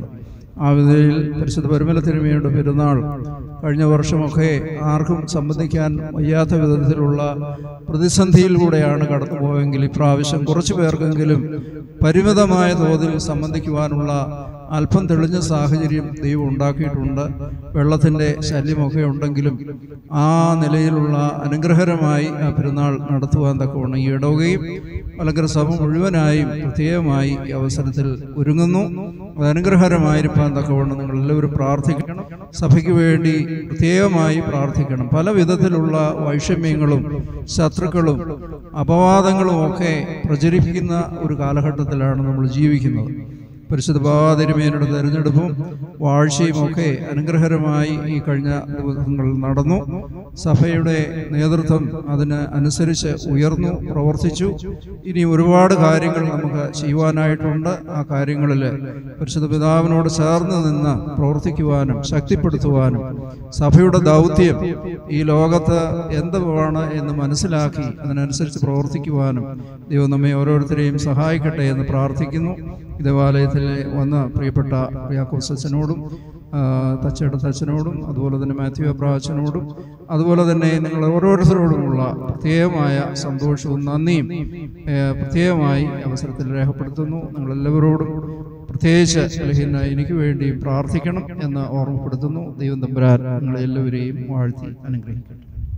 ആ വിധയിൽ പരിശുദ്ധ പരുമല തിരുമയുടെ പെരുന്നാൾ കഴിഞ്ഞ വർഷമൊക്കെ ആർക്കും സംബന്ധിക്കാൻ വയ്യാത്ത വിധത്തിലുള്ള പ്രതിസന്ധിയിലൂടെയാണ് കടന്നുപോയെങ്കിൽ ഇപ്രാവശ്യം കുറച്ചു പേർക്കെങ്കിലും പരിമിതമായ തോതിൽ സംബന്ധിക്കുവാനുള്ള അല്പം തെളിഞ്ഞ സാഹചര്യം ദൈവം ഉണ്ടാക്കിയിട്ടുണ്ട് വെള്ളത്തിൻ്റെ ശല്യമൊക്കെ ഉണ്ടെങ്കിലും ആ നിലയിലുള്ള അനുഗ്രഹരമായി ആ പെരുന്നാൾ നടത്തുവാൻ തക്കവണ്ണം ഈ ഇടവുകയും മലങ്കര സഭ മുഴുവനായും പ്രത്യേകമായി ഈ അവസരത്തിൽ ഒരുങ്ങുന്നു അത് അനുഗ്രഹരമായിരിക്കാൻ തക്കവണ്ണം നിങ്ങൾ എല്ലാവരും പ്രാർത്ഥിക്കണം സഭയ്ക്ക് വേണ്ടി പ്രത്യേകമായി പ്രാർത്ഥിക്കണം പല വിധത്തിലുള്ള വൈഷമ്യങ്ങളും ശത്രുക്കളും അപവാദങ്ങളും ഒക്കെ പ്രചരിപ്പിക്കുന്ന ഒരു കാലഘട്ടത്തിലാണ് നമ്മൾ ജീവിക്കുന്നത് പരിശുദ്ധ ബാതിരുമേനയുടെ തെരഞ്ഞെടുപ്പും വാഴ്ചയും ഒക്കെ അനുഗ്രഹരമായി ഈ കഴിഞ്ഞ ദിവസങ്ങളിൽ നടന്നു സഭയുടെ നേതൃത്വം അതിന് അനുസരിച്ച് ഉയർന്നു പ്രവർത്തിച്ചു ഇനി ഒരുപാട് കാര്യങ്ങൾ നമുക്ക് ചെയ്യുവാനായിട്ടുണ്ട് ആ കാര്യങ്ങളിൽ പരിശുദ്ധ പിതാവിനോട് ചേർന്ന് നിന്ന് പ്രവർത്തിക്കുവാനും ശക്തിപ്പെടുത്തുവാനും സഭയുടെ ദൗത്യം ഈ ലോകത്ത് എന്താണ് എന്ന് മനസ്സിലാക്കി അതിനനുസരിച്ച് പ്രവർത്തിക്കുവാനും ദൈവം നമ്മെ ഓരോരുത്തരെയും സഹായിക്കട്ടെ എന്ന് പ്രാർത്ഥിക്കുന്നു ഈ ദേവാലയത്തിൽ വന്ന പ്രിയപ്പെട്ട യാക്കോസ് അച്ഛനോടും തച്ചയുടെ തച്ചനോടും അതുപോലെ തന്നെ മാത്യു അബ്രാച്ചനോടും അതുപോലെ തന്നെ നിങ്ങൾ ഓരോരുത്തരോടുമുള്ള പ്രത്യേകമായ സന്തോഷവും നന്ദിയും ഏഹ്, പ്രത്യേകമായി അവസരത്തിൽ രേഖപ്പെടുത്തുന്നു നിങ്ങളെല്ലാവരോടും പ്രത്യേകിച്ച് ബലഹീന എനിക്ക് വേണ്ടിയും പ്രാർത്ഥിക്കണം എന്ന് ഓർമ്മപ്പെടുത്തുന്നു ദൈവം തമ്പുരാൻ നിങ്ങളെല്ലാവരെയും വാഴ്ത്തി അനുഗ്രഹിക്കട്ടെ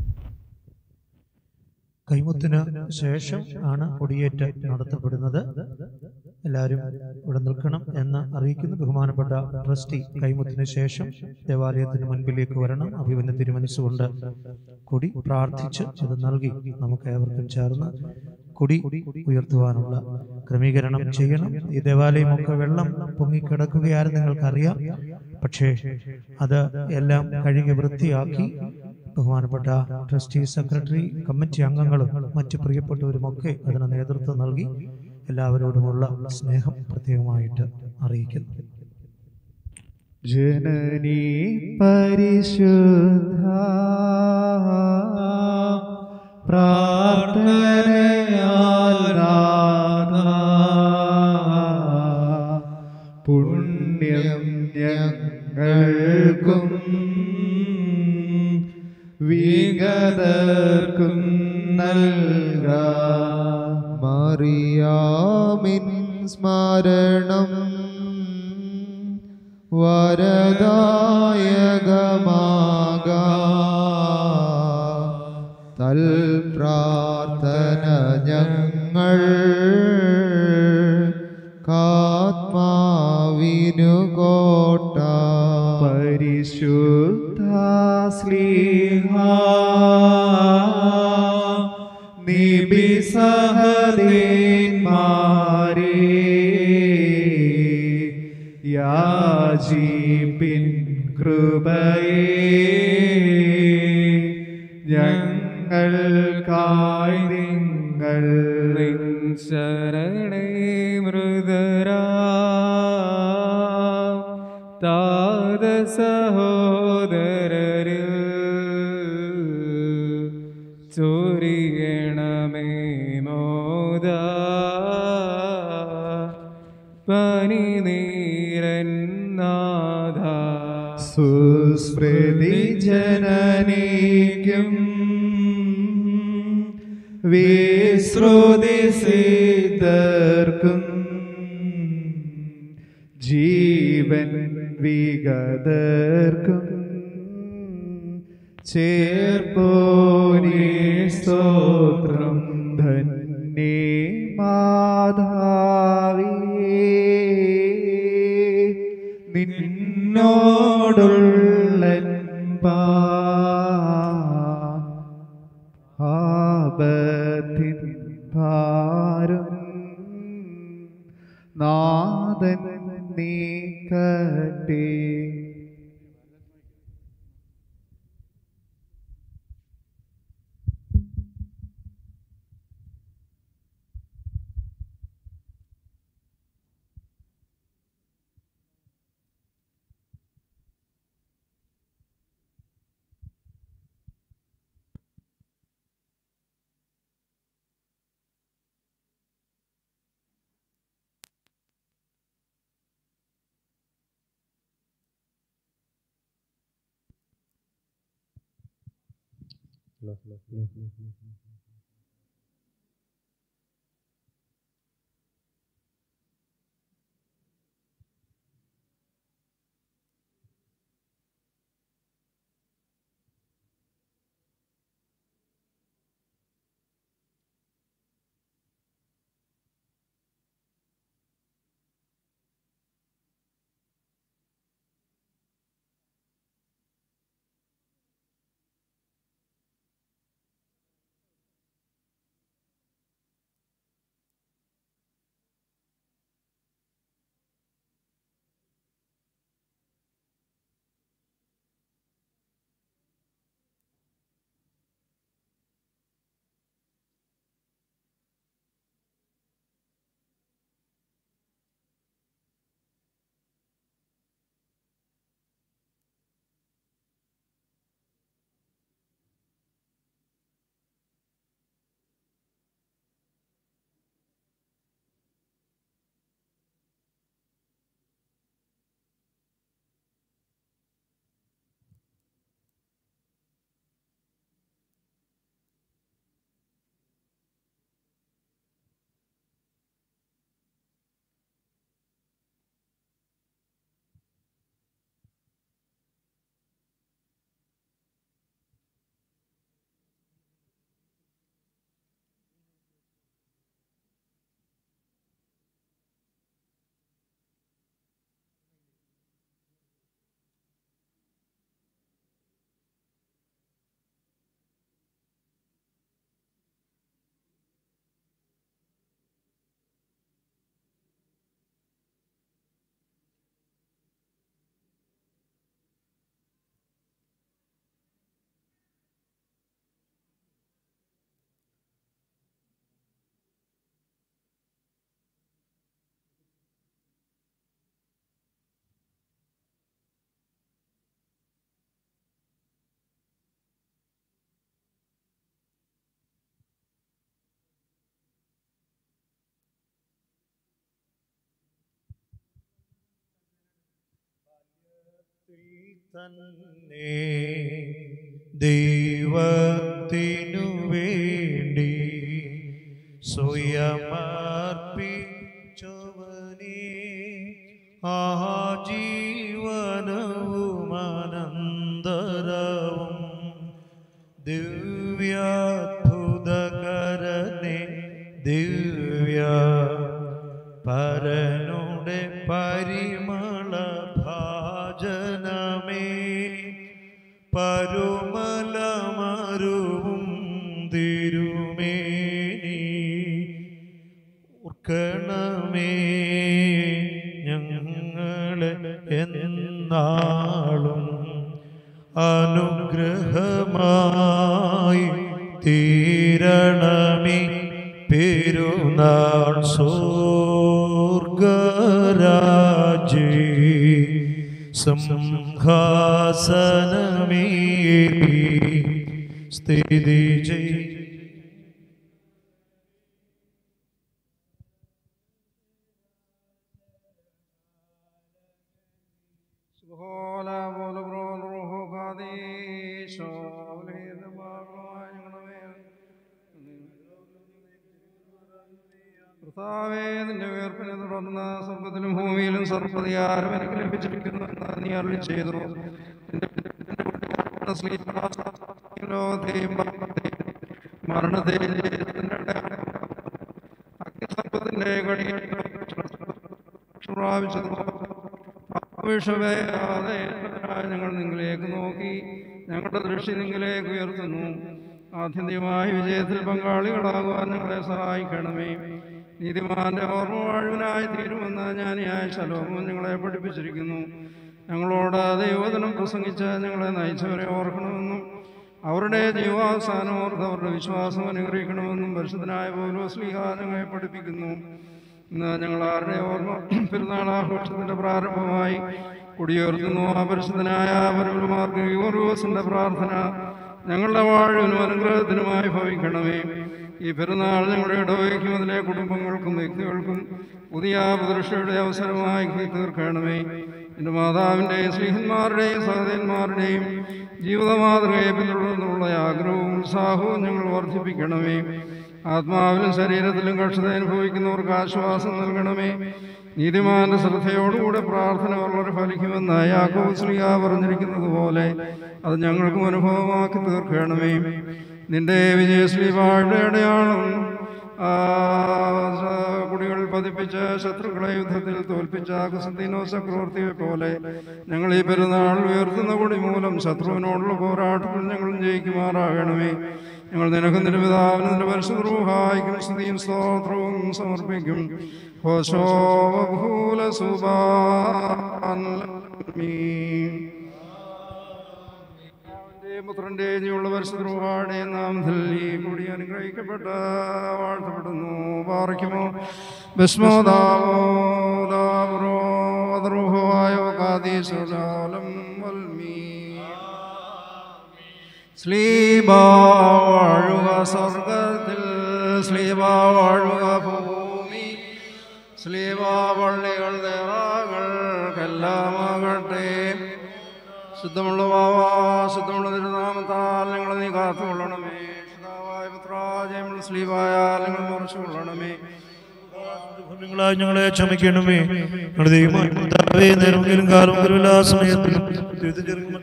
കൈമുത്തിന് ശേഷം ആണ് കൊടിയേറ്റ് നടത്തപ്പെടുന്നത് എല്ലാവരും ഇവിടെ നിൽക്കണം എന്ന് അറിയിക്കുന്നു ബഹുമാനപ്പെട്ട ട്രസ്റ്റി കൈമുത്തിന് ശേഷം ദേവാലയത്തിന് മുൻപിലേക്ക് വരണം അഭിമന്യ തിരുമനസ്സുകൊണ്ട് കൊടി പ്രാർത്ഥിച്ച് അത് നൽകി നമുക്ക് ഏവർക്കും ചേർന്ന് കൊടി ഉയർത്തുവാനുള്ള ക്രമീകരണം ചെയ്യണം ഈ ദേവാലയമൊക്കെ വെള്ളം പൊങ്ങിക്കിടക്കുകയായിരുന്നു നിങ്ങൾക്കറിയാം പക്ഷേ അത് എല്ലാം കഴുകി വൃത്തിയാക്കി ബഹുമാനപ്പെട്ട ട്രസ്റ്റി സെക്രട്ടറി കമ്മിറ്റി അംഗങ്ങളും മറ്റു പ്രിയപ്പെട്ടവരുമൊക്കെ അതിന് നേതൃത്വം നൽകി എല്ലാവരോടുമുള്ള സ്നേഹം പ്രത്യേകമായിട്ട് അറിയിക്കുന്നു ജനനീ പരിശുദ്ധ പ്രാർത്ഥനയാൽ നാഥ പുണ്യം ഞങ്ങൾക്കും വിഗതർക്കും നൽക മറിയാമിൻ സ്മരണം വരദായകമാക തൽ പ്രാർത്ഥന ഞങ്ങൾ കാത്മാവിനു കോട്ട പരിശുദ്ധ സ്ലീഹ നിബിസഹദേന്മാരെ യാചിപ്പിൻ കൃപയെ ഞങ്ങൾക്കായി നിങ്ങൾ ശരണേ മൃദരാ താത സഹോദരരിൽ ചൊരിയണമേ മോദ പനി നീരന്നാഥ സുസ്മൃതി ജനനീക്കും വിശ്രുതി സിദ്ധർക്കും ജീവൻ വിഗതർക്കും ചേർപ്പോനേ സ്തോത്രം ധന്യേ മാധാവേ നിന്നോടുള്ളൻ പാപത്തിൻ ഭാരം നാഥൻ നീക്കട്ടെ തന്നെ ദൈവത്തിനു വേണ്ടി സ്വയമർപ്പിച്ചവനെ ആ ജീവനവും അനന്തരവും ദിവ്യാത്ഭുതകരനെ ദിവ്യ പരനുടെ പരിമള ഭാജനമേ പരുമലമരുവും തിരുമേനി ഓർക്കണമേ ഞങ്ങളെ എന്നാളും അനുഗ്രഹമായി തീരണമേ പെരുന്നാൾ സ്വർഗരാജേ സിംഹാസനമേ സ്ഥിതി ചെയ് Hola, bola, bro, rojo, kadisho, അവലേത് ഭാഗമായി ഞങ്ങളുടെ മേൽ കർത്താവേ നിന്റെ ഉയർപ്പിനെ തുടർന്ന് സ്വർഗത്തിലും ഭൂമിയിലും സർപ്പതിയാരം എനിക്ക് ലഭിച്ചിരിക്കുന്നു എന്ന് നീ അരുളി ചെയ്തു നിന്റെ നിന്റെ സ്ലീപാസനത്തെയും ലോകത്തെയും പാപത്തെയും മരണത്തെയും ജീവിതത്തിന്റെ അഗ്നിസർപ്പത്തിന്റെ കടിയെ പ്രാപിച്ചതുപോലെ വിഷവേദാതെ ഞങ്ങൾ നിങ്ങളിലേക്ക് നോക്കി ഞങ്ങളുടെ ദൃഷ്ടി നിങ്ങളിലേക്ക് ഉയർത്തുന്നു ആത്യന്തികമായ വിജയത്തിൽ പങ്കാളികളാകുവാൻ ഞങ്ങളെ സഹായിക്കണമേ നീതിമാന്റെ ഓർമ്മ വാഴുവിനായി തീരുമെന്ന് ജ്ഞാനിയായ ശലോമോൻ ഞങ്ങളെ പഠിപ്പിച്ചിരിക്കുന്നു ഞങ്ങളോട് ദൈവദിനം പ്രസംഗിച്ച് ഞങ്ങളെ നയിച്ചവരെ ഓർക്കണമെന്നും അവരുടെ ജീവാവസാനം ഓർത്ത് അവരുടെ വിശ്വാസം അനുഗ്രഹിക്കണമെന്നും പരിശുദ്ധനായ പൗലോസ്ലിഹ ഞങ്ങളെ പഠിപ്പിക്കുന്നു ഇന്ന് ഞങ്ങൾ ആരുടെ ഓർമ്മ പെരുന്നാൾ ആഘോഷത്തിന്റെ പ്രാരംഭമായി കുടിയുയർത്തുന്നു ആ പരിശുദ്ധനായ പരമമാർക്ക് യൂറോസിന്റെ പ്രാർത്ഥന ഞങ്ങളുടെ വാഴുവിനും അനുഗ്രഹത്തിനുമായി ഭവിക്കണമേ ഈ പെരുന്നാൾ ഞങ്ങളുടെ ഇടവയ്ക്കും അതിലെ കുടുംബങ്ങൾക്കും വ്യക്തികൾക്കും പുതിയ പ്രതീക്ഷയുടെ അവസരമായി തീർക്കണമേ എൻ്റെ മാതാവിൻ്റെയും സ്നേഹന്മാരുടെയും സഹോദരന്മാരുടെയും ജീവിത മാതൃകയെ പിന്തുടർന്നുള്ള ആഗ്രഹവും ഉത്സാഹവും ഞങ്ങൾ വർദ്ധിപ്പിക്കണമേ ആത്മാവിലും ശരീരത്തിലും കക്ഷത അനുഭവിക്കുന്നവർക്ക് ആശ്വാസം നൽകണമേ നീതിമാന്റെ ശ്രദ്ധയോടുകൂടെ പ്രാർത്ഥന വളരെ ഫലിക്കുമെന്ന് യാക്കോബ് ശ്രീയ പറഞ്ഞിരിക്കുന്നത് പോലെ അത് ഞങ്ങൾക്കും അനുഭവമാക്കി തീർക്കണമേ നിന്റെ വിജയശ്രീവാഴുടെ അടയാളം ആ, സ- കുടികൾ പതിപ്പിച്ച ശത്രുക്കളെ യുദ്ധത്തിൽ തോൽപ്പിച്ച കുസന്തീനോ ചക്രവർത്തിയെ പോലെ ഞങ്ങൾ ഈ പെരുന്നാൾ ഉയർത്തുന്ന കൊടി മൂലം ശത്രുവിനോടുള്ള പോരാട്ടത്തിൽ ഞങ്ങൾ ജയിക്കുമാറാകണമേ ഞങ്ങൾ നിനക്കും നിന്റെ പിതാവിനും നിന്റെ പരിശുദ്രൂഹായിക്കും സ്തുതിയും സ്തോത്രവും സമർപ്പിക്കും ഹോശോ ബഹൂല പുത്രന്റെ ജീവുള്ള പരിശുദ്രൂഹാടെ നാമത്തിൽ ഈ കൂടി അനുഗ്രഹിക്കപ്പെട്ട വാഴ്ത്തപ്പെടുന്നു പാറയ്ക്കുമോ ഭസ്മോദാവോ ദാവറോ വദ്രുഹോയോ കാതീശോലം വൽമീ സ്ലീബ വാഴുക സ്വർഗത്തിൽ സ്ലീബ വാഴുക ഭൂമി സ്ലീബ പള്ളികൾ തേറാകൾക്കെല്ലാമാകട്ടെ ശുദ്ധമുള്ള വാവാ ശുദ്ധമുള്ള തിരുനാമത്താൽ ഞങ്ങളെ നീ കാത്തുകൊള്ളണമേ ശുദ്ധാവായ പുത്രാജയമുള്ള സ്ലീവായാൽ നിങ്ങൾ മറച്ചു കൊള്ളണമേ നിങ്ങളായി ഞങ്ങളെ ക്ഷമിക്കണമേ ഞങ്ങളുടെ ദൈവമായ കർത്താവേ, നേരമെങ്കിലും കാലം എല്ലാ സമയത്തിലും ദൈവത്തിന്റെ ചെറുക്കും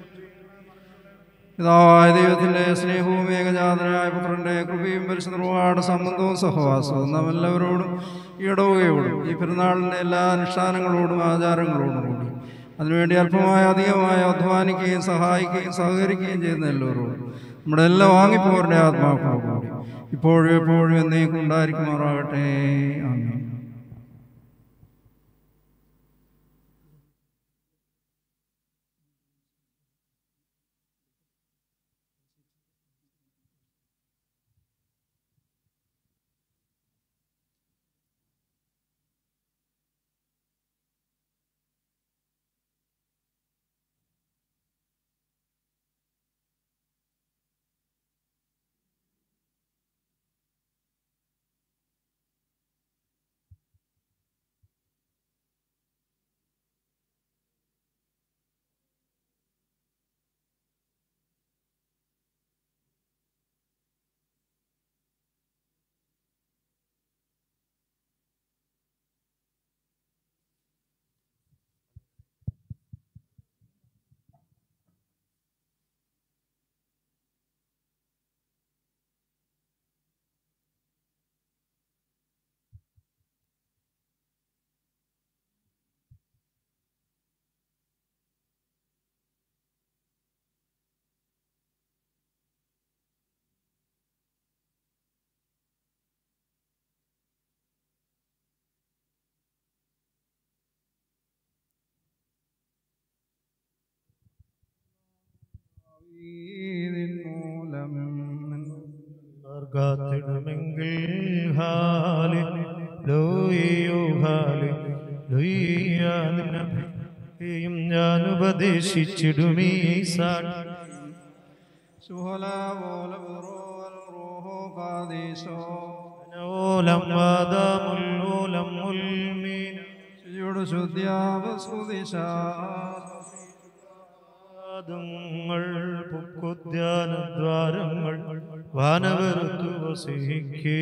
പിതാവായ ദൈവത്തിന്റെ സ്നേഹവും ഏകജാതനായ പുത്രന്റെ കൃപയും പരിശുദ്ധമായ സംബന്ധവും സഹവാസവും നാം എല്ലാവരോടും ഈ ഇടവുകയോടും ഈ പെരുന്നാളിന്റെ എല്ലാ അനുഷ്ഠാനങ്ങളോടും ആചാരങ്ങളോടും കൂടി അതിനുവേണ്ടി അല്പമായ അധികമായ അധ്വാനിക്കുകയും സഹായിക്കുകയും സഹകരിക്കുകയും ചെയ്യുന്ന എല്ലാവരോടും നമ്മുടെ എല്ലാ വാങ്ങിപ്പോരുടെ ആത്മാക്കളോടും കൂടി ഇപ്പോഴും എപ്പോഴും എന്നേക്കും ഉണ്ടായിരിക്കുമാറാകട്ടെ ആമേൻ കാത്തിടുമെങ്കിൽ ഹാലി ലോയോ ഹാലി ലും ഞാൻ ഉപദേശിച്ചിടുമീ സാക്ഷി ഓലം വാദമുല്ലോലം മുൽമീൻ പാദങ്ങൾ പുക്കുദ്യാനദ്വാരങ്ങൾ വാനവരുത്തു വസിക്കേ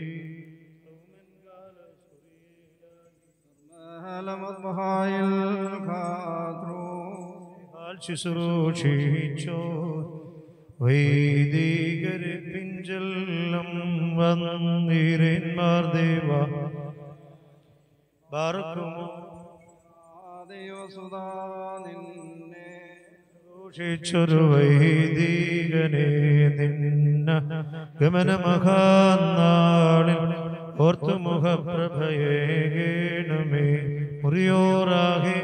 ശുശ്രൂഷിച്ചോ വൈദികരെ പിഞ്ചെല്ലം വന്നിരന്മാർ ദേവ ബാർക്കുമോ ൂഷിച്ചൊരു വൈദികനെ നിന്ന ഗമനമഹാനാളിൽ ഓർത്തുമുഖപ്രഭയേ ഗേണമേ മുറിയോറാകെ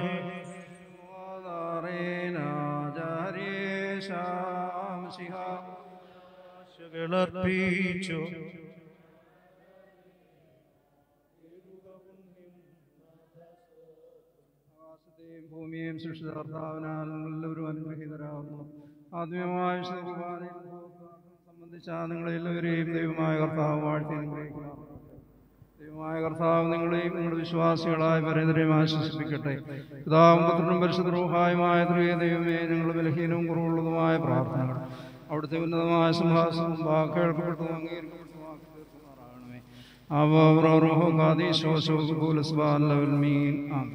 ർപ്പിച്ചു ഭൂമിയെയും സൃഷ്ടികർത്താവിനാൽ എല്ലാവരും അനുഗ്രഹീതരാകുന്നു ആത്മീയമായ വിശുദ്ധ കുർബാനയിൽ സംബന്ധിച്ച നിങ്ങളെല്ലാവരെയും ദൈവമായ കർത്താവ് വാഴ്ത്തി അനുഗ്രഹിക്കുന്നു ദൈവമായ ദൈവമായ കർത്താവ് നിങ്ങളെയും നിങ്ങളുടെ വിശ്വാസികളായ പരേതരെയും ആശ്വസിപ്പിക്കട്ടെ പിതാവും പുത്രനും പരിശുദ്ധ റൂഹായുമായ ത്രിയ ദൈവമേ ഞങ്ങൾ ബലഹീനവും കുറവുള്ളതുമായ പ്രാർത്ഥനകൾ അവിടുത്തെ ഉന്നതമായ സിംഹാസനം വാക്ക് കേൾക്കപ്പെട്ടതും അംഗീകരിക്കപ്പെട്ടതും ആക്കി തീർക്കുമാറാകണമേ അവ കാദീശോ ശോകുലസ്വാല്ലവൽമീൻ ആമേൻ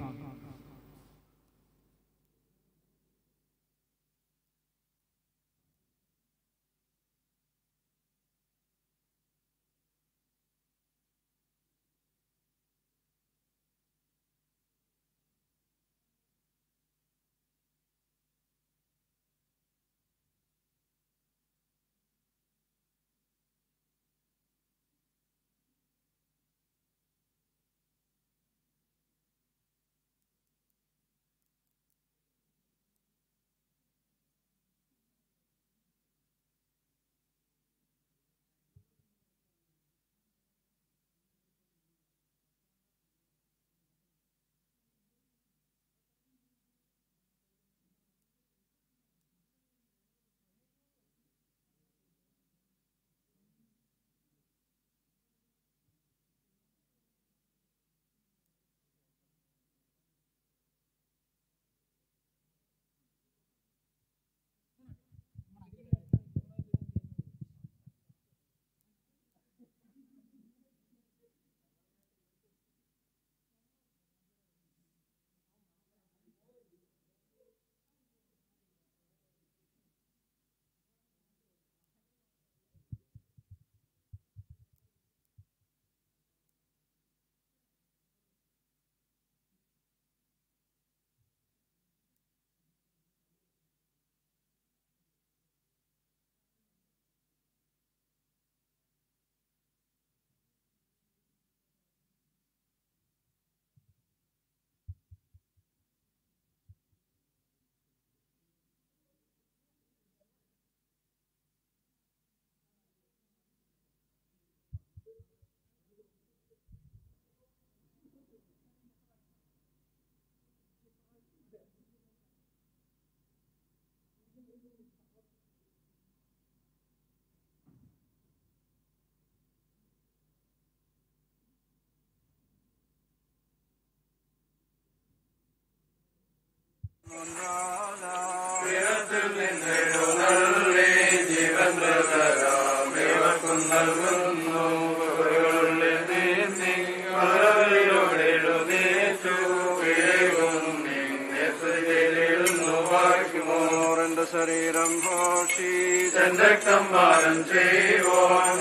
എന്റെ ശരീരം ഘോഷി രക്തം പാലം ചെയ്യുവാൻ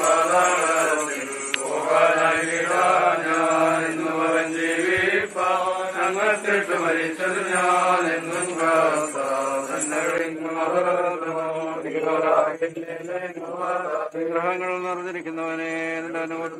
ഞാൻ എന്ന് പറഞ്ഞ് ജീവിപ്പാൻ അങ്ങത്തിട്ട് മരിച്ചത് ഞാൻ എന്നും വിഗ്രഹങ്ങൾ നിറഞ്ഞിരിക്കുന്നവനെ എന്റെ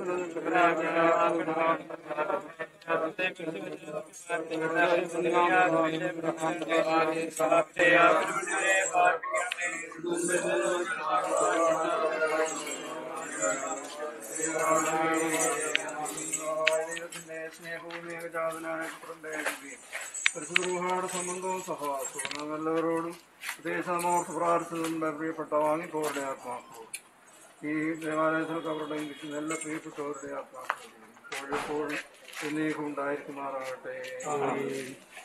സ്നേഹവും പരിശുദ്ധ സംബന്ധവും സഹവാസവും നാം എല്ലാവരോടും ദേശമോർത്ത് പ്രാർത്ഥിച്ചുകൊണ്ട് പ്രിയപ്പെട്ട വാങ്ങിപ്പോരുടെ ആത്മാക്കളും ഈ ദേവാലയത്തിൽ അവരുടെ ഇരിക്കുന്ന എല്ലാ പ്രിയപ്പെട്ടവരുടെ ആത്മാക്കളും എപ്പോഴും എന്നേക്കും ഉണ്ടായിരിക്കുമാറാകട്ടെ